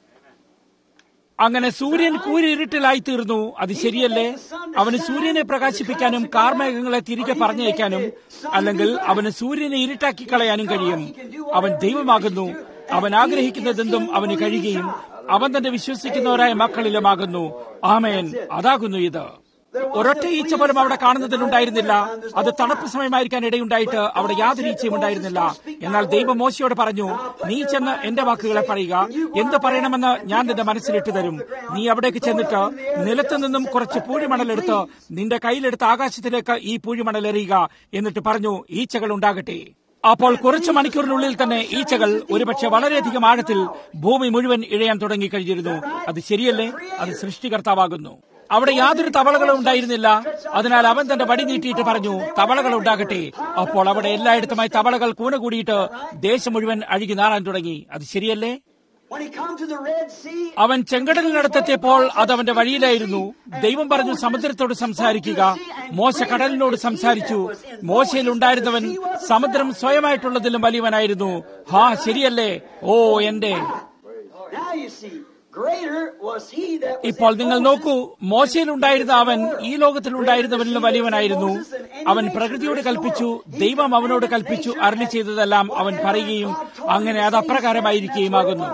അങ്ങനെ സൂര്യൻ കൂരിരുട്ടിലായി തീർന്നു അത് ശരിയല്ലേ അവന് സൂര്യനെ പ്രകാശിപ്പിക്കാനും കാർമേഘങ്ങളെ തിരികെ പറഞ്ഞയക്കാനും അല്ലെങ്കിൽ അവന് സൂര്യനെ ഇരുട്ടാക്കി കളയാനും കഴിയും അവൻ ദൈവമാകുന്നു അവൻ ആഗ്രഹിക്കുന്നതെന്തും അവന് കഴിയുകയും അവൻ തന്നെ വിശ്വസിക്കുന്നവരായ മക്കളിലുമാകുന്നു ആമേൻ അതാകുന്നു ഇത് ഒരൊറ്റ ഈച്ച പോലും അവിടെ കാണുന്നതിനുണ്ടായിരുന്നില്ല അത് തണുപ്പ് സമയമായിരിക്കാൻ ഇടയുണ്ടായിട്ട് അവിടെ യാതൊരു ഈച്ചയും ഉണ്ടായിരുന്നില്ല എന്നാൽ ദൈവം മോശയോട് പറഞ്ഞു നീ ചെന്ന് എന്റെ വാക്കുകളെ പറയുക എന്ത് പറയണമെന്ന് ഞാൻ നിന്റെ മനസ്സിലിട്ട് തരും നീ അവിടേക്ക് ചെന്നിട്ട് നിലത്തു നിന്നും കുറച്ച് പൂഴിമണലെടുത്ത് നിന്റെ കയ്യിലെടുത്ത് ആകാശത്തിലേക്ക് ഈ പൂഴിമണൽ എറിയുക എന്നിട്ട് പറഞ്ഞു ഈച്ചകൾ ഉണ്ടാകട്ടെ അപ്പോൾ കുറച്ചു മണിക്കൂറിനുള്ളിൽ തന്നെ ഈച്ചകൾ ഒരുപക്ഷെ വളരെയധികം ആഴത്തിൽ ഭൂമി മുഴുവൻ ഇഴയാൻ തുടങ്ങിക്കഴിഞ്ഞിരുന്നു അത് ശരിയല്ലേ അത് സൃഷ്ടികർത്താവാകുന്നു അവിടെ യാതൊരു തവളകളും ഉണ്ടായിരുന്നില്ല അതിനാൽ അവൻ തന്റെ വടി നീട്ടിയിട്ട് പറഞ്ഞു തവളകൾ ഉണ്ടാകട്ടെ അപ്പോൾ അവിടെ എല്ലായിടത്തുമായി തവളകൾ കൂന കൂടിയിട്ട് ദേശം മുഴുവൻ അഴുകി നാറാൻ തുടങ്ങി അത് ശരിയല്ലേ When he come to the Red Sea, അവൻ ചെങ്കടലിനടുത്തെത്തിയപ്പോൾ അത് അവന്റെ വഴിയിലായിരുന്നു ദൈവം പറഞ്ഞു സമുദ്രത്തോട് സംസാരിക്കുക മോശ കടലിനോട് സംസാരിച്ചു മോശയിൽ ഉണ്ടായിരുന്നവൻ സമുദ്രം സ്വയമായിട്ടുള്ളതിലും വലിയവനായിരുന്നു ഹാ ശരിയല്ലേ ഓ എന്റെ now you see, greater was he that was ഇപ്പോൾ in നിങ്ങൾ Moses നോക്കൂ മോശയിൽ ഉണ്ടായിരുന്ന അവൻ ഈ ലോകത്തിൽ ഉണ്ടായിരുന്നവനിലും വലിയവനായിരുന്നു അവൻ പ്രകൃതിയോട് കൽപ്പിച്ചു ദൈവം അവനോട് കൽപ്പിച്ചു അരളി ചെയ്തതെല്ലാം അവൻ പറയുകയും അങ്ങനെ അത് അപ്രകാരമായിരിക്കുകയുമാകുന്നു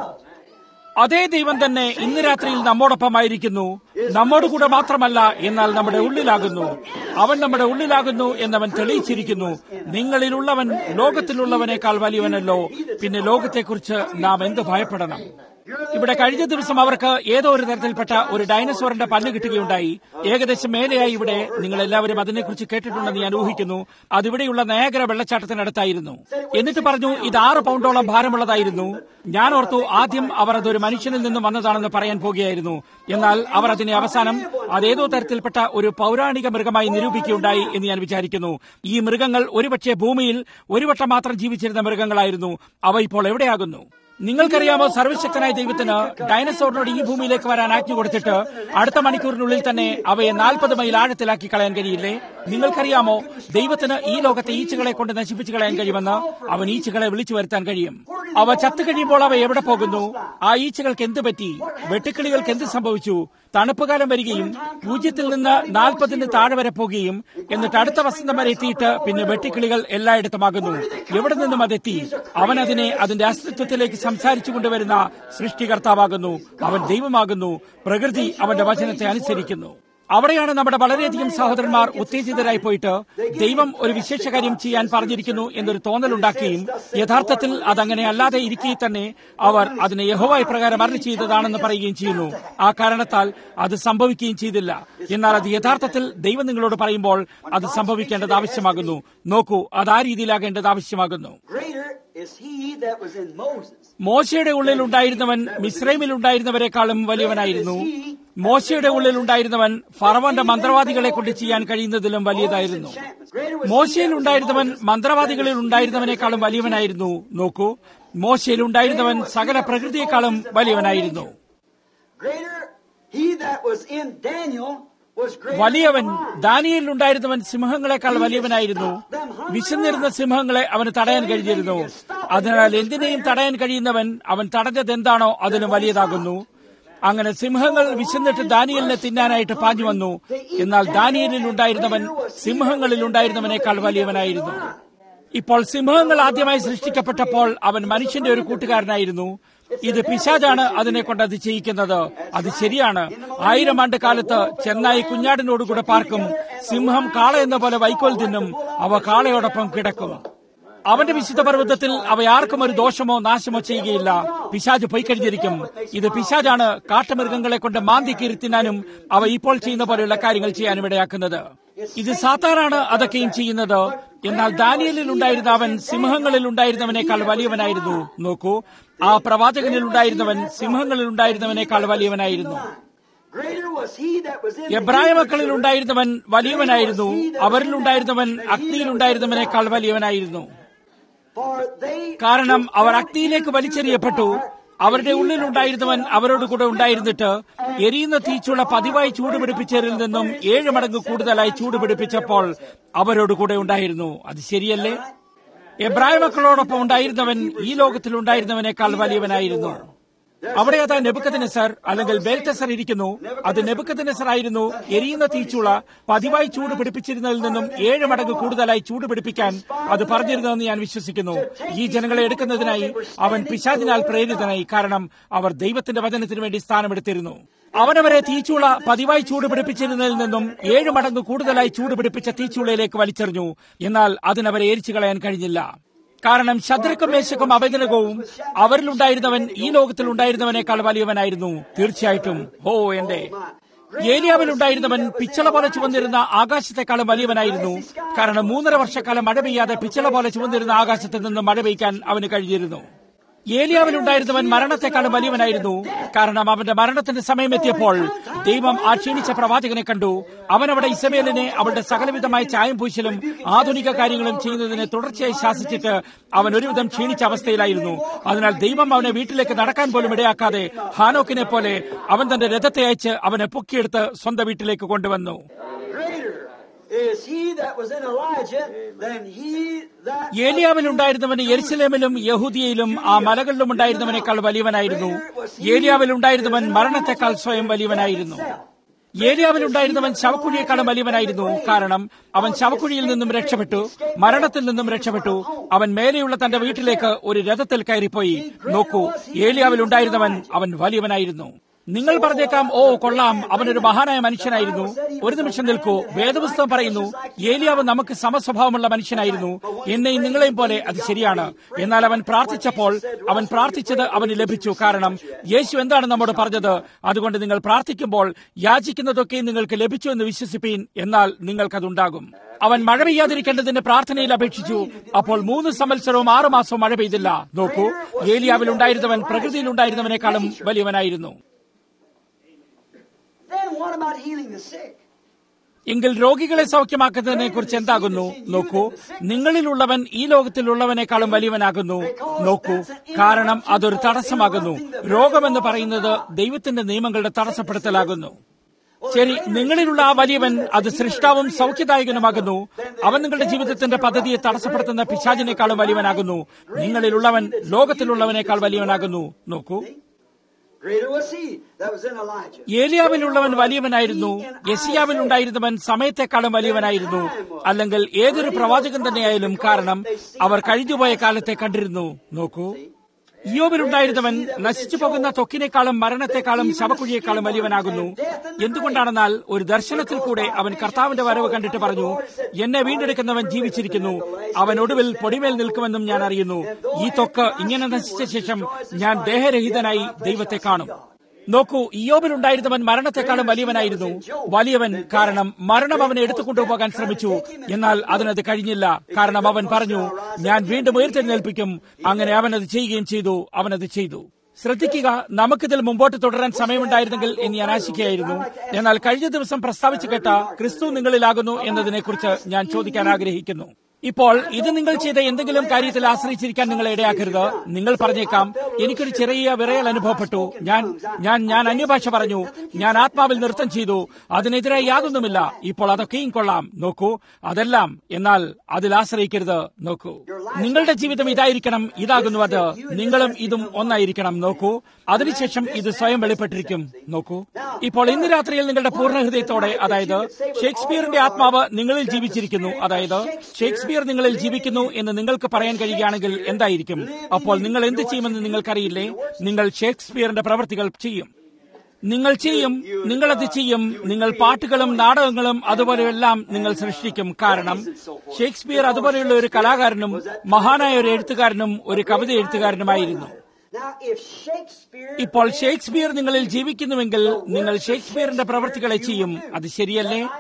അതേ ദൈവം തന്നെ ഇന്ന് രാത്രിയിൽ നമ്മോടൊപ്പമായിരിക്കുന്നു നമ്മോട് കൂടെ മാത്രമല്ല എന്നാൽ നമ്മുടെ ഉള്ളിലാകുന്നു അവൻ നമ്മുടെ ഉള്ളിലാകുന്നു എന്നവൻ തെളിയിച്ചിരിക്കുന്നു നിങ്ങളിലുള്ളവൻ ലോകത്തിലുള്ളവനേക്കാൾ വലിയവനല്ലോ പിന്നെ ലോകത്തെക്കുറിച്ച് നാം എന്ത് ഭയപ്പെടണം ഇവിടെ കഴിഞ്ഞ ദിവസം അവർക്ക് ഏതോ ഒരു തരത്തിൽപ്പെട്ട ഒരു ഡൈനസോറിന്റെ പല്ല് കിട്ടുകയുണ്ടായി ഏകദേശം മേലെയായി ഇവിടെ നിങ്ങൾ എല്ലാവരും അതിനെക്കുറിച്ച് കേട്ടിട്ടുണ്ടെന്ന് ഞാൻ ഊഹിക്കുന്നു അതിവിടെയുള്ള നയാഗര വെള്ളച്ചാട്ടത്തിനടുത്തായിരുന്നു എന്നിട്ട് പറഞ്ഞു ഇത് ആറ് പൗണ്ടോളം ഭാരമുള്ളതായിരുന്നു ഞാൻ ഓർത്തു ആദ്യം അവർ അതൊരു മനുഷ്യനിൽ നിന്നും വന്നതാണെന്ന് പറയാൻ പോകുകയായിരുന്നു എന്നാൽ അവർ അതിനെ അവസാനം അതേതോ തരത്തിൽപ്പെട്ട ഒരു പൗരാണിക മൃഗമായി നിരൂപിക്കുകയുണ്ടായി എന്ന് ഞാൻ വിചാരിക്കുന്നു ഈ മൃഗങ്ങൾ ഒരുപക്ഷെ ഭൂമിയിൽ ഒരു വട്ടം മാത്രം ജീവിച്ചിരുന്ന മൃഗങ്ങളായിരുന്നു അവ ഇപ്പോൾ എവിടെയാകുന്നു നിങ്ങൾക്കറിയാമോ സർവശക്തനായ ദൈവത്തിന് ഡൈനസോറിനോട് ഈ ഭൂമിയിലേക്ക് വരാൻ ആജ്ഞ കൊടുത്തിട്ട് അടുത്ത മണിക്കൂറിനുള്ളിൽ തന്നെ അവയെ നാൽപ്പത് മൈൽ ആഴത്തിലാക്കി കളയാൻ കഴിയില്ലേ നിങ്ങൾക്കറിയാമോ ദൈവത്തിന് ഈ ലോകത്തെ ഈച്ചകളെ കൊണ്ട് നശിപ്പിച്ചു കളയാൻ കഴിയുമെന്ന് അവൻ ഈച്ചകളെ വിളിച്ചു വരുത്താൻ കഴിയും അവ ചത്തു കഴിയുമ്പോൾ അവ എവിടെ പോകുന്നു ആ ഈച്ചകൾക്ക് എന്ത് പറ്റി വെട്ടുക്കിളികൾക്ക് എന്ത് സംഭവിച്ചു തണുപ്പുകാലം വരികയും പൂജ്യത്തിൽ നിന്ന് നാൽപ്പതിന് താഴെ വരെ പോകുകയും എന്നിട്ട് അടുത്ത വസന്തം വരെ എത്തിയിട്ട് പിന്നെ വെട്ടിക്കിളികൾ എല്ലായിടത്തുമാകുന്നു എവിടെ നിന്നും അതെത്തി അവൻ അതിനെ അതിന്റെ അസ്തിത്വത്തിലേക്ക് സംസാരിച്ചു കൊണ്ടുവരുന്ന സൃഷ്ടികർത്താവാകുന്നു അവൻ ദൈവമാകുന്നു പ്രകൃതി അവന്റെ വചനത്തെ അനുസരിക്കുന്നു അവിടെയാണ് നമ്മുടെ വളരെയധികം സഹോദരന്മാർ ഉത്തേജിതരായി പോയിട്ട് ദൈവം ഒരു വിശേഷ കാര്യം ചെയ്യാൻ പറഞ്ഞിരിക്കുന്നു എന്നൊരു തോന്നലുണ്ടാക്കുകയും യഥാർത്ഥത്തിൽ അതങ്ങനെ അല്ലാതെ ഇരിക്കെ തന്നെ അവർ അതിനെ യഹോവായി പ്രകാരം അറിഞ്ഞു ചെയ്തതാണെന്ന് പറയുകയും ചെയ്യുന്നു ആ കാരണത്താൽ അത് സംഭവിക്കുകയും ചെയ്തില്ല എന്നാൽ അത് യഥാർത്ഥത്തിൽ ദൈവം നിങ്ങളോട് പറയുമ്പോൾ അത് സംഭവിക്കേണ്ടത് ആവശ്യമാകുന്നു നോക്കൂ അത് ആ രീതിയിലാകേണ്ടത് ആവശ്യമാകുന്നു greater is he that was in Moses. മോശയുടെ ഉള്ളിൽ ഉണ്ടായിരുന്നവൻ മിസ്രൈമിൽ ഉണ്ടായിരുന്നവരെക്കാളും വലിയവനായിരുന്നു മോശയുടെ ഉള്ളിൽ ഉണ്ടായിരുന്നവൻ ഫറവന്റെ മന്ത്രവാദികളെ കൊണ്ട് ചെയ്യാൻ കഴിയുന്നതിലും വലിയതായിരുന്നു മോശയിൽ ഉണ്ടായിരുന്നവൻ മന്ത്രവാദികളിൽ ഉണ്ടായിരുന്നവനേക്കാളും വലിയവനായിരുന്നു നോക്കൂ മോശയിൽ ഉണ്ടായിരുന്നവൻ സകല പ്രകൃതിയെക്കാളും വലിയവനായിരുന്നു Greater he that was in Daniel was greater. വലിയവൻ ദാനിയിൽ ഉണ്ടായിരുന്നവൻ സിംഹങ്ങളെക്കാൾ വലിയവനായിരുന്നു വിശന്നിരുന്ന സിംഹങ്ങളെ അവന് തടയാൻ കഴിഞ്ഞിരുന്നു അതിനാൽ എന്തിനേയും തടയാൻ കഴിയുന്നവൻ അവൻ തടഞ്ഞത് എന്താണോ അതിലും വലിയതാകുന്നു അങ്ങനെ സിംഹങ്ങൾ വിശന്നിട്ട് ദാനിയലിനെ തിന്നാനായിട്ട് പാഞ്ഞു വന്നു എന്നാൽ ദാനിയലിൽ ഉണ്ടായിരുന്നവൻ സിംഹങ്ങളിൽ ഉണ്ടായിരുന്നവനേക്കാൾ വലിയവനായിരുന്നു ഇപ്പോൾ സിംഹങ്ങൾ ആദ്യമായി സൃഷ്ടിക്കപ്പെട്ടപ്പോൾ അവൻ മനുഷ്യന്റെ ഒരു കൂട്ടുകാരനായിരുന്നു ഇത് പിശാജാണ് അതിനെ കൊണ്ട് അത് ചെയ്യിക്കുന്നത് അത് ശരിയാണ് ആയിരം ആണ്ട് കാലത്ത് ചെന്നായി കുഞ്ഞാടിനോടുകൂടെ പാർക്കും സിംഹം കാള എന്ന പോലെ വൈക്കോൽ തിന്നും അവ കാളയോടൊപ്പം കിടക്കും അവന്റെ വിശുദ്ധ പർവ്വതത്തിൽ അവ ആർക്കും ഒരു ദോഷമോ നാശമോ ചെയ്യുകയില്ല പിശാജ് പൊയ്ക്കഴിഞ്ഞിരിക്കും ഇത് പിശാജാണ് കാട്ടുമൃഗങ്ങളെ കൊണ്ട് മാന്തി കീർത്തിനാനും അവ ഇപ്പോൾ ചെയ്യുന്ന പോലെയുള്ള കാര്യങ്ങൾ ചെയ്യാനും ഇടയാക്കുന്നത് ഇത് സാത്താനാണ് അതൊക്കെയും ചെയ്യുന്നത് എന്നാൽ ദാനിയലിൽ ഉണ്ടായിരുന്ന അവൻ സിംഹങ്ങളിൽ ഉണ്ടായിരുന്നവനേക്കാൾ വലിയവനായിരുന്നു നോക്കൂ ആ പ്രവാചകനിൽ ഉണ്ടായിരുന്നവൻ സിംഹങ്ങളിൽ ഉണ്ടായിരുന്നവനേക്കാൾ വലിയവനായിരുന്നു എബ്രായ മക്കളിൽ ഉണ്ടായിരുന്നവൻ വലിയവനായിരുന്നു അവരിൽ ഉണ്ടായിരുന്നവൻ അഗ്നിയിൽ ഉണ്ടായിരുന്നവനേക്കാൾ വലിയവനായിരുന്നു കാരണം അവർ അഗ്നിയിലേക്ക് വലിച്ചെറിയപ്പെട്ടു അവരുടെ ഉള്ളിലുണ്ടായിരുന്നവൻ അവരോട് കൂടെ ഉണ്ടായിരുന്നിട്ട് എരിയുന്ന തീച്ചുള പതിവായി ചൂടുപിടിപ്പിച്ചതിൽ നിന്നും ഏഴ് മടങ്ങ് കൂടുതലായി ചൂടുപിടിപ്പിച്ചപ്പോൾ അവരോട് കൂടെ ഉണ്ടായിരുന്നു അത് ശരിയല്ലേ എബ്രായ മക്കളോടൊപ്പം ഉണ്ടായിരുന്നവൻ ഈ ലോകത്തിൽ ഉണ്ടായിരുന്നവനേക്കാൾ വലിയവനായിരുന്നു അവിടെ അതാ നെബുക്കത്തിനെസർ അല്ലെങ്കിൽ ബേൽറ്റസർ ഇരിക്കുന്നു അത് നെബുക്കത്തിനെസർ ആയിരുന്നു എരിയുന്ന തീച്ചുള പതിവായി ചൂട് പിടിപ്പിച്ചിരുന്നതിൽ നിന്നും ഏഴ് മടങ്ങ് കൂടുതലായി ചൂട് പിടിപ്പിക്കാൻ അത് പറഞ്ഞിരുന്നതെന്ന് ഞാൻ വിശ്വസിക്കുന്നു ഈ ജനങ്ങളെ എടുക്കുന്നതിനായി അവൻ പിശാചിനാൽ പ്രേരിതനായി കാരണം അവർ ദൈവത്തിന്റെ വചനത്തിന് വേണ്ടി സ്ഥാനമെടുത്തിരുന്നു അവനവരെ തീച്ചൂള പതിവായി ചൂട് പിടിപ്പിച്ചിരുന്നതിൽ നിന്നും ഏഴ് മടങ്ങ് കൂടുതലായി ചൂട് പിടിപ്പിച്ച തീച്ചൂളയിലേക്ക് വലിച്ചെറിഞ്ഞു എന്നാൽ അതിനവരെ എരിച്ചു കളയാൻ കഴിഞ്ഞില്ല കാരണം ശത്രുക്കും മേശക്കും അപജനകവും അവരിലുണ്ടായിരുന്നവൻ ഈ ലോകത്തിൽ ഉണ്ടായിരുന്നവനേക്കാൾ വലിയവനായിരുന്നു തീർച്ചയായിട്ടും ഓ എന്റെ ഏലിയാവിൽ ഉണ്ടായിരുന്നവൻ പിച്ചള പോലെ ചുവന്നിരുന്ന ആകാശത്തെക്കാളും വലിയവനായിരുന്നു കാരണം മൂന്നര വർഷക്കാലം മഴ പെയ്യാതെ പിച്ചള പോലെ ചുവന്നിരുന്ന ആകാശത്തിൽ നിന്ന് മഴ പെയ്ക്കാൻ അവന് കഴിഞ്ഞിരുന്നു ഏലിയാവിൽ ഉണ്ടായിരുന്നവൻ മരണത്തെക്കാളും വലിയവനായിരുന്നു കാരണം അവന്റെ മരണത്തിന്റെ സമയമെത്തിയപ്പോൾ ദൈവം ആ ക്ഷീണിച്ച പ്രവാചകനെ കണ്ടു അവൻ അവിടെ ഇസബേലിനെ അവളുടെ സകലവിധമായ ചായം പൂശലും ആധുനിക കാര്യങ്ങളും ചെയ്യുന്നതിനെ തുടർച്ചയായി ശാസിച്ചിട്ട് അവൻ ഒരുവിധം ക്ഷീണിച്ച അവസ്ഥയിലായിരുന്നു അതിനാൽ ദൈവം അവനെ വീട്ടിലേക്ക് നടക്കാൻ പോലും ഇടയാക്കാതെ ഹാനോക്കിനെ പോലെ അവൻ തന്റെ രഥത്തെ അയച്ച് അവനെ പൊക്കിയെടുത്ത് സ്വന്തം വീട്ടിലേക്ക് കൊണ്ടുവന്നു is he that was in Elijah than he that ഏലിയാവിൽ ഉണ്ടായിരുന്നവൻ യെരുസലേമിലും യഹൂദിയയിലും ആ മലകളിലും ഉണ്ടായിരുന്നവനേക്കാൾ വലിയവനായിരുന്നു ഏലിയാവിൽ ഉണ്ടായിരുന്നവൻ മരണത്തെക്കാൾ സ്വയം വലിയവനായിരുന്നു ഏലിയാവിൽ ഉണ്ടായിരുന്നവൻ ശവക്കുഴിയേക്കാളും വലിയവനായിരുന്നു കാരണം അവൻ ശവക്കുഴിയിൽ നിന്നും രക്ഷപ്പെട്ടു മരണത്തിൽ നിന്നും രക്ഷപ്പെട്ടു അവൻ മേലെയുള്ള തന്റെ വീട്ടിലേക്ക് ഒരു രഥത്തിൽ കയറിപ്പോയി നോക്കൂ ഏലിയാവിൽ ഉണ്ടായിരുന്നവൻ അവൻ വലിയവനായിരുന്നു നിങ്ങൾ പറഞ്ഞേക്കാം ഓ കൊള്ളാം അവനൊരു മഹാനായ മനുഷ്യനായിരുന്നു ഒരു നിമിഷം നിൽക്കൂ വേദപുസ്തകം പറയുന്നു ഏലിയാവ് നമുക്ക് സമസ്വഭാവമുള്ള മനുഷ്യനായിരുന്നു എന്നെയും നിങ്ങളെയും പോലെ അത് ശരിയാണ് എന്നാൽ അവൻ പ്രാർത്ഥിച്ചപ്പോൾ അവൻ പ്രാർത്ഥിച്ചത് അവന് ലഭിച്ചു കാരണം യേശു എന്താണ് നമ്മോട് പറഞ്ഞത് അതുകൊണ്ട് നിങ്ങൾ പ്രാർത്ഥിക്കുമ്പോൾ യാചിക്കുന്നതൊക്കെ നിങ്ങൾക്ക് ലഭിച്ചു എന്ന് വിശ്വസിപ്പീൻ എന്നാൽ നിങ്ങൾക്കതുണ്ടാകും അവൻ മഴ പെയ്യാതിരിക്കേണ്ടതിന്റെ പ്രാർത്ഥനയിൽ അപേക്ഷിച്ചു അപ്പോൾ മൂന്ന് സംവത്സരവും ആറു മാസവും മഴ പെയ്തില്ല നോക്കൂ ഏലിയാവിൽ ഉണ്ടായിരുന്നവൻ പ്രകൃതിയിൽ ഉണ്ടായിരുന്നവനേക്കാളും വലിയവനായിരുന്നു then what about healing the sick? എങ്കിൽ രോഗികളെ സൗഖ്യമാക്കുന്നതിനെ കുറിച്ച് എന്താകുന്നു നോക്കൂ നിങ്ങളിലുള്ളവൻ ഈ ലോകത്തിലുള്ളവനേക്കാളും വലിയവനാകുന്നു നോക്കൂ കാരണം അതൊരു തടസ്സമാകുന്നു രോഗമെന്ന് പറയുന്നത് ദൈവത്തിന്റെ നിയമങ്ങളുടെ തടസ്സപ്പെടുത്തലാകുന്നു ശരി നിങ്ങളിലുള്ള ആ വലിയവൻ അത് സൃഷ്ടാവും സൗഖ്യദായകനുമാകുന്നു അവൻ നിങ്ങളുടെ ജീവിതത്തിന്റെ പദ്ധതിയെ തടസ്സപ്പെടുത്തുന്ന പിശാചിനേക്കാളും വലിയവനാകുന്നു നിങ്ങളിലുള്ളവൻ ലോകത്തിലുള്ളവനേക്കാൾ വലിയവനാകുന്നു നോക്കൂ Greater was he that was in Elijah. ഏലിയാവിലുള്ളവൻ വലിയവനായിരുന്നു യസിയാവിൽ ഉണ്ടായിരുന്നവൻ സമയത്തെക്കാളും വലിയവനായിരുന്നു അല്ലെങ്കിൽ ഏതൊരു പ്രവാചകൻ തന്നെയായാലും കാരണം അവർ കഴിഞ്ഞുപോയ കാലത്തെ കണ്ടിരുന്നു നോക്കൂ ഇയോബിലുണ്ടായിരുന്നവൻ നശിച്ചു പോകുന്ന തൊക്കിനേക്കാളും മരണത്തെക്കാളും ശവക്കുഴിയേക്കാളും വലിയവനാകുന്നു എന്തുകൊണ്ടാണെന്നാൽ ഒരു ദർശനത്തിൽ കൂടെ അവൻ കർത്താവിന്റെ വരവ് കണ്ടിട്ട് പറഞ്ഞു എന്നെ വീണ്ടെടുക്കുന്നവൻ ജീവിച്ചിരിക്കുന്നു അവൻ ഒടുവിൽ പൊടിമേൽ നിൽക്കുമെന്നും ഞാൻ അറിയുന്നു ഈ തൊക്ക് ഇങ്ങനെ നശിച്ച ശേഷം ഞാൻ ദേഹരഹിതനായി ദൈവത്തെ കാണും നോക്കൂ ഇയോബിലുണ്ടായിരുന്നവൻ മരണത്തെക്കാളും വലിയവനായിരുന്നു വലിയവൻ കാരണം മരണം അവനെ എടുത്തുകൊണ്ടുപോകാൻ ശ്രമിച്ചു എന്നാൽ അതിനത് കഴിഞ്ഞില്ല കാരണം അവൻ പറഞ്ഞു ഞാൻ വീണ്ടും ഉയർത്തെഴുന്നേൽപ്പിക്കും അങ്ങനെ അവൻ അത് ചെയ്യുകയും ചെയ്തു അവനത് ചെയ്തു ശ്രദ്ധിക്കുക നമുക്കിതിൽ മുമ്പോട്ട് തുടരാൻ സമയമുണ്ടായിരുന്നെങ്കിൽ എന്ന് ഞാൻ ആശിക്കുകയായിരുന്നു എന്നാൽ കഴിഞ്ഞ ദിവസം പ്രസ്താവിച്ചു കേട്ട ക്രിസ്തു നിങ്ങളിലാകുന്നു എന്നതിനെക്കുറിച്ച് ഞാൻ ചോദിക്കാൻ ആഗ്രഹിക്കുന്നു ഇപ്പോൾ ഇത് നിങ്ങൾ ചെയ്ത എന്തെങ്കിലും കാര്യത്തിൽ ആശ്രയിച്ചിരിക്കാൻ നിങ്ങളെ ഇടയാക്കരുത് നിങ്ങൾ പറഞ്ഞേക്കാം എനിക്കൊരു ചെറിയ വിറയൽ അനുഭവപ്പെട്ടു ഞാൻ ഞാൻ ഞാൻ അന്യഭാഷ പറഞ്ഞു ഞാൻ ആത്മാവിൽ നൃത്തം ചെയ്തു അതിനെതിരെ യാതൊന്നുമില്ല ഇപ്പോൾ അതൊക്കെയും കൊള്ളാം നോക്കൂ അതെല്ലാം എന്നാൽ അതിൽ ആശ്രയിക്കരുത് നോക്കൂ നിങ്ങളുടെ ജീവിതം ഇതായിരിക്കണം ഇതാകുന്നു അത് നിങ്ങളും ഇതും ഒന്നായിരിക്കണം നോക്കൂ അതിനുശേഷം ഇത് സ്വയം വെളിപ്പെട്ടിരിക്കും നോക്കൂ ഇപ്പോൾ ഇന്ന് രാത്രിയിൽ നിങ്ങളുടെ പൂർണ്ണ ഹൃദയത്തോടെ അതായത് ഷേക്സ്പിയറിന്റെ ആത്മാവ് നിങ്ങളിൽ ജീവിച്ചിരിക്കുന്നു അതായത് ഷേക്സ്പിയർ നിങ്ങളിൽ ജീവിക്കുന്നു എന്ന് നിങ്ങൾക്ക് പറയാൻ കഴിയുകയാണെങ്കിൽ എന്തായിരിക്കും അപ്പോൾ നിങ്ങൾ എന്ത് ചെയ്യുമെന്ന് നിങ്ങൾക്കറിയില്ലേ നിങ്ങൾ ഷേക്സ്പിയറിന്റെ പ്രവൃത്തികൾ ചെയ്യും നിങ്ങൾ ചെയ്യും നിങ്ങളത് ചെയ്യും നിങ്ങൾ പാട്ടുകളും നാടകങ്ങളും അതുപോലെയെല്ലാം നിങ്ങൾ സൃഷ്ടിക്കും കാരണം ഷേക്സ്പിയർ അതുപോലെയുള്ള ഒരു കലാകാരനും മഹാനായ ഒരു എഴുത്തുകാരനും ഒരു കവിത എഴുത്തുകാരനുമായിരുന്നു Now, if Shakespeare ഇപ്പോൾ ഷേക്സ്പിയർ നിങ്ങളിൽ ജീവിക്കുന്നുവെങ്കിൽ നിങ്ങൾ ഷേക്സ്പിയറിന്റെ പ്രവൃത്തികളെ ചെയ്യും അത് ശരിയല്ലേ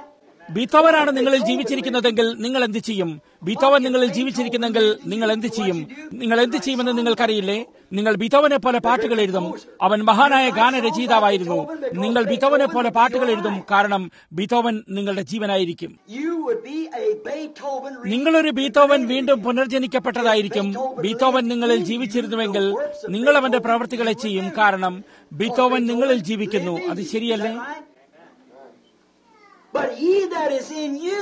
ബീത്തോവനാണ് നിങ്ങളിൽ ജീവിച്ചിരിക്കുന്നതെങ്കിൽ നിങ്ങൾ എന്ത് ചെയ്യും ബീത്തോവൻ നിങ്ങളിൽ ജീവിച്ചിരിക്കുന്നെങ്കിൽ നിങ്ങൾ എന്ത് ചെയ്യും നിങ്ങൾ എന്ത് ചെയ്യുമെന്ന് നിങ്ങൾക്കറിയില്ലേ നിങ്ങൾ ബിതോവനെ പോലെ പാട്ടുകൾ എഴുതും അവൻ മഹാനായ ഗാനരചയിതാവായിരുന്നു നിങ്ങൾ ബിതോവനെ പോലെ പാട്ടുകൾ എഴുതും കാരണം ബിതോവൻ നിങ്ങളുടെ ജീവനായിരിക്കും You would be a Beethoven നിങ്ങളൊരു ബീത്തോവൻ വീണ്ടും പുനർജനിക്കപ്പെട്ടതായിരിക്കും ബീത്തോവൻ നിങ്ങളിൽ ജീവിച്ചിരുന്നുവെങ്കിൽ നിങ്ങൾ അവന്റെ പ്രവൃത്തികളെ ചെയ്യും കാരണം ബീത്തോവൻ നിങ്ങളിൽ ജീവിക്കുന്നു അത് ശരിയല്ലേ But he that is in you,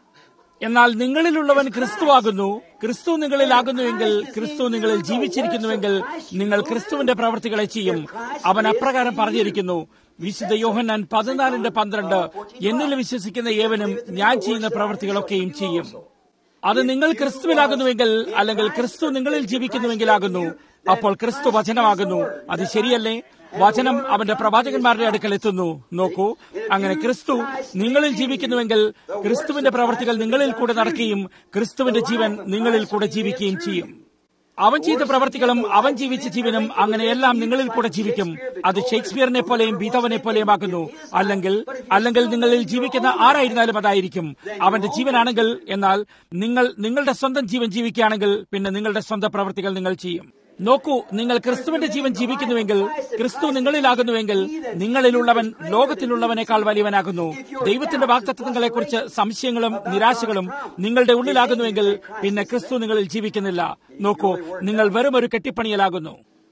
എന്നാൽ നിങ്ങളിലുള്ളവൻ ക്രിസ്തുവാകുന്നു ക്രിസ്തു നിങ്ങളിലാകുന്നുവെങ്കിൽ ക്രിസ്തു നിങ്ങളിൽ ജീവിച്ചിരിക്കുന്നുവെങ്കിൽ നിങ്ങൾ ക്രിസ്തുവിന്റെ പ്രവൃത്തികളെ ചെയ്യും അവൻ അപ്രകാരം പറഞ്ഞിരിക്കുന്നു വിശുദ്ധ യോഹന്നാൻ പതിനാലിന്റെ പന്ത്രണ്ട് എന്നിൽ വിശ്വസിക്കുന്ന ഏവനും ഞാൻ ചെയ്യുന്ന പ്രവൃത്തികളൊക്കെയും ചെയ്യും അത് നിങ്ങൾ ക്രിസ്തുവിലാകുന്നുവെങ്കിൽ അല്ലെങ്കിൽ ക്രിസ്തു നിങ്ങളിൽ ജീവിക്കുന്നുവെങ്കിലാകുന്നു അപ്പോൾ ക്രിസ്തു വചനമാകുന്നു അത് ശരിയല്ലേ വചനം അവന്റെ പ്രവാചകന്മാരുടെ അടുക്കൽ എത്തുന്നു നോക്കൂ അങ്ങനെ ക്രിസ്തു നിങ്ങളിൽ ജീവിക്കുന്നുവെങ്കിൽ ക്രിസ്തുവിന്റെ പ്രവർത്തികൾ നിങ്ങളിൽ കൂടെ നടക്കുകയും ക്രിസ്തുവിന്റെ ജീവൻ നിങ്ങളിൽ കൂടെ ജീവിക്കുകയും ചെയ്യും അവൻ ചെയ്ത പ്രവർത്തികളും അവൻ ജീവിച്ച ജീവനും അങ്ങനെയെല്ലാം നിങ്ങളിൽ കൂടെ ജീവിക്കും അത് ഷേക്സ്പിയറിനെ പോലെയും ബീതവനെ പോലെയും ആകുന്നു അല്ലെങ്കിൽ അല്ലെങ്കിൽ നിങ്ങളിൽ ജീവിക്കുന്ന ആരായിരുന്നാലും അതായിരിക്കും അവന്റെ ജീവനാണെങ്കിൽ എന്നാൽ നിങ്ങൾ നിങ്ങളുടെ സ്വന്തം ജീവൻ ജീവിക്കുകയാണെങ്കിൽ പിന്നെ നിങ്ങളുടെ സ്വന്തം പ്രവർത്തികൾ നിങ്ങൾ ചെയ്യും നോക്കൂ നിങ്ങൾ ക്രിസ്തുവിന്റെ ജീവൻ ജീവിക്കുന്നുവെങ്കിൽ ക്രിസ്തു നിങ്ങളിലാകുന്നുവെങ്കിൽ നിങ്ങളിലുള്ളവൻ ലോകത്തിലുള്ളവനേക്കാൾ വലിയവനാകുന്നു ദൈവത്തിന്റെ വാക്തത്വങ്ങളെക്കുറിച്ച് സംശയങ്ങളും നിരാശകളും നിങ്ങളുടെ ഉള്ളിലാകുന്നുവെങ്കിൽ പിന്നെ ക്രിസ്തു നിങ്ങളിൽ ജീവിക്കുന്നില്ല നോക്കൂ നിങ്ങൾ വെറും ഒരു കെട്ടിപ്പണിയലാകുന്നു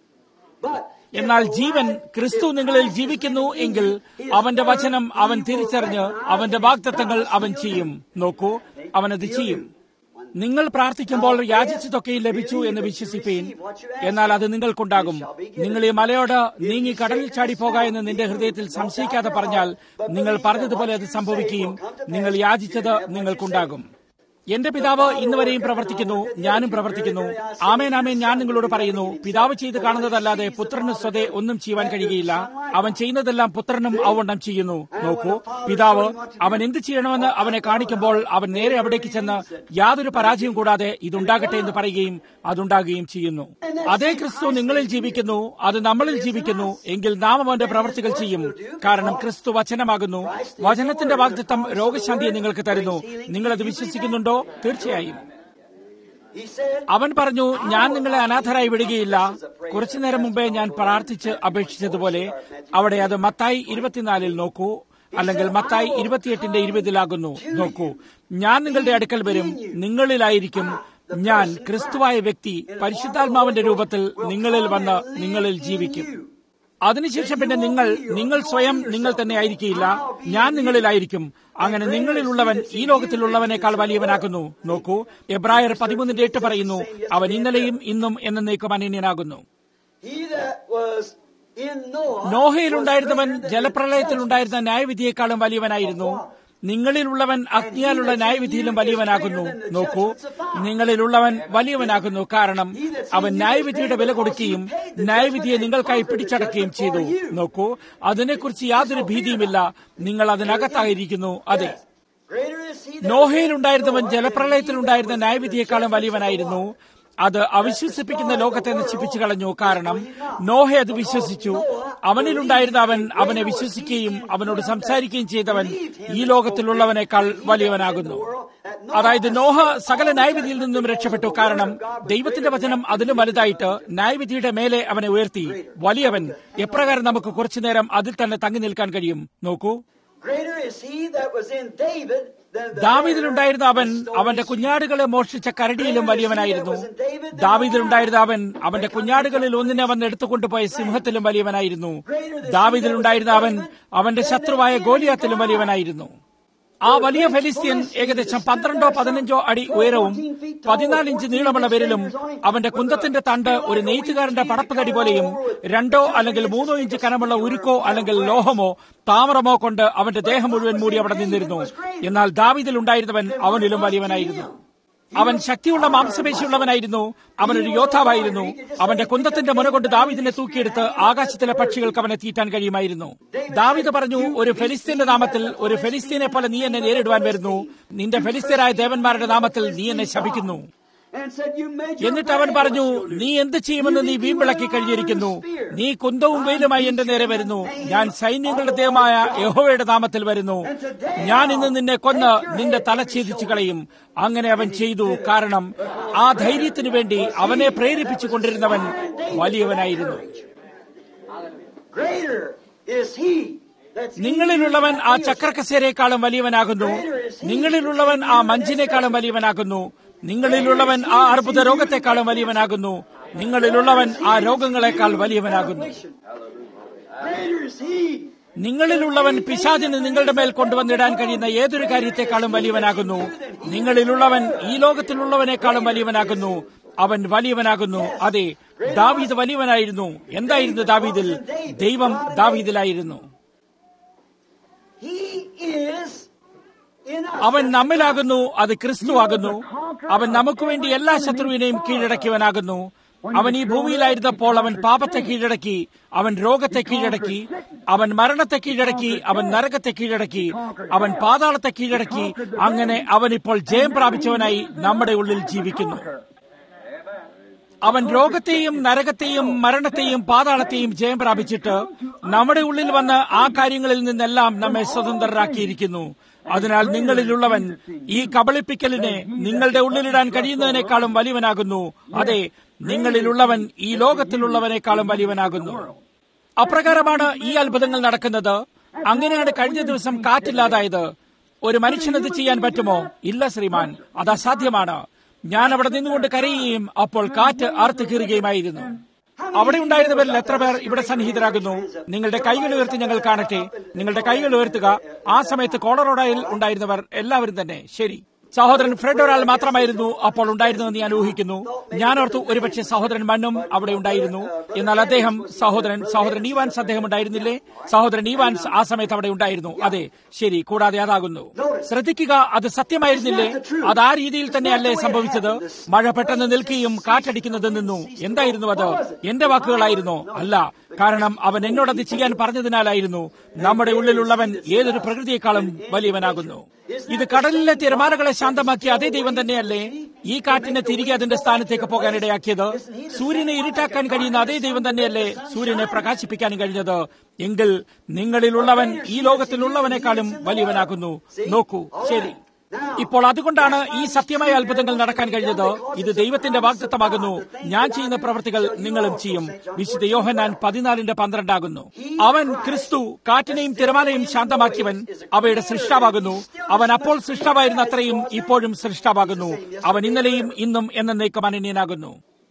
but എന്നാൽ ജീവൻ ക്രിസ്തു നിങ്ങളിൽ ജീവിക്കുന്നു എങ്കിൽ അവന്റെ വചനം അവൻ തിരിച്ചറിഞ്ഞ് അവന്റെ വാഗ്ദത്തങ്ങൾ അവൻ ചെയ്യും നോക്കൂ അവനത് ചെയ്യും നിങ്ങൾ പ്രാർത്ഥിക്കുമ്പോൾ യാചിച്ചതൊക്കെ ലഭിച്ചു എന്ന് വിശ്വസിപ്പീൻ എന്നാൽ അത് നിങ്ങൾക്കുണ്ടാകും നിങ്ങൾ ഈ മലയോട് നീങ്ങി കടലിൽ ചാടിപ്പോക എന്ന് നിന്റെ ഹൃദയത്തിൽ സംശയിക്കാതെ പറഞ്ഞാൽ നിങ്ങൾ പറഞ്ഞതുപോലെ അത് സംഭവിക്കുകയും നിങ്ങൾ യാചിച്ചത് നിങ്ങൾക്കുണ്ടാകും എന്റെ പിതാവ് ഇന്നുവരെയും പ്രവർത്തിക്കുന്നു ഞാനും പ്രവർത്തിക്കുന്നു ആമേൻ ആമേൻ ഞാൻ നിങ്ങളോട് പറയുന്നു പിതാവ് ചെയ്ത് കാണുന്നതല്ലാതെ പുത്രന് സ്വതേ ഒന്നും ചെയ്യുവാൻ കഴിയുകയില്ല അവൻ ചെയ്യുന്നതെല്ലാം പുത്രനും അവണ്ണം ചെയ്യുന്നു നോക്കൂ പിതാവ് അവൻ എന്ത് ചെയ്യണമെന്ന് അവനെ കാണിക്കുമ്പോൾ അവൻ നേരെ അവിടേക്ക് ചെന്ന് യാതൊരു പരാജയവും കൂടാതെ ഇതുണ്ടാകട്ടെ എന്ന് പറയുകയും അതുണ്ടാകുകയും ചെയ്യുന്നു അതേ ക്രിസ്തു നിങ്ങളിൽ ജീവിക്കുന്നു അത് നമ്മളിൽ ജീവിക്കുന്നു എങ്കിൽ നാം അവന്റെ പ്രവർത്തികൾ ചെയ്യും കാരണം ക്രിസ്തു വചനമാകുന്നു വചനത്തിന്റെ വാഗ്ദത്തം രോഗശാന്തിയെ നിങ്ങൾക്ക് തരുന്നു നിങ്ങളത് വിശ്വസിക്കുന്നുണ്ടോ തീർച്ചയായും he said, അവൻ പറഞ്ഞു ഞാൻ നിങ്ങളെ അനാഥരായി വിടുകയില്ല കുറച്ചു നേരം മുമ്പേ ഞാൻ പ്രാർത്ഥിച്ച് അപേക്ഷിച്ചതുപോലെ അവിടെ അത് മത്തായി ഇരുപത്തിനാലിൽ നോക്കൂ അല്ലെങ്കിൽ മത്തായി ഇരുപത്തിയെട്ടിന്റെ ഇരുപതിലാകുന്നു നോക്കൂ ഞാൻ നിങ്ങളുടെ അടുക്കൽ വരും നിങ്ങളിലായിരിക്കും ഞാൻ ക്രിസ്തുവായ വ്യക്തി പരിശുദ്ധാത്മാവിന്റെ രൂപത്തിൽ നിങ്ങളിൽ വന്ന് നിങ്ങളിൽ ജീവിക്കും അതിനുശേഷം പിന്നെ നിങ്ങൾ നിങ്ങൾ സ്വയം നിങ്ങൾ തന്നെ ആയിരിക്കില്ല ഞാൻ നിങ്ങളിലായിരിക്കും അങ്ങനെ നിങ്ങളിലുള്ളവൻ ഈ ലോകത്തിലുള്ളവനേക്കാൾ വലിയവനാകുന്നു നോക്കൂ എബ്രായർ പതിമൂന്നിന്റെ എട്ട് പറയുന്നു അവൻ ഇന്നലെയും ഇന്നും എന്നേക്കും അനന്യനാകുന്നു he that was in Noah, നോഹയിലുണ്ടായിരുന്നവൻ ജലപ്രളയത്തിലുണ്ടായിരുന്ന ന്യായവിധിയെക്കാളും വലിയവനായിരുന്നു നിങ്ങളിലുള്ളവൻ അഗ്നിയാലുള്ള ന്യായവിധിയിലും വലിയവനാകുന്നു നോക്കൂ നിങ്ങളിലുള്ളവൻ വലിയവനാകുന്നു കാരണം അവൻ ന്യായവിധിയുടെ വില കൊടുക്കുകയും ന്യായവിധിയെ നിങ്ങൾക്കായി പിടിച്ചടക്കുകയും ചെയ്തു നോക്കൂ അതിനെക്കുറിച്ച് യാതൊരു ഭീതിയുമില്ല നിങ്ങൾ അതിനകത്തായിരിക്കുന്നു അതെ greater is he that നോഹയിലുണ്ടായിരുന്നവൻ ജലപ്രളയത്തിലുണ്ടായിരുന്ന ന്യായവിധിയെക്കാളും വലിയവനായിരുന്നു അത് അവിശ്വസിപ്പിക്കുന്ന ലോകത്തെ നശിപ്പിച്ചു കളഞ്ഞു കാരണം നോഹ അത് വിശ്വസിച്ചു അവനിലുണ്ടായിരുന്ന അവൻ അവനെ വിശ്വസിക്കുകയും അവനോട് സംസാരിക്കുകയും ചെയ്തവൻ ഈ ലോകത്തിലുള്ളവനേക്കാൾ വലിയവനാകുന്നു അതായത് നോഹ സകല ന്യായവിധിയിൽ നിന്നും രക്ഷപ്പെട്ടു കാരണം ദൈവത്തിന്റെ വചനം അതിലും വലുതായിട്ട് ന്യായവിധിയുടെ മേലെ അവനെ ഉയർത്തി വലിയവൻ എപ്രകാരം നമുക്ക് കുറച്ചുനേരം അതിൽ തന്നെ തങ്ങി നിൽക്കാൻ കഴിയും നോക്കൂ greater is he that was in David than the ദാവീദിലുണ്ടായിരുന്ന അവൻ അവന്റെ കുഞ്ഞാടുകളെ മോഷ്ടിച്ച കരടിയിലും വലിയവനായിരുന്നു ദാവീദിലുണ്ടായിരുന്ന അവൻ അവന്റെ കുഞ്ഞാടുകളിൽ ഒന്നിനെ അവൻ എടുത്തുകൊണ്ടുപോയ സിംഹത്തിലും വലിയവനായിരുന്നു ദാവീദിലുണ്ടായിരുന്ന അവൻ അവന്റെ ശത്രുവായ ഗോലിയാത്തിലും വലിയവനായിരുന്നു ആ വലിയ ഫെലിസ്ത്യൻ ഏകദേശം പന്ത്രണ്ടോ പതിനഞ്ചോ അടി ഉയരവും പതിനാലിഞ്ച് നീളമുള്ള വിരലും അവന്റെ കുന്തത്തിന്റെ തണ്ട് ഒരു നെയ്ത്തുകാരന്റെ പടപ്പുതടി പോലെയും രണ്ടോ അല്ലെങ്കിൽ മൂന്നോ ഇഞ്ച് കനമുള്ള ഉരുക്കോ അല്ലെങ്കിൽ ലോഹമോ താമരമോ കൊണ്ട് അവന്റെ ദേഹം മുഴുവൻ മൂടി അവിടെ നിന്നിരുന്നു എന്നാൽ ദാവിദിൽ ഉണ്ടായിരുന്നവൻ അവനിലും വലിയവനായിരുന്നു അവൻ ശക്തിയുള്ള മാംസപേശിയുള്ളവനായിരുന്നു അവനൊരു യോദ്ധാവായിരുന്നു അവന്റെ കുന്തത്തിന്റെ മുന കൊണ്ട് ദാവിദിനെ തൂക്കിയെടുത്ത് ആകാശത്തിലെ പക്ഷികൾക്ക് അവനെ തീറ്റാൻ കഴിയുമായിരുന്നു ദാവിദ് പറഞ്ഞു ഒരു ഫെലിസ്തീന്റെ നാമത്തിൽ ഒരു ഫെലിസ്തീനെ പോലെ നീ എന്നെ നേരിടുവാൻ വരുന്നു നിന്റെ ഫെലിസ്തീനായ ദേവന്മാരുടെ നാമത്തിൽ നീ എന്നെ ശപിക്കുന്നു and said, You made your എന്നിട്ട് അവൻ പറഞ്ഞു നീ എന്ത് ചെയ്യുമെന്ന് നീ വീമ്പിളക്കി കഴിഞ്ഞിരിക്കുന്നു നീ കുന്തവും വെയിലുമായി എന്റെ നേരെ വരുന്നു ഞാൻ സൈന്യങ്ങളുടെ ദൈവമായ യഹോവയുടെ നാമത്തിൽ വരുന്നു ഞാൻ ഇന്ന് നിന്നെ കൊന്ന് നിന്റെ തല ഛേദിച്ചു കളയും അങ്ങനെ അവൻ ചെയ്തു കാരണം ആ ധൈര്യത്തിനു വേണ്ടി അവനെ പ്രേരിപ്പിച്ചു കൊണ്ടിരുന്നവൻ വലിയവനായിരുന്നു Greater is he that's നിങ്ങളിലുള്ളവൻ ആ ചക്രക്കസേരയെക്കാളും വലിയവനാകുന്നു നിങ്ങളിലുള്ളവൻ ആ മഞ്ചിനേക്കാളും വലിയവനാകുന്നു നിങ്ങളിലുള്ളവൻ ആ അർബുദ രോഗത്തെക്കാളും വലിയവനാകുന്നു നിങ്ങളിലുള്ളവൻ ആ രോഗങ്ങളെക്കാൾ വലിയവനാകുന്നു greater is he. നിങ്ങളിലുള്ളവൻ പിശാചിന് നിങ്ങളുടെ മേൽ കൊണ്ടുവന്നിടാൻ കഴിയുന്ന ഏതൊരു കാര്യത്തെക്കാളും വലിയവനാകുന്നു നിങ്ങളിലുള്ളവൻ ഈ ലോകത്തിലുള്ളവനേക്കാളും വലിയവനാകുന്നു അവൻ വലിയവനാകുന്നു അതെ ദാവീദ് വലിയവനായിരുന്നു എന്തായിരുന്നു ദാവീദിൽ ദൈവം ദാവീദിലായിരുന്നു He is in us. അവൻ നമ്മിലാകുന്നു അത് ക്രിസ്തുവാകുന്നു അവൻ നമുക്ക് വേണ്ടി എല്ലാ ശത്രുവിനെയും കീഴടക്കിയവനാകുന്നു അവൻ ഈ ഭൂമിയിലായിരുന്നപ്പോൾ അവൻ പാപത്തെ കീഴടക്കി അവൻ രോഗത്തെ കീഴടക്കി അവൻ മരണത്തെ കീഴടക്കി അവൻ നരകത്തെ കീഴടക്കി അവൻ പാതാളത്തെ കീഴടക്കി അങ്ങനെ അവൻ ഇപ്പോൾ ജയം പ്രാപിച്ചവനായി നമ്മുടെ ഉള്ളിൽ ജീവിക്കുന്നു അവൻ രോഗത്തെയും നരകത്തെയും മരണത്തെയും പാതാളത്തെയും ജയം പ്രാപിച്ചിട്ട് നമ്മുടെ ഉള്ളിൽ വന്ന് ആ കാര്യങ്ങളിൽ നിന്നെല്ലാം നമ്മെ സ്വതന്ത്രരാക്കിയിരിക്കുന്നു അതിനാൽ നിങ്ങളിലുള്ളവൻ ഈ കബളിപ്പിക്കലിനെ നിങ്ങളുടെ ഉള്ളിലിടാൻ കഴിയുന്നതിനേക്കാളും വലിയവനാകുന്നു അതെ നിങ്ങളിലുള്ളവൻ ഈ ലോകത്തിലുള്ളവനേക്കാളും വലിയവനാകുന്നു അപ്രകാരമാണ് ഈ അത്ഭുതങ്ങൾ നടക്കുന്നത് അങ്ങനെയാണ് കഴിഞ്ഞ ദിവസം കാറ്റില്ലാതായത് ഒരു മനുഷ്യനത് ചെയ്യാൻ പറ്റുമോ ഇല്ല ശ്രീമാൻ അത് അസാധ്യമാണ് ഞാൻ അവിടെ നിന്നുകൊണ്ട് കരയുകയും അപ്പോൾ കാറ്റ് അറുത്ത് കീറുകയുമായിരുന്നു അവിടെ ഉണ്ടായിരുന്നവരിൽ എത്ര പേർ ഇവിടെ സന്നിഹിതരാകുന്നു നിങ്ങളുടെ കൈകൾ ഉയർത്തി ഞങ്ങൾ കാണട്ടെ നിങ്ങളുടെ കൈകൾ ഉയർത്തുക ആ സമയത്ത് കോളറോഡയിൽ ഉണ്ടായിരുന്നവർ എല്ലാവരും തന്നെ ശരി സഹോദരൻ ഫ്രെഡ് ഒരാൾ മാത്രമായിരുന്നു അപ്പോൾ ഉണ്ടായിരുന്നുവെന്ന് ഞാൻ ഊഹിക്കുന്നു ഞാൻ ഓർത്തു ഒരുപക്ഷെ സഹോദരൻ മണ്ണും അവിടെ ഉണ്ടായിരുന്നു എന്നാൽ അദ്ദേഹം സഹോദരൻ സഹോദരൻ ഈവാൻസ് അദ്ദേഹം ഉണ്ടായിരുന്നില്ലേ സഹോദരൻ ഈവാൻസ് ആ സമയത്ത് അവിടെ ഉണ്ടായിരുന്നു അതെ ശരി കൂടാതെ അതാകുന്നു ശ്രദ്ധിക്കുക അത് സത്യമായിരുന്നില്ലേ അത് ആ രീതിയിൽ തന്നെയല്ലേ സംഭവിച്ചത് മഴ പെട്ടെന്ന് നിൽക്കുകയും കാറ്റടിക്കുന്നത് നിന്നു എന്തായിരുന്നു അത് എന്റെ വാക്കുകളായിരുന്നോ അല്ല കാരണം അവൻ എന്നോടത് ചെയ്യാൻ പറഞ്ഞതിനാലായിരുന്നു നമ്മുടെ ഉള്ളിലുള്ളവൻ ഏതൊരു പ്രകൃതിയെക്കാളും വലിയവനാകുന്നു ഇത് കടലിലെ തിരമാലകളെ ശാന്തമാക്കിയ അതേ ദൈവം തന്നെയല്ലേ ഈ കാറ്റിനെ തിരികെ അതിന്റെ സ്ഥാനത്തേക്ക് പോകാനിടയാക്കിയത് സൂര്യനെ ഇരുട്ടാക്കാൻ കഴിയുന്ന അതേ ദൈവം തന്നെയല്ലേ സൂര്യനെ പ്രകാശിപ്പിക്കാനും കഴിഞ്ഞത് എങ്കിൽ നിങ്ങളിലുള്ളവൻ ഈ ലോകത്തിലുള്ളവനേക്കാളും വലിയവനാകുന്നു നോക്കൂ ശരി ഇപ്പോൾ അതുകൊണ്ടാണ് ഈ സത്യമായ അത്ഭുതങ്ങൾ നടക്കാൻ കഴിഞ്ഞത് ഇത് ദൈവത്തിന്റെ വാഗ്ദത്തമാകുന്നു ഞാൻ ചെയ്യുന്ന പ്രവൃത്തികൾ നിങ്ങളും ചെയ്യും വിശുദ്ധ യോഹന്നാൻ പതിനാലിന്റെ പന്ത്രണ്ടാകുന്നു അവൻ ക്രിസ്തു കാറ്റിനെയും തിരമാലയും ശാന്തമാക്കിയവൻ അവയുടെ സൃഷ്ടാവാകുന്നു അവൻ അപ്പോൾ സൃഷ്ടാവായിരുന്ന അത്രയും ഇപ്പോഴും സൃഷ്ടാവാകുന്നു അവൻ ഇന്നലെയും ഇന്നും എന്നേക്കും അനന്യനാകുന്നു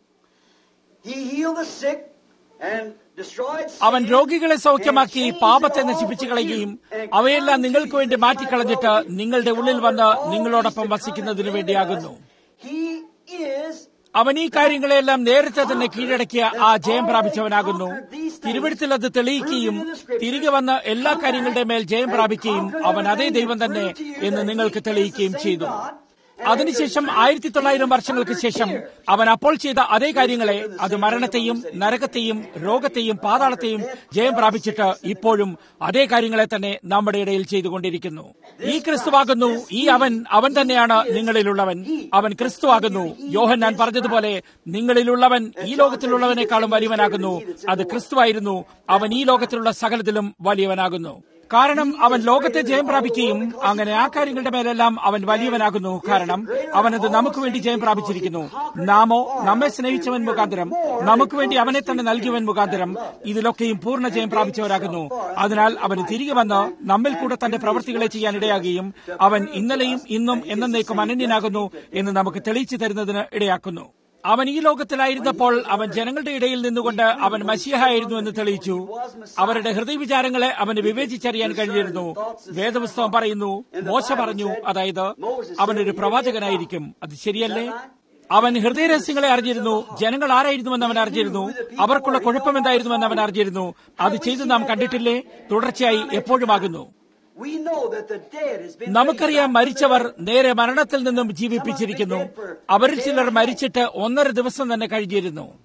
He healed the sick and destroyed അവൻ sin രോഗികളെ സൗഖ്യമാക്കി and പാപത്തെ changed നശിപ്പിച്ചു all കളയുകയും things and അവയെല്ലാം come നിങ്ങൾക്ക് to വേണ്ടി you മാറ്റിക്കളഞ്ഞിട്ട് by നിങ്ങളുടെ ഉള്ളിൽ വന്ന് നിങ്ങളോടൊപ്പം വസിക്കുന്നതിന് വേണ്ടിയാകുന്നു He is അവൻ ഈ കാര്യങ്ങളെല്ലാം നേരത്തെ തന്നെ കീഴടക്കിയ ആ ജയം പ്രാപിച്ചവനാകുന്നു തിരുവഴുത്തിൽ അത് തെളിയിക്കുകയും തിരികെ വന്ന് എല്ലാ കാര്യങ്ങളുടെ മേൽ ജയം പ്രാപിക്കുകയും അവൻ അതേ ദൈവം തന്നെ എന്ന് നിങ്ങൾക്ക് തെളിയിക്കുകയും ചെയ്തു അതിനുശേഷം ആയിരത്തി തൊള്ളായിരം വർഷങ്ങൾക്ക് ശേഷം അവൻ അപ്പോൾ ചെയ്ത അതേ കാര്യങ്ങളെ അത് മരണത്തെയും നരകത്തെയും രോഗത്തെയും പാതാളത്തെയും ജയം പ്രാപിച്ചിട്ട് ഇപ്പോഴും അതേ കാര്യങ്ങളെ തന്നെ നമ്മുടെ ഇടയിൽ ചെയ്തുകൊണ്ടിരിക്കുന്നു ഈ ക്രിസ്തുവാകുന്നു ഈ അവൻ അവൻ തന്നെയാണ് നിങ്ങളിലുള്ളവൻ അവൻ ക്രിസ്തുവാകുന്നു യോഹൻ ഞാൻ പറഞ്ഞതുപോലെ നിങ്ങളിലുള്ളവൻ ഈ ലോകത്തിലുള്ളവനേക്കാളും വലിയവനാകുന്നു അത് ക്രിസ്തുവായിരുന്നു അവൻ ഈ ലോകത്തിലുള്ള സകലത്തിലും വലിയവനാകുന്നു കാരണം അവൻ ലോകത്തെ ജയം പ്രാപിക്കുകയും അങ്ങനെ ആ കാര്യങ്ങളുടെ മേലെല്ലാം അവൻ വലിയവനാകുന്നു കാരണം അവനത് നമുക്ക് വേണ്ടി ജയം പ്രാപിച്ചിരിക്കുന്നു നാമോ നമ്മെ സ്നേഹിച്ചവൻ മുഖാന്തരം നമുക്ക് വേണ്ടി അവനെ തന്നെ നൽകിയവൻ മുഖാന്തരം ഇതിലൊക്കെയും പൂർണ്ണ ജയം പ്രാപിച്ചവരാകുന്നു അതിനാൽ അവന് തിരികെ വന്ന് നമ്മിൽ കൂടെ തന്റെ പ്രവൃത്തികളെ ചെയ്യാൻ ഇടയാകുകയും അവൻ ഇന്നലെയും ഇന്നും എന്നേക്കും അനന്യനാകുന്നു എന്ന് നമുക്ക് തെളിയിച്ചു തരുന്നതിന് ഇടയാക്കുന്നു അവൻ ഈ ലോകത്തിലായിരുന്നപ്പോൾ അവൻ ജനങ്ങളുടെ ഇടയിൽ നിന്നുകൊണ്ട് അവൻ മസിഹായിരുന്നു എന്ന് തെളിയിച്ചു അവരുടെ ഹൃദയവിചാരങ്ങളെ അവന് വിവേചിച്ചറിയാൻ കഴിഞ്ഞിരുന്നു വേദപുസ്തകം പറയുന്നു മോശ പറഞ്ഞു അതായത് അവനൊരു പ്രവാചകനായിരിക്കും അത് ശരിയല്ലേ അവൻ ഹൃദയരഹസ്യങ്ങളെ അറിഞ്ഞിരുന്നു ജനങ്ങൾ ആരായിരുന്നുവെന്ന് അവൻ അറിഞ്ഞിരുന്നു അവർക്കുള്ള കുഴപ്പം എന്തായിരുന്നുവെന്ന് അവൻ അറിഞ്ഞിരുന്നു അത് ചെയ്ത് നാം കണ്ടിട്ടില്ലേ തുടർച്ചയായി എപ്പോഴുമാകുന്നു We know that the dead has been നമുക്കറിയാം മരിച്ചവർ നേരെ മരണത്തിൽ നിന്നും ജീവിപ്പിച്ചിരിക്കുന്നു അവരിൽ ചിലർ മരിച്ചിട്ട് ഒന്നര ദിവസം തന്നെ കഴിഞ്ഞിരുന്നു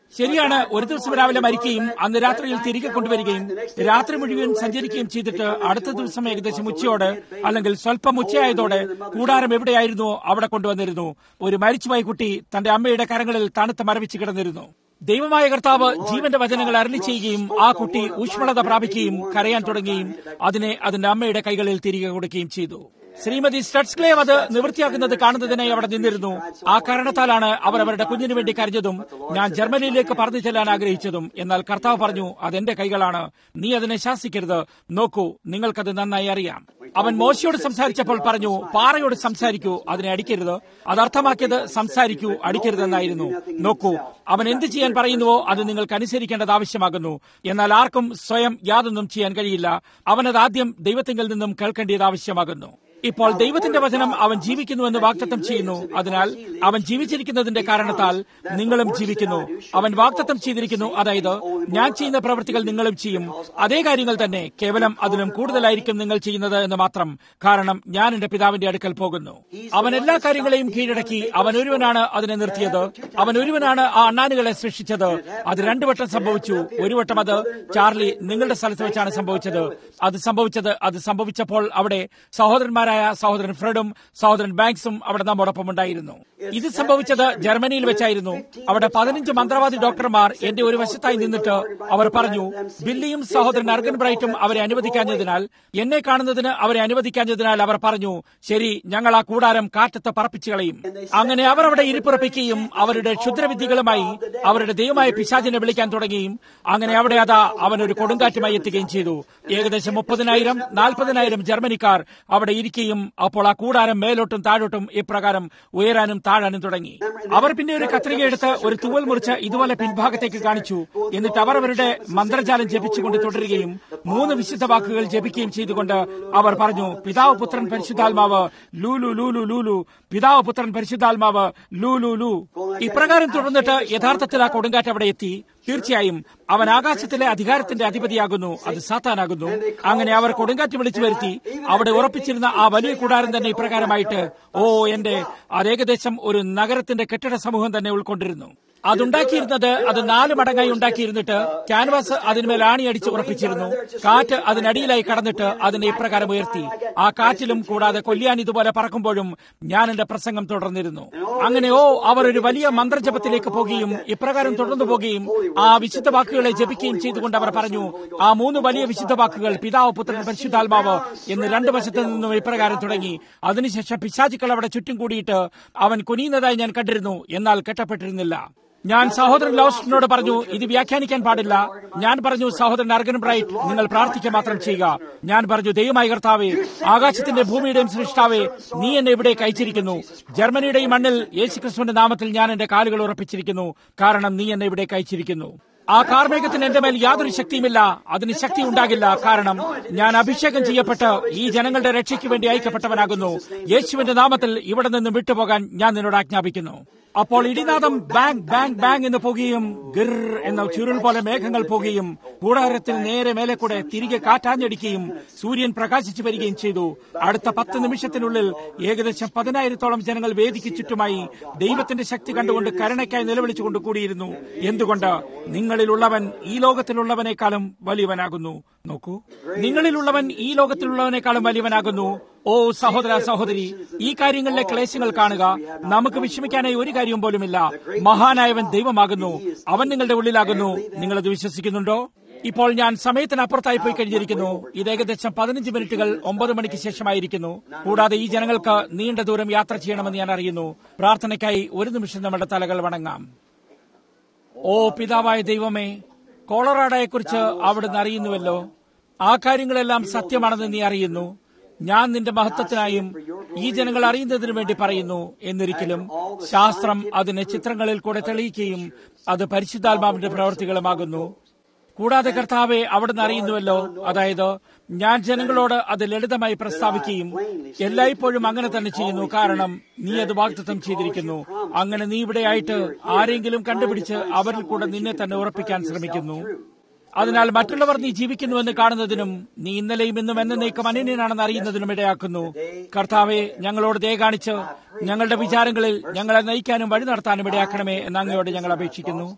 ശരിയാണ് ഒരു ദിവസം രാവിലെ മരിക്കുകയും അന്ന് രാത്രിയിൽ തിരികെ കൊണ്ടുവരികയും രാത്രി മുഴുവൻ സഞ്ചരിക്കുകയും ചെയ്തിട്ട് അടുത്ത ദിവസം ഏകദേശം ഉച്ചയോടെ അല്ലെങ്കിൽ സ്വല്പം ഉച്ചയായതോടെ കൂടാരം എവിടെയായിരുന്നോ അവിടെ കൊണ്ടുവന്നിരുന്നു ഒരു മരിച്ചുപോയ കുട്ടി തന്റെ അമ്മയുടെ കരങ്ങളിൽ തണുത്ത മരവിച്ച് കിടന്നിരുന്നു ദൈവമായ കർത്താവ് ജീവന്റെ വചനങ്ങൾ അരളി ചെയ്യുകയും ആ കുട്ടി ഊഷ്മളത പ്രാപിക്കുകയും കരയാൻ തുടങ്ങുകയും അതിനെ അതിന്റെ അമ്മയുടെ കൈകളിൽ തിരികെ കൊടുക്കുകയും ചെയ്തു ശ്രീമതി സ്റ്റഡ്സ്ക്ലേവ് അത് നിവൃത്തിയാക്കുന്നത് കാണുന്നതിനായി അവിടെ നിന്നിരുന്നു ആ കാരണത്താലാണ് അവർ അവരുടെ കുഞ്ഞിനു വേണ്ടി കരഞ്ഞതും ഞാൻ ജർമ്മനിയിലേക്ക് പറഞ്ഞു ചെല്ലാൻ ആഗ്രഹിച്ചതും എന്നാൽ കർത്താവ് പറഞ്ഞു അതെന്റെ കൈകളാണ് നീ അതിനെ ശാസിക്കരുത് നോക്കൂ നിങ്ങൾക്കത് നന്നായി അറിയാം അവൻ മോശയോട് സംസാരിച്ചപ്പോൾ പറഞ്ഞു പാറയോട് സംസാരിക്കൂ അതിനെ അടിക്കരുത് അത് അർത്ഥമാക്കിയത് സംസാരിക്കൂ അടിക്കരുതെന്നായിരുന്നു നോക്കൂ അവൻ എന്ത് ചെയ്യാൻ പറയുന്നുവോ അത് നിങ്ങൾക്ക് അനുസരിക്കേണ്ടത് ആവശ്യമാകുന്നു എന്നാൽ ആർക്കും സ്വയം യാതൊന്നും ചെയ്യാൻ കഴിയില്ല അവനത് ആദ്യം ദൈവത്തിങ്കിൽ നിന്നും കേൾക്കേണ്ടത് ആവശ്യമാകുന്നു ഇപ്പോൾ ദൈവത്തിന്റെ വചനം അവൻ ജീവിക്കുന്നുവെന്ന് വാക്തത്വം ചെയ്യുന്നു അതിനാൽ അവൻ ജീവിച്ചിരിക്കുന്നതിന്റെ കാരണത്താൽ നിങ്ങളും ജീവിക്കുന്നു അവൻ വാക്തത്വം ചെയ്തിരിക്കുന്നു അതായത് ഞാൻ ചെയ്യുന്ന പ്രവൃത്തികൾ നിങ്ങളും ചെയ്യും അതേ കാര്യങ്ങൾ തന്നെ കേവലം അതിലും കൂടുതലായിരിക്കും നിങ്ങൾ ചെയ്യുന്നത് എന്ന് മാത്രം കാരണം ഞാൻ എന്റെ പിതാവിന്റെ അടുക്കൽ പോകുന്നു അവൻ എല്ലാ കാര്യങ്ങളെയും കീഴടക്കി അവൻ ഒരുവനാണ് അതിനെ നിർത്തിയത് അവൻ ഒരുവനാണ് ആ അണ്ണാനുകളെ സൃഷ്ടിച്ചത് അത് രണ്ടു വട്ടം സംഭവിച്ചു ഒരു വട്ടം അത് ചാർലി നിങ്ങളുടെ സ്ഥലത്ത് വെച്ചാണ് സംഭവിച്ചത് അത് സംഭവിച്ചത് അത് സംഭവിച്ചപ്പോൾ അവിടെ സഹോദരന്മാർ സഹോദരന്മാരായ സഹോദരൻ ഫ്രെഡും സഹോദരൻ ബാങ്ക്സും അവിടെ നമ്മോടൊപ്പം ഉണ്ടായിരുന്നു ഇത് സംഭവിച്ചത് ജർമ്മനിയിൽ വെച്ചായിരുന്നു അവിടെ പതിനഞ്ച് മന്ത്രവാദി ഡോക്ടർമാർ എന്റെ ഒരു വശത്തായി നിന്നിട്ട് അവർ പറഞ്ഞു ബില്ലിയും സഹോദരൻ അർഗൻ ബ്രൈറ്റും അവരെ അനുവദിക്കാഞ്ഞതിനാൽ എന്നെ കാണുന്നതിന് അവരെ അനുവദിക്കാഞ്ഞതിനാൽ അവർ പറഞ്ഞു ശരി ഞങ്ങൾ ആ കൂടാരം കാറ്റത്ത് പറപ്പിച്ചു കളയും അങ്ങനെ അവർ അവിടെ ഇരിപ്പുറപ്പിക്കുകയും അവരുടെ ക്ഷുദ്രവിദ്യകളുമായി അവരുടെ ദൈവമായ പിശാചിനെ വിളിക്കാൻ തുടങ്ങിയും അങ്ങനെ അവിടെ അതാ അവൻ ഒരു കൊടുങ്കാറ്റുമായി എത്തുകയും ചെയ്തു ഏകദേശം മുപ്പതിനായിരം നാൽപ്പതിനായിരം ജർമ്മനിക്കാർ അവിടെ ഇരിക്കുകയും അപ്പോൾ ആ കൂടാരം മേലോട്ടും താഴോട്ടും ഇപ്രകാരം ഉയരാനും താഴാനും തുടങ്ങി അവർ പിന്നെ ഒരു കത്രിക എടുത്ത് ഒരു തുവൽ മുറിച്ച് ഇതുപോലെ പിൻഭാഗത്തേക്ക് കാണിച്ചു എന്നിട്ട് അവർ അവരുടെ മന്ത്രജാലം ജപിച്ചുകൊണ്ട് തുടരുകയും മൂന്ന് വിശുദ്ധ വാക്കുകൾ ജപിക്കുകയും ചെയ്തുകൊണ്ട് അവർ പറഞ്ഞു പിതാവ് പുത്രൻ പരിശുദ്ധാത്മാവ് ലൂലു ലൂലു ലൂലു പിതാവ് പുത്രൻ പരിശുദ്ധാത്മാവ് ലൂലു ലൂ ഇപ്രകാരം തുടർന്നിട്ട് യഥാർത്ഥത്തിൽ ആ കൊടുങ്കാറ്റ് അവിടെ എത്തി തീർച്ചയായും അവൻ ആകാശത്തിലെ അധികാരത്തിന്റെ അധിപതിയാകുന്നു അത് സാത്താനാകുന്നു അങ്ങനെ അവർ കൊടുങ്കാറ്റ് വിളിച്ചു വരുത്തി അവിടെ ഉറപ്പിച്ചിരുന്ന ആ വലിയ കൂടാരം തന്നെ ഇപ്രകാരമായിട്ട് ഓ എന്റെ അത് ഏകദേശം ഒരു നഗരത്തിന്റെ കെട്ടിട സമൂഹം തന്നെ ഉൾക്കൊണ്ടിരുന്നു അതുണ്ടാക്കിയിരുന്നത് അത് നാല് മടങ്ങായി ഉണ്ടാക്കിയിരുന്നിട്ട് ക്യാൻവാസ് അതിന്മേൽ ആണിയടിച്ച് ഉറപ്പിച്ചിരുന്നു കാറ്റ് അതിനടിയിലായി കടന്നിട്ട് അതിനെ ഇപ്രകാരം ഉയർത്തി ആ കാറ്റിലും കൂടാതെ കൊല്ലിയാൻ ഇതുപോലെ പറക്കുമ്പോഴും ഞാൻ എന്റെ പ്രസംഗം തുടർന്നിരുന്നു അങ്ങനെ ഓ അവർ ഒരു വലിയ മന്ത്രജപത്തിലേക്ക് പോകുകയും ഇപ്രകാരം തുടർന്നു പോകുകയും ആ വിശുദ്ധ വാക്കുകളെ ജപിക്കുകയും ചെയ്തുകൊണ്ട് അവർ പറഞ്ഞു ആ മൂന്ന് വലിയ വിശുദ്ധ വാക്കുകൾ പിതാവ് പുത്രൻ പരിശുദ്ധാത്മാവ് എന്ന് രണ്ടു വശത്തു നിന്നും ഇപ്രകാരം തുടങ്ങി അതിനുശേഷം പിശാചുക്കൾ അവിടെ ചുറ്റും കൂടിയിട്ട് അവൻ കുനിയുന്നതായി ഞാൻ കണ്ടിരുന്നു എന്നാൽ കെട്ടപ്പെട്ടിരുന്നില്ല ഞാൻ സഹോദരൻ ലോസ്റ്റിനോട് പറഞ്ഞു ഇത് വ്യാഖ്യാനിക്കാൻ പാടില്ല ഞാൻ പറഞ്ഞു സഹോദരൻ അർഗൻ ബ്രൈറ്റ് നിങ്ങൾ പ്രാർത്ഥിക്കുക മാത്രം ചെയ്യുക ഞാൻ പറഞ്ഞു ദൈവമായ കർത്താവേ ആകാശത്തിന്റെ ഭൂമിയുടെയും സൃഷ്ടാവേ നീ എന്നെ ഇവിടേക്ക് അയച്ചിരിക്കുന്നു ജർമ്മനിയുടെ ഈ മണ്ണിൽ യേശുക്രിസ്തുവിന്റെ നാമത്തിൽ ഞാൻ എന്റെ കാലുകൾ ഉറപ്പിച്ചിരിക്കുന്നു കാരണം നീ എന്നെ ഇവിടേക്ക് അയച്ചിരിക്കുന്നു ആ കാർമേഘത്തിന് എന്റെ മേൽ യാതൊരു ശക്തിയുമില്ല അതിന് ശക്തി ഉണ്ടാകില്ല കാരണം ഞാൻ അഭിഷേകം ചെയ്യപ്പെട്ട് ഈ ജനങ്ങളുടെ രക്ഷയ്ക്ക് വേണ്ടി അയക്കപ്പെട്ടവനാകുന്നു യേശുവിന്റെ നാമത്തിൽ ഇവിടെ നിന്ന് വിട്ടുപോകാൻ ഞാൻ നിന്നോട് ആജ്ഞാപിക്കുന്നു അപ്പോൾ ഇടിനാദം ബാങ് ബാങ് ബാങ് എന്ന് പോകുകയും ഗിർ എന്ന ചുരുൾ പോലെ മേഘങ്ങൾ പോകുകയും കൂടാരത്തിന് നേരെ മേലെ കൂടെ തിരികെ കാറ്റാഞ്ഞടിക്കുകയും സൂര്യൻ പ്രകാശിച്ചു വരികയും ചെയ്തു അടുത്ത പത്ത് നിമിഷത്തിനുള്ളിൽ ഏകദേശം പതിനായിരത്തോളം ജനങ്ങൾ വേദിക്ക് ചുറ്റുമായി ദൈവത്തിന്റെ ശക്തി കണ്ടുകൊണ്ട് കരുണയ്ക്കായി നിലവിളിച്ചുകൊണ്ട് കൂടിയിരുന്നു എന്തുകൊണ്ട് നിങ്ങളിലുള്ളവൻ ഈ ലോകത്തിലുള്ളവനേക്കാളും വലിയവനാകുന്നു നോക്കൂ നിങ്ങളിലുള്ളവൻ ഈ ലോകത്തിലുള്ളവനേക്കാളും വലിയവനാകുന്നു ഓ സഹോദര സഹോദരി ഈ കാര്യങ്ങളിലെ ക്ലേശങ്ങൾ കാണുക നമുക്ക് വിഷമിക്കാനായി ഒരു കാര്യവും പോലുമില്ല മഹാനായവൻ ദൈവമാകുന്നു അവൻ നിങ്ങളുടെ ഉള്ളിലാകുന്നു നിങ്ങളത് വിശ്വസിക്കുന്നുണ്ടോ ഇപ്പോൾ ഞാൻ സമയത്തിനപ്പുറത്തായി പോയി കഴിഞ്ഞിരിക്കുന്നു ഇത് ഏകദേശം പതിനഞ്ച് മിനിറ്റുകൾ ഒമ്പത് മണിക്ക് ശേഷമായിരിക്കുന്നു കൂടാതെ ഈ ജനങ്ങൾക്ക് നീണ്ട ദൂരം യാത്ര ചെയ്യണമെന്ന് ഞാൻ അറിയുന്നു പ്രാർത്ഥനയ്ക്കായി ഒരു നിമിഷം നമ്മുടെ തലകൾ വണങ്ങാം ഓ പിതാവായ ദൈവമേ കോളറാഡയെക്കുറിച്ച് അവിടുന്ന് അറിയുന്നുവല്ലോ ആ കാര്യങ്ങളെല്ലാം സത്യമാണെന്ന് നീ അറിയുന്നു ഞാൻ നിന്റെ മഹത്വത്തിനായും ഈ ജനങ്ങൾ അറിയുന്നതിനു വേണ്ടി പറയുന്നു എന്നിരിക്കലും ശാസ്ത്രം അതിനെ ചിത്രങ്ങളിൽ കൂടെ തെളിയിക്കുകയും അത് പരിശുദ്ധാത്മാവിന്റെ പ്രവർത്തികളുമാകുന്നു കൂടാതെ കർത്താവെ അവിടുന്ന് അറിയുന്നുവല്ലോ അതായത് ഞാൻ ജനങ്ങളോട് അത് ലളിതമായി പ്രസ്താവിക്കുകയും എല്ലായ്പ്പോഴും അങ്ങനെ തന്നെ ചെയ്യുന്നു കാരണം നീ അത് വാഗ്ദത്തം ചെയ്തിരിക്കുന്നു അങ്ങനെ നീ ഇവിടെയായിട്ട് ആരെങ്കിലും കണ്ടുപിടിച്ച് അവരിൽ കൂടെ നിന്നെ തന്നെ ഉറപ്പിക്കാൻ ശ്രമിക്കുന്നു അതിനാൽ മറ്റുള്ളവർ നീ ജീവിക്കുന്നുവെന്ന് കാണുന്നതിനും നീ ഇന്നലെയും ഇന്നും എന്നേക്കും അനന്യനാണെന്ന് അറിയുന്നതിനും ഇടയാക്കുന്നു കർത്താവെ ഞങ്ങളോട് ദയ കാണിച്ച് ഞങ്ങളുടെ വിചാരങ്ങളിൽ ഞങ്ങളെ നയിക്കാനും വഴി നടത്താനും ഇടയാക്കണമേ എന്ന് അങ്ങയോട് ഞങ്ങൾ അപേക്ഷിക്കുന്നു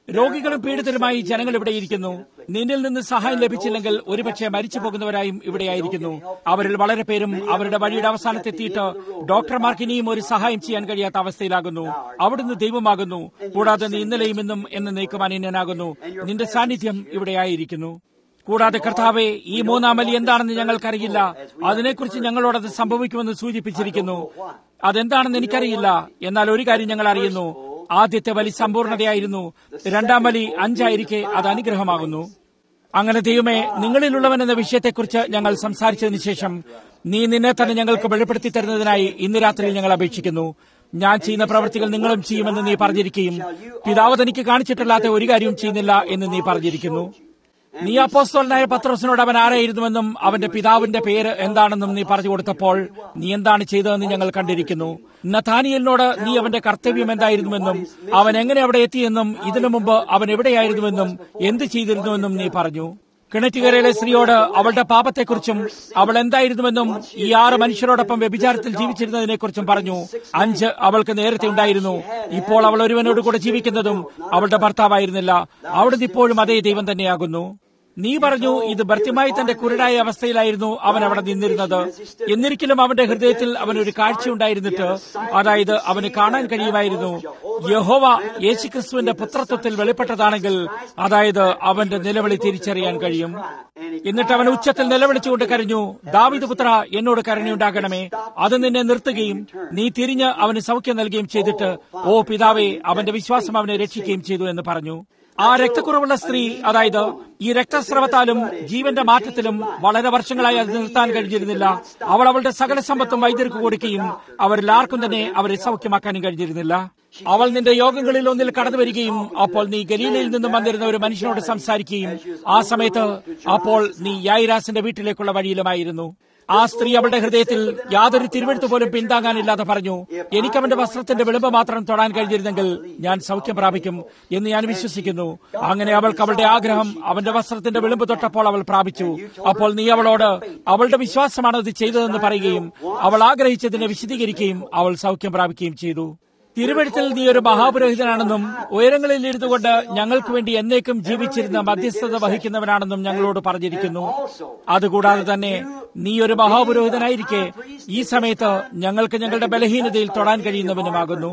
രോഗികളും പീഡിതരുമായി ജനങ്ങൾ ഇവിടെ ഇരിക്കുന്നു നിന്നിൽ നിന്ന് സഹായം ലഭിച്ചില്ലെങ്കിൽ ഒരുപക്ഷെ മരിച്ചു പോകുന്നവരായും ഇവിടെയായിരിക്കുന്നു അവരിൽ വളരെ പേരും അവരുടെ വഴിയുടെ അവസാനത്തെത്തിയിട്ട് ഡോക്ടർമാർക്ക് ഇനിയും ഒരു സഹായം ചെയ്യാൻ കഴിയാത്ത അവസ്ഥയിലാകുന്നു അവിടുന്ന് ദൈവമാകുന്നു കൂടാതെ നീ ഇന്നലെയും ഇന്നും എന്ന് നീക്കുമാനീയനാകുന്നു നിന്റെ സാന്നിധ്യം ഇവിടെയായിരിക്കുന്നു കൂടാതെ കർത്താവെ ഈ മൂന്നാം ബലി എന്താണെന്ന് ഞങ്ങൾക്കറിയില്ല അതിനെക്കുറിച്ച് ഞങ്ങളോട് അത് സംഭവിക്കുമെന്ന് സൂചിപ്പിച്ചിരിക്കുന്നു അതെന്താണെന്ന് എനിക്കറിയില്ല എന്നാൽ ഒരു കാര്യം ഞങ്ങൾ അറിയുന്നു ആദ്യത്തെ ബലി സമ്പൂർണതയായിരുന്നു രണ്ടാം ബലി അഞ്ചായിരിക്കെ അത് അനുഗ്രഹമാകുന്നു അങ്ങനെ ദൈവമേ നിങ്ങളിലുള്ളവൻ എന്ന വിഷയത്തെക്കുറിച്ച് ഞങ്ങൾ സംസാരിച്ചതിന് ശേഷം നീ നിന്നെ തന്നെ ഞങ്ങൾക്ക് വെളിപ്പെടുത്തി തരുന്നതിനായി ഇന്ന് രാത്രി ഞങ്ങൾ അപേക്ഷിക്കുന്നു ഞാൻ ചെയ്യുന്ന പ്രവൃത്തികൾ നിങ്ങളും ചെയ്യുമെന്ന് നീ പറഞ്ഞിരിക്കുകയും പിതാവ് തനിക്ക് കാണിച്ചിട്ടില്ലാത്ത ഒരു കാര്യവും ചെയ്യുന്നില്ല എന്ന് നീ പറഞ്ഞിരിക്കുന്നു നീ അപ്പോസ്തോലനായ പത്രോസിനോട് അവൻ ആരായിരുന്നുവെന്നും അവന്റെ പിതാവിന്റെ പേര് എന്താണെന്നും നീ പറഞ്ഞു കൊടുത്തപ്പോൾ നീ എന്താണ് ചെയ്തതെന്ന് ഞങ്ങൾ കണ്ടിരിക്കുന്നു നഥാനിയലിനോട് നീ അവന്റെ കർത്തവ്യം എന്തായിരുന്നുവെന്നും അവൻ എങ്ങനെ അവിടെ എത്തിയെന്നും ഇതിനു മുമ്പ് അവൻ എവിടെയായിരുന്നുവെന്നും എന്ത് ചെയ്തിരുന്നുവെന്നും നീ പറഞ്ഞു കിണറ്റുകരയിലെ സ്ത്രീയോട് അവളുടെ പാപത്തെക്കുറിച്ചും അവൾ എന്തായിരുന്നുവെന്നും ഈ ആറ് മനുഷ്യരോടൊപ്പം വ്യഭിചാരത്തിൽ ജീവിച്ചിരുന്നതിനെക്കുറിച്ചും പറഞ്ഞു അഞ്ച് അവൾക്ക് നേരത്തെ ഉണ്ടായിരുന്നു ഇപ്പോൾ അവൾ ഒരുവനോട് കൂടെ ജീവിക്കുന്നതും അവളുടെ ഭർത്താവായിരുന്നില്ല അവിടുന്ന് ഇപ്പോഴും അതേ ദൈവം തന്നെയാകുന്നു നീ പറഞ്ഞു ഇത് ഭർത്യമായി തന്റെ കുരുടായ അവസ്ഥയിലായിരുന്നു അവൻ അവിടെ നിന്നിരുന്നത് എന്നിരിക്കലും അവന്റെ ഹൃദയത്തിൽ അവൻ ഒരു കാഴ്ചയുണ്ടായിരുന്നിട്ട് അതായത് അവന് കാണാൻ കഴിയുമായിരുന്നു യഹോവ യേശുക്രിസ്തുവിന്റെ പുത്രത്വത്തിൽ വെളിപ്പെട്ടതാണെങ്കിൽ അതായത് അവന്റെ നിലവിളി തിരിച്ചറിയാൻ കഴിയും എന്നിട്ട് അവൻ ഉച്ചത്തിൽ നിലവിളിച്ചുകൊണ്ട് കരഞ്ഞു ദാവിദ് പുത്ര എന്നോട് കരുണയുണ്ടാകണമേ അത് നിന്നെ നിർത്തുകയും നീ തിരിഞ്ഞ് അവന് സൗഖ്യം നൽകുകയും ചെയ്തിട്ട് ഓ പിതാവേ അവന്റെ വിശ്വാസം അവനെ രക്ഷിക്കുകയും ചെയ്തു എന്ന് പറഞ്ഞു ആ രക്തക്കുറവുള്ള സ്ത്രീ അതായത് ഈ രക്തസ്രവത്താലും ജീവന്റെ മാറ്റത്തിലും വളരെ വർഷങ്ങളായി അത് നിർത്താൻ കഴിഞ്ഞിരുന്നില്ല അവൾ അവളുടെ സകല സമ്പത്തും വൈദ്യർക്ക് കൊടുക്കുകയും അവരിൽ ആർക്കും തന്നെ അവരെ സൗഖ്യമാക്കാനും കഴിഞ്ഞിരുന്നില്ല അവൾ നിന്റെ യോഗങ്ങളിൽ ഒന്നിൽ കടന്നു വരികയും അപ്പോൾ നീ ഗലീലയിൽ നിന്നും വന്നിരുന്ന ഒരു മനുഷ്യനോട് സംസാരിക്കുകയും ആ സമയത്ത് അപ്പോൾ നീ യായിരാസിന്റെ വീട്ടിലേക്കുള്ള വഴിയിലുമായിരുന്നു ആ സ്ത്രീ അവളുടെ ഹൃദയത്തിൽ യാതൊരു തിരുവെടുത്ത് പോലും പിന്താങ്ങാനില്ലാതെ പറഞ്ഞു എനിക്ക് അവന്റെ വസ്ത്രത്തിന്റെ വിളിമ്പ് മാത്രം തൊടാൻ കഴിഞ്ഞിരുന്നെങ്കിൽ ഞാൻ സൗഖ്യം പ്രാപിക്കും എന്ന് ഞാൻ വിശ്വസിക്കുന്നു അങ്ങനെ അവൾക്ക് അവളുടെ ആഗ്രഹം അവന്റെ വസ്ത്രത്തിന്റെ വിളിമ്പ് തൊട്ടപ്പോൾ അവൾ പ്രാപിച്ചു അപ്പോൾ നീ അവളോട് അവളുടെ വിശ്വാസമാണ് അത് ചെയ്തതെന്ന് പറയുകയും അവൾ ആഗ്രഹിച്ചതിനെ വിശദീകരിക്കുകയും അവൾ സൗഖ്യം പ്രാപിക്കുകയും ചെയ്തു തിരുവഴുത്തിൽ നീ ഒരു മഹാപുരോഹിതനാണെന്നും ഉയരങ്ങളിൽ ഇരുന്നുകൊണ്ട് ഞങ്ങൾക്ക് വേണ്ടി എന്നേക്കും ജീവിച്ചിരുന്ന മധ്യസ്ഥത വഹിക്കുന്നവനാണെന്നും ഞങ്ങളോട് പറഞ്ഞിരിക്കുന്നു അതുകൂടാതെ തന്നെ നീ ഒരു മഹാപുരോഹിതനായിരിക്കെ ഈ സമയത്ത് ഞങ്ങൾക്ക് ഞങ്ങളുടെ ബലഹീനതയിൽ തൊടാൻ കഴിയുന്നവനുമാകുന്നു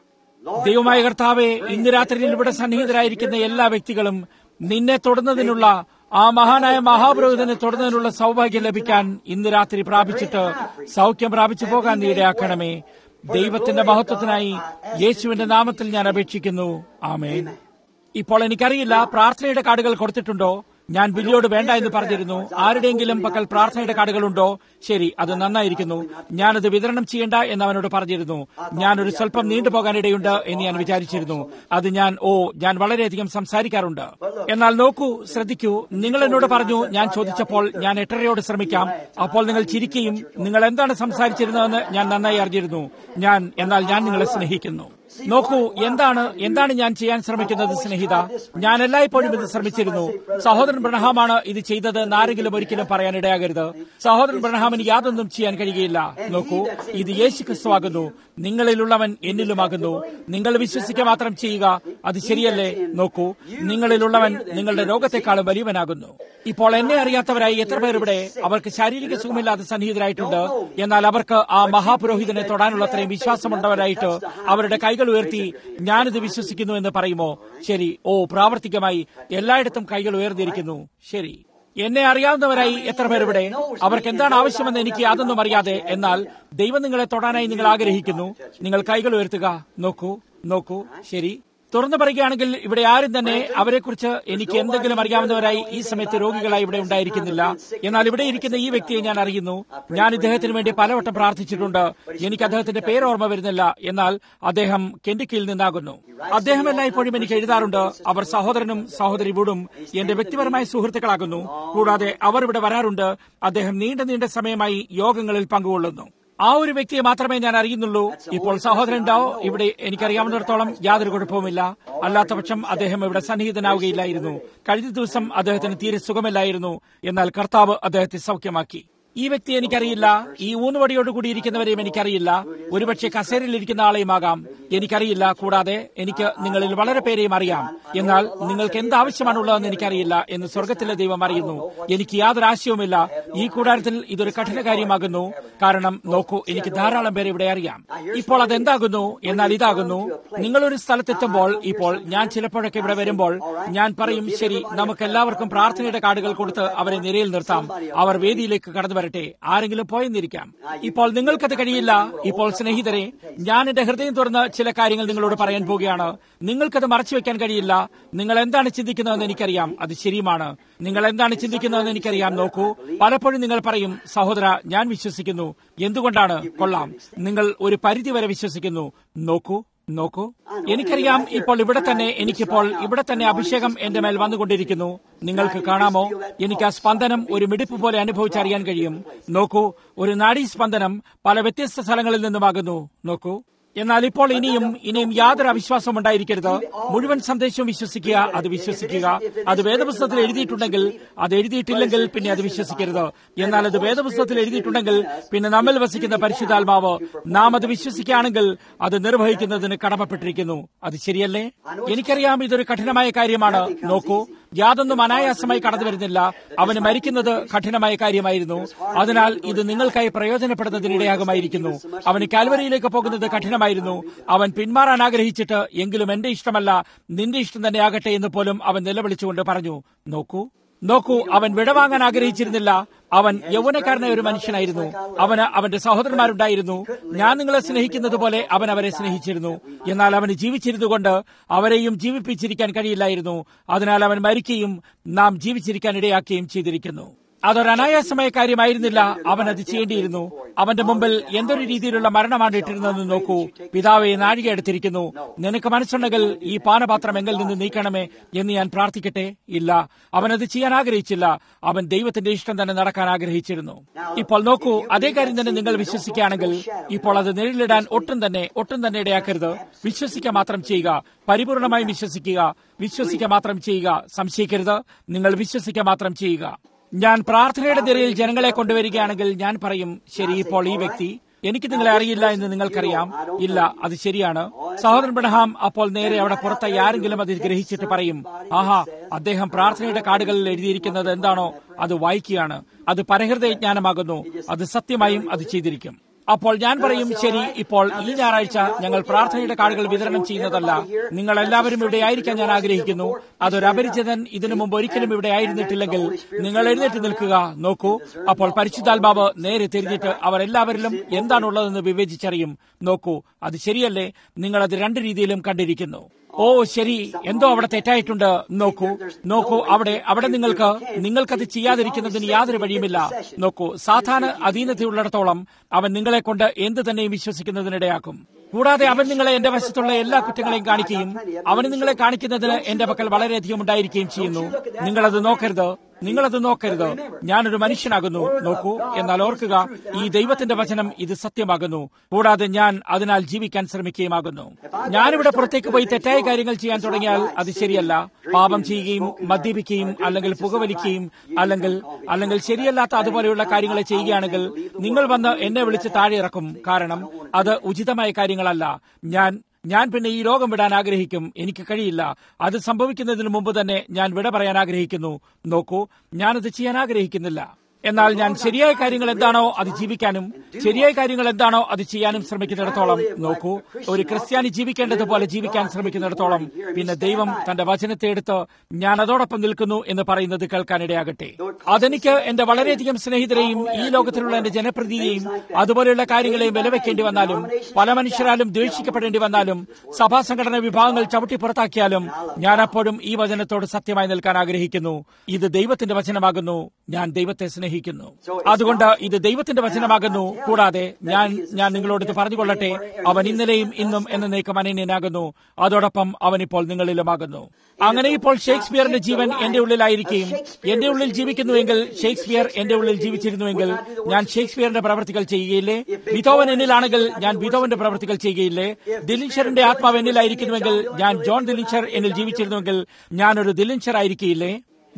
ദൈവമായ കർത്താവെ ഇന്ന് രാത്രിയിൽ ഇവിടെ സന്നിഹിതരായിരിക്കുന്ന എല്ലാ വ്യക്തികളും നിന്നെ തൊടുന്നതിനുള്ള ആ മഹാനായ മഹാപുരോഹിതനെ തൊടുന്നതിനുള്ള സൗഭാഗ്യം ലഭിക്കാൻ ഇന്ന് രാത്രി പ്രാപിച്ചിട്ട് സൗഖ്യം പ്രാപിച്ചു പോകാൻ നീ ഇടയാക്കണമേ ദൈവത്തിന്റെ മഹത്വത്തിനായി യേശുവിന്റെ നാമത്തിൽ ഞാൻ അപേക്ഷിക്കുന്നു ആമേൻ ഇപ്പോൾ എനിക്കറിയില്ല പ്രാർത്ഥനയുടെ കാർഡുകൾ കൊടുത്തിട്ടുണ്ടോ ഞാൻ ബില്ലിയോട് വേണ്ട എന്ന് പറഞ്ഞിരുന്നു ആരുടെയെങ്കിലും പക്കൽ പ്രാർത്ഥനയുടെ കാർഡുകളുണ്ടോ ശരി അത് നന്നായിരിക്കുന്നു ഞാനത് വിതരണം ചെയ്യണ്ട എന്ന് അവനോട് പറഞ്ഞിരുന്നു ഞാൻ ഒരു സ്വല്പം നീണ്ടുപോകാനിടയുണ്ട് എന്ന് ഞാൻ വിചാരിച്ചിരുന്നു അത് ഞാൻ ഓ ഞാൻ വളരെയധികം സംസാരിക്കാറുണ്ട് എന്നാൽ നോക്കൂ ശ്രദ്ധിക്കൂ നിങ്ങൾ എന്നോട് പറഞ്ഞു ഞാൻ ചോദിച്ചപ്പോൾ ഞാൻ എട്ടരയോട് ശ്രമിക്കാം അപ്പോൾ നിങ്ങൾ ചിരിക്കുകയും നിങ്ങൾ എന്താണ് സംസാരിച്ചിരുന്നതെന്ന് ഞാൻ നന്നായി അറിഞ്ഞിരുന്നു ഞാൻ എന്നാൽ ഞാൻ നിങ്ങളെ സ്നേഹിക്കുന്നു നോക്കൂ എന്താണ് എന്താണ് ഞാൻ ചെയ്യാൻ ശ്രമിക്കുന്നത് സ്നേഹിത ഞാൻ എല്ലായ്പ്പോഴും ഇത് ശ്രമിച്ചിരുന്നു സഹോദരൻ ബ്രഹ്മാണ് ഇത് ചെയ്തത് എന്ന് ആരെങ്കിലും ഒരിക്കലും പറയാൻ ഇടയാകരുത് സഹോദരൻ ബ്രഹ്മാമിന് യാതൊന്നും ചെയ്യാൻ കഴിയുകയില്ല നോക്കൂ ഇത് യേശു ക്രിസ്തുവാകുന്നു നിങ്ങളിലുള്ളവൻ എന്നിലുമാകുന്നു നിങ്ങൾ വിശ്വസിക്കുക മാത്രം ചെയ്യുക അത് ശരിയല്ലേ നോക്കൂ നിങ്ങളിലുള്ളവൻ നിങ്ങളുടെ രോഗത്തെക്കാളും വലിയവനാകുന്നു ഇപ്പോൾ എന്നെ അറിയാത്തവരായി എത്ര പേർ ഇവിടെ അവർക്ക് ശാരീരിക സുഖമില്ലാതെ സന്നിഹിതരായിട്ടുണ്ട് എന്നാൽ അവർക്ക് ആ മഹാപുരോഹിതനെ തൊടാനുള്ള അത്രയും വിശ്വാസമുള്ളവരായിട്ട് അവരുടെ കൈകൾ ഉയർത്തി ഞാനിത് വിശ്വസിക്കുന്നു എന്ന് പറയുമോ ശരി ഓ പ്രാവർത്തികമായി എല്ലായിടത്തും കൈകൾ ഉയർന്നിരിക്കുന്നു ശരി എന്നെ അറിയാവുന്നവരായി എത്ര പേർ ഇവിടെ അവർക്ക് എന്താണ് ആവശ്യമെന്ന് എനിക്ക് യാതൊന്നും അറിയാതെ എന്നാൽ ദൈവം നിങ്ങളെ തൊടാനായി നിങ്ങൾ ആഗ്രഹിക്കുന്നു നിങ്ങൾ കൈകൾ ഉയർത്തുക നോക്കൂ നോക്കൂ ശരി തുറന്നു പറയുകയാണെങ്കിൽ ഇവിടെ ആരും തന്നെ അവരെക്കുറിച്ച് എനിക്ക് എന്തെങ്കിലും അറിയാവുന്നവരായി ഈ സമയത്ത് രോഗികളായി ഇവിടെ ഉണ്ടായിരിക്കുന്നില്ല എന്നാൽ ഇവിടെ ഇരിക്കുന്ന ഈ വ്യക്തിയെ ഞാൻ അറിയുന്നു ഞാൻ ഇദ്ദേഹത്തിന് വേണ്ടി പലവട്ടം പ്രാർത്ഥിച്ചിട്ടുണ്ട് എനിക്ക് അദ്ദേഹത്തിന്റെ പേര് ഓർമ്മ വരുന്നില്ല എന്നാൽ അദ്ദേഹം കെൻഡിക്കയിൽ നിന്നാകുന്നു അദ്ദേഹം എല്ലായ്പ്പോഴും എനിക്ക് എഴുതാറുണ്ട് അവർ സഹോദരനും സഹോദരി വീടും എന്റെ വ്യക്തിപരമായ സുഹൃത്തുക്കളാകുന്നു കൂടാതെ അവർ ഇവിടെ വരാറുണ്ട് അദ്ദേഹം നീണ്ട നീണ്ട സമയമായി യോഗങ്ങളിൽ പങ്കുകൊള്ളുന്നു ആ ഒരു വ്യക്തിയെ മാത്രമേ ഞാൻ അറിയുന്നുള്ളൂ ഇപ്പോൾ സഹോദരൻ ഡാവോ ഇവിടെ എനിക്കറിയാവുന്നിടത്തോളം യാതൊരു കുഴപ്പവുമില്ല അല്ലാത്ത പക്ഷം അദ്ദേഹം ഇവിടെ സന്നിഹിതനാവുകയില്ലായിരുന്നു കഴിഞ്ഞ ദിവസം അദ്ദേഹത്തിന് തീരെ സുഖമില്ലായിരുന്നു എന്നാൽ കർത്താവ് അദ്ദേഹത്തെ സൗഖ്യമാക്കി ഈ വ്യക്തി എനിക്കറിയില്ല ഈ ഊന്നുവടിയോട് കൂടി ഇരിക്കുന്നവരെയും എനിക്കറിയില്ല ഒരുപക്ഷെ കസേരയിൽ ഇരിക്കുന്ന ആളെയുമാകാം എനിക്കറിയില്ല കൂടാതെ എനിക്ക് നിങ്ങളിൽ വളരെ പേരെയും അറിയാം എന്നാൽ നിങ്ങൾക്ക് എന്താവശ്യമാണുള്ളതെന്ന് എനിക്കറിയില്ല എന്ന് സ്വർഗത്തിലെ ദൈവം അറിയുന്നു എനിക്ക് യാതൊരു ആശയവുമില്ല ഈ കൂടാരത്തിൽ ഇതൊരു കഠിന കാര്യമാകുന്നു കാരണം നോക്കൂ എനിക്ക് ധാരാളം പേരെ ഇവിടെ അറിയാം ഇപ്പോൾ അതെന്താകുന്നു എന്നാൽ ഇതാകുന്നു നിങ്ങളൊരു സ്ഥലത്തെത്തുമ്പോൾ ഇപ്പോൾ ഞാൻ ചിലപ്പോഴൊക്കെ ഇവിടെ വരുമ്പോൾ ഞാൻ പറയും ശരി നമുക്ക് എല്ലാവർക്കും പ്രാർത്ഥനയുടെ കാർഡുകൾ കൊടുത്ത് അവരെ നിരയിൽ നിർത്താം അവർ വേദിയിലേക്ക് കടന്നു വരട്ടെ ആരെങ്കിലും പോയെന്നിരിക്കാം ഇപ്പോൾ നിങ്ങൾക്കത് കഴിയില്ല ഇപ്പോൾ സ്നേഹിതരെ ഞാൻ എന്റെ ഹൃദയം തുറന്ന് ചില കാര്യങ്ങൾ നിങ്ങളോട് പറയാൻ പോവുകയാണ് നിങ്ങൾക്കത് മറച്ചു വെക്കാൻ കഴിയില്ല നിങ്ങൾ എന്താണ് ചിന്തിക്കുന്നതെന്ന് എനിക്കറിയാം അത് ശരിയുമാണ് നിങ്ങൾ എന്താണ് ചിന്തിക്കുന്നതെന്ന് എനിക്കറിയാം നോക്കൂ പലപ്പോഴും നിങ്ങൾ പറയും സഹോദര ഞാൻ വിശ്വസിക്കുന്നു എന്തുകൊണ്ടാണ് കൊള്ളാം നിങ്ങൾ ഒരു പരിധിവരെ വിശ്വസിക്കുന്നു നോക്കൂ നോക്കൂ എനിക്കറിയാം ഇപ്പോൾ ഇവിടെ തന്നെ എനിക്കിപ്പോൾ ഇവിടെ തന്നെ അഭിഷേകം എന്റെ മേൽ വന്നുകൊണ്ടിരിക്കുന്നു നിങ്ങൾക്ക് കാണാമോ എനിക്ക് ആ സ്പന്ദനം ഒരു മിടിപ്പ് പോലെ അനുഭവിച്ചറിയാൻ കഴിയും നോക്കൂ ഒരു നാഡീ സ്പന്ദനം പല വ്യത്യസ്ത സ്ഥലങ്ങളിൽ നിന്നുമാകുന്നു നോക്കൂ എന്നാൽ ഇപ്പോൾ ഇനിയും ഇനിയും യാതൊരു അവിശ്വാസവും ഉണ്ടായിരിക്കരുത് മുഴുവൻ സന്ദേശവും വിശ്വസിക്കുക അത് വിശ്വസിക്കുക അത് വേദപുസ്തകത്തിൽ എഴുതിയിട്ടുണ്ടെങ്കിൽ അത് എഴുതിയിട്ടില്ലെങ്കിൽ പിന്നെ അത് വിശ്വസിക്കരുത് എന്നാൽ അത് വേദപുസ്തകത്തിൽ എഴുതിയിട്ടുണ്ടെങ്കിൽ പിന്നെ നമ്മിൽ വസിക്കുന്ന പരിശുദ്ധാത്മാവ് നാം അത് വിശ്വസിക്കുകയാണെങ്കിൽ അത് നിർവഹിക്കുന്നതിന് കടമപ്പെട്ടിരിക്കുന്നു അത് ശരിയല്ലേ എനിക്കറിയാം ഇതൊരു കഠിനമായ കാര്യമാണ് നോക്കൂ യാതൊന്നും അനായാസമായി കടന്നു വരുന്നില്ല അവന് മരിക്കുന്നത് കഠിനമായ കാര്യമായിരുന്നു അതിനാൽ ഇത് നിങ്ങൾക്കായി പ്രയോജനപ്പെടുന്നതിനിടയാകുമായിരിക്കുന്നു അവന് കാൽവരിയിലേക്ക് പോകുന്നത് കഠിനമായിരുന്നു അവൻ പിന്മാറാൻ ആഗ്രഹിച്ചിട്ട് എങ്കിലും എന്റെ ഇഷ്ടമല്ല നിന്റെ ഇഷ്ടം തന്നെ ആകട്ടെ എന്ന് പോലും അവൻ നിലവിളിച്ചുകൊണ്ട് പറഞ്ഞു നോക്കൂ നോക്കൂ അവൻ വിടവാങ്ങാൻ ആഗ്രഹിച്ചിരുന്നില്ല അവൻ യൗവനക്കാരനായ ഒരു മനുഷ്യനായിരുന്നു അവന് അവന്റെ സഹോദരന്മാരുണ്ടായിരുന്നു ഞാൻ നിങ്ങളെ സ്നേഹിക്കുന്നത് പോലെ അവൻ അവരെ സ്നേഹിച്ചിരുന്നു എന്നാൽ അവന് ജീവിച്ചിരുന്നുകൊണ്ട് അവരെയും ജീവിപ്പിച്ചിരിക്കാൻ കഴിയില്ലായിരുന്നു അതിനാൽ അവൻ മരിക്കുകയും നാം ജീവിച്ചിരിക്കാൻ ഇടയാക്കുകയും ചെയ്തിരിക്കുന്നു അതൊരു അനായാസമായ കാര്യമായിരുന്നില്ല അവൻ അത് ചെയ്യേണ്ടിയിരുന്നു അവന്റെ മുമ്പിൽ എന്തൊരു രീതിയിലുള്ള മരണമാണ് ഇട്ടിരുന്നതെന്ന് നോക്കൂ പിതാവെ നാഴിക എടുത്തിരിക്കുന്നു നിനക്ക് മനസ്സുണ്ടെങ്കിൽ ഈ പാനപാത്രം എങ്കിൽ നിന്ന് നീക്കണമേ എന്ന് ഞാൻ പ്രാർത്ഥിക്കട്ടെ ഇല്ല അവൻ അത് ചെയ്യാൻ ആഗ്രഹിച്ചില്ല അവൻ ദൈവത്തിന്റെ ഇഷ്ടം തന്നെ നടക്കാൻ ആഗ്രഹിച്ചിരുന്നു ഇപ്പോൾ നോക്കൂ അതേ കാര്യം തന്നെ നിങ്ങൾ വിശ്വസിക്കുകയാണെങ്കിൽ ഇപ്പോൾ അത് നേരിടാൻ ഒട്ടും തന്നെ ഒട്ടും തന്നെ ഇടയാക്കരുത് വിശ്വസിക്കുക മാത്രം ചെയ്യുക പരിപൂർണമായി വിശ്വസിക്കുക വിശ്വസിക്കുക മാത്രം ചെയ്യുക സംശയിക്കരുത് നിങ്ങൾ വിശ്വസിക്കുക മാത്രം ചെയ്യുക ഞാൻ പ്രാർത്ഥനയുടെ നിരയിൽ ജനങ്ങളെ കൊണ്ടുവരികയാണെങ്കിൽ ഞാൻ പറയും ശരി ഇപ്പോൾ ഈ വ്യക്തി എനിക്ക് നിങ്ങളെ അറിയില്ല എന്ന് നിങ്ങൾക്കറിയാം ഇല്ല അത് ശരിയാണ് സഹോദരൻ ബ്രഹാം അപ്പോൾ നേരെ അവിടെ പുറത്തായി ആരെങ്കിലും അത് ഗ്രഹിച്ചിട്ട് പറയും ആഹാ അദ്ദേഹം പ്രാർത്ഥനയുടെ കാർഡുകളിൽ എഴുതിയിരിക്കുന്നത് എന്താണോ അത് വായിക്കുകയാണ് അത് പരഹൃദയ ജ്ഞാനമാകുന്നു അത് സത്യമായും അത് ചെയ്തിരിക്കും അപ്പോൾ ഞാൻ പറയും ശരി ഇപ്പോൾ ഈ ഞായറാഴ്ച ഞങ്ങൾ പ്രാർത്ഥനയുടെ കാർഡുകൾ വിതരണം ചെയ്യുന്നതല്ല നിങ്ങൾ എല്ലാവരും ഇവിടെ ആയിരിക്കാൻ ഞാൻ ആഗ്രഹിക്കുന്നു അതൊരു അപരിചിതൻ ഇതിനു മുമ്പ് ഒരിക്കലും ഇവിടെ ആയിരുന്നിട്ടില്ലെങ്കിൽ നിങ്ങൾ എഴുന്നേറ്റ് നിൽക്കുക നോക്കൂ അപ്പോൾ പരിശുദ്ധാത്മാവ് നേരെ തിരിഞ്ഞിട്ട് അവർ എല്ലാവരിലും എന്താണുള്ളതെന്ന് വിവേചിച്ചറിയും നോക്കൂ അത് ശരിയല്ലേ നിങ്ങൾ അത് രണ്ട് രീതിയിലും കണ്ടിരിക്കുന്നു ഓ ശരി എന്തോ അവിടെ തെറ്റായിട്ടുണ്ട് നോക്കൂ നോക്കൂ അവിടെ അവിടെ നിങ്ങൾക്ക് നിങ്ങൾക്കത് ചെയ്യാതിരിക്കുന്നതിന് യാതൊരു വഴിയുമില്ല നോക്കൂ സാധാരണ അധീനതയുള്ളിടത്തോളം അവൻ നിങ്ങളെ കൊണ്ട് എന്ത് തന്നെയും വിശ്വസിക്കുന്നതിനിടയാക്കും കൂടാതെ അവൻ നിങ്ങളെ എന്റെ വശത്തുള്ള എല്ലാ കുറ്റങ്ങളെയും കാണിക്കുകയും അവന് നിങ്ങളെ കാണിക്കുന്നതിന് എന്റെ പക്കൽ വളരെയധികം ഉണ്ടായിരിക്കുകയും ചെയ്യുന്നു നിങ്ങളത് നോക്കരുത് നിങ്ങളത് നോക്കരുത് ഞാനൊരു മനുഷ്യനാകുന്നു നോക്കൂ എന്നാൽ ഓർക്കുക ഈ ദൈവത്തിന്റെ വചനം ഇത് സത്യമാകുന്നു കൂടാതെ ഞാൻ അതിനാൽ ജീവിക്കാൻ ശ്രമിക്കുകയുമാകുന്നു ഞാനിവിടെ പുറത്തേക്ക് പോയി തെറ്റായ കാര്യങ്ങൾ ചെയ്യാൻ തുടങ്ങിയാൽ അത് ശരിയല്ല പാപം ചെയ്യുകയും മദ്യപിക്കുകയും അല്ലെങ്കിൽ പുകവലിക്കുകയും അല്ലെങ്കിൽ അല്ലെങ്കിൽ ശരിയല്ലാത്ത അതുപോലെയുള്ള കാര്യങ്ങൾ ചെയ്യുകയാണെങ്കിൽ നിങ്ങൾ വന്ന് എന്നെ വിളിച്ച് താഴെ ഇറക്കും കാരണം അത് ഉചിതമായ കാര്യങ്ങളല്ല ഞാൻ ഞാൻ പിന്നെ ഈ ലോകം വിടാൻ ആഗ്രഹിക്കും എനിക്ക് കഴിയില്ല അത് സംഭവിക്കുന്നതിന് മുമ്പ് തന്നെ ഞാൻ വിട പറയാൻ ആഗ്രഹിക്കുന്നു നോക്കൂ ഞാനത് ചെയ്യാൻ ആഗ്രഹിക്കുന്നില്ല എന്നാൽ ഞാൻ ശരിയായ കാര്യങ്ങൾ എന്താണോ അത് ജീവിക്കാനും ശരിയായ കാര്യങ്ങൾ എന്താണോ അത് ചെയ്യാനും ശ്രമിക്കുന്നിടത്തോളം നോക്കൂ ഒരു ക്രിസ്ത്യാനി ജീവിക്കേണ്ടതുപോലെ ജീവിക്കാൻ ശ്രമിക്കുന്നിടത്തോളം പിന്നെ ദൈവം തന്റെ വചനത്തെ എടുത്ത് ഞാൻ അതോടൊപ്പം നിൽക്കുന്നു എന്ന് പറയുന്നത് കേൾക്കാനിടയാകട്ടെ അതെനിക്ക് എന്റെ വളരെയധികം സ്നേഹിതരെയും ഈ ലോകത്തിലുള്ള എന്റെ ജനപ്രതിയെയും അതുപോലെയുള്ള കാര്യങ്ങളെയും വിലവെക്കേണ്ടി വന്നാലും പല മനുഷ്യരാലും ദ്വേഷിക്കപ്പെടേണ്ടി വന്നാലും സഭാ സംഘടന വിഭാഗങ്ങൾ ചവിട്ടി പുറത്താക്കിയാലും ഞാൻ അപ്പോഴും ഈ വചനത്തോട് സത്യമായി നിൽക്കാൻ ആഗ്രഹിക്കുന്നു ഇത് ദൈവത്തിന്റെ വചനമാകുന്നു ഞാൻ ദൈവത്തെ സ്നേഹിക്കുന്നു അതുകൊണ്ട് ഇത് ദൈവത്തിന്റെ വചനമാകുന്നു കൂടാതെ ഞാൻ ഞാൻ നിങ്ങളോട് ഇത് പറഞ്ഞുകൊള്ളട്ടെ അവൻ ഇന്നലെയും ഇന്നും എന്നേക്കും അനന്യനാകുന്നു അതോടൊപ്പം അവൻ ഇപ്പോൾ നിങ്ങളിലുമാകുന്നു അങ്ങനെ ഇപ്പോൾ ഷേക്സ്പിയറിന്റെ ജീവൻ എന്റെ ഉള്ളിലായിരിക്കും എന്റെ ഉള്ളിൽ ജീവിക്കുന്നുവെങ്കിൽ ഷേക്സ്പിയർ എന്റെ ഉള്ളിൽ ജീവിച്ചിരുന്നുവെങ്കിൽ ഞാൻ ഷേക്സ്പിയറിന്റെ പ്രവർത്തികൾ ചെയ്യുകയില്ലേ ബിതോവൻ എന്നിലാണെങ്കിൽ ഞാൻ ബിതോവന്റെ പ്രവർത്തികൾ ചെയ്യുകയില്ലേ ദിലിൻഷറിന്റെ ആത്മാവ് എന്നിലായിരിക്കുന്നുവെങ്കിൽ ഞാൻ ജോൺ ദിലിൻഷർ എന്നിൽ ജീവിച്ചിരുന്നുവെങ്കിൽ ഞാൻ ഒരു ദിലിൻഷർ ആയിരിക്കില്ലേ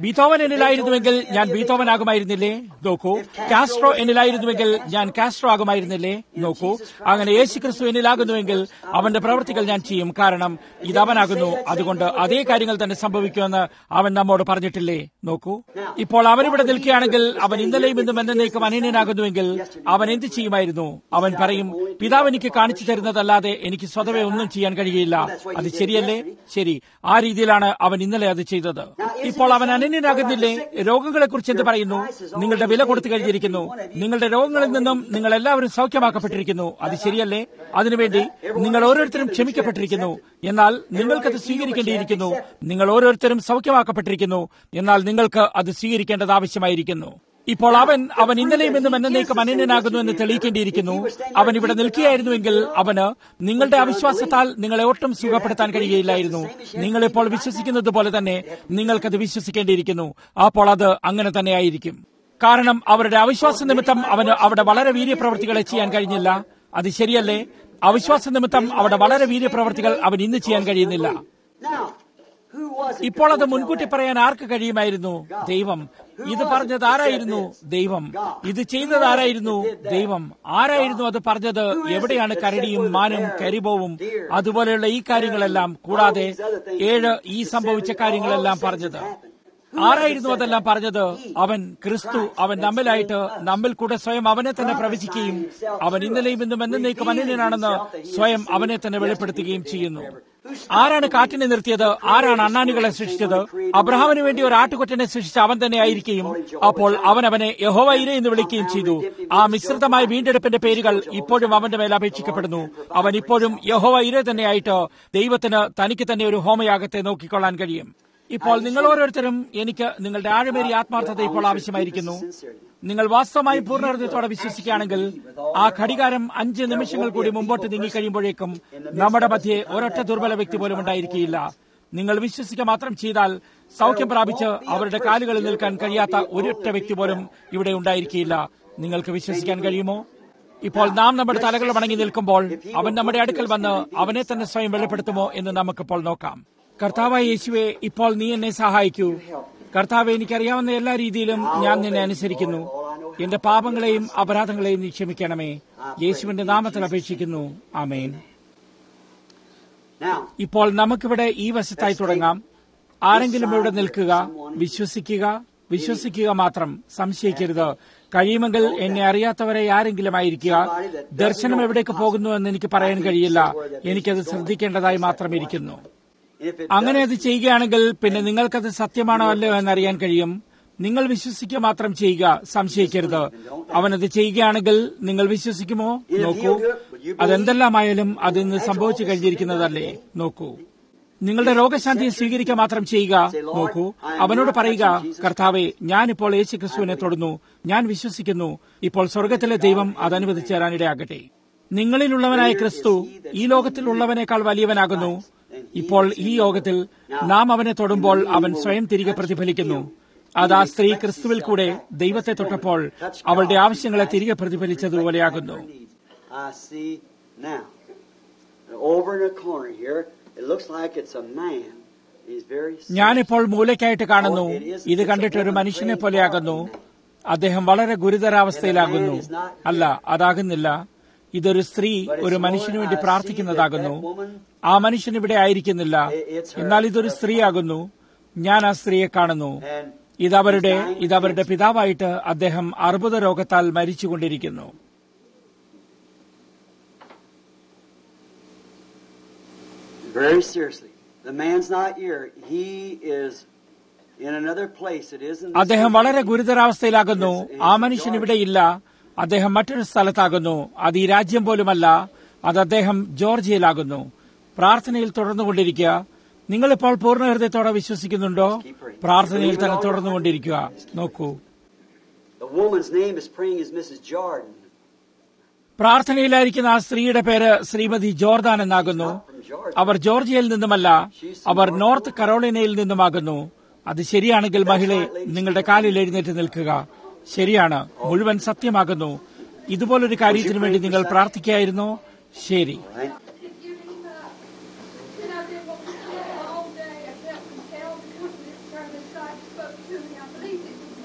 ബീതോവൻ എന്നിലായിരുന്നുവെങ്കിൽ ഞാൻ ബീതോവനാകുമായിരുന്നില്ലേ നോക്കൂ കാസ്ട്രോ എന്നിലായിരുന്നുവെങ്കിൽ ഞാൻ കാസ്ട്രോ ആകുമായിരുന്നില്ലേ നോക്കൂ അങ്ങനെ യേശു ക്രിസ്തു എന്നിലാകുന്നുവെങ്കിൽ അവന്റെ പ്രവൃത്തികൾ ഞാൻ ചെയ്യും കാരണം ഇത് അവനാകുന്നു അതുകൊണ്ട് അതേ കാര്യങ്ങൾ തന്നെ സംഭവിക്കുമെന്ന് അവൻ നമ്മോട് പറഞ്ഞിട്ടില്ലേ നോക്കൂ ഇപ്പോൾ അവനിവിടെ നിൽക്കുകയാണെങ്കിൽ അവൻ ഇന്നലെയും ഇന്നും എന്നേക്കും അനന്യനാകുന്നുവെങ്കിൽ അവൻ എന്ത് ചെയ്യുമായിരുന്നു അവൻ പറയും പിതാവ് എനിക്ക് കാണിച്ചു തരുന്നതല്ലാതെ എനിക്ക് സ്വതവേ ഒന്നും ചെയ്യാൻ കഴിയില്ല അത് ശരിയല്ലേ ശരി ആ രീതിയിലാണ് അവൻ ഇന്നലെ അത് ചെയ്തത് ഇപ്പോൾ അവൻ അനന്യനാകുന്നില്ലേ രോഗങ്ങളെ കുറിച്ച് എന്ത് പറയുന്നു നിങ്ങളുടെ വില കൊടുത്തു കഴിഞ്ഞിരിക്കുന്നു നിങ്ങളുടെ രോഗങ്ങളിൽ നിന്നും നിങ്ങൾ എല്ലാവരും സൗഖ്യമാക്കപ്പെട്ടിരിക്കുന്നു അത് ശരിയല്ലേ അതിനുവേണ്ടി നിങ്ങൾ ഓരോരുത്തരും ക്ഷമിക്കപ്പെട്ടിരിക്കുന്നു എന്നാൽ നിങ്ങൾക്കത് സ്വീകരിക്കേണ്ടിയിരിക്കുന്നു നിങ്ങൾ ഓരോരുത്തരും സൗഖ്യമാക്കപ്പെട്ടിരിക്കുന്നു എന്നാൽ നിങ്ങൾക്ക് അത് സ്വീകരിക്കേണ്ടത് ആവശ്യമായിരിക്കുന്നു ഇപ്പോൾ അവൻ അവൻ ഇന്നലെയും ഇന്നും എന്നേക്കും അനന്യനാകുന്നു എന്ന് തെളിയിക്കേണ്ടിയിരിക്കുന്നു അവൻ ഇവിടെ നിൽക്കുകയായിരുന്നുവെങ്കിൽ അവന് നിങ്ങളുടെ അവിശ്വാസത്താൽ നിങ്ങളെ ഒട്ടും സുഖപ്പെടുത്താൻ കഴിയുകയില്ലായിരുന്നു നിങ്ങളിപ്പോൾ വിശ്വസിക്കുന്നത് പോലെ തന്നെ നിങ്ങൾക്കത് വിശ്വസിക്കേണ്ടിയിരിക്കുന്നു അപ്പോൾ അത് അങ്ങനെ തന്നെയായിരിക്കും കാരണം അവരുടെ അവിശ്വാസ നിമിത്തം അവന് അവിടെ വളരെ വീര്യപ്രവർത്തികളെ ചെയ്യാൻ കഴിഞ്ഞില്ല അത് ശരിയല്ലേ അവിശ്വാസ നിമിത്തം അവിടെ വളരെ വീര്യപ്രവർത്തികൾ അവൻ ഇന്ന് ചെയ്യാൻ കഴിയുന്നില്ല Now, who was it? ഇപ്പോൾ അത് മുൻകൂട്ടി പറയാൻ ആർക്ക് കഴിയുമായിരുന്നു ദൈവം ഇത് പറഞ്ഞത് ആരായിരുന്നു ദൈവം ഇത് ചെയ്തത് ആരായിരുന്നു ദൈവം ആരായിരുന്നു അത് പറഞ്ഞത് എവിടെയാണ് കരടിയും മാനും കരിബോവും അതുപോലെയുള്ള ഈ കാര്യങ്ങളെല്ലാം കൂടാതെ ഏഴ് ഈ സംഭവിച്ച കാര്യങ്ങളെല്ലാം പറഞ്ഞത് ആരായിരുന്നു അതെല്ലാം പറഞ്ഞത് അവൻ ക്രിസ്തു അവൻ നമ്മിലായിട്ട് നമ്മിൽ കൂടെ സ്വയം അവനെ തന്നെ പ്രവചിക്കുകയും അവൻ ഇന്നലെയും ഇന്നും എന്നേക്കും അനന്യനാണെന്ന് സ്വയം അവനെ തന്നെ വെളിപ്പെടുത്തുകയും ചെയ്യുന്നു ആരാണ് കാറ്റിനെ നിർത്തിയത് ആരാണ് അണ്ണാനുകളെ സൃഷ്ടിച്ചത് അബ്രഹാമിന് വേണ്ടി ഒരു ആട്ടുകൊറ്റനെ സൃഷ്ടിച്ച അവൻ തന്നെ ആയിരിക്കുകയും അപ്പോൾ അവൻ അവനെ യഹോവ ഇര എന്ന് വിളിക്കുകയും ചെയ്തു ആ മിശ്രിതമായ വീണ്ടെടുപ്പിന്റെ പേരുകൾ ഇപ്പോഴും അവന്റെ മേൽ അപേക്ഷിക്കപ്പെടുന്നു അവൻ ഇപ്പോഴും യഹോവ ഇര തന്നെയായിട്ട് ദൈവത്തിന് തനിക്ക് തന്നെ ഒരു ഹോമയാഗത്തെ നോക്കിക്കൊള്ളാൻ കഴിയും ഇപ്പോൾ നിങ്ങൾ ഓരോരുത്തരും എനിക്ക് നിങ്ങളുടെ ആഴമേറിയ ആത്മാർത്ഥത ഇപ്പോൾ ആവശ്യമായിരിക്കുന്നു നിങ്ങൾ വാസ്തവമായും പൂർണ്ണഹൃദയത്തോടെ വിശ്വസിക്കുകയാണെങ്കിൽ ആ ഘടികാരം അഞ്ച് നിമിഷങ്ങൾ കൂടി മുമ്പോട്ട് നീങ്ങിക്കഴിയുമ്പോഴേക്കും നമ്മുടെ മധ്യേ ഒരൊറ്റ ദുർബല വ്യക്തി പോലും ഉണ്ടായിരിക്കുകയില്ല നിങ്ങൾ വിശ്വസിക്കുക മാത്രം ചെയ്താൽ സൗഖ്യം പ്രാപിച്ച് അവരുടെ കാലുകളിൽ നിൽക്കാൻ കഴിയാത്ത ഒരൊറ്റ വ്യക്തി പോലും ഇവിടെ ഉണ്ടായിരിക്കുകയില്ല നിങ്ങൾക്ക് വിശ്വസിക്കാൻ കഴിയുമോ ഇപ്പോൾ നാം നമ്മുടെ തലകൾ വണങ്ങി നിൽക്കുമ്പോൾ അവൻ നമ്മുടെ അടുക്കൽ വന്ന് അവനെ തന്നെ സ്വയം വെളിപ്പെടുത്തുമോ എന്ന് നമുക്കിപ്പോൾ നോക്കാം കർത്താവായ യേശുവെ ഇപ്പോൾ നീ എന്നെ സഹായിക്കൂ കർത്താവ് എനിക്കറിയാവുന്ന എല്ലാ രീതിയിലും ഞാൻ നിന്നെ അനുസരിക്കുന്നു എന്റെ പാപങ്ങളെയും അപരാധങ്ങളെയും നീ ക്ഷമിക്കണമേ യേശുവിന്റെ നാമത്തിൽ അപേക്ഷിക്കുന്നു ആമേൻ Now, ഇപ്പോൾ നമുക്കിവിടെ ഈ വശത്തായി തുടങ്ങാം ആരെങ്കിലും ഇവിടെ നിൽക്കുക വിശ്വസിക്കുക വിശ്വസിക്കുക മാത്രം സംശയിക്കരുത് കഴിയുമെങ്കിൽ എന്നെ അറിയാത്തവരെ ആരെങ്കിലും ആയിരിക്കുക ദർശനം എവിടേക്ക് പോകുന്നു എന്ന് എനിക്ക് പറയാൻ കഴിയില്ല എനിക്കത് ശ്രദ്ധിക്കേണ്ടതായി മാത്രം ഇരിക്കുന്നു if it അങ്ങനെ അത് ചെയ്യുകയാണെങ്കിൽ പിന്നെ നിങ്ങൾക്കത് സത്യമാണോ അല്ലയോ എന്നറിയാൻ കഴിയും നിങ്ങൾ വിശ്വസിക്കുക മാത്രം ചെയ്യുക സംശയിക്കരുത് അവനത് ചെയ്യുകയാണെങ്കിൽ നിങ്ങൾ വിശ്വസിക്കുമോ നോക്കൂ അതെന്തെല്ലാമായാലും അത് ഇന്ന് സംഭവിച്ചു കഴിഞ്ഞിരിക്കുന്നതല്ലേ നോക്കൂ നിങ്ങളുടെ രോഗശാന്തിയെ സ്വീകരിക്കുക മാത്രം ചെയ്യുക നോക്കൂ അവനോട് പറയുക കർത്താവെ ഞാനിപ്പോൾ യേശു ക്രിസ്തുവിനെ തൊടുന്നു ഞാൻ വിശ്വസിക്കുന്നു ഇപ്പോൾ സ്വർഗത്തിലെ ദൈവം അത് അനുവദിച്ചു തരാനിടയാകട്ടെ നിങ്ങളിലുള്ളവനായ ക്രിസ്തു ഈ ലോകത്തിലുള്ളവനേക്കാൾ വലിയവനാകുന്നു ഇപ്പോൾ ഈ യോഗത്തിൽ നാം അവനെ തൊടുമ്പോൾ അവൻ സ്വയം തിരികെ പ്രതിഫലിക്കുന്നു അത് ആ സ്ത്രീ ക്രിസ്തുവിൽ കൂടെ ദൈവത്തെ തൊട്ടപ്പോൾ അവളുടെ ആവശ്യങ്ങളെ തിരികെ പ്രതിഫലിച്ചതുപോലെയാകുന്നു I see now. Over in a corner here, it looks like it's a man. He's very sick. ഞാനിപ്പോൾ മൂലയ്ക്കായിട്ട് കാണുന്നു ഇത് കണ്ടിട്ട് ഒരു മനുഷ്യനെ പോലെയാകുന്നു അദ്ദേഹം വളരെ ഗുരുതരാവസ്ഥയിലാകുന്നു അല്ല അതാകുന്നില്ല ഇതൊരു സ്ത്രീ ഒരു മനുഷ്യനു വേണ്ടി പ്രാർത്ഥിക്കുന്നതാകുന്നു ആ മനുഷ്യൻ ഇവിടെ ആയിരിക്കുന്നില്ല എന്നാൽ ഇതൊരു സ്ത്രീയാകുന്നു ഞാൻ ആ സ്ത്രീയെ കാണുന്നു ഇതവരുടെ ഇതവരുടെ പിതാവായിട്ട് അദ്ദേഹം അർബുദ രോഗത്താൽ മരിച്ചുകൊണ്ടിരിക്കുന്നു Very seriously. The man's not here. He is in another place. It isn't. the അദ്ദേഹം same വളരെ place. ഗുരുതരാവസ്ഥയിലാകുന്നു ആ മനുഷ്യൻ ഇവിടെ ഇല്ല അദ്ദേഹം മറ്റൊരു സ്ഥലത്താകുന്നു അത് ഈ രാജ്യം പോലുമല്ല അത് അദ്ദേഹം ജോർജിയയിലാകുന്നു പ്രാർത്ഥനയിൽ തുടർന്നുകൊണ്ടിരിക്കുക നിങ്ങളിപ്പോൾ പൂർണ്ണ ഹൃദയത്തോടെ വിശ്വസിക്കുന്നുണ്ടോ പ്രാർത്ഥനയിൽ തന്നെ തുടർന്നുകൊണ്ടിരിക്കുക നോക്കൂ The woman's name is praying is Mrs. Jordan. പ്രാർത്ഥനയിലായിരിക്കുന്ന ആ സ്ത്രീയുടെ പേര് ശ്രീമതി ജോർദാൻ എന്നാകുന്നു അവർ ജോർജിയയിൽ നിന്നുമല്ല അവർ നോർത്ത് കരോളിനയിൽ നിന്നുമാകുന്നു അത് ശരിയാണെങ്കിൽ മഹിളെ നിങ്ങളുടെ കാലിൽ എഴുന്നേറ്റ് നിൽക്കുക ശരിയാണ് മുഴുവൻ സത്യമാകുന്നു ഇതുപോലൊരു കാര്യത്തിനു വേണ്ടി നിങ്ങൾ പ്രാർത്ഥിക്കായിരുന്നോ ശരി Right? And I've been walking all day. I felt compelled to come to this service God spoke to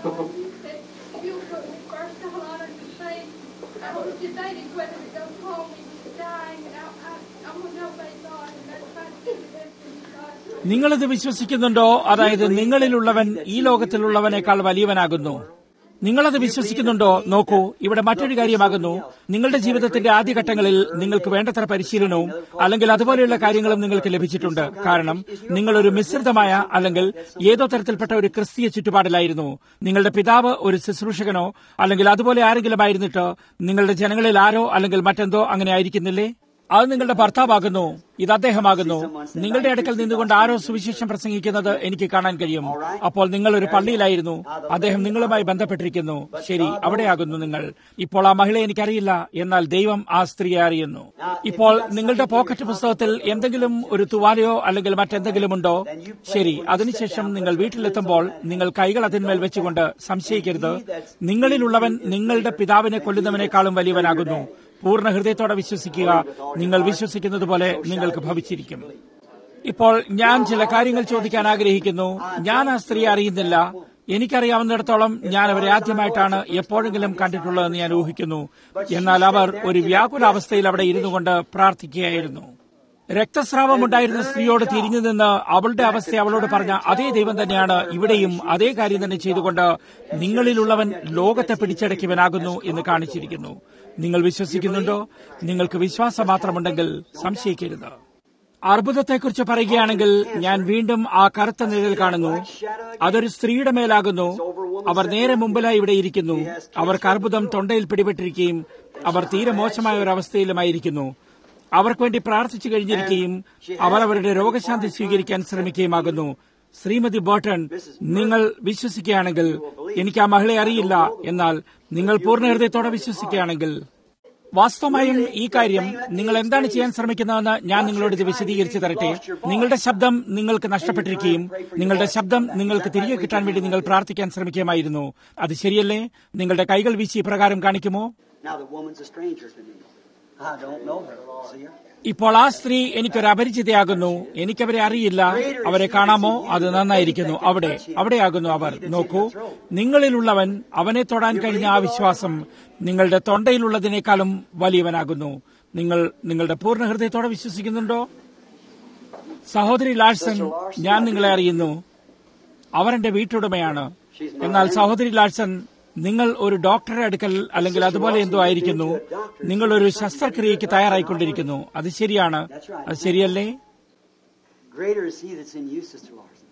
If you were first of all honored to say, I was debating whether to go home and he's dying, and I, I, I'm going to obey God, and that's why I do the best in God. നിങ്ങളിത് വിശ്വസിക്കുന്നുണ്ടോ അതായത് നിങ്ങളിലുള്ളവൻ ഈ ലോകത്തിലുള്ളവനേക്കാൾ വലിയവനാകുന്നു നിങ്ങളത് വിശ്വസിക്കുന്നുണ്ടോ നോക്കൂ ഇവിടെ മറ്റൊരു കാര്യമാകുന്നു നിങ്ങളുടെ ജീവിതത്തിന്റെ ആദ്യഘട്ടങ്ങളിൽ നിങ്ങൾക്ക് വേണ്ടത്ര പരിശീലനവും അല്ലെങ്കിൽ അതുപോലെയുള്ള കാര്യങ്ങളും നിങ്ങൾക്ക് ലഭിച്ചിട്ടുണ്ട് കാരണം നിങ്ങൾ ഒരു മിശ്രിതമായ അല്ലെങ്കിൽ ഏതോ തരത്തിൽപ്പെട്ട ഒരു ക്രിസ്തീയ ചുറ്റുപാടിലായിരുന്നു നിങ്ങളുടെ പിതാവ് ഒരു ശുശ്രൂഷകനോ അല്ലെങ്കിൽ അതുപോലെ ആരെങ്കിലും ആയിരുന്നിട്ട് നിങ്ങളുടെ ജനങ്ങളിൽ ആരോ അല്ലെങ്കിൽ മറ്റെന്തോ അങ്ങനെ ആയിരിക്കുന്നില്ലേ അത് നിങ്ങളുടെ ഭർത്താവാകുന്നു ഇത് അദ്ദേഹമാകുന്നു നിങ്ങളുടെ അടുക്കൽ നിന്നുകൊണ്ട് ആരോ സുവിശേഷം പ്രസംഗിക്കുന്നത് എനിക്ക് കാണാൻ കഴിയും അപ്പോൾ നിങ്ങൾ ഒരു പള്ളിയിലായിരുന്നു അദ്ദേഹം നിങ്ങളുമായി ബന്ധപ്പെട്ടിരിക്കുന്നു ശരി അവിടെയാകുന്നു നിങ്ങൾ ഇപ്പോൾ ആ മഹിളയെ എനിക്കറിയില്ല എന്നാൽ ദൈവം ആ സ്ത്രീയെ അറിയുന്നു ഇപ്പോൾ നിങ്ങളുടെ പോക്കറ്റ് പുസ്തകത്തിൽ എന്തെങ്കിലും ഒരു തുവാലയോ അല്ലെങ്കിൽ മറ്റെന്തെങ്കിലും ഉണ്ടോ ശരി അതിനുശേഷം നിങ്ങൾ വീട്ടിലെത്തുമ്പോൾ നിങ്ങൾ കൈകൾ അതിന്മേൽ വെച്ചുകൊണ്ട് സംശയിക്കരുത് നിങ്ങളിലുള്ളവൻ നിങ്ങളുടെ പിതാവിനെ കൊല്ലുന്നവനേക്കാളും വലിയവനാകുന്നു പൂർണ്ണ ഹൃദയത്തോടെ വിശ്വസിക്കുക നിങ്ങൾ വിശ്വസിക്കുന്നത് പോലെ നിങ്ങൾക്ക് ഭവിച്ചിരിക്കും ഇപ്പോൾ ഞാൻ ചില കാര്യങ്ങൾ ചോദിക്കാൻ ആഗ്രഹിക്കുന്നു ഞാൻ ആ സ്ത്രീയെ അറിയുന്നില്ല എനിക്കറിയാവുന്നിടത്തോളം ഞാൻ അവരെ ആദ്യമായിട്ടാണ് എപ്പോഴെങ്കിലും കണ്ടിട്ടുള്ളതെന്ന് ഞാൻ ഊഹിക്കുന്നു എന്നാൽ അവർ ഒരു വ്യാകുലാവസ്ഥയിൽ അവിടെ ഇരുന്നു കൊണ്ട് പ്രാർത്ഥിക്കുകയായിരുന്നു രക്തസ്രാവം ഉണ്ടായിരുന്ന സ്ത്രീയോട് തിരിഞ്ഞു നിന്ന് അവളുടെ അവസ്ഥ അവളോട് പറഞ്ഞ അതേ ദൈവം തന്നെയാണ് ഇവിടെയും അതേ കാര്യം തന്നെ ചെയ്തുകൊണ്ട് നിങ്ങളിലുള്ളവൻ ലോകത്തെ പിടിച്ചടക്കിയവനാകുന്നു എന്ന് കാണിച്ചിരിക്കുന്നു നിങ്ങൾ വിശ്വസിക്കുന്നുണ്ടോ നിങ്ങൾക്ക് വിശ്വാസം മാത്രമുണ്ടെങ്കിൽ സംശയിക്കരുത് അർബുദത്തെക്കുറിച്ച് പറയുകയാണെങ്കിൽ ഞാൻ വീണ്ടും ആ കറുത്ത നിഴൽ കാണുന്നു അതൊരു സ്ത്രീയുടെ മേലാകുന്നു അവർ നേരെ മുമ്പിലായി ഇവിടെ ഇരിക്കുന്നു അവർക്ക് അർബുദം തൊണ്ടയിൽ പിടിപെട്ടിരിക്കുകയും അവർ തീരെ മോശമായ ഒരു അവസ്ഥയിലുമായിരിക്കുന്നു അവർക്ക് വേണ്ടി പ്രാർത്ഥിച്ചു കഴിഞ്ഞിരിക്കുകയും അവർ അവരുടെ രോഗശാന്തി സ്വീകരിക്കാൻ ശ്രമിക്കുകയുമാകുന്നു ശ്രീമതി ബോട്ടൺ നിങ്ങൾ വിശ്വസിക്കുകയാണെങ്കിൽ എനിക്ക് ആ മഹിളയെ അറിയില്ല എന്നാൽ നിങ്ങൾ പൂർണ്ണ ഹൃദയത്തോടെ വിശ്വസിക്കുകയാണെങ്കിൽ വാസ്തവമായും ഈ കാര്യം നിങ്ങൾ എന്താണ് ചെയ്യാൻ ശ്രമിക്കുന്നതെന്ന് ഞാൻ നിങ്ങളോട് ഇത് വിശദീകരിച്ചു തരട്ടെ നിങ്ങളുടെ ശബ്ദം നിങ്ങൾക്ക് നഷ്ടപ്പെട്ടിരിക്കുകയും നിങ്ങളുടെ ശബ്ദം നിങ്ങൾക്ക് തിരികെ കിട്ടാൻ വേണ്ടി നിങ്ങൾ പ്രാർത്ഥിക്കാൻ ശ്രമിക്കുകയുമായിരുന്നു അത് ശരിയല്ലേ നിങ്ങളുടെ കൈകൾ വീശി ഇപ്രകാരം കാണിക്കുമോ Now the woman's a stranger to me. I don't know her. See her? ഇപ്പോൾ ആ സ്ത്രീ എനിക്കൊരു അപരിചിതയാകുന്നു എനിക്കവരെ അറിയില്ല അവരെ കാണാമോ അത് നന്നായിരിക്കുന്നു അവിടെ അവിടെയാകുന്നു അവർ നോക്കൂ നിങ്ങളിലുള്ളവൻ അവനെ തൊടാൻ കഴിഞ്ഞ ആ വിശ്വാസം നിങ്ങളുടെ തൊണ്ടയിലുള്ളതിനേക്കാളും വലിയവനാകുന്നു നിങ്ങൾ നിങ്ങളുടെ പൂർണ്ണ ഹൃദയത്തോടെ വിശ്വസിക്കുന്നുണ്ടോ സഹോദരി ലാഴ്സൺ ഞാൻ നിങ്ങളെ അറിയുന്നു അവർ എന്റെ വീട്ടുടമയാണ് എന്നാൽ സഹോദരി ലാഴ്സൺ നിങ്ങൾ ഒരു ഡോക്ടറെ അടുക്കൽ അല്ലെങ്കിൽ അതുപോലെ എന്തോ ആയിരിക്കുന്നു നിങ്ങൾ ഒരു ശസ്ത്രക്രിയയ്ക്ക് തയ്യാറായിക്കൊണ്ടിരിക്കുന്നു അത് ശരിയാണ് അത് ശരിയല്ലേ Greater is he that's in you, Sister Larson.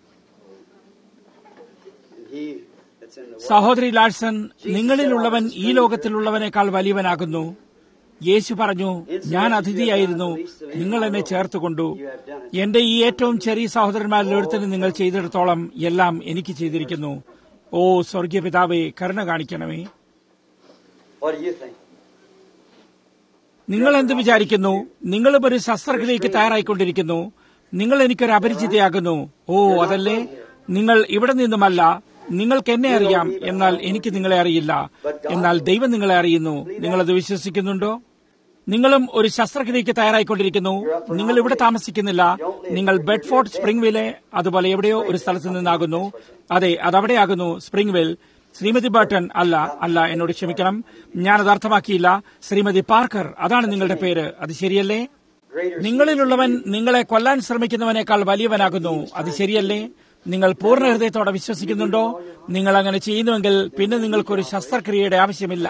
And he that's in the world. സഹോദരി ലാഴ്സൺ നിങ്ങളിലുള്ളവൻ ഈ ലോകത്തിലുള്ളവനേക്കാൾ വലിയവനാകുന്നു യേശു പറഞ്ഞു ഞാൻ അതിഥിയായിരുന്നു നിങ്ങൾ എന്നെ ചേർത്തുകൊണ്ടു എന്റെ ഈ ഏറ്റവും ചെറിയ സഹോദരന്മാരിൽ ഒരുത്തിന് നിങ്ങൾ ചെയ്തിടത്തോളം എല്ലാം എനിക്ക് ചെയ്തിരിക്കുന്നു ഓ സ്വർഗീയ പിതാവേ കരുണ കാണിക്കണമേ What do you think? നിങ്ങൾ എന്ത് വിചാരിക്കുന്നു നിങ്ങളും ഒരു ശസ്ത്രക്രിയയ്ക്ക് തയ്യാറായിക്കൊണ്ടിരിക്കുന്നു നിങ്ങൾ എനിക്കൊരു അപരിചിതയാകുന്നു ഓ അതല്ലേ നിങ്ങൾ ഇവിടെ നിന്നുമല്ല നിങ്ങൾക്ക് എന്നെ അറിയാം എന്നാൽ എനിക്ക് നിങ്ങളെ അറിയില്ല എന്നാൽ ദൈവം നിങ്ങളെ അറിയുന്നു നിങ്ങളത് വിശ്വസിക്കുന്നുണ്ടോ നിങ്ങളും ഒരു ശസ്ത്രക്രിയയ്ക്ക് തയ്യാറായിക്കൊണ്ടിരിക്കുന്നു നിങ്ങൾ ഇവിടെ താമസിക്കുന്നില്ല നിങ്ങൾ ബെഡ്ഫോർഡ് സ്പ്രിംഗ്വിലെ അതുപോലെ എവിടെയോ ഒരു സ്ഥലത്ത് നിന്നാകുന്നു അതെ അതവിടെയാകുന്നു സ്പ്രിംഗ്വിൽ ശ്രീമതി ബർട്ടൺ അല്ല അല്ല എന്നോട് ക്ഷമിക്കണം ഞാനത് അർത്ഥമാക്കിയില്ല ശ്രീമതി പാർക്കർ അതാണ് നിങ്ങളുടെ പേര് അത് ശരിയല്ലേ Greater നിങ്ങളിലുള്ളവൻ നിങ്ങളെ കൊല്ലാൻ ശ്രമിക്കുന്നവനേക്കാൾ വലിയവനാകുന്നു അത് ശരിയല്ലേ നിങ്ങൾ പൂർണ്ണ ഹൃദയത്തോടെ വിശ്വസിക്കുന്നുണ്ടോ നിങ്ങൾ അങ്ങനെ ചെയ്യുന്നുവെങ്കിൽ പിന്നെ നിങ്ങൾക്കൊരു ശസ്ത്രക്രിയയുടെ ആവശ്യമില്ല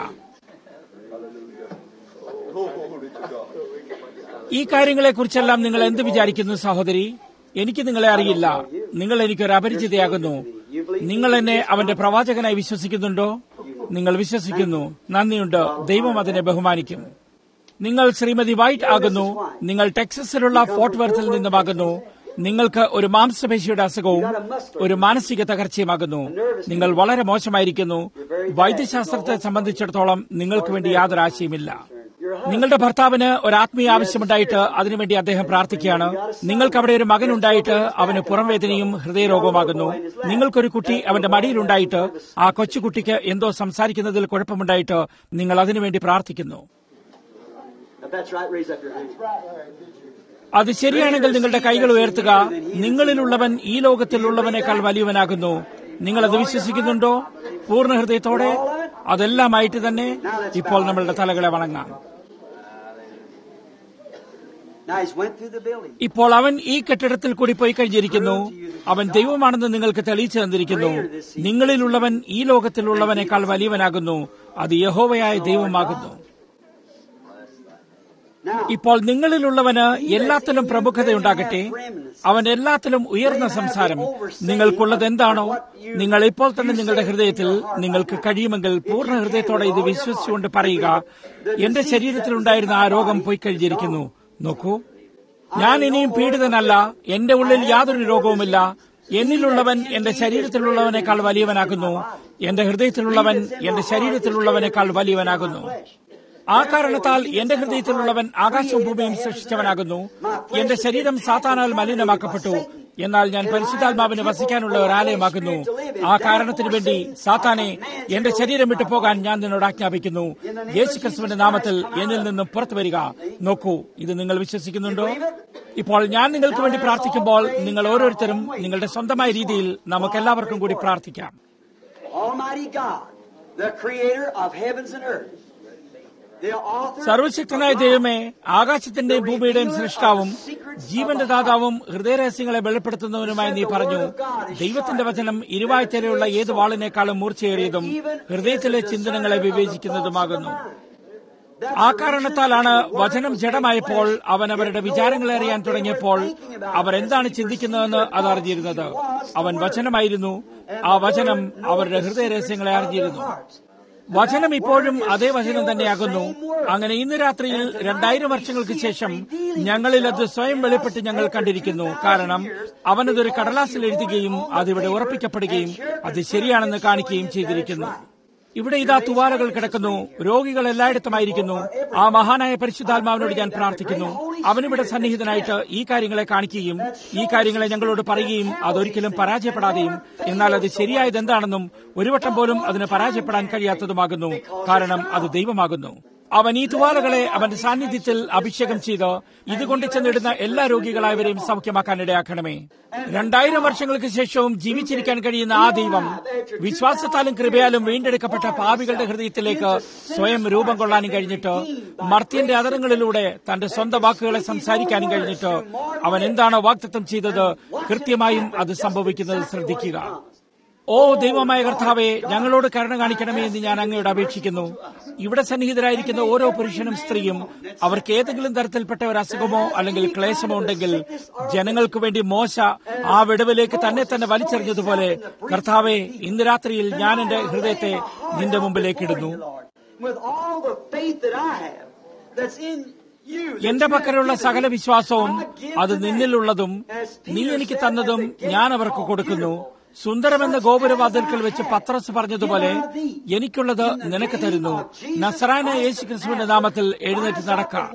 ഈ കാര്യങ്ങളെക്കുറിച്ചെല്ലാം നിങ്ങൾ എന്ത് വിചാരിക്കുന്നു സഹോദരി എനിക്ക് നിങ്ങളെ അറിയില്ല നിങ്ങൾ എനിക്കൊരു അപരിചിതയാകുന്നു നിങ്ങൾ എന്നെ അവന്റെ പ്രവാചകനായി വിശ്വസിക്കുന്നുണ്ടോ നിങ്ങൾ വിശ്വസിക്കുന്നു നന്ദിയുണ്ട് ദൈവം അതിനെ ബഹുമാനിക്കും നിങ്ങൾ ശ്രീമതി വൈറ്റ് ആകുന്നു നിങ്ങൾ ടെക്സസിലുള്ള ഫോർട്ട് വെർത്തിൽ നിന്നുമാകുന്നു നിങ്ങൾക്ക് ഒരു മാംസപേശിയുടെ അസുഖവും ഒരു മാനസിക തകർച്ചയുമാകുന്നു നിങ്ങൾ വളരെ മോശമായിരിക്കുന്നു വൈദ്യശാസ്ത്രത്തെ സംബന്ധിച്ചിടത്തോളം നിങ്ങൾക്ക് വേണ്ടി യാതൊരു ആശയമില്ല നിങ്ങളുടെ ഭർത്താവിന് ഒരു ആത്മീയ ആവശ്യമുണ്ടായിട്ട് അതിനുവേണ്ടി അദ്ദേഹം പ്രാർത്ഥിക്കുകയാണ് നിങ്ങൾക്ക് അവിടെ ഒരു മകൻ ഉണ്ടായിട്ട് അവന് പുറംവേദനയും ഹൃദയരോഗവുമാകുന്നു നിങ്ങൾക്കൊരു കുട്ടി അവന്റെ മടിയിലുണ്ടായിട്ട് ആ കൊച്ചുകുട്ടിക്ക് എന്തോ സംസാരിക്കുന്നതിൽ കുഴപ്പമുണ്ടായിട്ട് നിങ്ങൾ അതിനുവേണ്ടി പ്രാർത്ഥിക്കുന്നു If that's right, raise up your hand. അത് ശരിയാണെങ്കിൽ നിങ്ങളുടെ കൈകൾ ഉയർത്തുക നിങ്ങളിലുള്ളവൻ ഈ ലോകത്തിലുള്ളവനേക്കാൾ വലിയവനാകുന്നു നിങ്ങൾ അത് വിശ്വസിക്കുന്നുണ്ടോ പൂർണ്ണ ഹൃദയത്തോടെ അതെല്ലാമായിട്ട് തന്നെ ഇപ്പോൾ നമ്മളുടെ തലകളെ വണങ്ങാം Now he's went through the building. ഇപ്പോൾ അവൻ ഈ കെട്ടിടത്തിൽ കൂടി പോയി കഴിഞ്ഞിരിക്കുന്നു അവൻ ദൈവമാണെന്ന് നിങ്ങൾക്ക് തെളിയിച്ചു തന്നിരിക്കുന്നു നിങ്ങളിലുള്ളവൻ ഈ ലോകത്തിലുള്ളവനേക്കാൾ വലിയവനാകുന്നു അത് യഹോവയായ ദൈവമാകുന്നു Now, ഇപ്പോൾ നിങ്ങളിലുള്ളവന് എല്ലാത്തിലും പ്രമുഖതയുണ്ടാകട്ടെ അവൻ എല്ലാത്തിലും ഉയർന്ന സംസാരം നിങ്ങൾക്കുള്ളത് എന്താണോ നിങ്ങൾ ഇപ്പോൾ തന്നെ നിങ്ങളുടെ ഹൃദയത്തിൽ നിങ്ങൾക്ക് കഴിയുമെങ്കിൽ പൂർണ്ണ ഹൃദയത്തോടെ ഇത് വിശ്വസിച്ചുകൊണ്ട് പറയുക എന്റെ ശരീരത്തിലുണ്ടായിരുന്ന ആ രോഗം പോയി കഴിഞ്ഞിരിക്കുന്നു നോക്കൂ ഞാൻ ഇനിയും പീഡിതനല്ല എന്റെ ഉള്ളിൽ യാതൊരു രോഗവുമില്ല എന്നിലുള്ളവൻ എന്റെ ശരീരത്തിലുള്ളവനേക്കാൾ വലിയവനാകുന്നു എന്റെ ഹൃദയത്തിലുള്ളവൻ എന്റെ ശരീരത്തിലുള്ളവനേക്കാൾ വലിയവനാകുന്നു ആ കാരണത്താൽ എന്റെ ഹൃദയത്തിലുള്ളവൻ ആകാശവും ഭൂമിയും സൃഷ്ടിച്ചവനാകുന്നു എന്റെ ശരീരം സാത്താനാൽ മലിനമാക്കപ്പെട്ടു എന്നാൽ ഞാൻ പരിശുദ്ധാത്മാവിന് വസിക്കാനുള്ള ഒരു ആലയമാകുന്നു ആ കാരണത്തിനു വേണ്ടി സാത്താനെ എന്റെ ശരീരം വിട്ടു പോകാൻ ഞാൻ നിന്നോട് ആജ്ഞാപിക്കുന്നു യേശു ക്രിസ്തുവിന്റെ നാമത്തിൽ എന്നിൽ നിന്നും പുറത്തു വരിക നോക്കൂ ഇത് നിങ്ങൾ വിശ്വസിക്കുന്നുണ്ടോ ഇപ്പോൾ ഞാൻ നിങ്ങൾക്ക് വേണ്ടി പ്രാർത്ഥിക്കുമ്പോൾ നിങ്ങൾ ഓരോരുത്തരും നിങ്ങളുടെ സ്വന്തമായ രീതിയിൽ നമുക്കെല്ലാവർക്കും കൂടി പ്രാർത്ഥിക്കാം Almighty God, the creator of heavens and earth, the author സർവശക്തനായ ദൈവമേ ആകാശത്തിന്റെയും ഭൂമിയുടെയും സൃഷ്ടാവും ജീവന്റെ ദാതാവും ഹൃദയരഹസ്യങ്ങളെ വെളിപ്പെടുത്തുന്നവനുമായി നീ പറഞ്ഞു ദൈവത്തിന്റെ വചനം ഇരുവായ്ത്തരയുള്ള ഏത് വാളിനേക്കാളും മൂർച്ചയേറിയതും ഹൃദയത്തിലെ ചിന്തനങ്ങളെ വിവേചിക്കുന്നതുമാകുന്നു ആ കാരണത്താലാണ് വചനം ജഡമായപ്പോൾ അവൻ അവരുടെ വിചാരങ്ങളെ അറിയാൻ തുടങ്ങിയപ്പോൾ അവർ എന്താണ് ചിന്തിക്കുന്നതെന്ന് അത് അറിഞ്ഞിരുന്നത് അവൻ വചനമായിരുന്നു ആ വചനം അവരുടെ ഹൃദയരഹസ്യങ്ങളെ അറിഞ്ഞിരുന്നു വചനം ഇപ്പോഴും അതേ വചനം തന്നെയാകുന്നു അങ്ങനെ ഇന്ന് രാത്രിയിൽ രണ്ടായിരം വർഷങ്ങൾക്ക് ശേഷം ഞങ്ങളിൽ അത് സ്വയം വെളിപ്പെട്ട് ഞങ്ങൾ കണ്ടിരിക്കുന്നു കാരണം അവനതൊരു കടലാസിൽ എഴുതുകയും അതിവിടെ ഉറപ്പിക്കപ്പെടുകയും അത് ശരിയാണെന്ന് കാണിക്കുകയും ചെയ്തിരിക്കുന്നു ഇവിടെ ഇതാ തുവാലകൾ കിടക്കുന്നു രോഗികൾ എല്ലായിടത്തുമായിരിക്കുന്നു ആ മഹാനായ പരിശുദ്ധാത്മാവിനോട് ഞാൻ പ്രാർത്ഥിക്കുന്നു അവനിവിടെ സന്നിഹിതനായിട്ട് ഈ കാര്യങ്ങളെ കാണിക്കുകയും ഈ കാര്യങ്ങളെ ഞങ്ങളോട് പറയുകയും അതൊരിക്കലും പരാജയപ്പെടാതെയും എന്നാൽ അത് ശരിയായത് എന്താണെന്നും ഒരു വട്ടം പോലും അതിന് പരാജയപ്പെടാൻ കഴിയാത്തതുമാകുന്നു കാരണം അത് ദൈവമാകുന്നു അവൻ ഈ തുവാലകളെ അവന്റെ സാന്നിധ്യത്തിൽ അഭിഷേകം ചെയ്ത് ഇതുകൊണ്ട് ചെന്നിടുന്ന എല്ലാ രോഗികളായവരെയും സൗഖ്യമാക്കാൻ ഇടയാക്കണമേ രണ്ടായിരം വർഷങ്ങൾക്ക് ശേഷവും ജീവിച്ചിരിക്കാൻ കഴിയുന്ന ആ ദൈവം വിശ്വാസത്താലും കൃപയാലും വീണ്ടെടുക്കപ്പെട്ട പാപികളുടെ ഹൃദയത്തിലേക്ക് സ്വയം രൂപം കൊള്ളാനും കഴിഞ്ഞിട്ട് മർത്യന്റെ അതരങ്ങളിലൂടെ തന്റെ സ്വന്തം വാക്കുകളെ സംസാരിക്കാനും കഴിഞ്ഞിട്ട് അവൻ എന്താണോ വാക്തത്വം ചെയ്തത് കൃത്യമായും അത് സംഭവിക്കുന്നത് ശ്രദ്ധിക്കുക ഓ ദൈവമായ കർത്താവെ ഞങ്ങളോട് കരുണ കാണിക്കണമേ എന്ന് ഞാൻ അങ്ങയോട് അപേക്ഷിക്കുന്നു ഇവിടെ സന്നിഹിതരായിരിക്കുന്ന ഓരോ പുരുഷനും സ്ത്രീയും അവർക്ക് ഏതെങ്കിലും തരത്തിൽപ്പെട്ട ഒരു അസുഖമോ അല്ലെങ്കിൽ ക്ലേശമോ ഉണ്ടെങ്കിൽ ജനങ്ങൾക്ക് വേണ്ടി മോശ ആ വിടവിലേക്ക് തന്നെ തന്നെ വലിച്ചെറിഞ്ഞതുപോലെ കർത്താവെ ഇന്ന് രാത്രിയിൽ ഞാൻ എന്റെ ഹൃദയത്തെ നിന്റെ മുമ്പിലേക്ക് ഇടുന്നു with all the faith that I have, that's in you. that എന്റെ you പക്കലുള്ള have given സകല me, വിശ്വാസവും I give അത് to them. നിന്നിലുള്ളതും As നീ Peter എനിക്ക് said തന്നതും at the gate ഞാൻ അവർക്ക് called കൊടുക്കുന്നു Beautiful. സുന്ദരമെന്ന ഗോപുരവാതിൽക്കൽ വെച്ച് പത്രസ് പറഞ്ഞതുപോലെ എനിക്കുള്ളത് നിനക്ക് തരുന്നു നസറാന യേശു ക്രിസ്തുവിന്റെ നാമത്തിൽ എഴുന്നേറ്റ് നടക്കാം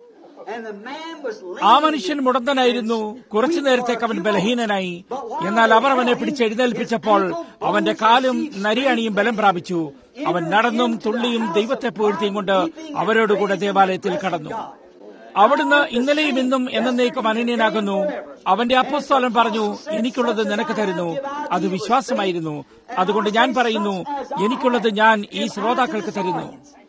And the man was ആ മനുഷ്യൻ മുടന്തനായിരുന്നു കുറച്ചു നേരത്തേക്ക് അവൻ ബലഹീനനായി എന്നാൽ അവർ അവനെ പിടിച്ച് എഴുന്നേൽപ്പിച്ചപ്പോൾ അവന്റെ കാലും നരിയണിയും ബലം പ്രാപിച്ചു അവൻ നടന്നും തുള്ളിയും ദൈവത്തെ പൂഴ്ത്തിയും കൊണ്ട് അവരോടുകൂടെ ദേവാലയത്തിൽ കടന്നു അവിടുന്ന് ഇന്നലെയും ഇന്നും എന്നേക്കും അനന്യനാകുന്നു അവന്റെ അപ്പസ്തോലൻ പറഞ്ഞു എനിക്കുള്ളത് നിനക്ക് തരുന്നു അത് വിശ്വാസമായിരുന്നു അതുകൊണ്ട് ഞാൻ പറയുന്നു എനിക്കുള്ളത് ഞാൻ ഈ ശ്രോതാക്കൾക്ക് തരുന്നു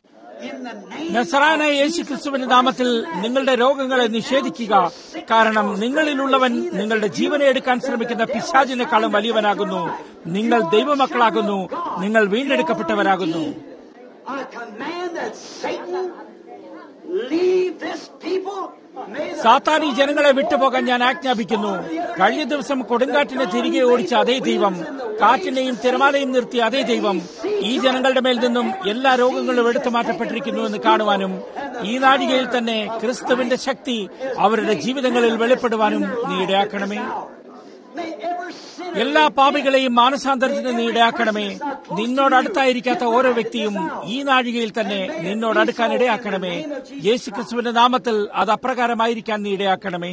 in the name നസറാന യേശു ക്രിസ്തുവിന്റെ നാമത്തിൽ നിങ്ങളുടെ രോഗങ്ങളെ നിഷേധിക്കുക കാരണം നിങ്ങളിലുള്ളവൻ നിങ്ങളുടെ ജീവനെ എടുക്കാൻ ശ്രമിക്കുന്ന പിശാചിനേക്കാളും വലിയവനാകുന്നു നിങ്ങൾ ദൈവമക്കളാകുന്നു നിങ്ങൾ വീണ്ടെടുക്കപ്പെട്ടവരാകുന്നു I command that Satan leave this people. May the സാത്താൻ ഈ ജനങ്ങളെ വിട്ടുപോകാൻ ഞാൻ ആജ്ഞാപിക്കുന്നു കഴിഞ്ഞ ദിവസം കൊടുങ്കാറ്റിനെ തിരികെ ഓടിച്ച അതേ ദൈവം കാറ്റിനെയും തിരമാലയും നിർത്തിയ അതേ ദൈവം ഈ ജനങ്ങളുടെ മേൽ നിന്നും എല്ലാ രോഗങ്ങളും എടുത്തു മാറ്റപ്പെട്ടിരിക്കുന്നു എന്ന് കാണുവാനും ഈ നാഴികയിൽ തന്നെ ക്രിസ്തുവിന്റെ ശക്തി അവരുടെ ജീവിതങ്ങളിൽ വെളിപ്പെടുവാനും നീ ഇടയാക്കണമേ May every sinner എല്ലാ പാപികളെയും മാനസാന്തരത്തിന് നീ ഇടയാക്കണമേ നിന്നോട് അടുത്തായിരിക്കാത്ത ഓരോ വ്യക്തിയും ഈ നാഴികയിൽ തന്നെ നിന്നോട് അടുക്കാൻ ഇടയാക്കണമേ യേശു ക്രിസ്തുവിന്റെ നാമത്തിൽ അത് അപ്രകാരമായിരിക്കാൻ നീ ഇടയാക്കണമേ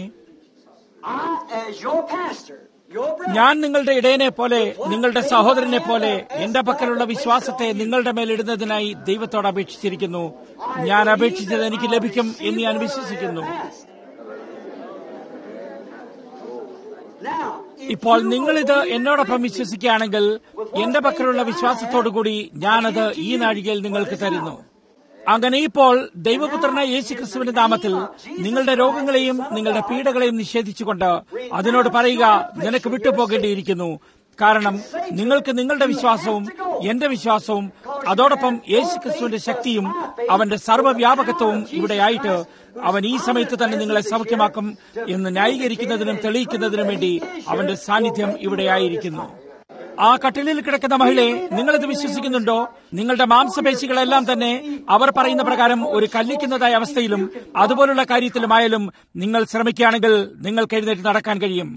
I, as your pastor, your brother, ഞാൻ നിങ്ങളുടെ ഇടയനെ പോലെ നിങ്ങളുടെ സഹോദരനെ പോലെ എന്റെ പക്കലുള്ള വിശ്വാസത്തെ നിങ്ങളുടെ മേലിടുന്നതിനായി ദൈവത്തോട് അപേക്ഷിച്ചിരിക്കുന്നു ഞാൻ അപേക്ഷിച്ചത് എനിക്ക് ലഭിക്കും എന്ന് ഞാൻ വിശ്വസിക്കുന്നു Now, ഇപ്പോൾ നിങ്ങളിത് എന്നോടൊപ്പം വിശ്വസിക്കുകയാണെങ്കിൽ എന്റെ പക്കലുള്ള വിശ്വാസത്തോടുകൂടി ഞാനത് ഈ നാഴികയിൽ നിങ്ങൾക്ക് തരുന്നു അങ്ങനെ ഇപ്പോൾ ദൈവപുത്രനായ യേശു ക്രിസ്തുവിന്റെ നാമത്തിൽ നിങ്ങളുടെ രോഗങ്ങളെയും നിങ്ങളുടെ പീഡകളെയും നിഷേധിച്ചുകൊണ്ട് അതിനോട് പറയുക നിനക്ക് വിട്ടുപോകേണ്ടിയിരിക്കുന്നു കാരണം നിങ്ങൾക്ക് നിങ്ങളുടെ വിശ്വാസവും എന്റെ വിശ്വാസവും അതോടൊപ്പം യേശു ക്രിസ്തുവിന്റെ ശക്തിയും അവന്റെ സർവ്വവ്യാപകത്വവും ഇവിടെയായിട്ട് അവൻ ഈ സമയത്ത് തന്നെ നിങ്ങളെ സൗഖ്യമാക്കും എന്ന് ന്യായീകരിക്കുന്നതിനും തെളിയിക്കുന്നതിനും വേണ്ടി അവന്റെ സാന്നിധ്യം ഇവിടെയായിരിക്കുന്നു ആ കട്ടിലിൽ കിടക്കുന്ന മഹിളയെ നിങ്ങളിത് വിശ്വസിക്കുന്നുണ്ടോ നിങ്ങളുടെ മാംസപേശികളെല്ലാം തന്നെ അവർ പറയുന്ന പ്രകാരം ഒരു കല്ലിക്കുന്നതായ അവസ്ഥയിലും അതുപോലുള്ള കാര്യത്തിലുമായാലും നിങ്ങൾ ശ്രമിക്കുകയാണെങ്കിൽ നിങ്ങൾക്ക് എഴുന്നേറ്റ് നടക്കാൻ കഴിയും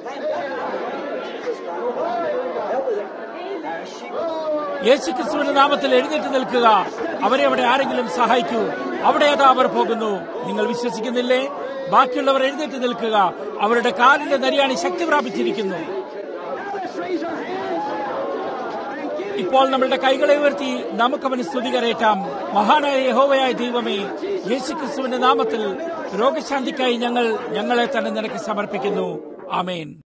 യേശു ക്രിസ്തുവിന്റെ നാമത്തിൽ എഴുന്നേറ്റ് നിൽക്കുക അവരെ അവിടെ ആരെങ്കിലും സഹായിക്കൂ അവിടെ ഏതാ അവർ പോകുന്നു നിങ്ങൾ വിശ്വസിക്കുന്നില്ലേ ബാക്കിയുള്ളവർ എഴുന്നേറ്റ് നിൽക്കുക അവരുടെ കാലിന്റെ നരിയാണി ശക്തി പ്രാപിച്ചിരിക്കുന്നു ഇപ്പോൾ നമ്മളുടെ കൈകളെ ഉയർത്തി നമുക്കവന് സ്തുതി കരയറ്റാം മഹാനായ യഹോവയായ ദൈവമേ യേശു ക്രിസ്തുവിന്റെ നാമത്തിൽ രോഗശാന്തിക്കായി ഞങ്ങൾ ഞങ്ങളെ തന്നെ നിനക്ക് സമർപ്പിക്കുന്നു ആമേൻ